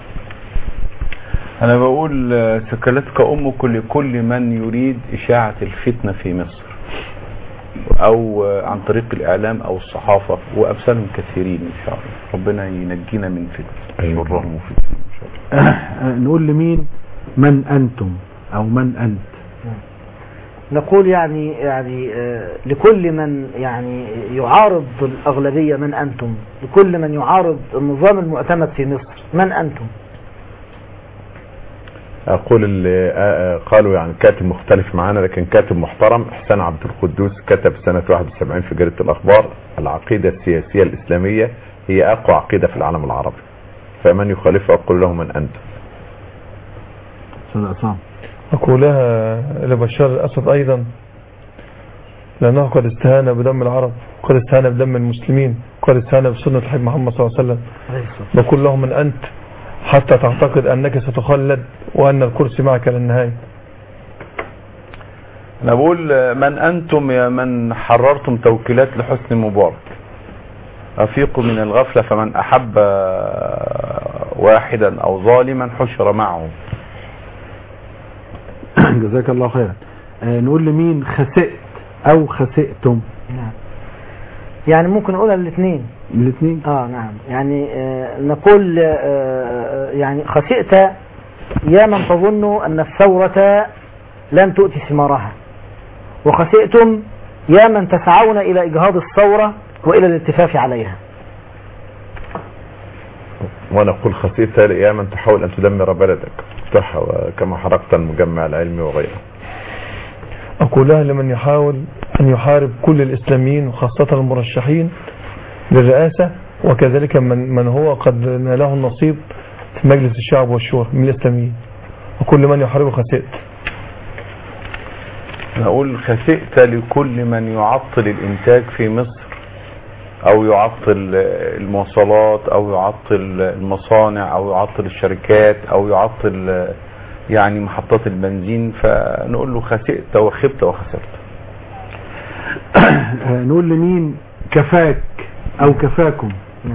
انا بقول آه، سكلتك امك لكل من يريد اشاعة الفتنة في مصر او آه، عن طريق الاعلام او الصحافة وامثالهم كثيرين ان شاء الله ربنا ينجينا من فتنة شرهم وفتنة ان شاء الله آه، نقول لمين من انتم او من انت نقول يعني يعني آه، لكل من يعني يعارض الأغلبية من أنتم لكل من يعارض النظام المعتمد في مصر من أنتم اقول اللي آه، آه، قالوا يعني كاتب مختلف معانا لكن كاتب محترم احسان عبد القدوس كتب سنة 71 في جريدة الاخبار العقيدة السياسية الاسلامية هي اقوى عقيدة في العالم العربي فمن يخالفها اقول له من انت استاذ عصام أقولها لبشار الأسد أيضا لأنه قد استهان بدم العرب وقد استهان بدم المسلمين وقد استهان بسنة الحبيب محمد صلى الله عليه وسلم بقول له من أنت حتى تعتقد أنك ستخلد وأن الكرسي معك للنهاية انا بقول آه، من انتم يا من حررتم توكيلات لحسني مبارك افيقوا من الغفلة فمن احب آه، واحدا او ظالما حشر معه جزاك الله خيرا آه، نقول لمين خسئت او خسئتم نعم يعني ممكن نقولها للاثنين الاثنين اه نعم يعني آه نقول آه آه، يعني خسئت يا من تظن أن الثورة لن تؤتي ثمارها وخسئتم يا من تسعون إلى إجهاض الثورة وإلى الالتفاف عليها وانا اقول خسيت يا من تحاول ان تدمر بلدك افتحها كما حرقت المجمع العلمي وغيره أقولها لمن يحاول أن يحارب كل الإسلاميين وخاصة المرشحين للرئاسة وكذلك من, من هو قد ناله النصيب في مجلس الشعب والشورى من الإسلاميين وكل من يحارب خسئت نقول خسئت لكل من يعطل الانتاج في مصر او يعطل المواصلات او يعطل المصانع او يعطل الشركات او يعطل يعني محطات البنزين فنقول له خسئت وخبت وخسرت آه، نقول لمين كفاك او كفاكم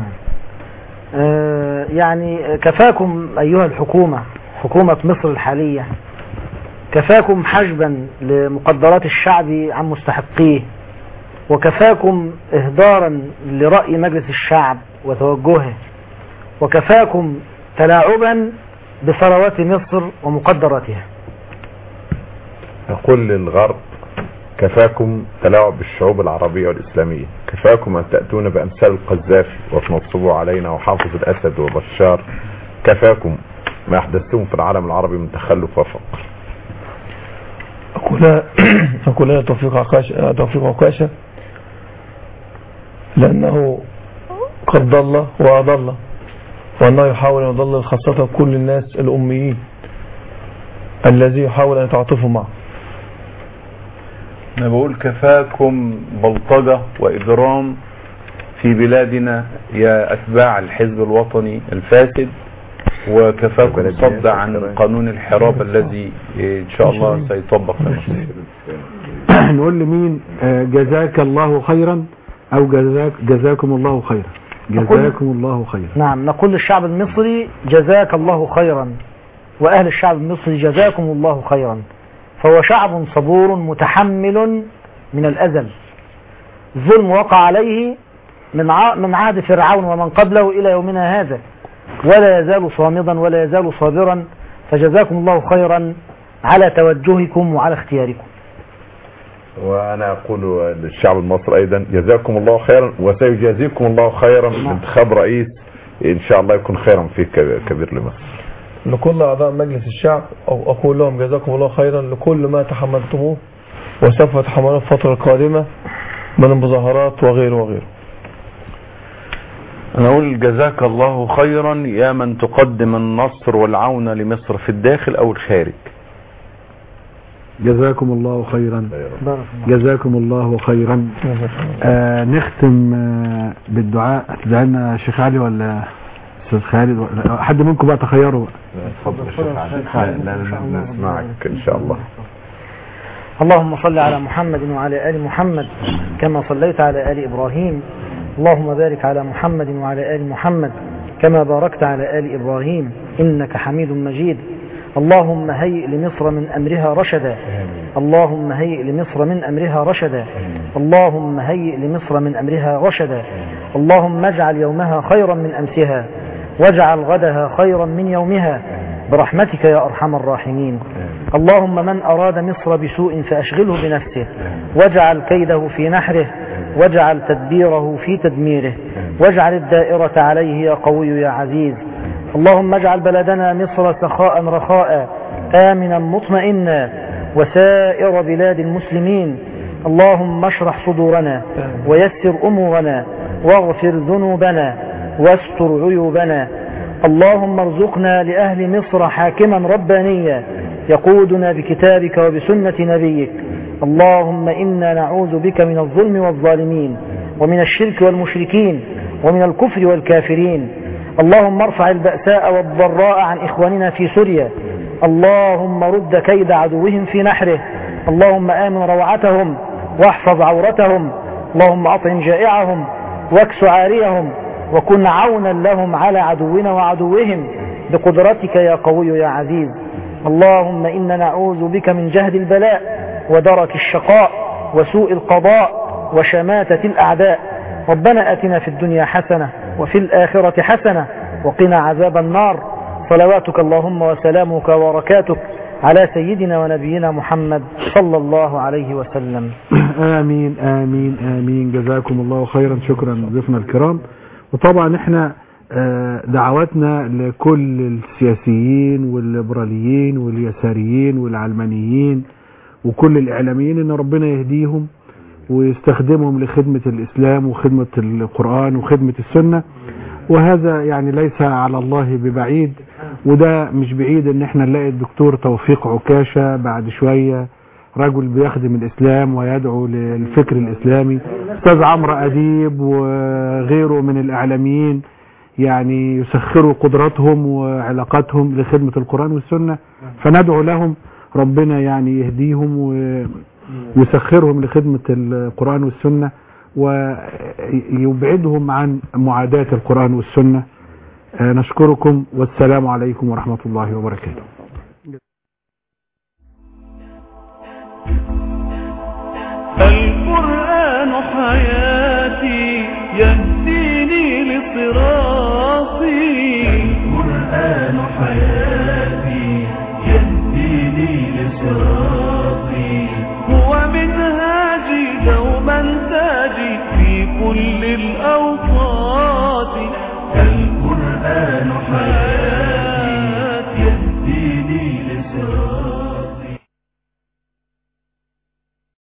آه، يعني كفاكم أيها الحكومة حكومة مصر الحالية كفاكم حجبا لمقدرات الشعب عن مستحقيه وكفاكم إهدارا لرأي مجلس الشعب وتوجهه وكفاكم تلاعبا بثروات مصر ومقدراتها نقول للغرب كفاكم تلاعب بالشعوب العربية والإسلامية كفاكم أن تأتون بأمثال القذافي وتنصبوا علينا وحافظ الأسد وبشار كفاكم ما أحدثتم في العالم العربي من تخلف وفقر أقولها أقولها توفيق عكاشة توفيق عكاشة لأنه قد ضل وأضل وأنه يحاول أن يضلل خاصة كل الناس الأميين الذي يحاول أن يتعاطفوا معه انا بقول كفاكم بلطجة واجرام في بلادنا يا أتباع الحزب الوطني الفاسد وكفاكم الصد عن قانون الحراب الذي إن شاء الله سيطبق في مصر نقول لمين آه، جزاك الله خيرا او جزاك جزاكم الله خيرا نقول- جزاكم الله خيرا نعم نقول للشعب المصري جزاك الله خيرا وأهل الشعب المصري جزاكم الله خيرا فهو شعب صبور متحمل من الأزل الظلم وقع عليه من ع- من عهد فرعون ومن قبله إلى يومنا هذا ولا يزال صامدا ولا يزال صابرا فجزاكم الله خيرا على توجهكم وعلى اختياركم وانا اقول للشعب المصري ايضا جزاكم الله خيرا وسيجازيكم الله خيرا بانتخاب رئيس ان شاء الله يكون خيرا فيه كبير- كبير لمصر لكل أعضاء مجلس الشعب أو أقول لهم جزاكم الله خيرا لكل ما تحملتموه وسوف تحملوه في الفترة القادمة من المظاهرات وغيره وغيره أنا أقول جزاك الله خيرا يا من تقدم النصر والعون لمصر في الداخل أو الخارج جزاكم الله خيرا جزاكم الله خيرا آه نختم آه بالدعاء تدعينا شيخ علي ولا استاذ خالد ولا حد منكم بقى تخيروا بقى اتفضل يا شيخ علي. لا، لا، لا، نسمعك ان شاء الله اللهم صل على محمد وعلى آل محمد كما صليت على آل إبراهيم اللهم بارك على محمد وعلى آل محمد كما باركت على آل إبراهيم إنك حميد مجيد اللهم هيئ لمصر من أمرها رشدا اللهم هيئ لمصر من أمرها رشدا اللهم هيئ لمصر من أمرها رشدا اللهم اجعل يومها خيرا من أمسها واجعل غدها خيرا من يومها برحمتك يا أرحم الراحمين اللهم من أراد مصر بسوء فأشغله بنفسه واجعل كيده في نحره واجعل تدبيره في تدميره واجعل الدائرة عليه يا قوي يا عزيز اللهم اجعل بلدنا مصر سخاء رخاء آمنا مطمئنا وسائر بلاد المسلمين اللهم اشرح صدورنا ويسر أمورنا واغفر ذنوبنا واستر عيوبنا اللهم ارزقنا لأهل مصر حاكما ربانيا يقودنا بكتابك وبسنة نبيك اللهم إنا نعوذ بك من الظلم والظالمين ومن الشرك والمشركين ومن الكفر والكافرين اللهم ارفع البأساء والضراء عن إخواننا في سوريا اللهم رد كيد عدوهم في نحره اللهم آمن روعتهم واحفظ عورتهم اللهم أطعم جائعهم واكس عاريهم وكن عونا لهم على عدونا وعدوهم بقدرتك يا قوي يا عزيز اللهم إنا نعوذ بك من جهد البلاء ودرك الشقاء وسوء القضاء وشماتة الأعداء ربنا أتنا في الدنيا حسنة وفي الآخرة حسنة وقنا عذاب النار صلواتك اللهم وسلامك وبركاتك على سيدنا ونبينا محمد صلى الله عليه وسلم آمين آمين آمين جزاكم الله خيرا شكرا ضيفنا الكرام وطبعا احنا آه، دعواتنا لكل السياسيين والليبراليين واليساريين والعلمانيين وكل الإعلاميين إن ربنا يهديهم ويستخدمهم لخدمة الإسلام وخدمة القرآن وخدمة السنة وهذا يعني ليس على الله ببعيد وده مش بعيد ان احنا نلاقي الدكتور توفيق عكاشة بعد شوية رجل بيخدم الاسلام ويدعو للفكر الاسلامي استاذ عمرو اديب وغيره من الاعلاميين يعني يسخروا قدراتهم وعلاقاتهم لخدمة القرآن والسنة فندعو لهم ربنا يعني يهديهم ويسخرهم لخدمة القرآن والسنة ويبعدهم عن معاداة القرآن والسنة آه، نشكركم والسلام عليكم ورحمة الله وبركاته القرآن حياتي يهديني لصراطي القرآن حياتي يهديني لصراطي هو منهاجي دوما تاجي في كل الأوقات القرآن